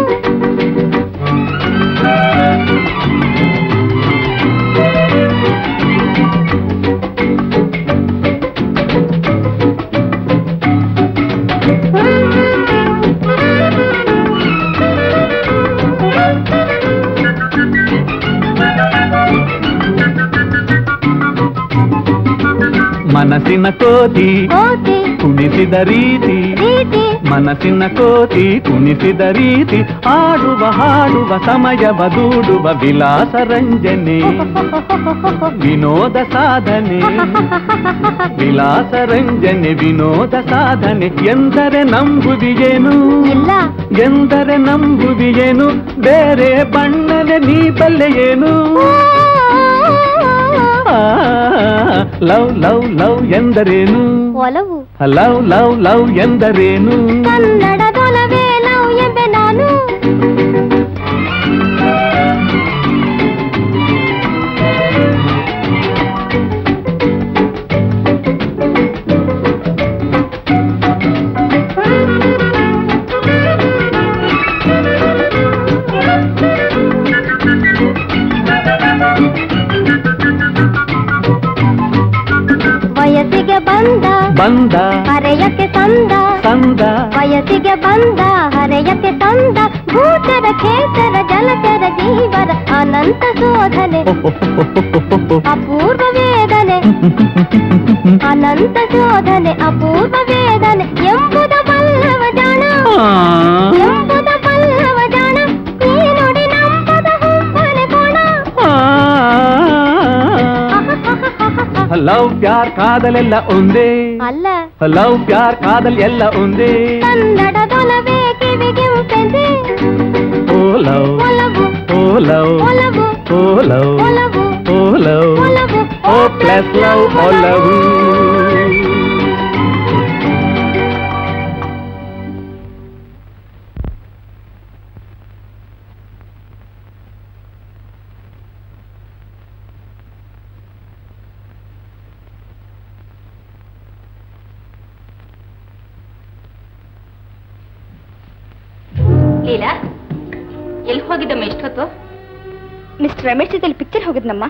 ಮನಸ್ಸಿನ ಕೋತಿ ಕೋತಿ ಕುಣಿಸಿದ ರೀತಿ ರೀತಿ ಮನಸ್ಸಿನ ಕೋತಿ ಕುಣಿಸಿದ ರೀತಿ ಆಡುವ ಹಾಡುವ ಸಮಯವ ದೂಡುವ ವಿಲಾಸ ರಂಜನೆ ವಿನೋದ ಸಾಧನೆ ವಿಲಾಸ ರಂಜನೆ ವಿನೋದ ಸಾಧನೆ ಎಂದರೆ ನಂಬುವಿಯೇನು ಇಲ್ಲ ಎಂದರೆ ನಂಬುವಿಯೇನು ಬೇರೆ ಬಣ್ಣನೆ ನೀ ಬಲ್ಲೆಯೇನು ಲವ್ ಲವ್ ಲವ್ ಎಂದರೇನು ಒಲವು ಲವ್ ಲವ್ ಲವ್ ಎಂದರೇನು ಕನ್ನಡದೊಲವೇ ಲವ್ ಎಂಬೆ ನಾನು ವಯಸ್ಸಿಗೆ ಬಂದ ಬಂದ ಹರೆಯಕ್ಕೆ ತಂದ ತಂದ ವಯಸ್ಸಿಗೆ ಬಂದ ಹರೆಯಕ್ಕೆ ತಂದ ಭೂಚರ ಖೇಚರ ಜಲಚರ ಜೀವರ ಅನಂತ ಶೋಧನೆ ಅಪೂರ್ವ ವೇದನೆ ಅನಂತ ಶೋಧನೆ ಅಪೂರ್ವ ವೇದನೆ ಎಂಬುದ ಬಲ್ಲವ ಜಾಣ ಎಂಬುದ ಬಲ್ಲವ ಜಾಣ ಈ ನುಡಿ ನಂಬದ ಹುಬ್ಬನೆ ಕೋಣ ಲವ್ ಪ್ಯಾರ್ ಕಾದಲೆಲ್ಲ ಒಂದೇ ಅಲ್ಲ ಲವ್ ಪ್ಯಾರ್ ಕಾದಲ್ ಎಲ್ಲ ಒಂದೇ ಕನ್ನಡದೊಲವೇ ಕಿವಿಗೆ ಉಪೆದೆ ಓ ಲವ್ ಒಲವು ಓ ಲವ್ ಒಲವು ಓ ಲವ್ ಒಲವು ಓ ಲವ್ ಒಲವು ಓ ಪ್ಲಸ್ ಲವ್ ಒಲವು ಲೀಲಾ ಎಲ್ಲಿ ಹೋಗಿದ್ದಮ್ಮ ಎಷ್ಟೊತ್ತು ಮಿಸ್ಟರ್ ರಮೇಶ್ ಜೊತೆಲಿ ಪಿಕ್ಚರ್ ಹೋಗಿದ್ನಮ್ಮ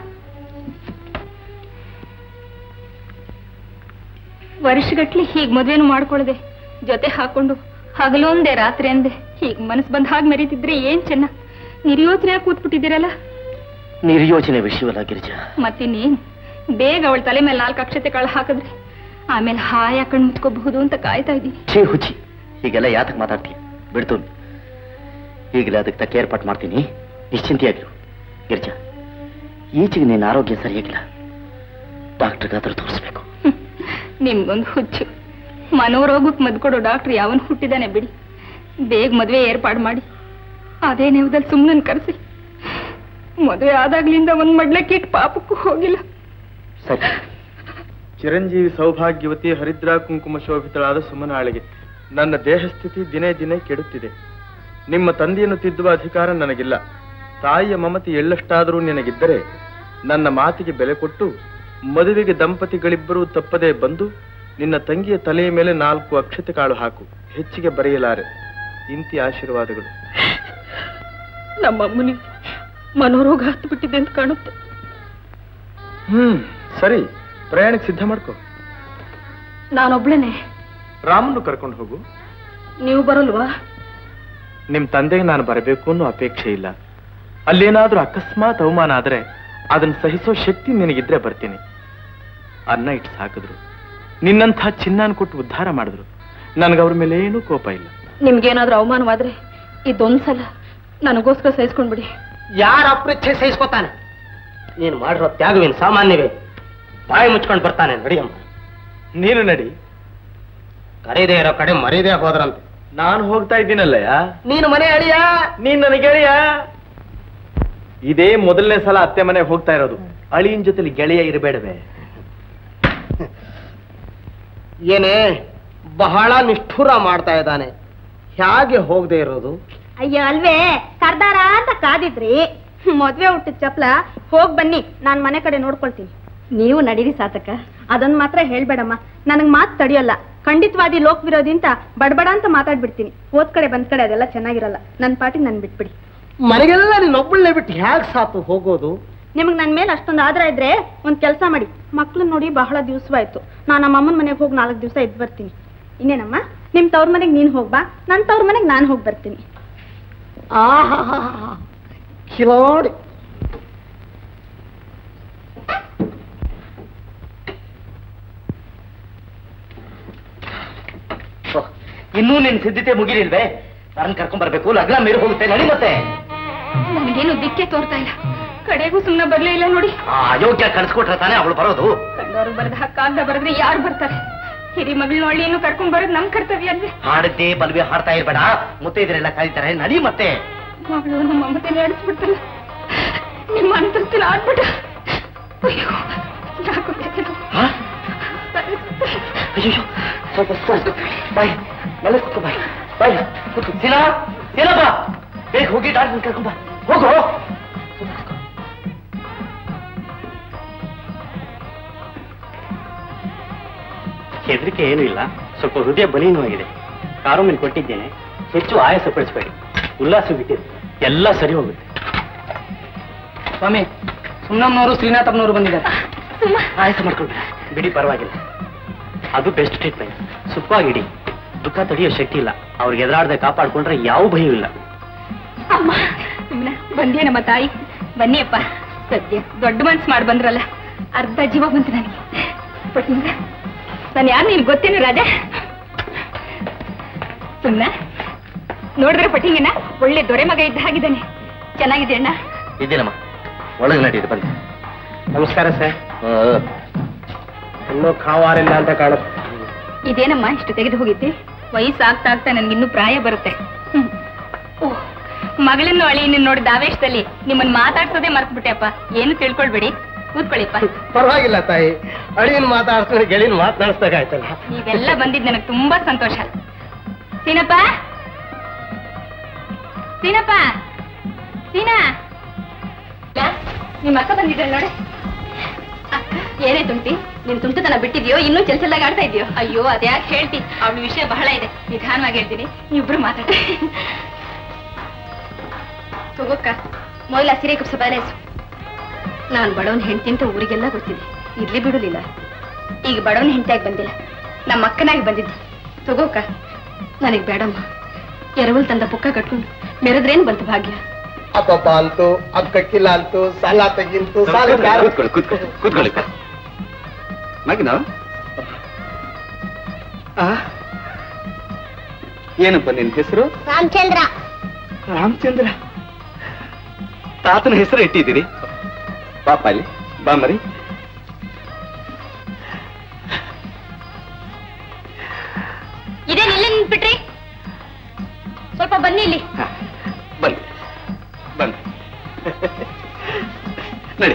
ವರ್ಷಗಟ್ಲೆ ಹೀಗೆ ಮದುವೆನು ಮಾಡ್ಕೊಳ್ಳದೆ ಜೊತೆ ಹಾಕೊಂಡು ಹಗಲೊಂದೇ ರಾತ್ರಿ ಅಂದೆ ಹೀಗೆ ಮನಸ್ಸು ಬಂದ ಹಾಗೆ ಮೆರೀತಿದ್ರೆ ಏನ್ ಚೆನ್ನ ನಿರ್ಯೋಚನೆ ಕೂತ್ಬಿಟ್ಟಿದ್ದೀರಲ್ಲ ನಿರ್ಯೋಚನೆ ವಿಷಯವಲ್ಲ ಗಿರಿಜಾ ಮತ್ತಿನ್ನೇನು ಬೇಗ ಅವಳ ತಲೆ ಮೇಲೆ ನಾಲ್ಕು ಅಕ್ಷತೆ ಕಾಳು ಹಾಕಿದ್ರೆ ಆಮೇಲೆ ಹಾಯ ಕಣ್ಣು ಮುಚ್ಕೋಬಹುದು ಅಂತ ಕಾಯ್ತಾ ಇದ್ದೀನಿ ಛೇ ಹುಚ್ಚಿ ಹೀಗೆಲ್ಲ ಯಾತಕ್ ಮಾತಾಡ್ತೀಯ ಬಿಡ್ತು ಈಗಲೇ ಅದಕ್ಕೆ ತಕ್ಕ ಏರ್ಪಾಟ್ ಮಾಡ್ತೀನಿ ನಿಶ್ಚಿಂತೆಯಾಗಿರು ಗಿರಿಜಾ ಈಚೆಗೆ ನಿನ್ನ ಆರೋಗ್ಯ ಸರಿಯಾಗಿಲ್ಲ ಡಾಕ್ಟರ್ಗಾದ್ರೂ ತೋರಿಸ್ಬೇಕು ನಿಮ್ಗೊಂದು ಹುಚ್ಚು ಮನೋರೋಗಕ್ಕೆ ಮದ್ದು ಕೊಡೋ ಡಾಕ್ಟರ್ ಯಾವನ್ ಹುಟ್ಟಿದಾನೆ ಬಿಡಿ ಬೇಗ ಮದುವೆ ಏರ್ಪಾಡು ಮಾಡಿ ಅದೇ ನೆವದಲ್ಲಿ ಸುಮ್ಮನೆ ಕರೆಸಿ ಮದುವೆ ಆದಾಗ್ಲಿಂದ ಒಂದ್ ಮಡ್ಲಕ್ಕಿಟ್ಟು ಪಾಪಕ್ಕೂ ಹೋಗಿಲ್ಲ ಸರಿ ಚಿರಂಜೀವಿ ಸೌಭಾಗ್ಯವತಿ ಹರಿದ್ರಾ ಕುಂಕುಮ ಶೋಭಿತಳಾದ ಸುಮನಾಳಿಗೆ ನನ್ನ ದೇಹಸ್ಥಿತಿ ದಿನೇ ದಿನೇ ಕೆಡುತ್ತಿದೆ ನಿಮ್ಮ ತಂದೆಯನ್ನು ತಿದ್ದುವ ಅಧಿಕಾರ ನನಗಿಲ್ಲ ತಾಯಿಯ ಮಮತೆ ಎಳ್ಳಷ್ಟಾದರೂ ನಿನಗಿದ್ದರೆ ನನ್ನ ಮಾತಿಗೆ ಬೆಲೆ ಕೊಟ್ಟು ಮದುವೆಗೆ ದಂಪತಿಗಳಿಬ್ಬರೂ ತಪ್ಪದೇ ಬಂದು ನಿನ್ನ ತಂಗಿಯ ತಲೆಯ ಮೇಲೆ ನಾಲ್ಕು ಅಕ್ಷತೆ ಕಾಳು ಹಾಕು ಹೆಚ್ಚಿಗೆ ಬರೆಯಲಾರೆ ಇಂತಿ ಆಶೀರ್ವಾದಗಳು ನಮ್ಮಮ್ಮನಿಗೆ ಮನೋರೋಗ ಹತ್ತು ಬಿಟ್ಟಿದೆ ಅಂತ ಕಾಣುತ್ತೆ ಹ್ಮ್ ಸರಿ ಪ್ರಯಾಣಕ್ಕೆ ಸಿದ್ಧ ಮಾಡ್ಕೊ ನಾನೊಬ್ಳೇನೆ ರಾಮನ್ನು ಕರ್ಕೊಂಡು ಹೋಗು ನೀವು ಬರಲ್ವಾ ನಿಮ್ ತಂದೆಗೆ ನಾನು ಬರಬೇಕು ಅನ್ನೋ ಅಪೇಕ್ಷೆ ಇಲ್ಲ ಅಲ್ಲೇನಾದ್ರೂ ಅಕಸ್ಮಾತ್ ಅವಮಾನ ಆದ್ರೆ ಅದನ್ನ ಸಹಿಸೋ ಶಕ್ತಿ ನಿನಗಿದ್ರೆ ಬರ್ತೀನಿ ಅನ್ನ ಇಟ್ಟು ಸಾಕಿದ್ರು ನಿನ್ನಂಥ ಚಿನ್ನಾನ್ ಕೊಟ್ಟು ಉದ್ಧಾರ ಮಾಡಿದ್ರು ನನಗೆ ಅವ್ರ ಮೇಲೆ ಏನೂ ಕೋಪ ಇಲ್ಲ ನಿಮ್ಗೇನಾದ್ರೂ ಅವಮಾನವಾದ್ರೆ ಇದೊಂದ್ಸಲ ನನಗೋಸ್ಕರ ಸಹಿಸ್ಕೊಂಡ್ಬಿಡಿ ಯಾರ ಅಪೃಚ್ಛೆ ಸಹಿಸ್ಕೊತಾನೆ ನೀನು ಮಾಡಿರೋ ತ್ಯಾಗವೇನು ಸಾಮಾನ್ಯವೇ ಬಾಯಿ ಮುಚ್ಕೊಂಡು ಬರ್ತಾನೆ ನಡಿಯಮ್ಮ ನೀನು ನಡಿ ಕರೀದೇ ಇರೋ ಕಡೆ ಮರೀದೇ ಹೋದ್ರಂತೆ ನಾನು ಹೋಗ್ತಾ ಇದ್ದೀನಲ್ಲಯ್ಯ ನೀನು ಮನೆ ಅಳಿಯ ನೀನ್ ನನಗೆ ಗೆಳೆಯ ಇದೇ ಮೊದಲನೇ ಸಲ ಅತ್ತೆ ಮನೆ ಹೋಗ್ತಾ ಇರೋದು ಅಳಿಯನ್ ಜೊತೆಲಿ ಗೆಳೆಯ ಇರಬೇಡವೆ ಏನೇ ಬಹಳ ನಿಷ್ಠುರ ಮಾಡ್ತಾ ಇದ್ದಾನೆ ಹೇಗೆ ಹೋಗದೆ ಇರೋದು ಅಯ್ಯೋ ಅಲ್ವೇ ಕರ್ದಾರ ಅಂತ ಕಾದಿದ್ರಿ ಮದ್ವೆ ಹುಟ್ಟಿದ ಚಪ್ಲ ಹೋಗ್ ಬನ್ನಿ ನಾನ್ ಮನೆ ಕಡೆ ನೋಡ್ಕೊಳ್ತೀನಿ ನೀವು ನಡೀರಿ ಸಾತಕ ಅದನ್ ಮಾತ್ರ ಹೇಳ್ಬೇಡಮ್ಮ ನನಗ್ ಮಾತು ತಡಿಯಲ್ಲ ಖಂಡಿತವಾದಿ ಲೋಕ್ ವಿರೋಧಿ ಅಂತ ಬಡಬಡ ಅಂತ ಮಾತಾಡ್ಬಿಡ್ತೀನಿ ಹೋದ್ ಕಡೆ ಬಂದ್ ಕಡೆ ಅದೆಲ್ಲ ಚೆನ್ನಾಗಿರಲ್ಲ ನನ್ ಪಾಟಿಗೆ ನನ್ ಬಿಟ್ಬಿಡಿ ಮನೆಗೆಲ್ಲ ನೀನೊಬ್ಬಳನ್ನೇ ಬಿಟ್ಟು ಹೇಗೆ ಸಾತು ಹೋಗೋದು ನಿಮಗ್ ನನ್ ಮೇಲೆ ಅಷ್ಟೊಂದು ಆದ್ರ ಇದ್ರೆ ಒಂದ್ ಕೆಲಸ ಮಾಡಿ ಮಕ್ಳು ನೋಡಿ ಬಹಳ ದಿವಸವಾಯ್ತು ನಾನು ನಮ್ಮ ಅಮ್ಮನ ಮನೆಗೆ ಹೋಗಿ ನಾಲ್ಕು ದಿವಸ ಇದ್ ಬರ್ತೀನಿ ಇನ್ನೇನಮ್ಮ ನಿಮ್ ತವ್ರ ಮನೆಗೆ ನೀನ್ ಹೋಗ್ಬಾ ನನ್ ತವ್ರ ಮನೆಗೆ ನಾನು ಹೋಗಿ ಬರ್ತೀನಿ ಆಹಾ ಕಿಲಾಡಿ ಇನ್ನೂ ನಿನ್ ಸಿದ್ಧತೆ ಮುಗಿಲಿಲ್ವೇ ನಾನು ಕರ್ಕೊಂಡ್ ಬರ್ಬೇಕು ಲಗ್ನ ಮೀರಿ ಹೋಗುತ್ತೆ ನಡಿ ಮತ್ತೆ ನನಗೇನು ದಿಕ್ಕೆ ತೋರ್ತಾ ಇಲ್ಲ ಕಡೆಗೂ ಸುಮ್ಮನೆ ಬರ್ಲೇ ಇಲ್ಲ ನೋಡಿ ಆ ಅಯೋಗ್ಯ ಕಳ್ಸ್ಕೊಟ್ರೆ ತಾನೇ ಅವಳು ಬರೋದು ಕಂಡವ್ರು ಬರೆದ ಹಕ್ಕಾಗ್ದ ಬರೆದ್ರೆ ಯಾರು ಬರ್ತಾರೆ ಹಿರಿ ಮಗಳನ್ನ ಒಳ್ಳೆಯನ್ನು ಕರ್ಕೊಂಡ್ ಬರೋದು ನಮ್ ಕರ್ತವ್ಯ ಅಲ್ವೇ ಹಾಡದ್ದೇ ಬಲ್ವಿ ಹಾಡ್ತಾ ಇರ್ಬೇಡ ಮುತ್ತೈದರೆಲ್ಲ ಕಾಯ್ತಾರೆ ನಡಿ ಮತ್ತೆ ಮಗಳು ನಮ್ಮ ಮಮತೆ ನಡೆಸ್ಬಿಡ್ತಲ್ಲ ನಿಮ್ಮ ಅಂತಸ್ತಿನ ಆಡ್ಬಿಟ್ಟ ಅಯ್ಯೋ ಯಾಕೋ ಬೇಕಿಲ್ಲ. ಅಯ್ಯೋ ಸ್ವಲ್ಪ ಸುತ್ತ ಬಾಯ್ ಮೇಲೆ ಕೂತ್ಕೋ ಬಾಯ್ ಬಾಯ್ ಕೂತ್ಕೋ ಸೀನಾ ಸೀನಾ ಬಾ ಬೇಗ ಹೋಗಿ ಡಾಕ್ಟರ್ ಕರ್ಕೊಂಡ್ ಬಾ ಹೋಗು ಹೆದರಿಕೆ ಏನೂ ಇಲ್ಲ ಸ್ವಲ್ಪ ಹೃದಯ ಬಲೀನವಾಗಿದೆ ಕಾರು ಮೇಲೆ ಕೊಟ್ಟಿದ್ದೇನೆ ಹೆಚ್ಚು ಆಯಾಸ ಪಡಿಸಬೇಡಿ ಉಲ್ಲಾಸ ಬಿಟ್ಟಿದೆ ಎಲ್ಲ ಸರಿ ಹೋಗುತ್ತೆ ಸ್ವಾಮಿ ಸುಮ್ನಮ್ಮನವರು ಶ್ರೀನಾಥಪ್ಪನವರು ಬಂದಿದ್ದಾರೆ ಆಯಾಸ ಮಾಡ್ಕೊಳ್ಬೇಡ ಬಿಡಿ ಪರವಾಗಿಲ್ಲ ಅದು ಬೆಸ್ಟ್ ಟ್ರೀಟ್ಮೆಂಟ್ ಸುಖವಾಗಿಡಿ ದುಃಖ ತಡೆಯೋ ಶಕ್ತಿ ಇಲ್ಲ ಅವ್ರಿಗೆ ಎದುರಾಡದೆ ಕಾಪಾಡ್ಕೊಂಡ್ರೆ ಯಾವ ಭಯವೂ ಇಲ್ಲ ಅಮ್ಮ ಸುಮ್ಮನೆ ಬಂದೇನಮ್ಮ ತಾಯಿ ಬನ್ನಿಯಪ್ಪ ಸದ್ಯ ದೊಡ್ಡ ಮನ್ಸು ಮಾಡಿ ಬಂದ್ರಲ್ಲ ಅರ್ಧ ಜೀವ ಬಂತು ನನಗೆ ಪಟ್ನಿಂಗ ನಾನು ಯಾರು ನಿನ್ಗೆ ಗೊತ್ತೇನು ರಾಜ ಸುಮ್ಮನ ನೋಡಿದ್ರೆ ಪಟ್ಟಿಂಗನ ಒಳ್ಳೆ ದೊರೆ ಮಗ ಇದ್ದ ಹಾಗಿದ್ದಾನೆ ಚೆನ್ನಾಗಿದೆ ಅಣ್ಣ ಇದ್ದೇನಮ್ಮ ಒಳಗೆ ನಡೀರಿ ಬನ್ನಿ ನಮಸ್ಕಾರ ಸರ್ ಇನ್ನೂ ಖಾವಾರಿಲ್ಲ ಅಂತ ಕಾಣುತ್ತೆ ಇದೇನಮ್ಮ ಇಷ್ಟು ತೆಗೆದು ಹೋಗಿದ್ದೆ ವಯಸ್ಸು ಆಗ್ತಾ ಆಗ್ತಾ ನನ್ಗಿನ್ನೂ ಪ್ರಾಯ ಬರುತ್ತೆ ಹ್ಮ್. ಓಹ್ ಮಗಳನ್ನು ಅಳಿಯನ್ನು ನೋಡಿದ ಆವೇಶದಲ್ಲಿ ನಿಮ್ಮನ್ನ ಮಾತಾಡ್ಸೋದೇ ಮರ್ತ್ಬಿಟ್ಟೆ ಅಪ್ಪ ಏನು ತಿಳ್ಕೊಳ್ಬೇಡಿ ಕೂತ್ಕೊಳ್ಳಿಪ್ಪ ಪರವಾಗಿಲ್ಲ ತಾಯಿ ಅಳಿಯನ್ ಮಾತಾಡ್ಸ್ತಾರೆ ಗೆಳಿನ ಮಾತನಾಡಿಸ್ದಾಗಾಯ್ತಲ್ಲ ನೀವೆಲ್ಲ ಬಂದಿದ್ದು ನನಗೆ ತುಂಬಾ ಸಂತೋಷ ಸೀನಪ್ಪ ಸೀನಪ್ಪ ಸೀನಾ ನಿಮ್ಮ ಅಕ್ಕ ಬಂದಿದ್ದಾಳೆ ನೋಡಿ ಅಕ್ಕ, ಏನೇ ತುಂಟಿ ನೀನ್ ತುಂಟತನ ಬಿಟ್ಟಿದ್ಯೋ ಇನ್ನೂ ಚೆಲ್ಚಲ್ಲಾಗಿ ಆಡ್ತಾ ಇದೆಯೋ ಅಯ್ಯೋ ಅದ್ಯಾಕೆ ಹೇಳ್ತಿ ಅವಳ ವಿಷಯ ಬಹಳ ಇದೆ ನಿಧಾನವಾಗಿ ಹೇಳ್ತೀನಿ ನೀವಿಬ್ರು ಮಾತಾಡಿ ತಗೋಕ್ಕ ಮೊದಲ ಸೀರೆ ಕುಪ್ಸ ಬದಲಾಯಿಸು ನಾನು ಬಡವನ್ ಹೆಂಡತಿ ಅಂತ ಊರಿಗೆಲ್ಲ ಗೊತ್ತಿದೆ ಇರ್ಲಿ ಬಿಡುಲಿಲ್ಲ ಈಗ ಬಡವನ ಹೆಂಡತಿಯಾಗಿ ಬಂದಿಲ್ಲ ನಮ್ಮ ಅಕ್ಕನಾಗಿ ಬಂದಿದ್ದೆ ತಗೋಕ ನನಗೆ ಬೇಡಮ್ಮ ಎರವಲ್ ತಂದ ಪುಕ್ಕ ಕಟ್ಕೊಂಡು ಮೆರೆದ್ರೇನು ಬಂತು ಭಾಗ್ಯ ಅಪ್ಪಪ್ಪ ಅಂತೂ ಅಕ್ಕಕ್ಕಿಲ್ಲ ಅಂತೂ ಸಾಲ ತೆಗಿಂತು ಸಾಲ ಕೂತ್ಕೊಳ್ಳಿ ಕೂತ್ಕೊಳ್ಳಿ ಕೂತ್ಕೊಳ್ಳಿ ಮಗಿನ ಏನಪ್ಪ ನಿನ್ ಹೆಸರು ರಾಮಚಂದ್ರ ರಾಮಚಂದ್ರ ತಾತನ ಹೆಸರು ಇಟ್ಟಿದ್ದೀರಿ ಪಾಪ ಅಲ್ಲಿ ಬಾ ಮರಿ ಇದೇನ್ ಇಲ್ಲೇ ನಿಂತ್ಬಿಟ್ರಿ ಸ್ವಲ್ಪ ಬನ್ನಿ ಇಲ್ಲಿ ಬನ್ನಿ ಬನ್ನಿ ನಡಿ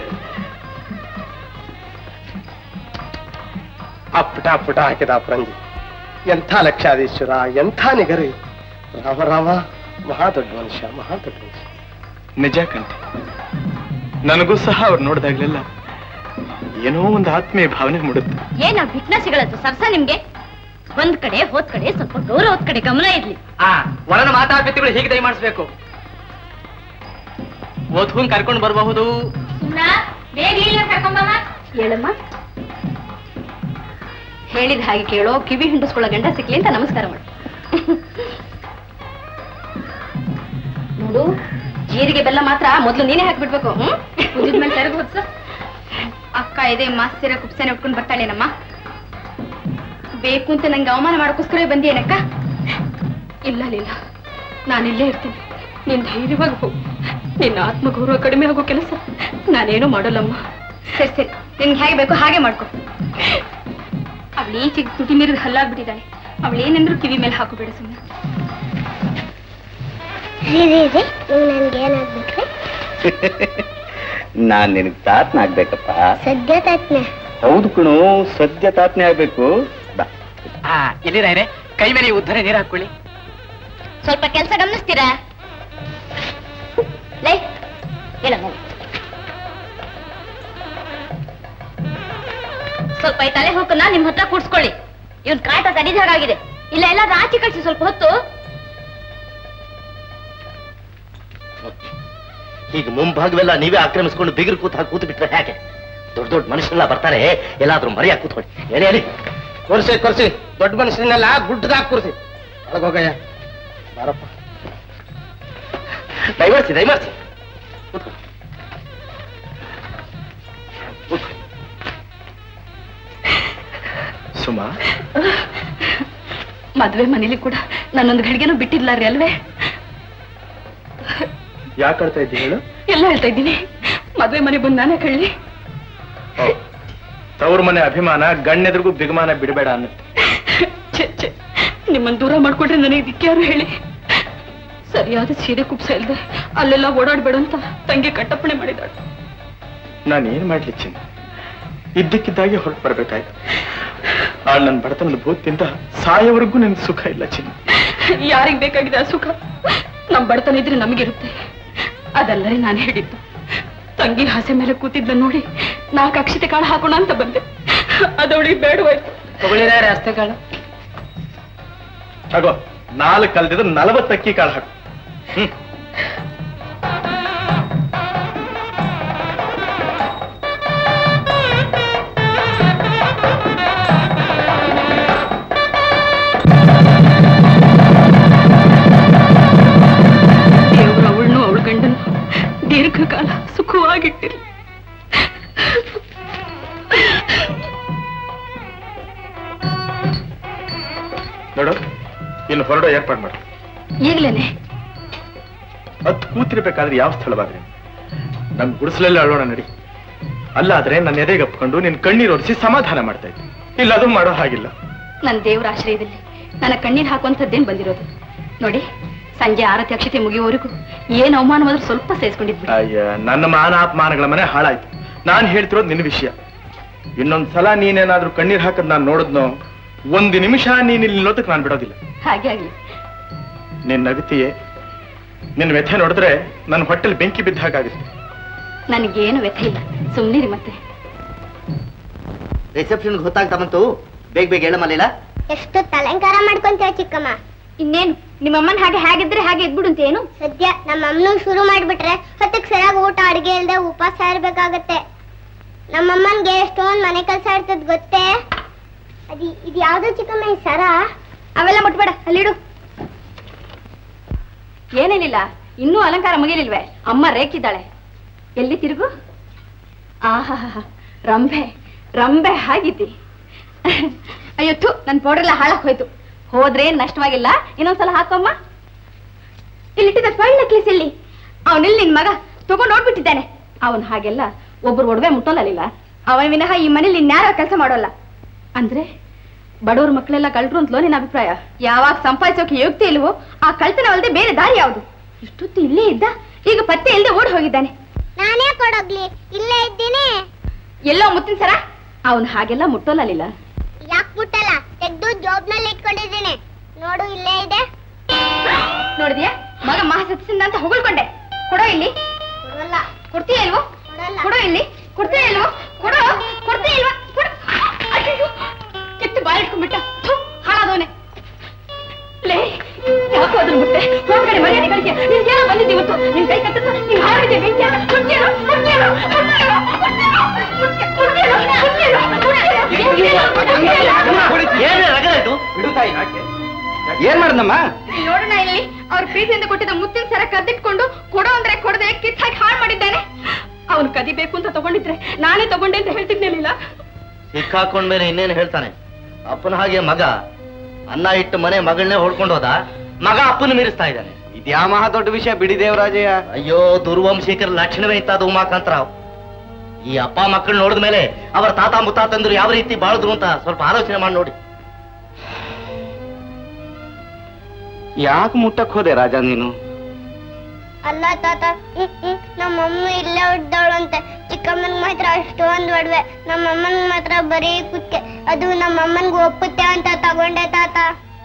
ಅಪ್ಪಟ ಅಪ್ಪಟ ಹಾಕಿದ ಅಪ್ರಂಜಿ ಎಂಥ ಲಕ್ಷಾಧೀಶ್ವರ ಎಂಥ ನಿಗರಿ ರಾಮ ರಾಮ ಮಹಾ ದೊಡ್ಡ ಮನುಷ್ಯ ಮಹಾ ದೊಡ್ಡ ಮನುಷ್ಯ ನಿಜ ಕಂಠ ನನಗೂ ಸಹ ಅವ್ರು ನೋಡಿದಾಗ್ಲೆಲ್ಲ ಏನೋ ಒಂದು ಆತ್ಮೀಯ ಭಾವನೆ ಮೂಡುತ್ತೆ ಏನ ಭಿಕ್ನ ಸಿಗಳತ್ತು ಸರ್ಸ ನಿಮ್ಗೆ ಒಂದ್ ಕಡೆ ಹೋದ್ ಕಡೆ ಸ್ವಲ್ಪ ಗೌರವದ ಕಡೆ ಗಮನ ಇರ್ಲಿ ಆ ಒಳನ ಮಾತಾಡ್ಬೇಕು ಹೀಗೆ ದಯ ಮಾಡಿಸ್ಬೇಕು ವಧುನ್ ಕರ್ಕೊಂಡು ಬರಬಹುದು ಬೇಗ ಇಲ್ಲ ಕರ್ಕೊಂಬಮ್ಮ ಹೇಳಮ್ಮ ಹೇಳಿದ ಹಾಗೆ ಕೇಳೋ ಕಿವಿ ಹಿಂಡಿಸ್ಕೊಳ್ಳೋ ಗಂಡ ಸಿಕ್ಲಿ ಅಂತ ನಮಸ್ಕಾರ ಮಾಡು ನೋಡು ಜೀರಿಗೆ ಬೆಲ್ಲ ಮಾತ್ರ ಮೊದ್ಲು ನೀನೇ ಹಾಕ್ಬಿಡ್ಬೇಕು ಹ್ಮ್ ಕುದಿದ್ಮೇಲೆ ತೆರಗು ಹೊತ್ಸು ಅಕ್ಕ ಇದೆ ಮಾಸ್ತಿರ ಕುಪ್ಸನೆ ಉಟ್ಕೊಂಡು ಬರ್ತಾಳೇನಮ್ಮ ಬೇಕು ಅಂತ ನಂಗೆ ಅವಮಾನ ಮಾಡೋಕ್ಕೋಸ್ಕರ ಬಂದಿಯೇನಕ್ಕ ಇಲ್ಲ ಇಲ್ಲ ನಾನಿಲ್ಲೇ ಇರ್ತೀನಿ ನೀನ್ ಧೈರ್ಯವಾಗಿ ಹೋಗು ನಿನ್ನ ಆತ್ಮಗೌರವ ಕಡಿಮೆ ಆಗೋ ಕೆಲಸ ನಾನೇನು ಮಾಡಲ್ಲಮ್ಮ ಸರಿ ಸರಿ ನಿನ್ಗೆ ಹೇಗೆ ಬೇಕು ಹಾಗೆ ಮಾಡ್ಕೊ ಅವಳು ಈಚೆಗೆ ತುಟಿ ಮೀರಿದ ಹಲ್ಲಾಗ್ಬಿಟ್ಟಿದ್ದಾಳೆ ಅವಳೇನೆಂದ್ರೂ ಕಿವಿ ಮೇಲೆ ಹಾಕೋಬೇಡ ಸುಮ್ಮನೆ ರೀ ರೀ ರೀ ನೀವು ನನ್ಗೆ ಏನಾಗ್ಬೇಕ್ರಿ ನಾನ್ ನಿನಗ್ ತಾತನ ಆಗ್ಬೇಕಪ್ಪ ಸದ್ಯ ತಾತ್ನೆ ಹೌದು ಕಣು ಸದ್ಯ ತಾತನೆ ಆಗ್ಬೇಕು ಬಾ ಆ ಎಲ್ಲಿರಾಯ್ರೆ ಕೈ ಮೇಲೆ ಈ ಉದ್ದರೆ ನೀರು ಹಾಕೊಳ್ಳಿ ಸ್ವಲ್ಪ ಕೆಲಸ ಗಮನಿಸ್ತೀರಾ ಲೈ ಹೇಳ ಸ್ವಲ್ಪ ಈ ತಲೆ ಹೋಕನ್ನ ನಿಮ್ ಹತ್ರ ಕೂಡ್ಸ್ಕೊಳ್ಳಿ ಇವನ್ ಕಾಟ ತಡಿದ ಹಾಗಾಗಿದೆ ಇಲ್ಲ ಎಲ್ಲ ಆಚೆ ಕಳ್ಸಿ ಸ್ವಲ್ಪ ಹೊತ್ತು ಈಗ ಮುಂಭಾಗವೆಲ್ಲ ನೀವೇ ಆಕ್ರಮಿಸ್ಕೊಂಡು ಬಿಗಿರು ಕೂತ್ ಹಾಕಿ ಕೂತು ಬಿಟ್ರೆ ಹೇಗೆ ದೊಡ್ಡ ದೊಡ್ಡ ಮನುಷ್ಯರೆಲ್ಲ ಬರ್ತಾರೆ ಎಲ್ಲಾದ್ರೂ ಮರ್ಯಾಗಿ ಕೂತ್ಕೊಳ್ಳಿ ಹೇಳಿ ಹೇಳಿ ಕೊರ್ಸಿ ಕೊರ್ಸಿ ದೊಡ್ಡ ಮನುಷ್ಯನೆಲ್ಲ ಗುಡ್ಡದಾಗ ಕೂರ್ಸಿ ಒಳಗೋಗಯ್ಯ ಬಾರಪ್ಪ ದಯಮಾಡ್ಸಿ ದಯಮಾಡ್ಸಿ ಸುಮಾ ಮದ್ವೆ ಮನೇಲಿ ಕೂಡ ನನ್ನೊಂದು ಘಳಿಗೆನೂ ಬಿಟ್ಟಿರ್ಲಾರಿ ಅಲ್ವೇ ಯಾಕೆ ಆಡ್ತಾ ಇದ್ದಿ ಹೇಳು ಎಲ್ಲ ಹೇಳ್ತಾ ಇದ್ದೀನಿ ಮದ್ವೆ ಮನೆ ಬಂದು ನಾನೇ ಕಳ್ಳಿ ಓ, ತವ್ರ ಮನೆ ಅಭಿಮಾನ ಗಣ್ಣೆದ್ರಿಗೂ ಬಿಗಮಾನ ಬಿಡಬೇಡ ಅನ್ನತ್ತೆ ಛೆ ಛೆ ನಿಮ್ಮನ್ನ ದೂರ ಮಾಡ್ಕೊಂಡ್ರೆ ನನಗೆ ಇದಕ್ಕೆ ಯಾರು ಹೇಳಿ ಸರಿಯಾದ ಸೀರೆ ಕುಪ್ಸ ಇಲ್ದೆ ಅಲ್ಲೆಲ್ಲ ಓಡಾಡ್ಬೇಡ ಅಂತ ತಂಗಿ ಕಟ್ಟಪ್ಪಣೆ ಮಾಡಿದಾಳೆ ನಾನು ಏನ್ ಮಾಡ್ಲಿ ಚಿನ್ನ ಇದ್ದಕ್ಕಿದ್ದಾಗೆ ಹೊರಟು ಬರ್ಬೇಕಾಯ್ತು ಆ ನನ್ನ ಬಡತನದ ಭೂತಿಂದ ಸಾಯೋವರೆಗೂ ನನ್ಗೆ ಸುಖ ಇಲ್ಲ ಚಿನ್ನ ಯಾರಿಗ್ ಬೇಕಾಗಿದೆ ಆ ಸುಖ ನಮ್ ಬಡತನ ಇದ್ರೆ ನಮಗಿರುತ್ತೆ ಅದಲ್ಲರಿ ನಾನು ಹೇಳಿದ್ದು ತಂಗಿ ಹಾಸೆ ಮೇಲೆ ಕೂತಿದ್ದ ನೋಡಿ ನಾಲ್ಕು ಅಕ್ಷತೆ ಕಾಳು ಹಾಕೋಣ ಅಂತ ಬಂದೆ ಅದವಳಿಗೆ ಬೇಡವಾಯ್ತು ತಗೊಳ್ಳಿರ ರಸ್ತೆ ಕಾಳು ಹಾಗೋ ನಾಲ್ಕು ಕಲ್ದಿದ್ರೆ ನಲವತ್ತು ಅಕ್ಕಿ ಕಾಳು ಹಾಕು ಹ್ಮ್ ದೇವ್ರು ಅವಳನ್ನು ಅವಳ ಗಂಡನು ದೀರ್ಘಕಾಲ ಸುಖವಾಗಿಟ್ಟಿರಿ ನೋಡು ಇನ್ನು ಹೊರಡೋ ಏರ್ಪಾಡು ಮಾಡು ಈಗ್ಲೇನೆ ಅದ್ ಕೂತಿರ್ಬೇಕಾದ್ರೆ ಯಾವ ಸ್ಥಳವಾಗ್ರಿ ನಮ್ ಗುಡಿಸಲಲ್ಲಿ ಅಳೋಣ ನಡಿ ಅಲ್ಲಾದ್ರೆ ನನ್ನ ಎದೆಗೆ ಅಪ್ಕೊಂಡು ನಿನ್ ಕಣ್ಣೀರು ಒರೆಸಿ ಸಮಾಧಾನ ಮಾಡ್ತಾ ಇದ್ದೆ ಇಲ್ಲ ಅದು ಮಾಡೋ ಹಾಗಿಲ್ಲ ನನ್ನ ದೇವರ ಆಶ್ರಯದಲ್ಲಿ ನನ್ನ ಕಣ್ಣೀರ್ ಹಾಕುವಂಥದ್ದೇನ್ ಬಂದಿರೋದು ನೋಡಿ ಸಂಜೆ ಆರತಿ ಅಕ್ಷತೆ ಮುಗಿಯುವವರೆಗೂ ಏನ್ ಅವಮಾನವಾದ್ರೂ ಸ್ವಲ್ಪ ಸೇರಿಸ್ಕೊಂಡಿದ್ಬಿಡಿ ಅಯ್ಯ ನನ್ನ ಮಾನ ಅಪಮಾನಗಳ ಮನೆ ಹಾಳಾಯ್ತು ನಾನ್ ಹೇಳ್ತಿರೋದು ನಿನ್ನ ವಿಷಯ ಇನ್ನೊಂದ್ ಸಲ ನೀನೇನಾದ್ರೂ ಕಣ್ಣೀರ್ ಹಾಕದ್ ನಾನ್ ನೋಡಿದ್ನೋ ಒಂದು ನಿಮಿಷ ನೀನ್ ಇಲ್ಲಿ ನಿಲ್ಲೋದಕ್ಕೆ ನಾನ್ ಬಿಡೋದಿಲ್ಲ ಹಾಗೆ ಆಗ್ಲಿ ನಿನ್ ನಗತಿಯೇ ನಿನ್ ವ್ಯಥೆ ನೋಡಿದ್ರೆ ನನ್ನ ಹೊಟ್ಟೆಲ್ ಬೆಂಕಿ ಬಿದ್ದ ಹಾಗಾಗುತ್ತೆ ನನಗೇನು ವ್ಯಥೆ ಇಲ್ಲ ಸುಮ್ನಿರಿ ಮತ್ತೆ ರಿಸೆಪ್ಷನ್ ಗೊತ್ತಾಗ್ತಾ ಬಂತು ಬೇಗ ಬೇಗ ಹೇಳಮಲ್ಲ ಎಷ್ಟು ತಲಂಕಾರ ಮಾಡ್ಕೊಂತೀವ ಚಿಕ್ಕಮ್ಮ ಇನ್ನೇನು ನಿಮ್ಮಮ್ಮನ ಹಾಗೆ ಹೇಗಿದ್ರೆ ಹಾಗೆ ಇದ್ಬಿಡು ಅಂತ ಏನು ಸದ್ಯ ನಮ್ಮ ಅಮ್ಮನೂ ಶುರು ಮಾಡ್ಬಿಟ್ರೆ ಹೊತ್ತಿಗೆ ಸರಿಯಾಗಿ ಊಟ ಅಡಿಗೆ ಇಲ್ದೆ ಉಪವಾಸ ಇರ್ಬೇಕಾಗತ್ತೆ ನಮ್ಮಮ್ಮನ್ಗೆ ಎಷ್ಟೊಂದ್ ಮನೆ ಕೆಲಸ ಇರ್ತದ ಗೊತ್ತೇ ಅದಿ ಇದು ಯಾವ್ದೋ ಚಿಕ್ಕಮ್ಮ ಈ ಸರ ಅವೆಲ್ಲ ಮುಟ್ಬೇಡ ಅಲ್ಲಿಡು ಏನೇನಿಲ್ಲ ಇನ್ನೂ ಅಲಂಕಾರ ಮುಗಿಲಿಲ್ವೇ ಅಮ್ಮ ರೇಖಿದ್ದಾಳೆ ಎಲ್ಲಿ ತಿರುಗು ಆಹಾ ರಂಭೆ ರಂಭೆ ಹಾಗಿದ್ದಿ ಅಯ್ಯೋ ಥು ನನ್ ಪೌಡರ್ ಎಲ್ಲ ಹಾಳಕ್ ಹೋಯ್ತು ಹೋದ್ರೆ ನಷ್ಟವಾಗಿಲ್ಲ ಇನ್ನೊಂದ್ಸಲ ಹಾಕಮ್ಮ ಇಲ್ಲಿಟ್ಟಿದ್ದ ಸ್ವರ್ಣ ಕೇಸ್ ಇಲ್ಲಿ ಅವನಿಲ್ಲಿ ನಿನ್ ಮಗ ತಗೊಂಡು ನೋಡ್ಬಿಟ್ಟಿದ್ದಾನೆ ಅವನ್ ಹಾಗೆಲ್ಲ ಒಬ್ರು ಒಡವೆ ಮುಟ್ಟೋಲ್ಲ ಅವನ ವಿನಃ ಈ ಮನೇಲಿ ಇನ್ಯಾರ ಕೆಲಸ ಮಾಡೋಲ್ಲ ಅಂದ್ರೆ ಬಡವ್ರ ಮಕ್ಕಳೆಲ್ಲ ಕಳ್ರು ಅಂತಲೋ ನಿನ್ನ ಅಭಿಪ್ರಾಯ ಯಾವಾಗ ಸಂಪಾದಿಸೋಕೆ ಯೋಗ್ಯತೆ ಇಲ್ವೋ ಆ ಕಳ್ತನ ಅಲ್ಲದೆ ಬೇರೆ ದಾರಿ ಯಾವುದು ಇಷ್ಟೊತ್ತು ಇಲ್ಲೇ ಇದ್ದ ಈಗ ಪತ್ತೆ ಇಲ್ಲದೆ ಓಡಿ ಹೋಗಿದ್ದಾನೆ ನಾನೇ ಕೊಡೋಗ್ಲಿ ಇಲ್ಲೇ ಇದ್ದೀನಿ ಎಲ್ಲೋ ಮುತ್ತಿನ ಸರ ಅವನ್ ಹಾಗೆಲ್ಲ ಮುಟ್ಟೋಲ್ಲ ಯಾಕೆ ಮುಟ್ಟಲ್ಲ ತೆಗ್ದು ಜೋಬ್ನಲ್ಲಿ ಇಟ್ಕೊಂಡಿದ್ದೀನಿ ನೋಡು ಇಲ್ಲೇ ಇದೆ ನೋಡಿದ್ಯಾ ಮಗ ಮಹಾಸತ್ಸಿಂದ ಅಂತ ಹೊಗಳ್ಕೊಂಡೆ ಕೊಡೋ ಇಲ್ಲಿ ಕೊಡಲ್ಲ ಕೊಡ್ತೀಯ ಇಲ್ವೋ ಕೊಡಲ್ಲ ಕೊಡೋ ಇಲ್ಲಿ ಕೊಡ್ತೀಯ ಇಲ್ವೋ ಕೊಡೋ ಕೊಡ್ತೀಯ ಇಲ್ವಾ ಕೊಡು ಅಯ್ಯಯ್ಯೋ, ಕೆಟ್ಟು ಬಾಯಿಟ್ಕೊಂಡ್ಬಿಟ್ಟ ಥು, ಹಾಳಾದವನೆ ಲೇ ಯಾಕೋ ಅದ್ರ ಮುಟ್ಟೆ ಹೋಗ್ಬೇಡಿ ಮರ್ಯಾದೆ ಕಳಿಕೆ ನೀನ್ ಏನೋ ಬಂದಿದ್ದೀವಿ ಇವತ್ತು ನಿನ್ ಕೈ ಕತ್ತ ನೀನ್ ಹಾರಿದೆ ಬೆಂಕಿಯ ಕೊಡ್ತೀಯೋ ಕೊಡ್ತೀಯೋ ಕೊಡ್ತೀಯೋ ಕೊಡ್ತೀಯೋ ಕೊಡ್ತೀಯೋ ಏನೇ ರಗಡ ಇದು ಏನ್ ಮಾಡದಮ್ಮ ನೋಡೋಣ ಇಲ್ಲಿ ಅವ್ರ ಪ್ರೀತಿಯಿಂದ ಕೊಟ್ಟಿದ್ದ ಮುತ್ತಿನ ಸರ ಕದ್ದಿಟ್ಕೊಂಡು ಕೊಡೋ ಅಂದ್ರೆ ಕೊಡದೆ ಕಿತ್ತಾಗಿ ಹಾಳು ಮಾಡಿದ್ದಾನೆ ಅವನು ಕದಿಬೇಕು ಅಂತ ತಗೊಂಡಿದ್ರೆ ನಾನೇ ತಗೊಂಡೆ ಅಂತ ಹೇಳ್ತಿದ್ನೇನಿಲ್ಲ ಸಿಕ್ಕಾಕೊಂಡ್ಮೇಲೆ ಇನ್ನೇನು ಹೇಳ್ತಾನೆ ಅಪ್ಪನ ಹಾಗೆ ಮಗ ಅನ್ನ ಇಟ್ಟು ಮನೆ ಮಗಳನ್ನೇ ಹೊಡ್ಕೊಂಡು ಹೋದ ಮಗ ಅಪ್ಪನ ಮೀರಿಸ್ತಾ ಇದ್ದಾನೆ ಇದ್ಯಾ ಮಹಾ ದೊಡ್ಡ ವಿಷಯ ಬಿಡಿ ದೇವರಾಜಯ್ಯ ಅಯ್ಯೋ ದುರ್ವಂಶಿಕರ ಲಕ್ಷಣವೇ ಇತ್ತದು ಉಮಾಕಾಂತರಾವ್ ಈ ಅಪ್ಪ ಮಕ್ಕಳು ನೋಡಿದ ಮೇಲೆ ಅವರ ತಾತ ಮುತ್ತಾತಂದ್ರು ಯಾವ ರೀತಿ ಬಾಳಿದ್ರು ಅಂತ ಸ್ವಲ್ಪ ಆಲೋಚನೆ ಮಾಡಿ ನೋಡಿ ಯಾಕೆ ಮುಟ್ಟಕ್ ಹೋದೆ ರಾಜ ನೀನು ಅಲ್ಲ ತಾತ ಹ್ಮ್, ಹ್ಮ್, ನಮ್ಮ ಅಮ್ಮ ಇಲ್ಲೇ ಹೊಡ್ದವಳಂತೆ ಚಿಕ್ಕಮ್ಮನ್ ಮಾತ್ರ ಅಷ್ಟೊಂದ್ ಒಡವೆ ನಮ್ಮ ಅಮ್ಮನ್ ಮಾತ್ರ ಬರೀ ಕುಕ್ಕೆ ಅದು ನಮ್ಮ ಅಮ್ಮನ್ಗೆ ಒಪ್ಪುತ್ತೆ ಅಂತ ತಗೊಂಡೆ ತಾತ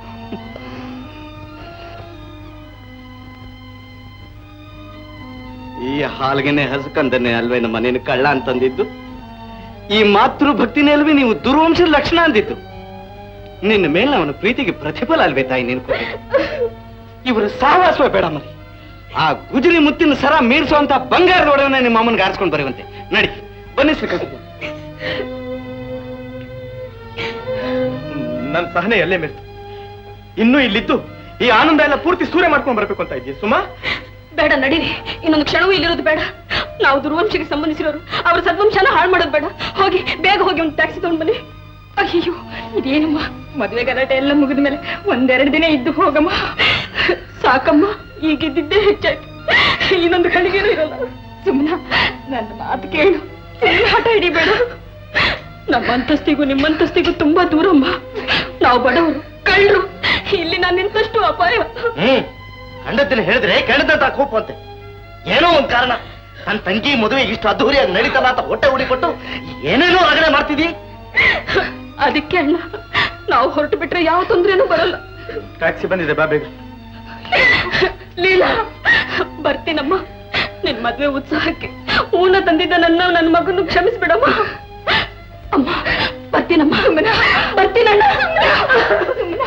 ಈ ಹಾಲ್ಗೆನೆ ಹಸ್ಕಂದನೆ ಅಲ್ವೇ ನಮ್ಮ ಮನೇನ ಕಳ್ಳ ಅಂತಂದಿದ್ದು ಈ ಮಾತೃ ಭಕ್ತಿನೇ ಅಲ್ವೇ ನೀವು ದುರ್ವಂಶದ ಲಕ್ಷಣ ಅಂದಿದ್ದು ನಿನ್ನ ಮೇಲೆ ಅವನ ಪ್ರೀತಿಗೆ ಪ್ರತಿಫಲ ಅಲ್ವೇ ತಾಯಿ ನೀನು ಕೊಟ್ಟಿದ್ದು ಇವರು ಸಹವಾಸವೇ ಬೇಡ ಮರಿ ಆ ಗುಜರಿ ಮುತ್ತಿನ ಸರ ಮೀರಿಸುವಂತ ಬಂಗಾರದ ಒಡನೆ ನಿಮ್ಮ ಅಮ್ಮನಿಗೆ ಆರಿಸ್ಕೊಂಡು ಬರುವಂತೆ ನಡಿ ಬನ್ನಿ ಶ್ರೀಕಂಠ ನನ್ನ ಸಹನೆ ಎಲ್ಲೇ ಮೆರೆತು ಇನ್ನೂ ಇಲ್ಲಿದ್ದು ಈ ಆನಂದ ಎಲ್ಲ ಪೂರ್ತಿ ಸೂರ್ಯ ಮಾಡ್ಕೊಂಡು ಬರ್ಬೇಕು ಅಂತ ಇದೆಯಾ ಸುಮಾ ಬೇಡ ನಡೀರಿ ಇನ್ನೊಂದು ಕ್ಷಣವೂ ಇಲ್ಲಿರೋದು ಬೇಡ ನಾವು ದುರ್ವಂಶಕ್ಕೆ ಸಂಬಂಧಿಸಿರೋರು ಅವ್ರ ಸದ್ವಂಶನ ಹಾಳು ಮಾಡೋದು ಬೇಡ ಹೋಗಿ ಬೇಗ ಹೋಗಿ ಒಂದು ಟ್ಯಾಕ್ಸಿ ತಗೊಂಡ್ ಬನ್ನಿ ಅಯ್ಯೋ ಇದೇನಮ್ಮ ಮದುವೆ ಗಲಾಟೆ ಎಲ್ಲ ಮುಗಿದ ಮೇಲೆ ಒಂದೆರಡು ದಿನ ಇದ್ದು ಹೋಗಮ್ಮ ಸಾಕಮ್ಮ ಈಗಿದ್ದಿದ್ದೇ ಹೆಚ್ಚಾಯ್ತು ಇನ್ನೊಂದು ಕಣಿಗೇನೂ ಇರಲ್ಲ ಸುಮ್ಮನ ನನ್ನ ಮಾತು ಕೇಳು ಸುಮ್ಮನೆ ಹಠ ಹಿಡಿಬೇಡ ನಮ್ಮ ಅಂತಸ್ತಿಗೂ ನಿಮ್ಮಂತಸ್ತಿಗೂ ತುಂಬಾ ದೂರಮ್ಮ ನಾವು ಬಡವರು ಕಳ್ಳರು ಇಲ್ಲಿ ನಾನು ನಿಂತಷ್ಟು ಅಪಾಯ ಹ್ಮ್ ಕಂಡದ್ದನ್ನ ಹೇಳಿದ್ರೆ ಕೆಣದಂತ ಕೋಪ ಅಂತೆ ಏನೋ ಒಂದ್ ಕಾರಣ ನನ್ನ ತಂಗಿ ಮದುವೆ ಇಷ್ಟು ಅದ್ದೂರಿಯಾಗಿ ನಡೀತಲ್ಲ ಅಂತ ಹೊಟ್ಟೆ ಉಡಿಕೊಟ್ಟು ಏನೇನೋ ರಗಳೆ ಮಾಡ್ತಿದಿ ಅದಕ್ಕೆ ಅಣ್ಣ ನಾವು ಹೊರಟು ಬಿಟ್ರೆ ಯಾವ ತೊಂದ್ರೆನೂ ಬರಲ್ಲ ಟ್ಯಾಕ್ಸಿ ಬಂದಿದೆ ಬಾ ಬೇಗ ಲೀಲಾ ಬರ್ತೀನಮ್ಮ ನಿನ್ ಮದ್ವೆ ಉತ್ಸಾಹಕ್ಕೆ ಊನ ತಂದಿದ್ದ ನನ್ನ ನನ್ನ ಮಗನ್ನು ಕ್ಷಮಿಸ್ಬಿಡಮ್ಮ ಅಮ್ಮ ಬರ್ತೀನಮ್ಮ ಸುಮ್ಮನೆ ಬರ್ತೀನಣ್ಣ ಸುಮ್ಮನೆ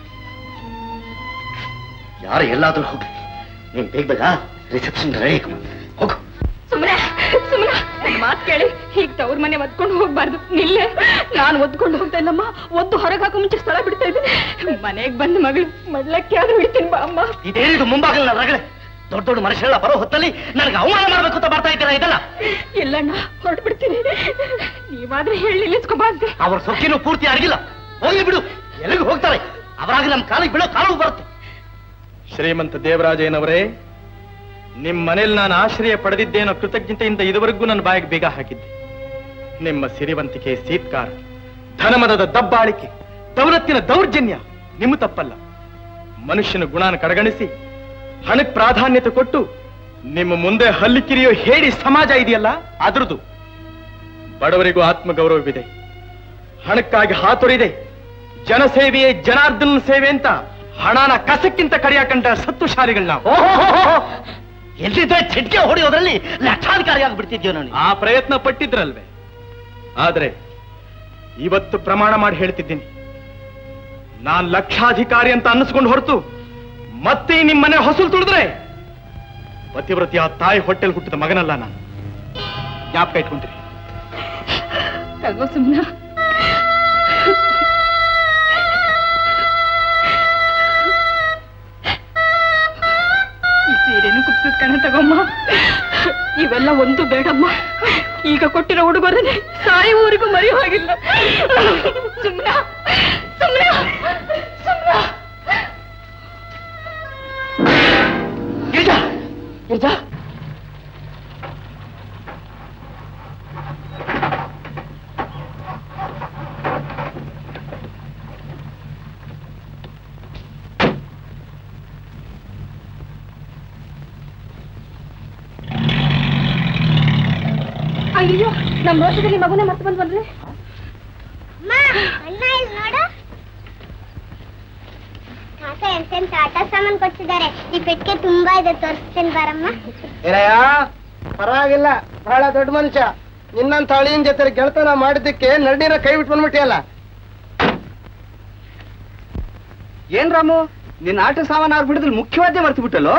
ಯಾರು ಎಲ್ಲಾದ್ರೂ ಹೋಗ್ಲಿ ನೀನ್ ಬೇಗ ಬೇಗ ರಿಸೆಪ್ಷನ್ ರೆಡಿ ಹೋಗು ಸುಮ್ಮನೆ ಸುಮ್ಮನೆ ನನ್ನ ಮಾತು ಕೇಳಿ ಹೀಗ್ ತವ್ರ ಮನೆ ಒದ್ಕೊಂಡು ಹೋಗ್ಬಾರ್ದು ನಿಲ್ಲೆ ನಾನು ಒದ್ಕೊಂಡು ಹೋಗ್ತಾ ಇಲ್ಲಮ್ಮ ಒದ್ದು ಹೊರಗೆ ಹಾಕೋ ಮುಂಚೆ ಸ್ಥಳ ಬಿಡ್ತಾ ಇದ್ದೀನಿ ಮನೆಗೆ ಬಂದ ಮಗಳು ಮಡ್ಲಕ್ಕೆ ಆದ್ರೂ ಬಿಡ್ತೀನಿ ಬಾ ಅಮ್ಮ ಇದೇನಿದು ಮುಂಭಾಗಲ ರಗಳೆ ದೊಡ್ಡ ದೊಡ್ಡ ಮನುಷ್ಯರೆಲ್ಲ ಬರೋ ಹೊತ್ತಲ್ಲಿ ನನಗೆ ಅವಮಾನ ಮಾಡ್ಬೇಕು ಅಂತ ಬರ್ತಾ ಇದ್ದೀರಾ ಇದನ್ನ ಇಲ್ಲಣ್ಣ ಹೊರಟು ಬಿಡ್ತೀನಿ ನೀವಾದ್ರೆ ಹೇಳಿ ನಿಲ್ಲಿಸ್ಕೊಬಾ ಅಂತ ಅವ್ರ ಸೊಕ್ಕಿನೂ ಪೂರ್ತಿ ಆಗಿಲ್ಲ ಹೋಗಿ ಬಿಡು ಎಲ್ಲಿಗೆ ಹೋಗ್ತಾರೆ ಅವರಾಗಿ ನಮ್ಮ ಕಾಲಿಗೆ ಬೀಳೋ ಕಾಲವು ಬರುತ್ತೆ ಶ್ರೀಮಂತ ದೇವರಾಜಯ್ಯನವರೇ ನಿಮ್ಮ ಮನೇಲಿ ನಾನು ಆಶ್ರಯ ಪಡೆದಿದ್ದೇನೋ ಕೃತಜ್ಞತೆಯಿಂದ ಇದುವರೆಗೂ ನನ್ನ ಬಾಯಿಗೆ ಬೀಗ ಹಾಕಿದ್ದೆ ನಿಮ್ಮ ಸಿರಿವಂತಿಕೆ ಸೀತ್ಕಾರ ಧನಮದದ ದಬ್ಬಾಳಿಕೆ ದೌಲತ್ತಿನ ದೌರ್ಜನ್ಯ ನಿಮ್ಮ ತಪ್ಪಲ್ಲ ಮನುಷ್ಯನ ಗುಣನ ಕಡೆಗಣಿಸಿ ಹಣಕ್ಕೆ ಪ್ರಾಧಾನ್ಯತೆ ಕೊಟ್ಟು ನಿಮ್ಮ ಮುಂದೆ ಹಲ್ಲಿಕಿರಿಯೋ ಹೇಳಿ ಸಮಾಜ ಇದೆಯಲ್ಲ ಅದ್ರದ್ದು ಬಡವರಿಗೂ ಆತ್ಮಗೌರವವಿದೆ ಹಣಕ್ಕಾಗಿ ಹಾತೊರಿದೆ ಜನಸೇವೆಯೇ ಜನಾರ್ದನ ಸೇವೆ ಅಂತ ಹಣನ ಕಸಕ್ಕಿಂತ ಕಡಿಯಾಕಂಡ ಸತ್ತುಶಾಲಿಗಳು ನಾವು ಎಲ್ಲಿದ್ರೆ ಚಿಟ್ಕೆ ಹೊಡೆಯೋದ್ರಲ್ಲಿ ಲಕ್ಷಾಧಿಕಾರಿ ಆಗ್ಬಿಡ್ತಿದ್ಯೋ ನಾನು ಆ ಪ್ರಯತ್ನ ಪಟ್ಟಿದ್ರಲ್ವೇ ಆದ್ರೆ ಇವತ್ತು ಪ್ರಮಾಣ ಮಾಡಿ ಹೇಳ್ತಿದ್ದೀನಿ ನಾನ್ ಲಕ್ಷಾಧಿಕಾರಿ ಅಂತ ಅನ್ನಿಸ್ಕೊಂಡು ಹೊರತು ಮತ್ತೆ ನಿಮ್ ಮನೆ ಹೊಸಲು ತುಳಿದ್ರೆ ಪತಿವ್ರತಿಯ ತಾಯಿ ಹೊಟ್ಟೆಲ್ ಹುಟ್ಟಿದ ಮಗನಲ್ಲ ನಾನು ಜ್ಞಾಪಕ ಇಟ್ಕೊಂತೀರಿ ತಗೋ ಸುಮ್ನ ಈ ಸೀರೆನೂ ಕುಪ್ಸದ್ ಕಣ ತಗೊಮ್ಮ ಇವೆಲ್ಲ ಒಂದು ಬೇಡಮ್ಮ ಈಗ ಕೊಟ್ಟಿರೋ ಉಡುಗೊರೆ ಸಾಯುವವರೆಗೂ ಮರೆಯೋ ಹಾಗಿಲ್ಲ ಸುಮ್ನ ಸುಮ್ನ ಸುಮ್ನ ಅಯ್ಯೋ ನಮ್ಮ ರೋಷದಲ್ಲಿ ಮಗುನ ಮತ್ತೆ ಬಂದ್ವಲ್ರಿ ಅಮ್ಮ ಅಣ್ಣ ಇಲ್ಲಿ ನೋಡು ತಾತ ಎಂತೆಂತ ಆಟ ಸಾಮಾನ್ ಕೊಡ್ತಿದ್ದಾರೆ ಈ ಪೆಟ್ಟಿಗೆ ತುಂಬಾ ಇದೆ ತೋರಿಸ್ತೇನೆ ಬಾರಮ್ಮ ಏನಯ್ಯ ಪರವಾಗಿಲ್ಲ ಬಹಳ ದೊಡ್ಡ ಮನುಷ್ಯ ನಿನ್ನಂತ ಅಳಿಯನ್ ಜೊತೆ ಗೆಳತನ ಮಾಡಿದ್ದಕ್ಕೆ ನಡಿನ ಕೈ ಬಿಟ್ಟು ಬಂದ್ಬಿಟ್ಟಿಯಲ್ಲ ಏನ್ ರಾಮು ನಿನ್ನ ಆಟ ಸಾಮಾನು ಅವ್ರು ಬಿಡಿದ್ರೆ ಮುಖ್ಯವಾದ್ಯ ಮರ್ತು ಬಿಟ್ಟಲ್ಲೋ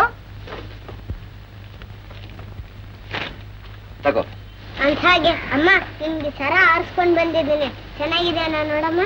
ತಗೋ ಅಂತ ಹಾಗೆ ಅಮ್ಮ ನಿಮ್ಗೆ ಸರ ಆರಿಸ್ಕೊಂಡ್ ಬಂದಿದ್ದೀನಿ ಚೆನ್ನಾಗಿದೆ ನೋಡಮ್ಮ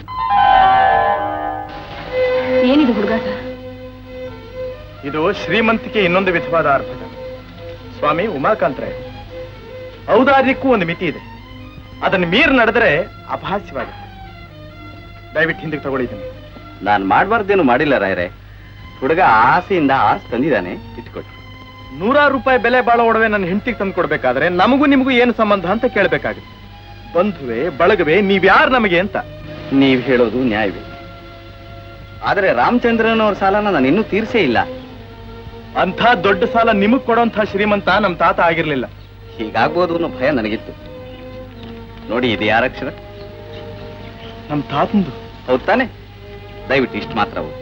ಏನಿದೆ ಹುಡುಗಾಟ ಇದು ಶ್ರೀಮಂತಿಕೆ ಇನ್ನೊಂದು ವಿಧವಾದ ಅರ್ಪಟ ಸ್ವಾಮಿ ಉಮಾಕಾಂತರಾಯ ಔದಾರ್ಯಕ್ಕೂ ಒಂದು ಮಿತಿ ಇದೆ ಅದನ್ನು ಮೀರಿ ನಡೆದರೆ ಅಪಹಾಸ್ಯವಾಗುತ್ತೆ ದಯವಿಟ್ಟು ಹಿಂದಕ್ಕೆ ತಗೊಳ್ಳಿದ್ದೀನಿ ನಾನು ಮಾಡಬಾರ್ದೇನು ಮಾಡಿಲ್ಲ ರಾಯರೇ ಹುಡುಗ ಆಸೆಯಿಂದ ಆಸೆ ತಂದಿದ್ದಾನೆ ಇಟ್ಕೊಟ್ಟು ನೂರಾರು ರೂಪಾಯಿ ಬೆಲೆ ಬಾಳೋ ಒಡವೆ ನನ್ನ ಹೆಂಡತಿಗೆ ತಂದು ಕೊಡ್ಬೇಕಾದ್ರೆ ನಮಗೂ ನಿಮಗೂ ಏನು ಸಂಬಂಧ ಅಂತ ಕೇಳಬೇಕಾಗುತ್ತೆ ಬಂಧುವೆ ಬಳಗವೆ ನೀವ್ಯಾರು ನಮಗೆ ಅಂತ ನೀವ್ ಹೇಳೋದು ನ್ಯಾಯವೇ ಆದ್ರೆ ರಾಮಚಂದ್ರನವ್ರ ಸಾಲನ ನಾನು ಇನ್ನೂ ತೀರ್ಸೇ ಇಲ್ಲ ಅಂಥ ದೊಡ್ಡ ಸಾಲ ನಿಮಗ್ ಕೊಡೋಂಥ ಶ್ರೀಮಂತ ನಮ್ ತಾತ ಆಗಿರ್ಲಿಲ್ಲ ಹೀಗಾಗ್ಬೋದು ಅನ್ನೋ ಭಯ ನನಗಿತ್ತು ನೋಡಿ ಇದು ಯಾರ ಅಕ್ಷರ ನಮ್ ತಾತಂದು ಹೌದ್ ತಾನೆ ದಯವಿಟ್ಟು ಇಷ್ಟು ಮಾತ್ರ ಓದಿ.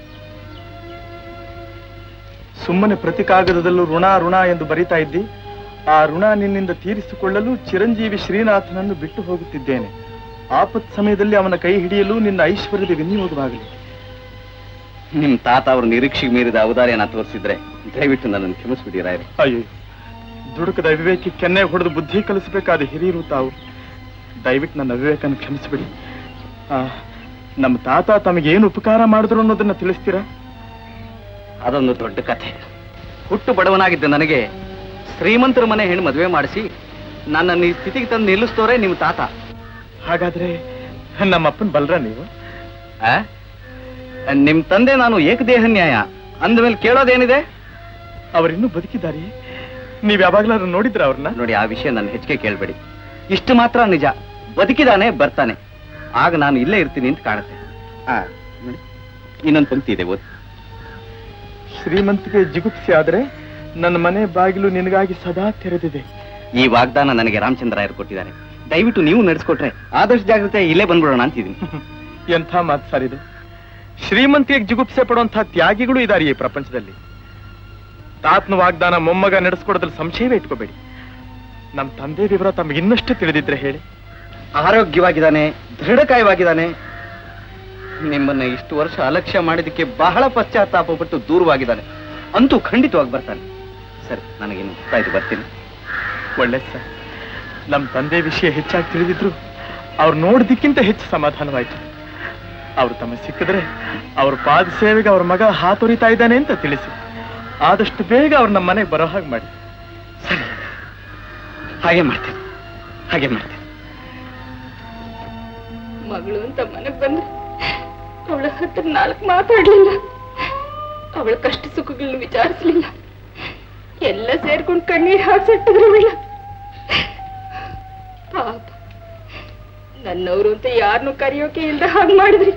ಸುಮ್ಮನೆ ಪ್ರತಿ ಕಾಗದದಲ್ಲೂ ಋಣ ಋಣ ಎಂದು ಬರಿತಾ ಇದ್ದಿ ಆ ಋಣ ನಿನ್ನಿಂದ ತೀರಿಸಿಕೊಳ್ಳಲು ಚಿರಂಜೀವಿ ಶ್ರೀನಾಥನನ್ನು ಬಿಟ್ಟು ಹೋಗುತ್ತಿದ್ದೇನೆ ಆಪತ್ ಸಮಯದಲ್ಲಿ ಅವನ ಕೈ ಹಿಡಿಯಲು ನಿನ್ನ ಐಶ್ವರ್ಯದ ವಿನಿಯೋಗವಾಗಲಿ ನಿಮ್ ತಾತ ಅವ್ರ ನಿರೀಕ್ಷೆಗೆ ಮೀರಿದ ಔದಾರ್ಯನ ತೋರಿಸಿದ್ರೆ ದಯವಿಟ್ಟು ನನ್ನನ್ನು ಕ್ಷಮಿಸ್ಬಿಡಿ ರಾಯರೇ ಅಯ್ಯೋ ದುಡುಕದ ಅವಿವೇಕಿ ಕೆನ್ನೆ ಹೊಡೆದು ಬುದ್ಧಿ ಕಲಿಸಬೇಕಾದ ಹಿರಿಯರು ತಾವು ದಯವಿಟ್ಟು ನನ್ನ ಅವಿವೇಕನ ಕ್ಷಮಿಸಿಬಿಡಿ ಆ, ನಮ್ಮ ತಾತ ತಮಗೇನು ಉಪಕಾರ ಮಾಡಿದ್ರು ಅನ್ನೋದನ್ನ ತಿಳಿಸ್ತೀರಾ ಅದೊಂದು ದೊಡ್ಡ ಕಥೆ ಹುಟ್ಟು ಬಡವನಾಗಿದ್ದ ನನಗೆ ಶ್ರೀಮಂತರ ಮನೆ ಹೆಣ್ಣು ಮದುವೆ ಮಾಡಿಸಿ ನನ್ನನ್ನು ಈ ಸ್ಥಿತಿಗೆ ತಂದು ನಿಲ್ಲಿಸ್ತೋರೆ ನಿಮ್ಮ ತಾತ ಹಾಗಾದ್ರೆ ನಮ್ಮಪ್ಪನ್ ಬಲ್ರ ನೀವು ಆ? ನಿಮ್ ತಂದೆ ನಾನು ಏಕದೇಹ ನ್ಯಾಯ ಅಂದಮೇಲೆ ಕೇಳೋದೇನಿದೆ ಅವರಿನ್ನೂ ಬದುಕಿದ್ದಾರೆ ನೀವ್ ಯಾವಾಗ್ಲಾದ್ರು ನೋಡಿದ್ರ ಅವ್ರನ್ನ ನೋಡಿ ಆ ವಿಷಯ ನನ್ನ ಹೆಚ್ಚಿಗೆ ಕೇಳಬೇಡಿ ಇಷ್ಟು ಮಾತ್ರ ನಿಜ ಬದುಕಿದಾನೆ ಬರ್ತಾನೆ ಆಗ ನಾನು ಇಲ್ಲೇ ಇರ್ತೀನಿ ಅಂತ ಕಾಣುತ್ತೆ ಆ, ನೋಡಿ ಇನ್ನೊಂದು ಪಂಕ್ತಿ ಇದೆ ಓದ್ ಶ್ರೀಮಂತಿಗೆ ಜಿಗುಪ್ಸೆ ಆದ್ರೆ ನನ್ನ ಮನೆ ಬಾಗಿಲು ನಿನಗಾಗಿ ಸದಾ ತೆರೆದಿದೆ ಈ ವಾಗ್ದಾನ ನನಗೆ ರಾಮಚಂದ್ರಾಯರು ಕೊಟ್ಟಿದ್ದಾರೆ ದಯವಿಟ್ಟು ನೀವು ನಡೆಸ್ಕೊಟ್ರೆ ಆದಷ್ಟು ಜಾಗ್ರತೆ ಇಲ್ಲೇ ಬಂದ್ಬಿಡೋಣ ಅಂತಿದ್ದೀನಿ ಎಂಥ ಮಾತು ಸರ್ ಇದು ಶ್ರೀಮಂತಿಗೆ ಜಿಗುಪ್ಸೆ ಪಡುವಂತ ತ್ಯಾಗಿಗಳು ಇದ್ದಾರೆ ಈ ಪ್ರಪಂಚದಲ್ಲಿ ತಾತನ ವಾಗ್ದಾನ ಮೊಮ್ಮಗ ನಡೆಸ್ಕೊಡೋದ್ರಲ್ಲಿ ಸಂಶಯವೇ ಇಟ್ಕೋಬೇಡಿ ನಮ್ಮ ತಂದೆ ವಿವರ ತಮಗೆ ಇನ್ನಷ್ಟು ತಿಳಿದಿದ್ರೆ ಹೇಳಿ ಆರೋಗ್ಯವಾಗಿದ್ದಾನೆ ದೃಢಕಾಯವಾಗಿದ್ದಾನೆ ನಿಮ್ಮನ್ನ ಇಷ್ಟು ವರ್ಷ ಅಲಕ್ಷ್ಯ ಮಾಡಿದಕ್ಕೆ ಬಹಳ ಪಶ್ಚಾತ್ತಾಪ ಪಟ್ಟು ದೂರವಾಗಿದ್ದಾನೆ ಅಂತೂ ಖಂಡಿತವಾಗಿ ಬರ್ತಾನೆ ಸರಿ ನನಗೇನು ಗೊತ್ತಾಯ್ತು ಬರ್ತೀನಿ ಒಳ್ಳೆ ಸರ್ ನಮ್ಮ ತಂದೆ ವಿಷಯ ಹೆಚ್ಚಾಗಿ ತಿಳಿದಿದ್ರು ಅವ್ರು ನೋಡ್ದಕ್ಕಿಂತ ಹೆಚ್ಚು ಸಮಾಧಾನವಾಯ್ತು ಅವ್ರು ತಮ್ಮ ಸಿಕ್ಕಿದ್ರೆ ಅವ್ರ ಪಾದ ಸೇವೆಗೆ ಅವ್ರ ಮಗ ಹಾತೊರಿತಾ ಇದ್ದಾನೆ ಅಂತ ತಿಳಿಸಿ ಆದಷ್ಟು ಬೇಗ ಅವ್ರು ನಮ್ಮ ಮನೆಗೆ ಬರೋ ಹಾಗೆ ಮಾಡಿ ಹಾಗೆ ಮಾಡ್ತೀನಿ ಹಾಗೆ ಮಾಡ್ತೀನಿ ಮಗಳು ಅಂತ ಮನೆಗ್ ಬಂದ್ರೆ ಅವಳ ಹತ್ರ ನಾಲ್ಕು ಮಾತಾಡ್ಲಿಲ್ಲ ಅವಳ ಕಷ್ಟ ಸುಖಗಳನ್ನ ವಿಚಾರಿಸ್ಲಿಲ್ಲ ಎಲ್ಲ ಸೇರ್ಕೊಂಡು ಕಣ್ಣೀರ್ ಹಾಕ್ಸಟ್ಟಿದ್ರು ಅವಳ ಪಾಪ ನನ್ನವರು ಅಂತ ಯಾರನ್ನು ಕರೆಯೋಕೆ ಇಲ್ದ ಹಾಗೆ ಮಾಡಿದ್ರಿ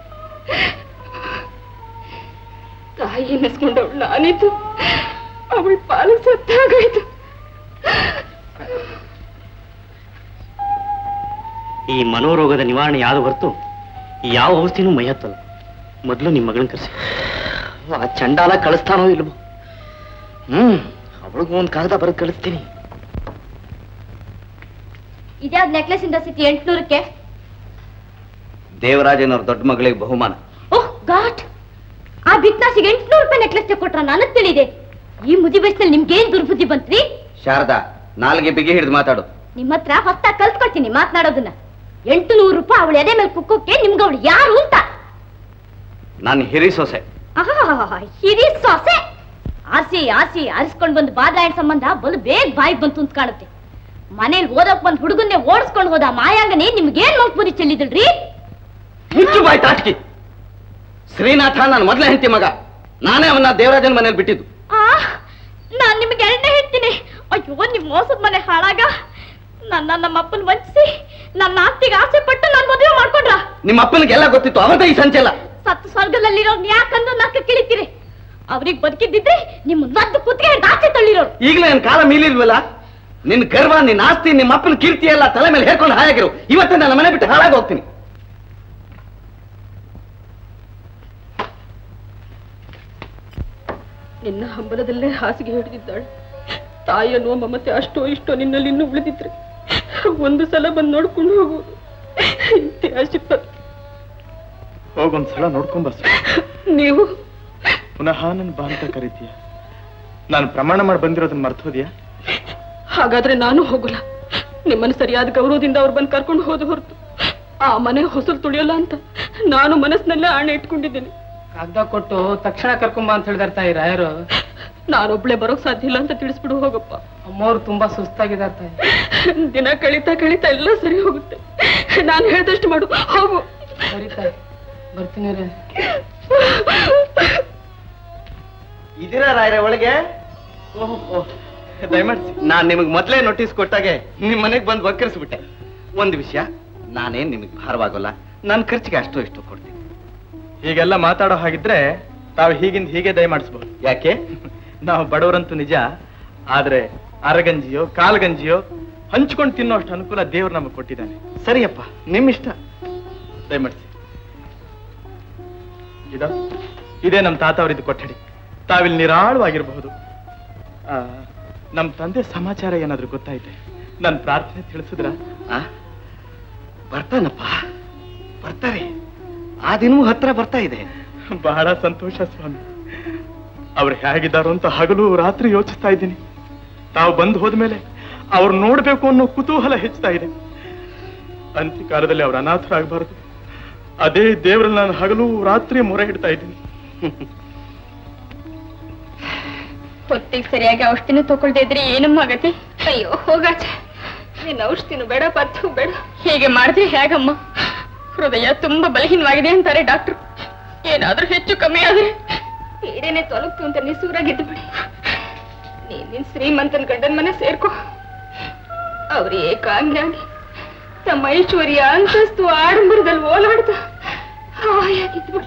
ತಾಯಿ ಎನ್ನಿಸ್ಕೊಂಡವಳು ನಾನಿದ್ದು ಅವಳ ಪಾಲು ಸತ್ತಾಗಾಯ್ತು ಈ ಮನೋರೋಗದ ನಿವಾರಣೆ ಯಾವ್ದು ಹೊರತು ಯಾವ ಔಷಧಿನೂ ಮೈ ಹತ್ತಲ್ಲ ಮೊದಲು ನಿಮ್ಮ ಮಗಳನ್ನ ಕರೆಸಿ ಆ ಚಂಡಾಲ ಕಳಿಸ್ತಾನೋ ಇಲ್ವೋ ಹ್ಮ್ ಅವಳಿಗೂ ಒಂದು ಕಾಗದ ಬರೆದು ಕಳಿಸ್ತೀನಿ ಇದ್ಯಾವ್ದು ನೆಕ್ಲೆಸ್ ಇಂದ ಸಿಟಿ ಎಂಟ್ನೂರಕ್ಕೆ ದೇವರಾಜನವ್ರ ದೊಡ್ಡ ಮಗಳಿಗೆ ಬಹುಮಾನ ಓಹ್ ಗಾಟ್ ಆ ಬಿಕ್ನಾಸಿಗೆ ಎಂಟ್ನೂರು ರೂಪಾಯಿ ನೆಕ್ಲೆಸ್ ಕೊಟ್ರ ನನಗ್ ತಿಳಿದೆ ಈ ಮುದಿ ವಯಸ್ಸಲ್ಲಿ ನಿಮ್ಗೇನ್ ದುರ್ಬುದ್ಧಿ ಬಂತ್ರಿ ಶಾರದಾ ನಾಲ್ಗೆ ಬಿಗಿ ಹಿಡಿದು ಮಾತಾಡು ನಿಮ್ಮ ಹತ್ರ ಹೊಸ್ತಾಗ್ ಕಲ್ತ್ಕೊಳ್ತೀನಿ ಮಾತನಾಡೋದನ್ನ ಎಂಟು ನೂರು ರೂಪಾಯಿ ಅವಳ ಎದೆ ಮೇಲೆ ಕುಕ್ಕೋಕೆ ನಿಮ್ಗೆ ಅವಳು ಯಾರು ಅಂತ ನಾನು ಹಿರಿ ಸೊಸೆ ಆಹಾಹಾಹಾ, ಹಿರಿ ಸೊಸೆ ಆಸಿ ಆಸಿ ಆರಿಸ್ಕೊಂಡ್ ಬಂದು ಬಾದ್ರಾಯಣ ಸಂಬಂಧ ಬಲು ಬೇಗ ಬಾಯಿಗೆ ಬಂತು ಅಂತ ಕಾಣುತ್ತೆ ಮನೇಲಿ ಓದಕ್ ಬಂದ್ ಹುಡುಗನ್ನೇ ಓಡಿಸ್ಕೊಂಡು ಹೋದ ಮಾಯಾಂಗನೇ ನಿಮ್ಗೇನ್ ಮಂಕ್ಪುರಿ ಚೆಲ್ಲಿದಳ್ರಿ ಮುಚ್ಚು ಬಾಯ್ ತಾಟ್ಕಿ ಶ್ರೀನಾಥ ನಾನು ಮೊದಲೇ ಹೆಂಡತಿ ಮಗ ನಾನೇ ಅವನ್ನ ದೇವರಾಜನ ಮನೇಲಿ ಬಿಟ್ಟಿದ್ದು ಆ ನಾನ್ ನಿಮ್ಗೆ ಎರಡನೇ ಹೇಳ್ತೀನಿ ಅಯ್ಯೋ ನಿಮ್ ಮೋಸದ ಮನೆ ಹಾಳಾಗ ನನ್ನ ನಮ್ಮ ಅಪ್ಪನ ವಂಚಿಸಿ ನನ್ನ ಆಸ್ತಿಗೆ ಆಸೆ ಪಟ್ಟು ನಾನು ಮದುವೆ ಮಾಡ್ಕೊಂಡ್ರ ನಿಮ್ಮ ಅಪ್ಪನಿಗೆಲ್ಲ ಗೊತ್ತಿತ್ತು ಅವರದೇ ಈ ಸಂಚಲ ಸತ್ತು ಸ್ವರ್ಗದಲ್ಲಿರೋರ್ನ ಯಾಕಂದು ನಕ್ಕ ಕಿಳಿತೀರಿ ಅವ್ರಿಗೆ ಬದುಕಿದ್ದಿದ್ರೆ ನಿಮ್ಮ ನದ್ದು ಕುತ್ತಿಗೆ ಹಿಡ್ದು ಆಚೆ ತಳ್ಳಿರೋರು ಈಗಲೇ ನನ್ನ ಕಾಲ ಮೀಲಿಲ್ವಲ್ಲ ನಿನ್ ಗರ್ವ ನಿನ್ನ ಆಸ್ತಿ ನಿಮ್ಮ ಅಪ್ಪನ ಕೀರ್ತಿ ಎಲ್ಲ ತಲೆ ಮೇಲೆ ಹೇರ್ಕೊಂಡು ಹಾಯಾಗಿರು ಇವತ್ತೇ ನನ್ನ ಮನೆ ಬಿಟ್ಟು ಹಾಳಾಗಿ ಹೋಗ್ತೀನಿ ನಿನ್ನ ಹಂಬಲದಲ್ಲೇ ಹಾಸಿಗೆ ಹಿಡಿದಿದ್ದಾಳೆ ತಾಯಿ ಅನ್ನುವ ಮಮತೆ ಅಷ್ಟೋ ಇಷ್ಟೋ ನಿನ್ನಲ್ಲಿ ಇನ್ನೂ ಉಳಿದಿದ್ರೆ ಒಂದು ಸಲ ಬಂದು ನೋಡ್ಕೊಂಡು ಹೋಗುವುದು ಇಂತೆ ಆಶೀರ್ವಾದ ಹೋಗೊಂದ್ಸಲ ನೋಡ್ಕೊಂಡ್ ಬರ್ಸ ನೀವು ಪುನಃ ನನ್ ಬಾ ಅಂತ ಕರಿತೀಯ ನಾನು ಪ್ರಮಾಣ ಮಾಡಿ ಬಂದಿರೋದನ್ನ ಮರ್ತೋದ್ಯಾ ಹಾಗಾದ್ರೆ ನಾನು ಹೋಗಲ್ಲ ನಿಮ್ಮನ್ನು ಸರಿಯಾದ ಗೌರವದಿಂದ ಅವ್ರು ಬಂದು ಕರ್ಕೊಂಡು ಹೋದ ಹೊರತು ಆ ಮನೆ ಹೊಸಲು ತುಳಿಯಲ್ಲ ಅಂತ ನಾನು ಮನಸ್ಸಿನಲ್ಲೇ ಆಣೆ ಇಟ್ಕೊಂಡಿದ್ದೇನೆ ಕಾಗ್ದ ಕೊಟ್ಟು ತಕ್ಷಣ ಕರ್ಕೊಂಬ ಅಂತ ಹೇಳಿದಾರೆ ತಾಯಿ ರಾಯರು ನಾನೊಬ್ಳೆ ಬರೋಕ್ ಸಾಧ್ಯ ಇಲ್ಲ ಅಂತ ತಿಳಿಸ್ಬಿಡು ಹೋಗಪ್ಪ ಅಮ್ಮವ್ರು ತುಂಬಾ ಸುಸ್ತಾಗಿದ್ದಾರೆ ತಾಯಿ ದಿನ ಕಳೀತಾ ಕಳೀತಾ ಎಲ್ಲ ಸರಿ ಹೋಗುತ್ತೆ ನಾನು ಹೇಳ್ದಷ್ಟು ಮಾಡು ಹೋಗು ಸರಿ ತಾಯಿ ಬರ್ತೀನಿ ರೀ ಇದೀರಾ ರಾಯರ ಒಳಗೆ ದಯಮಾಡಿಸಿ ನಾನ್ ನಿಮಗೆ ಮೊದಲೇ ನೋಟಿಸ್ ಕೊಟ್ಟಾಗೆ ನಿಮ್ ಮನೆಗೆ ಬಂದು ವಕ್ಕರಿಸ್ಬಿಟ್ಟೆ ಒಂದು ವಿಷಯ ನಾನೇನ್ ನಿಮಗೆ ಭಾರವಾಗೋಲ್ಲ ನನ್ನ ಖರ್ಚಿಗೆ ಅಷ್ಟು ಇಷ್ಟು ಕೊಡ್ತೀನಿ ಹೀಗೆಲ್ಲ ಮಾತಾಡೋ ಹಾಗಿದ್ರೆ ತಾವು ಹೀಗಿಂದ ಹೀಗೆ ದಯಮಾಡಿಸ್ಬೋದು ಯಾಕೆ ನಾವು ಬಡವರಂತೂ ನಿಜ ಆದ್ರೆ ಅರಗಂಜಿಯೋ ಕಾಲ್ಗಂಜಿಯೋ ಹಂಚ್ಕೊಂಡು ತಿನ್ನೋ ಅಷ್ಟು ಅನುಕೂಲ ದೇವ್ರು ನಮಗೆ ಕೊಟ್ಟಿದ್ದಾನೆ ಸರಿಯಪ್ಪ ನಿಮ್ ಇಷ್ಟ ದಯಮಾಡಿಸಿ ಇದು ಇದೇ ನಮ್ಮ ತಾತ ಅವರಿದ್ದು ಕೊಠಡಿ ತಾವಿಲ್ಲಿ ನಿರಾಳವಾಗಿರಬಹುದು ಆ, ನಮ್ಮ ತಂದೆ ಸಮಾಚಾರ ಏನಾದ್ರೂ ಗೊತ್ತಾಯ್ತೆ ನನ್ನ ಪ್ರಾರ್ಥನೆ ತಿಳಿಸಿದ್ರ ಆ? ಬರ್ತಾನಪ್ಪ ಬರ್ತಾರೆ ಆ ದಿನವೂ ಹತ್ರ ಬರ್ತಾ ಇದೆ ಬಹಳ ಸಂತೋಷ ಸ್ವಾಮಿ ಅವ್ರು ಹೇಗಿದ್ದಾರೋ ಅಂತ ಹಗಲು ರಾತ್ರಿ ಯೋಚಿಸ್ತಾ ಇದ್ದೀನಿ ತಾವು ಬಂದು ಹೋದ್ಮೇಲೆ ಅವ್ರು ನೋಡ್ಬೇಕು ಅನ್ನೋ ಕುತೂಹಲ ಹೆಚ್ಚುತ್ತಾ ಇದೆ ಅಂತ್ಯಕಾಲದಲ್ಲಿ ಅವ್ರು ಅನಾಥರಾಗಬಾರದು ಅದೇ ದೇವರಲ್ಲಿ ನಾನು ಹಗಲು ರಾತ್ರಿ ಮೊರೆ ಇಡ್ತಾ ಇದ್ದೀನಿ ಹೊತ್ತಿಗೆ ಸರಿಯಾಗಿ ಔಷಧಿನ ತಗೊಳ್ದೇ ಇದ್ರೆ ಏನಮ್ಮ ಆಗತ್ತೆ ಅಯ್ಯೋ ಹೋಗಾಚೆ ನೀನ್ ಔಷಧಿನು ಬೇಡ ಪತ್ತು ಬೇಡ ಹೀಗೆ ಮಾಡಿದ್ರೆ ಹೇಗಮ್ಮ ಹೃದಯ ತುಂಬಾ ಬಲಹೀನವಾಗಿದೆ ಅಂತಾರೆ ಡಾಕ್ಟ್ರು ಏನಾದ್ರೂ ಹೆಚ್ಚು ಕಮ್ಮಿ ಆದ್ರೆ ಏನೇನೆ ತೊಲಗ್ತು ಅಂತ ನಿಸೂರಾಗಿದ್ದು ಬಿಡಿ ನೀನ್ ನಿನ್ ಶ್ರೀಮಂತನ ಗಂಡನ ಮನೆ ಸೇರ್ಕೊ ಅವ್ರು ಏಕಾಂಗಿಯಾಗಿ ತಮ್ಮ ಐಶ್ವರ್ಯ ಅಂತಸ್ತು ಆಡಂಬರದಲ್ಲಿ ಓಲಾಡ್ತಾ ಹಾಯಾಗಿದ್ದು ಬಿಡಿ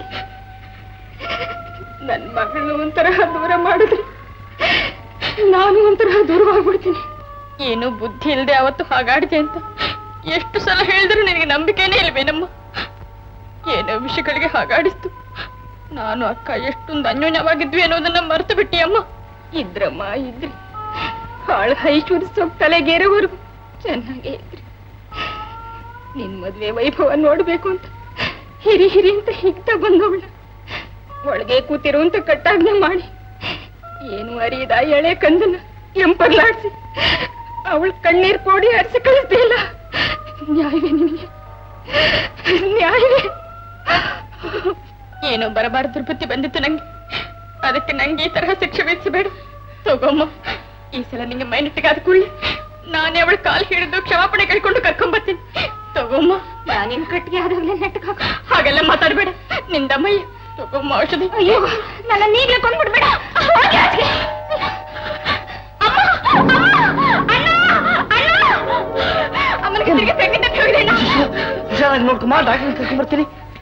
ನನ್ ಮಗಳನ್ನ ಒಂಥರ ದೂರ ಮಾಡಿದ್ರೆ ನಾನು ಒಂಥರ ದೂರವಾಗ್ಬಿಡ್ತೀನಿ ಏನು ಬುದ್ಧಿ ಇಲ್ಲದೆ ಅವತ್ತು ಹಾಗಾಡಿದೆ ಅಂತ ಎಷ್ಟು ಸಲ ಹೇಳಿದ್ರು ನಿನಗೆ ನಂಬಿಕೆನೇ ಇಲ್ವೇನಮ್ಮ ಏನೋ ವಿಷಯಗಳಿಗೆ ಹಾಗಾಡಿಸ್ತು ನಾನು ಅಕ್ಕ ಎಷ್ಟೊಂದು ಅನ್ಯೋನ್ಯವಾಗಿದ್ವಿ ಅನ್ನೋದನ್ನ ಮರೆತು ಬಿಟ್ಟಿ ಅಮ್ಮ ಇದ್ರಮ್ಮ ಇದ್ರಿ ಹಾಳು ಐಶ್ವರ್ಯ ಸೊಪ್ಪು ತಲೆಗೇರೋವರೆಗೂ ಚೆನ್ನಾಗೇ ಇದ್ರಿ ನಿನ್ ಮದ್ವೆ ವೈಭವ ನೋಡ್ಬೇಕು ಅಂತ ಹಿರಿ ಹಿರಿ ಅಂತ ಹಿಗ್ತಾ ಬಂದವಳ ಒಳಗೆ ಕೂತಿರು ಅಂತ ಕಟ್ಟಾಜ್ಞೆ ಮಾಡಿ ಏನು ಅರಿಯದ ಎಳೆ ಕಂದನ ಎಂಪರ್ಲಾಡ್ಸಿ ಅವಳ ಕಣ್ಣೀರ್ ಕೋಡಿ ಹರಿಸಿ ಕಳಿಸ್ದೇ ಇಲ್ಲ ನ್ಯಾಯವೇ ನಿನಗೆ ನ್ಯಾಯವೇ ಏನೋ ಬರಬಾರ್ದು ದುರ್ಬುದ್ಧಿ ಬಂದಿತ್ತು ನಂಗೆ ಅದಕ್ಕೆ ನಂಗೆ ಈ ತರಹ ಶಿಕ್ಷೆ ವಿಧಿಸಬೇಡ ತಗೋಮ್ಮ ಈ ಸಲ ನಿಂಗೆ ಮೈನೆಟ್ಟಿಗಾದ ಕೂಡಲೇ ನಾನೇ ಅವಳ ಕಾಲ್ ಹಿಡಿದು ಕ್ಷಮಾಪಣೆ ಕೇಳ್ಕೊಂಡು ಕರ್ಕೊಂಬರ್ತೀನಿ ತಗೋಮ್ಮ ನಾನೇನ್ ಕಟ್ಟಿಗೆ ಆದಾಗಲೇ ನೆಟ್ಟಕ ಹಾಗೆಲ್ಲ ಮಾತಾಡ್ಬೇಡ ನಿಂದಮ್ಮಯ್ಯ ತಗೋಮ್ಮ ಔಷಧಿ ಅಯ್ಯೋ ನನ್ನ ನೀಗ್ಲೇ ಕೊಂಡ್ಬಿಡ್ಬೇಡ ಹೋಗಿ ಆಚೆಗೆ. ಅಮ್ಮ! ಅಮ್ಮ! ಅಣ್ಣ! ಅಣ್ಣ! ಅಮ್ಮನಿಗೆ ತಿರುಗಿ ಪ್ರೆಗ್ನೆಂಟ್ ಅಂತ ಹೋಗಿದೆ ಅಣ್ಣ. ಹುಷಾರಾಗಿ ನೋಡ್ಕೊಂಬ ಡಾಕ್ಟರ್ ಕರ್ಕೊಂಡ್ ಬರ್ತೀನಿ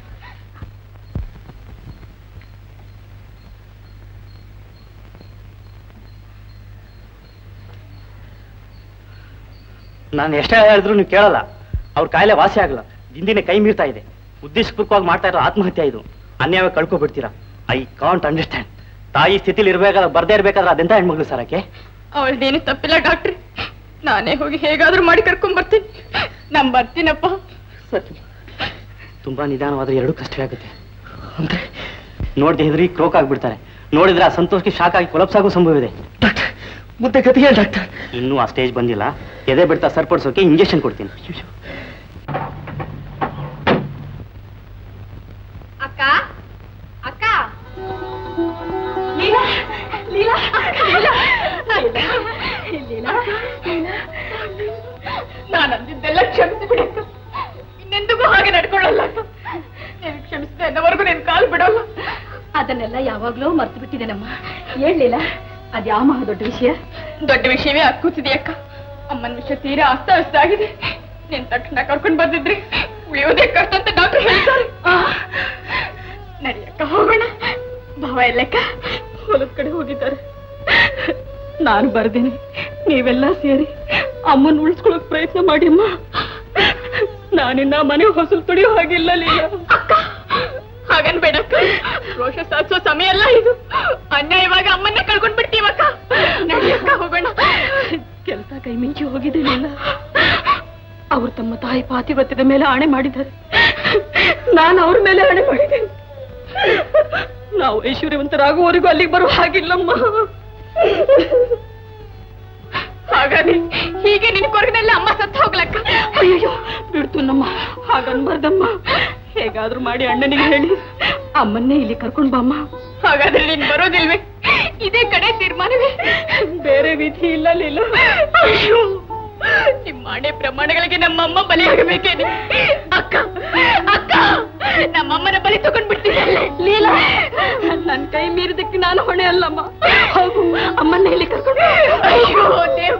ನಾನು ಎಷ್ಟೇ ಹೇಳಿದ್ರು ನೀವು ಕೇಳಲ್ಲ ಅವ್ರ ಕಾಯಿಲೆ ವಾಸಿ ಆಗಲ್ಲ ದಿನ ಕೈ ಮೀರ್ತಾ ಇದೆ ಉದ್ದೇಶಪೂರ್ವಕವಾಗಿ ಮಾಡ್ತಾ ಇರೋ ಆತ್ಮಹತ್ಯೆ ಇದು ಅನ್ಯಾಯ ಕಳ್ಕೊಬಿಡ್ತೀರಾ ಐ ಕಾಂಟ್ ಅಂಡರ್ಸ್ಟ್ಯಾಂಡ್ ತಾಯಿ ಸ್ಥಿತಿಲಿ ಇರ್ಬೇಕಾದ್ರೆ ಬರ್ದೇ ಇರ್ಬೇಕಾದ್ರೆ ಅದೆಂತ ಹೆಣ್ಮಗಳು ಸರ್ ಆಕೆ ಅವಳ್ದೇನು ತಪ್ಪಿಲ್ಲ ಡಾಕ್ಟ್ರಿ ನಾನೇ ಹೋಗಿ ಹೇಗಾದ್ರೂ ಮಾಡಿ ಕರ್ಕೊಂಡ್ ಬರ್ತೀನಿ ನಮ್ ಬರ್ತೀನಪ್ಪ ತುಂಬಾ ನಿಧಾನವಾದ್ರೆ ಎರಡೂ ಕಷ್ಟವೇ ಆಗುತ್ತೆ ಅಂದ್ರೆ ನೋಡ್ದೆ ಹೆದರಿ ಕ್ರೋಕ್ ಆಗ್ಬಿಡ್ತಾರೆ ನೋಡಿದ್ರೆ ಆ ಸಂತೋಷಕ್ಕೆ ಶಾಕ್ ಆಗಿ ಕೊಲಪ್ಸ್ ಆಗೋ ಸಂಭವ ಇದೆ ಮುದ್ದೆ ಗತಿಗೆ ಡಾಕ್ಟರ್ ಇನ್ನೂ ಆ ಸ್ಟೇಜ್ ಬಂದಿಲ್ಲ ಎದೆ ಬಿಡ್ತಾ ಸರಿಪಡಿಸೋಕೆ ಇಂಜೆಕ್ಷನ್ ಕೊಡ್ತೀನಿ ಅಕ್ಕ ಅಕ್ಕ ಲೀಲಾ ಲೀಲಾ ಲೀಲಾ ಲೀಲಾ ನಾನು ಅಂದಿದ್ದೆಲ್ಲ ಕ್ಷಮಿಸಿ ಬಿಡಕ್ಕ ಇನ್ನೆಂದಿಗೂ ಹಾಗೆ ನಡ್ಕೊಳ್ಳಲ್ಲ ಅಕ್ಕ ನೀನು ಕ್ಷಮಿಸಿದೆ ಅನ್ನೋವರೆಗೂ ನೀನು ಕಾಲು ಬಿಡೋಲ್ಲ ಅದನ್ನೆಲ್ಲ ಯಾವಾಗ್ಲೂ ಮರ್ತು ಬಿಟ್ಟಿದ್ದೇನಮ್ಮ ಹೇಳಲಿಲ್ಲ ಅದ್ಯಾವ ಮಹಾ ದೊಡ್ಡ ವಿಷಯ ದೊಡ್ಡ ವಿಷಯವೇ ಅಕ್ಕೂತಿದೆ ಅಕ್ಕ ಅಮ್ಮನ ವಿಷಯ ತೀರಾ ಅಸ್ತವ್ಯಸ್ತ ಆಗಿದೆ ನೀನ್ ತಕ್ಷಣ ಕರ್ಕೊಂಡು ಬಂದಿದ್ರಿ ಉಳಿಯೋದೇ ಕಷ್ಟ ಅಂತ ಡಾಕ್ಟರ್ ಹೇಳ್ತಾರೆ ನಡಿಯಕ್ಕ ಹೋಗೋಣ ಭಾವ ಎಲ್ಲಕ್ಕ ಹೊಲದ ಕಡೆ ಹೋಗಿದ್ದಾರೆ ನಾನು ಬರ್ದೇನೆ ನೀವೆಲ್ಲ ಸೇರಿ ಅಮ್ಮನ ಉಳಿಸ್ಕೊಳಕ್ ಪ್ರಯತ್ನ ಮಾಡಿ ಅಮ್ಮ ನಾನಿನ್ನ ಮನೆ ಹೊಸಲು ತುಳಿಯೋ ಹಾಗಿಲ್ಲ ಲೀಲಾ ಹಾಗನ್ ಬೇಡಕ್ಕ ರೋಷ ಸಾಧಿಸೋ ಸಮಯ ಅಲ್ಲ ಇದು ಅನ್ಯಾಯವಾಗಿ ಅಮ್ಮನ್ನೇ ಕಳ್ಕೊಂಡ್ ಬಿಡ್ತೀವಕ್ಕ ನಡಿಯಕ್ಕ ಹೋಗೋಣ ಕೆಲಸ ಕೈ ಮಿಂಚಿ ಹೋಗಿದೆ ಲೀಲಾ ಅವ್ರು ತಮ್ಮ ತಾಯಿ ಪಾತಿವತ್ಯದ ಮೇಲೆ ಆಣೆ ಮಾಡಿದ್ದಾರೆ ನಾನು ಅವ್ರ ಮೇಲೆ ಆಣೆ ಮಾಡಿದ್ದೇನೆ ನಾವು ಐಶ್ವರ್ಯವಂತರಾಗುವವರೆಗೂ ಅಲ್ಲಿಗೆ ಬರುವ ಹಾಗಿಲ್ಲಮ್ಮ ಹಾಗಾದ್ರೆ ಹೀಗೆ ನಿನ್ ಕೊರಗಿನೆಲ್ಲ ಅಮ್ಮ ಸತ್ತು ಹೋಗ್ಲಕ್ಕ ಅಯ್ಯೋ ಬಿಡ್ತು ನಮ್ಮ ಹಾಗನ್ಬಾರ್ದಮ್ಮ ಹೇಗಾದ್ರೂ ಮಾಡಿ ಅಣ್ಣನಿಗೆ ಹೇಳಿ ಅಮ್ಮನ್ನೇ ಇಲ್ಲಿ ಕರ್ಕೊಂಡ್ ಬಾಮ್ಮ ಹಾಗಾದ್ರೆ ನೀನ್ ಬರೋದಿಲ್ವೇ ಇದೇ ಕಡೆ ತೀರ್ಮಾನವೇ ಬೇರೆ ವಿಧಿ ಇಲ್ಲ ಲೀಲ ಅಯ್ಯೋ ನಿಮ್ ಮಾಡೆ ಪ್ರಮಾಣಗಳಿಗೆ ನಮ್ಮಮ್ಮ ಬಲಿಯಾಗಬೇಕೇನೆ ಅಕ್ಕ ಅಕ್ಕ ನಮ್ಮಮ್ಮನ ಬಲಿ ತಗೊಂಡ್ ಬಿಡ್ತೀನಿ ಲೀಲಾ ನನ್ ಕೈ ಮೀರಿದಕ್ಕೆ ನಾನು ಹೊಣೆ ಅಲ್ಲಮ್ಮ ಹೋಗು ಅಮ್ಮನ್ನ ಇಲ್ಲಿ ಕರ್ಕೊಂಡು ಅಯ್ಯೋ ದೇವ್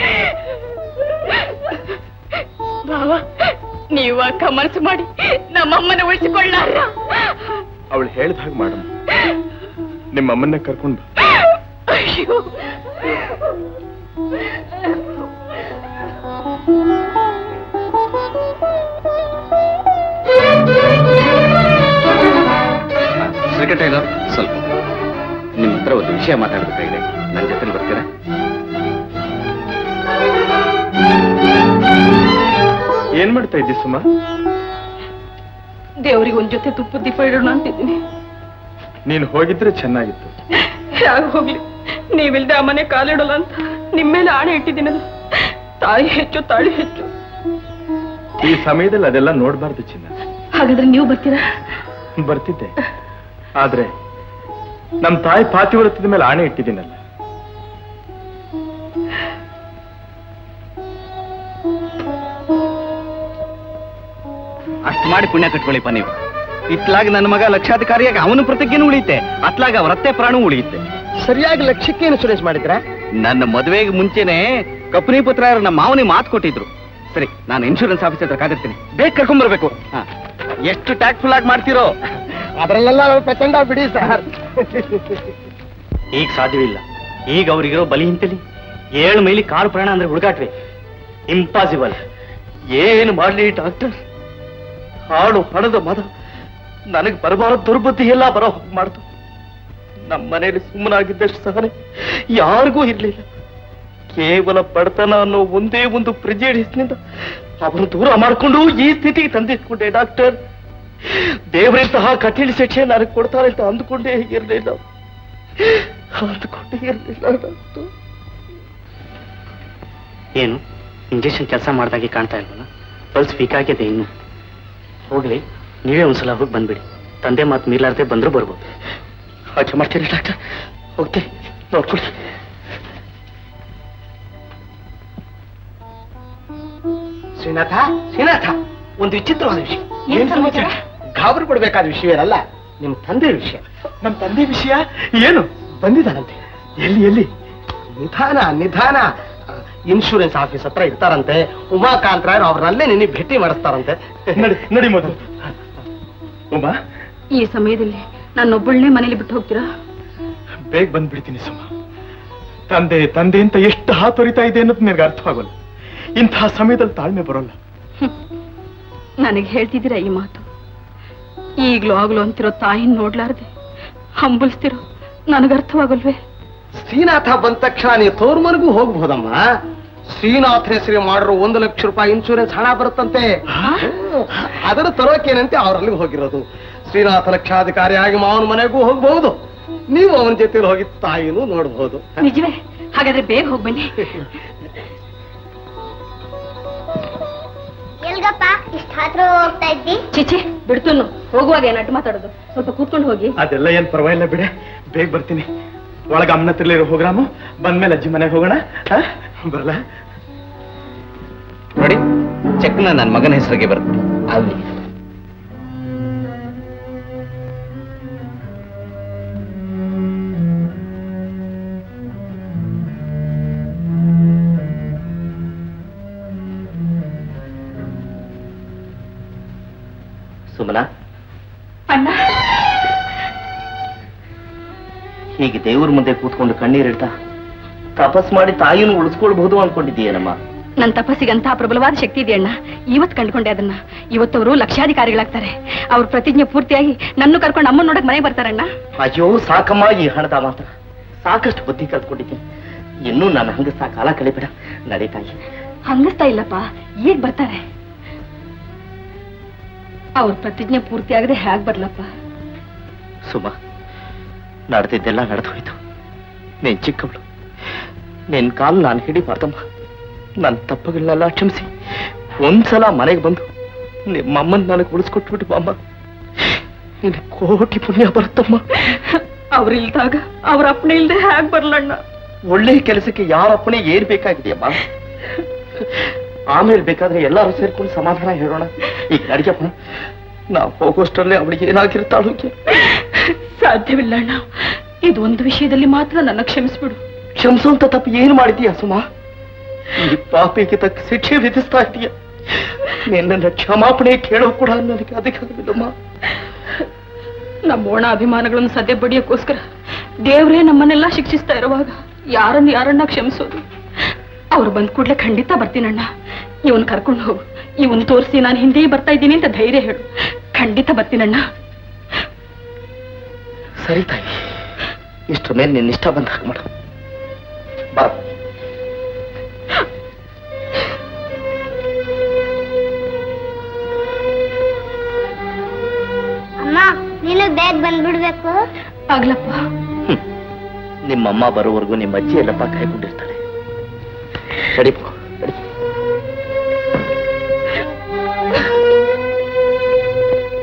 ಭಾವ ನೀವು ಅಕ್ಕ ಮನಸ್ಸು ಮಾಡಿ ನಮ್ಮಮ್ಮನ ಉಳಿಸಿಕೊಳ್ಳಾರ ಅವಳು ಹೇಳ್ದ ಹಾಗೆ ಮಾಡಮ್ಮ ನಿಮ್ಮ ಅಮ್ಮನ್ನೇ ಕರ್ಕೊಂಡು ಬಾ ಅಯ್ಯೋ ಸೆಕ್ರೆಟರಿ ಸ್ವಲ್ಪ ನಿಮ್ಮ ಹತ್ರ ಒಂದು ವಿಷಯ ಮಾತಾಡಬೇಕಾಗಿದೆ ನನ್ನ ಜೊತೆ ಬರ್ತೀರಾ ಏನ್ ಮಾಡ್ತಾ ಇದ್ದಿ ಸುಮಾ ದೇವ್ರಿಗೆ ಒಂದ್ ಜೊತೆ ತುಪ್ಪದ ದೀಪ ಇಡೋಣ ಅಂತಿದ್ದೀನಿ ನೀನು ಹೋಗಿದ್ರೆ ಚೆನ್ನಾಗಿತ್ತು ಯಾಕೆ ಹೋಗ್ಲಿ ನೀವಿಲ್ದೆ ಆ ಮನೆ ಕಾಲಿಡೋಲ್ಲ ಅಂತ ನಿಮ್ ಮೇಲೆ ಆಣೆ ಇಟ್ಟಿದ್ದೀನಲ್ಲ ತಾಯಿ ಹೆಚ್ಚು ತಾಳಿ ಹೆಚ್ಚು ಈ ಸಮಯದಲ್ಲಿ ಅದೆಲ್ಲ ನೋಡ್ಬಾರ್ದು ಚಿನ್ನ ಹಾಗಾದ್ರೆ ನೀವು ಬರ್ತೀರಾ ಬರ್ತಿದ್ದೆ ಆದ್ರೆ ನಮ್ ತಾಯಿ ಪಾತಿವ್ರತ್ಯದ ಮೇಲೆ ಆಣೆ ಇಟ್ಟಿದ್ದೀನಲ್ಲ ಅಷ್ಟು ಮಾಡಿ ಪುಣ್ಯ ಕಟ್ಕೊಳ್ಳಿಪ್ಪ ನೀವು ಇತ್ಲಾಗ ನನ್ನ ಮಗ ಲಕ್ಷಾಧಿಕಾರಿಯಾಗಿ ಅವನ ಪ್ರತಿಜ್ಞೆನೂ ಉಳಿಯುತ್ತೆ ಅತ್ಲಾಗ ಅವರ ಅತ್ತೆ ಪ್ರಾಣ ಉಳಿಯುತ್ತೆ ಸರಿಯಾಗಿ ಲಕ್ಷ್ಯಕ್ಕೆ ಇನ್ಶೂರೆನ್ಸ್ ಮಾಡಿದ್ರ ನನ್ನ ಮದುವೆಗೆ ಮುಂಚೆನೆ ಕಪನಿ ಪುತ್ರ ನಮ್ಮ ಮಾವನಿ ಮಾತು ಕೊಟ್ಟಿದ್ರು ಸರಿ ನಾನು ಇನ್ಶೂರೆನ್ಸ್ ಆಫೀಸ್ ಹತ್ರ ಕಾದಿರ್ತೀನಿ ಬೇಗ ಕರ್ಕೊಂಡ್ ಬರ್ಬೇಕು ಹಾ. ಎಷ್ಟು ಟ್ಯಾಕ್ಟ್ಫುಲ್ ಆಗಿ ಮಾಡ್ತಿರೋ ಅದರಲ್ಲೆಲ್ಲ ಪ್ರಚಂಡ ಬಿಡಿ ಸರ್ ಈಗ ಸಾಧ್ಯವಿಲ್ಲ ಈಗ ಅವ್ರಿಗಿರೋ ಬಲಿ ಹಿಂತಲಿ ಏಳು ಮೈಲಿ ಕಾರು ಪ್ರಾಣ ಅಂದ್ರೆ ಹುಡುಗಾಟ್ವೆ ಇಂಪಾಸಿಬಲ್ ಏನು ಮಾಡ್ಲಿ ಡಾಕ್ಟರ್ ಹಾಳು ಹಣದ ಮದ ನನಗೆ ಬರಬಾರ ದುರ್ಬುದ್ಧಿ ಎಲ್ಲ ಬರೋ ಹಾಗ್ ಮಾಡ್ತು ನಮ್ಮ ಮನೆಯಲ್ಲಿ ಸುಮ್ಮನಾಗಿದ್ದಷ್ಟು ಸಹನೆ ಯಾರಿಗೂ ಇರ್ಲಿಲ್ಲ ಕೇವಲ ಬಡತನ ಅನ್ನೋ ಒಂದೇ ಒಂದು ಪ್ರಿಜೇಡಿಸ್ನಿಂದ ಅವನು ದೂರ ಮಾಡಿಕೊಂಡು ಈ ಸ್ಥಿತಿಗೆ ತಂದಿಟ್ಕೊಂಡೆ ಡಾಕ್ಟರ್ ದೇವರಿಂತಹ ಕಠಿಣ ಶಿಕ್ಷೆ ನನಗೆ ಕೊಡ್ತಾರೆ ಅಂತ ಅಂದ್ಕೊಂಡೇ ಇರಲಿಲ್ಲ ಅಂದ್ಕೊಂಡೇ ಇರಲಿಲ್ಲ ಡಾಕ್ಟರ್ ಏನು ಇಂಜೆಕ್ಷನ್ ಕೆಲಸ ಮಾಡ್ದಾಗೆ ಕಾಣ್ತಾ ಇಲ್ವಲ್ಲ ಪಲ್ಸ್ ವೀಕ್ ಆಗಿದೆ ಇನ್ನು ಹೋಗ್ಲಿ ನೀವೇ ಒಂದ್ಸಲ ಹೋಗಿ ಬಂದ್ಬಿಡಿ ತಂದೆ ಮಾತು ಮೀರ್ಲಾರ್ದೆ ಬಂದ್ರೂ ಬರ್ಬೋದು ಹಾಗೆ ಮಾಡ್ತೀರಿ ಡಾಕ್ಟರ್ ಹೋಗ್ತೀನಿ ನೋಡ್ಕೊಳ್ಳಿ ಶ್ರೀನಾಥ ಶ್ರೀನಾಥ ಒಂದು ವಿಚಿತ್ರವಾದ ವಿಷಯ ಏನ್ ಸಮಾಚಾರ? ಗಾಬರಿ ಪಡ್ಬೇಕಾದ ವಿಷಯವೇನಲ್ಲ ನಿಮ್ ತಂದೆ ವಿಷಯ ನಮ್ಮ ತಂದೆ ವಿಷಯ ಏನು ಬಂದಿದ್ದಾನಂತೆ ಎಲ್ಲಿ ಎಲ್ಲಿ ನಿಧಾನ ನಿಧಾನ ಇನ್ಶೂರೆನ್ಸ್ ಆಫೀಸ್ ಹತ್ರ ಇರ್ತಾರಂತೆ ಉಮಾಕಾಂತ್ ರಾಯರು ಅವ್ರನ್ನಲ್ಲೇ ನಿನ್ನೆ ಭೇಟಿ ಮಾಡಿಸ್ತಾರಂತೆ ನಡಿ ನಡಿ ಮೊದಲು ಉಮಾ ಈ ಸಮಯದಲ್ಲಿ ನಾನೊಬ್ಬಳನ್ನೇ ಮನೇಲಿ ಬಿಟ್ಟು ಹೋಗ್ತೀರಾ ಬೇಗ ಬಂದ್ಬಿಡ್ತೀನಿ ಸುಮ ತಂದೆ ತಂದೆ ಅಂತ ಎಷ್ಟು ಹಾತೊರಿತಾ ಇದೆ ಅನ್ನೋದು ನಿನಗೆ ಅರ್ಥವಾಗಲ್ಲ ಇಂತಹ ಸಮಯದಲ್ಲಿ ತಾಳ್ಮೆ ಬರೋಲ್ಲ ನನಗೆ ಹೇಳ್ತಿದ್ದೀರಾ ಈ ಮಾತು ಈಗ್ಲೂ ಆಗ್ಲೂ ಅಂತಿರೋ ತಾಯಿನ ನೋಡ್ಲಾರ್ದೆ ಹಂಬಲಿಸ್ತಿರೋ ನನಗರ್ಥವಾಗಲ್ವೇ ಶ್ರೀನಾಥ ಬಂದ ತಕ್ಷಣ ನೀವು ತೋರ್ ಮನೆಗೂ ಹೋಗ್ಬಹುದಮ್ಮ ಶ್ರೀನಾಥ್ ಹೆಸರು ಮಾಡಿರೋ ಒಂದು ಲಕ್ಷ ರೂಪಾಯಿ ಇನ್ಶೂರೆನ್ಸ್ ಹಣ ಬರುತ್ತಂತೆ ಹ್ಮ್. ಅದರ ತರೋಕೇನಂತೆ ಅವರಲ್ಲಿ ಹೋಗಿರೋದು ಶ್ರೀನಾಥ ಲಕ್ಷಾಧಿಕಾರಿಯಾಗಿ ಮಾವನ ಮನೆಗೂ ಹೋಗ್ಬಹುದು ನೀವು ಅವನ ಜೊತೆಲಿ ಹೋಗಿ ತಾಯಿನೂ ನೋಡಬಹುದು ನಿಜವೇ ಹಾಗಾದ್ರೆ ಬೇಗ ಹೋಗ್ ಬನ್ನಿ ಎಲ್ಗಪ್ಪ ಇಷ್ಟ ಹತ್ರ ಹೋಗ್ತಾ ಇದ್ದಿ ಚಿಚಿ ಬಿಡ್ತುನು ಹೋಗುವಾಗ ಏನ್ ಅಡ್ಡ ಮಾತಾಡೋದು ಸ್ವಲ್ಪ ಕೂತ್ಕೊಂಡು ಹೋಗಿ ಅದೆಲ್ಲ ಏನ್ ಪರವಾಗಿಲ್ಲ ಬಿಡೆ ಬೇಗ ಬರ್ತೀನಿ ಒಳಗ ಅಮ್ಮನ ಹತ್ರಲಿರೋ ಹೋಗ್ರಾಮು ಬಂದ್ಮೇಲೆ ಅಜ್ಜಿ ಮನೆಗೆ ಹೋಗೋಣ ಆ? ಬರಲ್ಲ ನೋಡಿ ಚೆಕ್ನ ನನ್ನ ಮಗನ ಹೆಸರಿಗೆ ಬರುತ್ತೆ ಅಲ್ಲಿ ಸುಮನಾ ಅಣ್ಣ ಹೀಗೆ ದೇವ್ರ ಮುಂದೆ ಕೂತ್ಕೊಂಡು ಕಣ್ಣೀರಿಡ್ತಾ ತಪಸ್ ಮಾಡಿ ತಾಯಿನೂ ಉಳಿಸ್ಕೊಳ್ಬಹುದು ಅನ್ಕೊಂಡಿದ್ದೀಯನಮ್ಮ ನನ್ನ ತಪಸ್ಸಿಗಂತ ಪ್ರಬಲವಾದ ಶಕ್ತಿ ಇದೆ ಅಣ್ಣ ಇವತ್ತು ಕಂಡುಕೊಂಡೆ ಅದನ್ನ ಇವತ್ತವರು ಲಕ್ಷಾಧಿಕಾರಿಗಳಾಗ್ತಾರೆ ಅವ್ರ ಪ್ರತಿಜ್ಞೆ ಪೂರ್ತಿಯಾಗಿ ನನ್ನ ಕರ್ಕೊಂಡು ಅಮ್ಮನ ನೋಡಕ್ ಮನೆಗೆ ಬರ್ತಾರಣ್ಣ ಅಯ್ಯೋ ಸಾಕಮ್ಮ ಈ ಹಣದ ಮಾತ್ರ ಸಾಕಷ್ಟು ಬುದ್ಧಿ ಕಲ್ತ್ಕೊಂಡಿದ್ದೀನಿ ಇನ್ನೂ ನನ್ನ ಹಂಗಸ ಕಾಲ ಕಳಿಬೇಡ ನಡಿ ತಾಯಿ ಹಂಗಸ್ತಾ ಇಲ್ಲಪ್ಪ ಈಗ ಬರ್ತಾರೆ ಅವ್ರ ಪ್ರತಿಜ್ಞೆ ಪೂರ್ತಿ ಆಗದೆ ಹೇಗ್ ಬರ್ಲಪ್ಪ ಸುಮ ನಡೆದಿದ್ದೆಲ್ಲ ನಡೆದು ಹೋಯ್ತು ನೀನ್ ಚಿಕ್ಕವಳು ನಿನ್ ಕಾಲು ನಾನು ಹಿಡಿಬಾರ್ದಮ್ಮ ನನ್ನ ತಪ್ಪುಗಳನ್ನೆಲ್ಲ ಕ್ಷಮಿಸಿ ಒಂದ್ಸಲ ಮನೆಗೆ ಬಂದು ನಿಮ್ಮಮ್ಮನ್ ನನಗೆ ಉಳಿಸ್ಕೊಟ್ಬಿಟ್ಟು ಅಮ್ಮ ನಿನ್ ಕೋಟಿ ಪುಣ್ಯ ಬರುತ್ತಮ್ಮ ಅವ್ರಿಲ್ದಾಗ ಅವ್ರ ಅಪ್ಪಣೆ ಇಲ್ದೆ ಹೇಗ್ ಬರ್ಲಣ್ಣ ಒಳ್ಳೆ ಕೆಲಸಕ್ಕೆ ಯಾರ ಅಪ್ಪಣೆ ಏನ್ ಬೇಕಾಗಿದೆಯಮ್ಮ ಆಮೇಲೆ ಬೇಕಾದ್ರೆ ಎಲ್ಲರೂ ಸೇರ್ಕೊಂಡು ಸಮಾಧಾನ ಹೇಳೋಣ ಈಗ ನಡಿಯಪ್ಪ ನಾವು ಹೋಗೋಷ್ಟರಲ್ಲೇ ಅವಳಿಗೆ ಏನಾಗಿರ್ತಾಳು ಸಾಧ್ಯವಿಲ್ಲ ಅಣ್ಣ ಇದು ಒಂದು ವಿಷಯದಲ್ಲಿ ಮಾತ್ರ ನನ್ನ ಕ್ಷಮಿಸ್ಬಿಡು ಕ್ಷಮಿಸುವಂತ ತಪ್ಪು ಏನು ಮಾಡಿದೀಯ ಸುಮಾ ಈ ಪಾಪಿಗೆ ತಕ್ಕ ಶಿಕ್ಷೆ ವಿಧಿಸ್ತಾ ಇದೀಯ ನಿನ್ನ ಕ್ಷಮಾಪಣೆ ಕೇಳೋ ಕೂಡ ನನಗೆ ಅಧಿಕಾರವಿಲ್ಲಮ್ಮ ನಮ್ಮ ಓಣ ಅಭಿಮಾನಗಳನ್ನು ಸದ್ಯ ಬಡಿಯಕ್ಕೋಸ್ಕರ ದೇವ್ರೇ ನಮ್ಮನ್ನೆಲ್ಲ ಶಿಕ್ಷಿಸ್ತಾ ಇರುವಾಗ ಯಾರನ್ನ ಯಾರನ್ನ ಕ್ಷಮಿಸೋದು ಅವ್ರು ಬಂದ್ ಕೂಡ್ಲೆ ಖಂಡಿತ ಬರ್ತೀನಣ್ಣ ಇವನ್ ಕರ್ಕೊಂಡು ಹೋಗು ಇವನ್ ತೋರಿಸಿ ನಾನು ಹಿಂದೆ ಬರ್ತಾ ಇದ್ದೀನಿ ಅಂತ ಧೈರ್ಯ ಹೇಳು ಖಂಡಿತ ಬರ್ತೀನಣ್ಣ ಸರಿ ತಾಯಿ ಇಷ್ಟ್ರ ಮೇಲೆ ನಿನ್ನ ಇಷ್ಟ ಬಂದ ಹಾಗೆ ಮಾಡು ಬಾ ಅಮ್ಮ ನೀನು ಬೇಗ ಬಂದ್ಬಿಡ್ಬೇಕು ಆಗ್ಲಪ್ಪ ನಿಮ್ಮಮ್ಮ ಬರೋವರೆಗೂ ನಿಮ್ಮ ಅಜ್ಜಿ ಎಲ್ಲಪ್ಪ ಕಾಯ್ಕೊಂಡಿರ್ತಾಳೆ ಸರಿಪ್ಪ ಸರಿ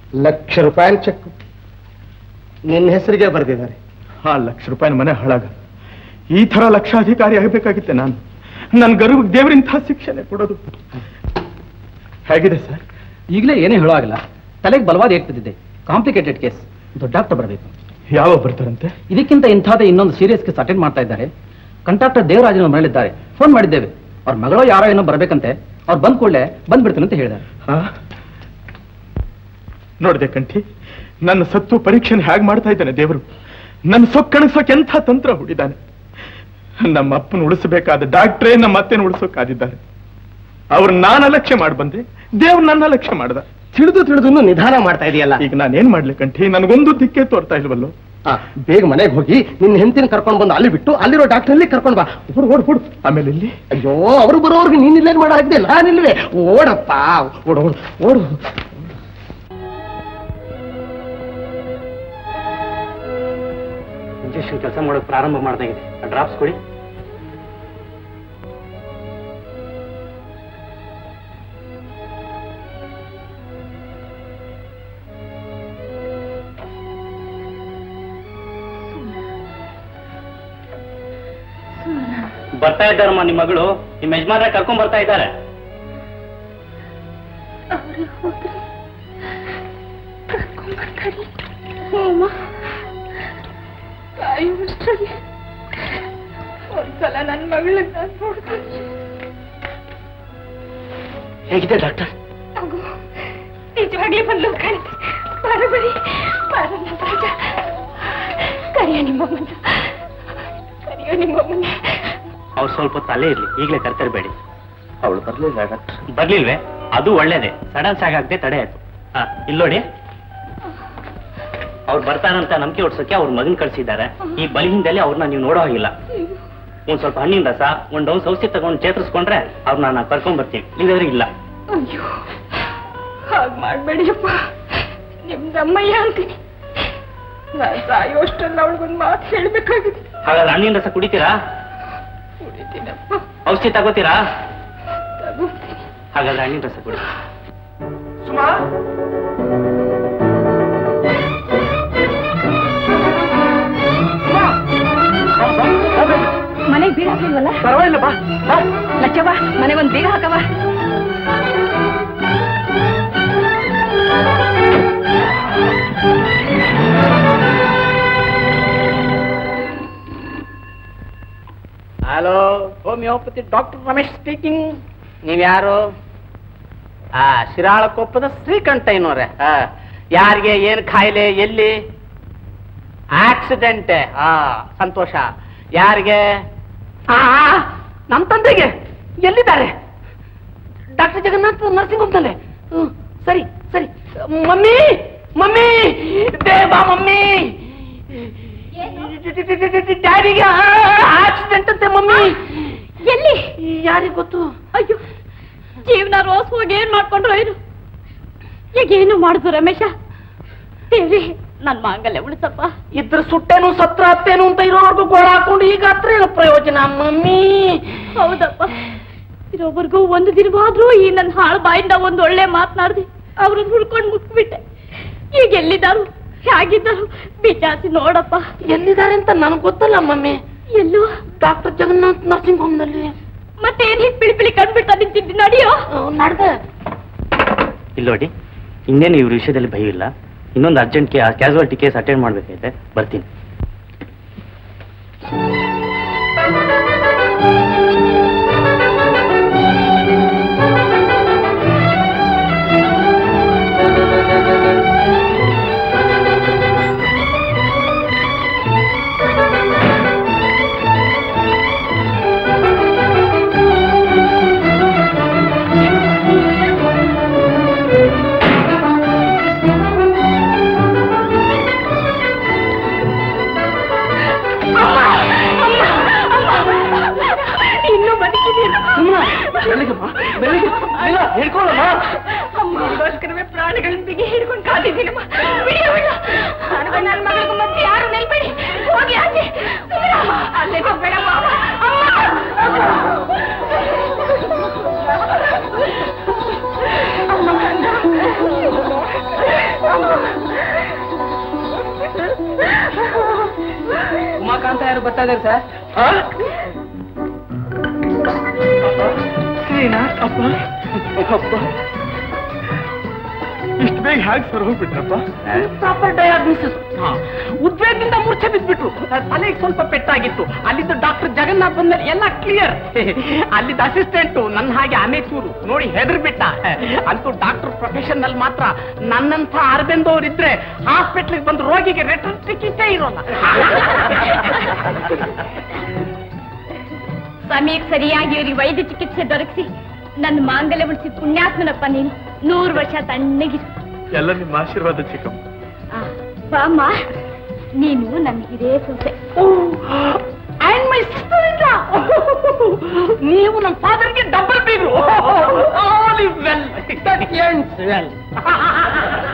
ಲಕ್ಷ ರೂಪಾಯಿ ಚೆಕ್ ನಿನ್ನ ಹೆಸರಿಗೆ ಬರೆದಿದ್ದಾರೆ ಆ ಲಕ್ಷ ರೂಪಾಯಿನ ಮನೆ ಹಾಳಾಗ ಈ ತರ ಲಕ್ಷಾಧಿಕಾರಿ ಆಗಬೇಕಾಗಿತ್ತೆ ನಾನು ನನ್ನ ಗರ್ವಿಗೆ ದೇವರಿಂಥ ಶಿಕ್ಷಣೆ ಕೊಡೋದು ಹೇಗಿದೆ ಸರ್ ಈಗಲೇ ಏನೇ ಹೇಳೋ ಆಗಿಲ್ಲ ತಲೆಗೆ ಬಲವಾದ ಏಟ್ ಬಿದ್ದಿದೆ ಕಾಂಪ್ಲಿಕೇಟೆಡ್ ಕೇಸ್ ದೊಡ್ಡ ಡಾಕ್ಟರ್ ಬರಬೇಕು ಯಾವ ಬರ್ತಾರಂತೆ ಇದಕ್ಕಿಂತ ಇಂಥದ್ದೇ ಇನ್ನೊಂದು ಸೀರಿಯಸ್ ಕೇಸ್ ಅಟೆಂಡ್ ಮಾಡ್ತಾ ಇದ್ದಾರೆ ಕಂಟ್ರಾಕ್ಟರ್ ದೇವರಾಜನ ಮರಳಿದ್ದಾರೆ ಫೋನ್ ಮಾಡಿದ್ದೇವೆ ಅವ್ರ ಮಗಳೋ ಯಾರೋ ಏನೋ ಬರಬೇಕಂತೆ ಅವ್ರು ಬಂದ್ ಕೂಡಲೇ ಬಂದ್ಬಿಡ್ತೀನಿ ಅಂತ ಹೇಳಿದ್ದಾರೆ ಹಾ ನೋಡಿದೆ ಕಂಠಿ ನನ್ನ ಸತ್ತು ಪರೀಕ್ಷೆನ ಹೇಗೆ ಮಾಡ್ತಾ ಇದ್ದಾನೆ ದೇವರು ನನ್ನ ಸೊಕ್ಕಣಿಸೋಕೆ ಎಂಥ ತಂತ್ರ ಹೂಡಿದ್ದಾನೆ ನಮ್ಮ ಅಪ್ಪನ ಉಳಿಸಬೇಕಾದ ಡಾಕ್ಟ್ರೇ ನಮ್ಮ ಅತ್ತೆನ ಉಳಿಸೋಕಾದಿದ್ದಾರೆ ಅವ್ರು ನಾನು ಅಲಕ್ಷ್ಯ ಮಾಡಿ ಬಂದೆ ದೇವ್ರು ನನ್ನ ಅಲಕ್ಷ್ಯ ಮಾಡ್ದ ತಿಳಿದು ತಿಳಿದು ನಿಧಾನ ಮಾಡ್ತಾ ಇದೆಯಲ್ಲ ಈಗ ನಾನೇನ್ ಮಾಡ್ಲಿ ಕಂಠಿ ನನಗೊಂದು ದಿಕ್ಕೇ ತೋರ್ತಾ ಇಲ್ವಲ್ಲೋ ಆ, ಬೇಗ ಮನೆಗೆ ಹೋಗಿ ನಿನ್ನ ಹೆಂಡತಿನ ಕರ್ಕೊಂಡು ಬಂದು ಅಲ್ಲಿ ಬಿಟ್ಟು ಅಲ್ಲಿರೋ ಡಾಕ್ಟರ್ ಅಲ್ಲಿ ಕರ್ಕೊಂಡು ಬಾ ಓಡು ಓಡು ಓಡು ಆಮೇಲೆ ಇಲ್ಲಿ ಅಯ್ಯೋ ಅವರು ಬರೋರ್ಗೆ ನೀನ್ ಇಲ್ಲೇನ್ ಮಾಡಾಗಿದೆ ನಾನಿಲ್ವೇ ಓಡಪ್ಪ ಓಡು ಓಡು ಓಡು ಇಂಜೆಕ್ಷನ್ ಕೆಲಸ ಮಾಡೋಕೆ ಪ್ರಾರಂಭ ಮಾಡ್ದಾಗಿದೆ ಆ ಡ್ರಾಪ್ಸ್ ಕೊಡಿ ಬರ್ತಾ ಇದ್ದಾರಮ್ಮ ನಿಮ್ಮ ಮಗಳು ನಿಮ್ಮ ಯಜಮಾನ್ರ ಕರ್ಕೊಂಡ್ ಬರ್ತಾ ಇದ್ದಾರೆ ಒಂದ್ಸಲ ನನ್ನ ಮಗಳನ್ನ ನಾನು ನೋಡ್ತೀನಿ ಹೇಗಿದೆ ಡಾಕ್ಟರ್ ಮಗು ನಿಜವಾಗ್ಲೇ ಬಂದು ಕಾಣುತ್ತೆ ಬರಬೇಡಿ ಬರಲ್ಲ ರಾಜ ಕರೆಯ ನಿಮ್ಮಮ್ಮನ ಕರೆಯ ನಿಮ್ಮಮ್ಮನ ಅವ್ರು ಸ್ವಲ್ಪ ತಲೆ ಇರ್ಲಿ ಈಗಲೇ ಕರ್ತರಬೇಡಿ ಅವಳು ಬರ್ಲಿಲ್ಲ ಡಾಕ್ಟರ್ ಬರ್ಲಿಲ್ವೇ ಅದು ಒಳ್ಳೇದೇ ಸಡನ್ ಸಾಗಾಗದೆ ತಡೆ ಆಯ್ತು ಹಾ ಇಲ್ಲಿ ನೋಡಿ ಅವ್ರು ಬರ್ತಾರಂತ ನಂಬಿಕೆ ಹೊಡ್ಸೋಕೆ ಅವ್ರ ಮಗನ್ ಕಳ್ಸಿದ್ದಾರೆ ಈ ಬಲಿಹಿಂದಲ್ಲಿ ಅವ್ರನ್ನ ನೀವು ನೋಡೋ ಹಾಗಿಲ್ಲ ಒಂದ್ ಸ್ವಲ್ಪ ಹಣ್ಣಿನ ರಸ ಒಂದ್ ಡೌನ್ಸ್ ಔಷಧಿ ತಗೊಂಡು ಚೇತರಿಸ್ಕೊಂಡ್ರೆ ಅವ್ರನ್ನ ನಾನು ಕರ್ಕೊಂಡ್ ಬರ್ತೀವಿ ಇಲ್ಲದ್ರೆ ಇಲ್ಲ ಅಯ್ಯೋ ಹಾಗ್ ಮಾಡ್ಬೇಡಿಯಪ್ಪ ನಿಮ್ದಮ್ಮಯ್ಯ ಅಂತೀನಿ ನಾನ್ ಸಾಯೋಷ್ಟಲ್ಲ ಅವಳಿಗೊಂದು ಮಾತು ಹೇಳ್ಬೇಕಾಗಿದೆ ಹಾಗಾದ್ರೆ ಹಣ್ಣಿನ ರಸ ಕುಡಿತೀರಾ ಕುಡಿತೀನಪ್ಪ ಔಷಧಿ ತಗೋತೀರಾ ತಗೋತೀನಿ ಹಾಗಾದ್ರೆ ಹಣ್ಣಿನ ರಸ ಕುಡಿ ಸುಮಾ ಮನೆಗೆ ಬೀಗ ಹಾಕ್ಲಿಲ್ವಲ್ಲ ಪರವಾಗಿಲ್ಲ ಬಾ ಲಚ್ಚವ್ವ ಮನೆಗೆ ಒಂದು ಬೀಗ ಹಾಕವ hello homoeopathy doctor Ramesh speaking ನೀವ್ಯಾರು ಆ ಶಿರಾಳಕೊಪ್ಪದ ಶ್ರೀಕಂಠಯ್ಯನವ್ರೆ ಆ, ಯಾರಿಗೆ ಏನು ಕಾಯಿಲೆ ಎಲ್ಲಿ ಆಕ್ಸಿಡೆಂಟ್ ಆ ಸಂತೋಷ ಯಾರಿಗೆ ಆ ನಮ್ಮ ತಂದೆಗೆ ಎಲ್ಲಿದ್ದಾರೆ ಡಾಕ್ಟರ್ ಜಗನ್ನಾಥ್ ನರ್ಸಿಂಗ್ ಹೋಮ್ನಲ್ಲಿ ಹ್ಮ್, ಸರಿ ಸರಿ ಮಮ್ಮಿ ಮಮ್ಮಿ ಬೇಗ ಬಾ ಮಮ್ಮಿ ಡ್ಯಾಡಿಗೆ ಆಕ್ಸಿಡೆಂಟ್ ಅಂತೆ ಮಮ್ಮಿ ಎಲ್ಲಿ ಯಾರಿಗೆ ಗೊತ್ತು ಅಯ್ಯೋ ಜೀವನ ರೋಸ್ ಹೋಗಿ ಏನ್ ಮಾಡ್ಕೊಂಡ್ರು ಏನು ಈಗ ಏನು ಮಾಡುದು ರಮೇಶ ದೇವ್ರಿ ನನ್ ಮಾಂಗಲ್ಯ ಉಳಿಸಪ್ಪ ಇದ್ರ ಸುಟ್ಟೇನು ಸತ್ರ ಹತ್ತೇನು ಅಂತ ಇರೋವರೆಗೂ ಗೋಳ ಹಾಕೊಂಡು ಈಗ ಹತ್ರ ಏನು ಪ್ರಯೋಜನ ಮಮ್ಮಿ ಹೌದಪ್ಪ ಇರೋವರೆಗೂ ಒಂದು ದಿನವಾದ್ರೂ ಈ ನನ್ನ ಹಾಳು ಬಾಯಿಂದ ಒಂದ್ ಒಳ್ಳೆ ಮಾತನಾಡ್ದೆ ಅವ್ರನ್ನ ಹುಡ್ಕೊಂಡು ಮುಟ್ಬಿಟ್ಟೆ ಈಗ ಎಲ್ಲಿದ್ದಾರು ಹೇಗಿದ್ದಾರು ಬಿಚಾರಿಸಿ ನೋಡಪ್ಪ ಎಲ್ಲಿದ್ದಾರೆ ಅಂತ ನನಗೆ ಗೊತ್ತಲ್ಲ ಮಮ್ಮಿ ಎಲ್ಲೋ ಡಾಕ್ಟರ್ ಜಗನ್ನಾಥ್ ನರ್ಸಿಂಗ್ ಹೋಮ್ನಲ್ಲಿ ಮತ್ತೆ ಏನ್ ಹೀಗ್ ಪಿಳಿ ಪಿಳಿ ಕಂಡ್ಬಿಡ್ತಾ ನಿಂತಿದ್ದಿ ನಡಿಯೋ ನಡೆದೆ ಇಲ್ಲಿ ನೋಡಿ ಇನ್ನೇನು ಇವ್ರ ವಿಷಯದಲ್ಲಿ ಭಯ ಇಲ್ಲ ಇನ್ನೊಂದು ಅರ್ಜೆಂಟ್ ಕ್ಯಾಸುವಾಲಿಟಿ ಕೇಸ್ ಅಟೆಂಡ್ ಮಾಡ್ಬೇಕೈತೆ ಬರ್ತೀನಿ ಇನ್ನೂ ಬದುಕಿದೀರ ಅಮ್ಮಗೋಸ್ಕರವೇ ಪ್ರಾಣಿಗಳನ್ನ ಬಿಗಿ ಹಿಡ್ಕೊಂಡು ಕಾದಿದ್ದೀನಮ್ಮ ಬಿಡಿಯವ್ವನ್ನ. ನನಗೂ ನನ್ನ ಮಗಳಿಗೂ ಮಧ್ಯೆ ಯಾರು ನಿಲ್ಬೇಡಿ ಹೋಗಿ ಆಚೆ ಸುಮ್ನಿರಮ್ಮ. ಅಲ್ಲೇ ಹೋಗ್ಬೇಡಮ್ಮ ಅಮ್ಮ ಅಮ್ಮ ಬರ್ತಾ ಇದ್ದಾರೆ ಸರ್ ಶ್ರೀನಾಥ್ ಅಪ್ಪ ಅಪ್ಪ ಇಷ್ಟು ಬೇಗ ಹೇಗೆ ಸರ್ ಹೋಗ್ಬಿಟ್ರಪ್ಪ ಪ್ರಾಪರ್ ಡಯಾಗ್ನೋಸಿಸ್ ಉದ್ವೇಗದಿಂದ ಮೂರ್ಛೆ ಬಿದ್ಬಿಟ್ರು ತಲೆಗೆ ಸ್ವಲ್ಪ ಪೆಟ್ಟಾಗಿತ್ತು ಅಲ್ಲಿದ್ದ ಡಾಕ್ಟರ್ ಜಗನ್ನಾಥ್ ಬಂದ್ಮೇಲೆ ಎಲ್ಲ ಕ್ಲಿಯರ್ ಅಲ್ಲಿದ್ದ ಅಸಿಸ್ಟೆಂಟು ನನ್ನ ಹಾಗೆ ಅಮೇಚೂರು ನೋಡಿ ಹೆದರ್ಬಿಟ್ಟ ಅಂತೂ ಡಾಕ್ಟರ್ ಪ್ರೊಫೆಷನ್ ನಲ್ಲಿ ಮಾತ್ರ ನನ್ನಂಥ ಅರ್ಬೆಂದವ್ರು ಇದ್ರೆ ಹಾಸ್ಪಿಟ್ಲಿಗೆ ಬಂದು ರೋಗಿಗೆ ರಿಟರ್ನ್ ಟಿಕೆಟೇ ಇರೋಲ್ಲ ಸಮಯಕ್ಕೆ ಸರಿಯಾಗಿ ಇವ್ರಿಗೆ ವೈದ್ಯ ಚಿಕಿತ್ಸೆ ದೊರಕಿಸಿ ನನ್ನ ಮಾಂಗಲ್ಯ ಉಳಿಸಿ ಪುಣ್ಯಾತ್ಮನಪ್ಪ ನೀನು ನೂರು ವರ್ಷ ತಣ್ಣಗಿರು ಎಲ್ಲ ನಿಮ್ಮ ಆಶೀರ್ವಾದ ಚಿಕ್ಕಮ್ಮ ಆ, ಬಾಮ್ಮ ನೀನು ನನ್ನ ಹಿರೇ ಸೊಸೆ ಅಂಡ್ ಮೈ ಸಿಸ್ಟರ್ ಇಲ್ಲ ನೀವು ನಮ್ಮ ಫಾದರ್ಗೆ ಡಬಲ್ ಬೀಗರು ಆಲ್ ಇಸ್ ವೆಲ್ ವೆಲ್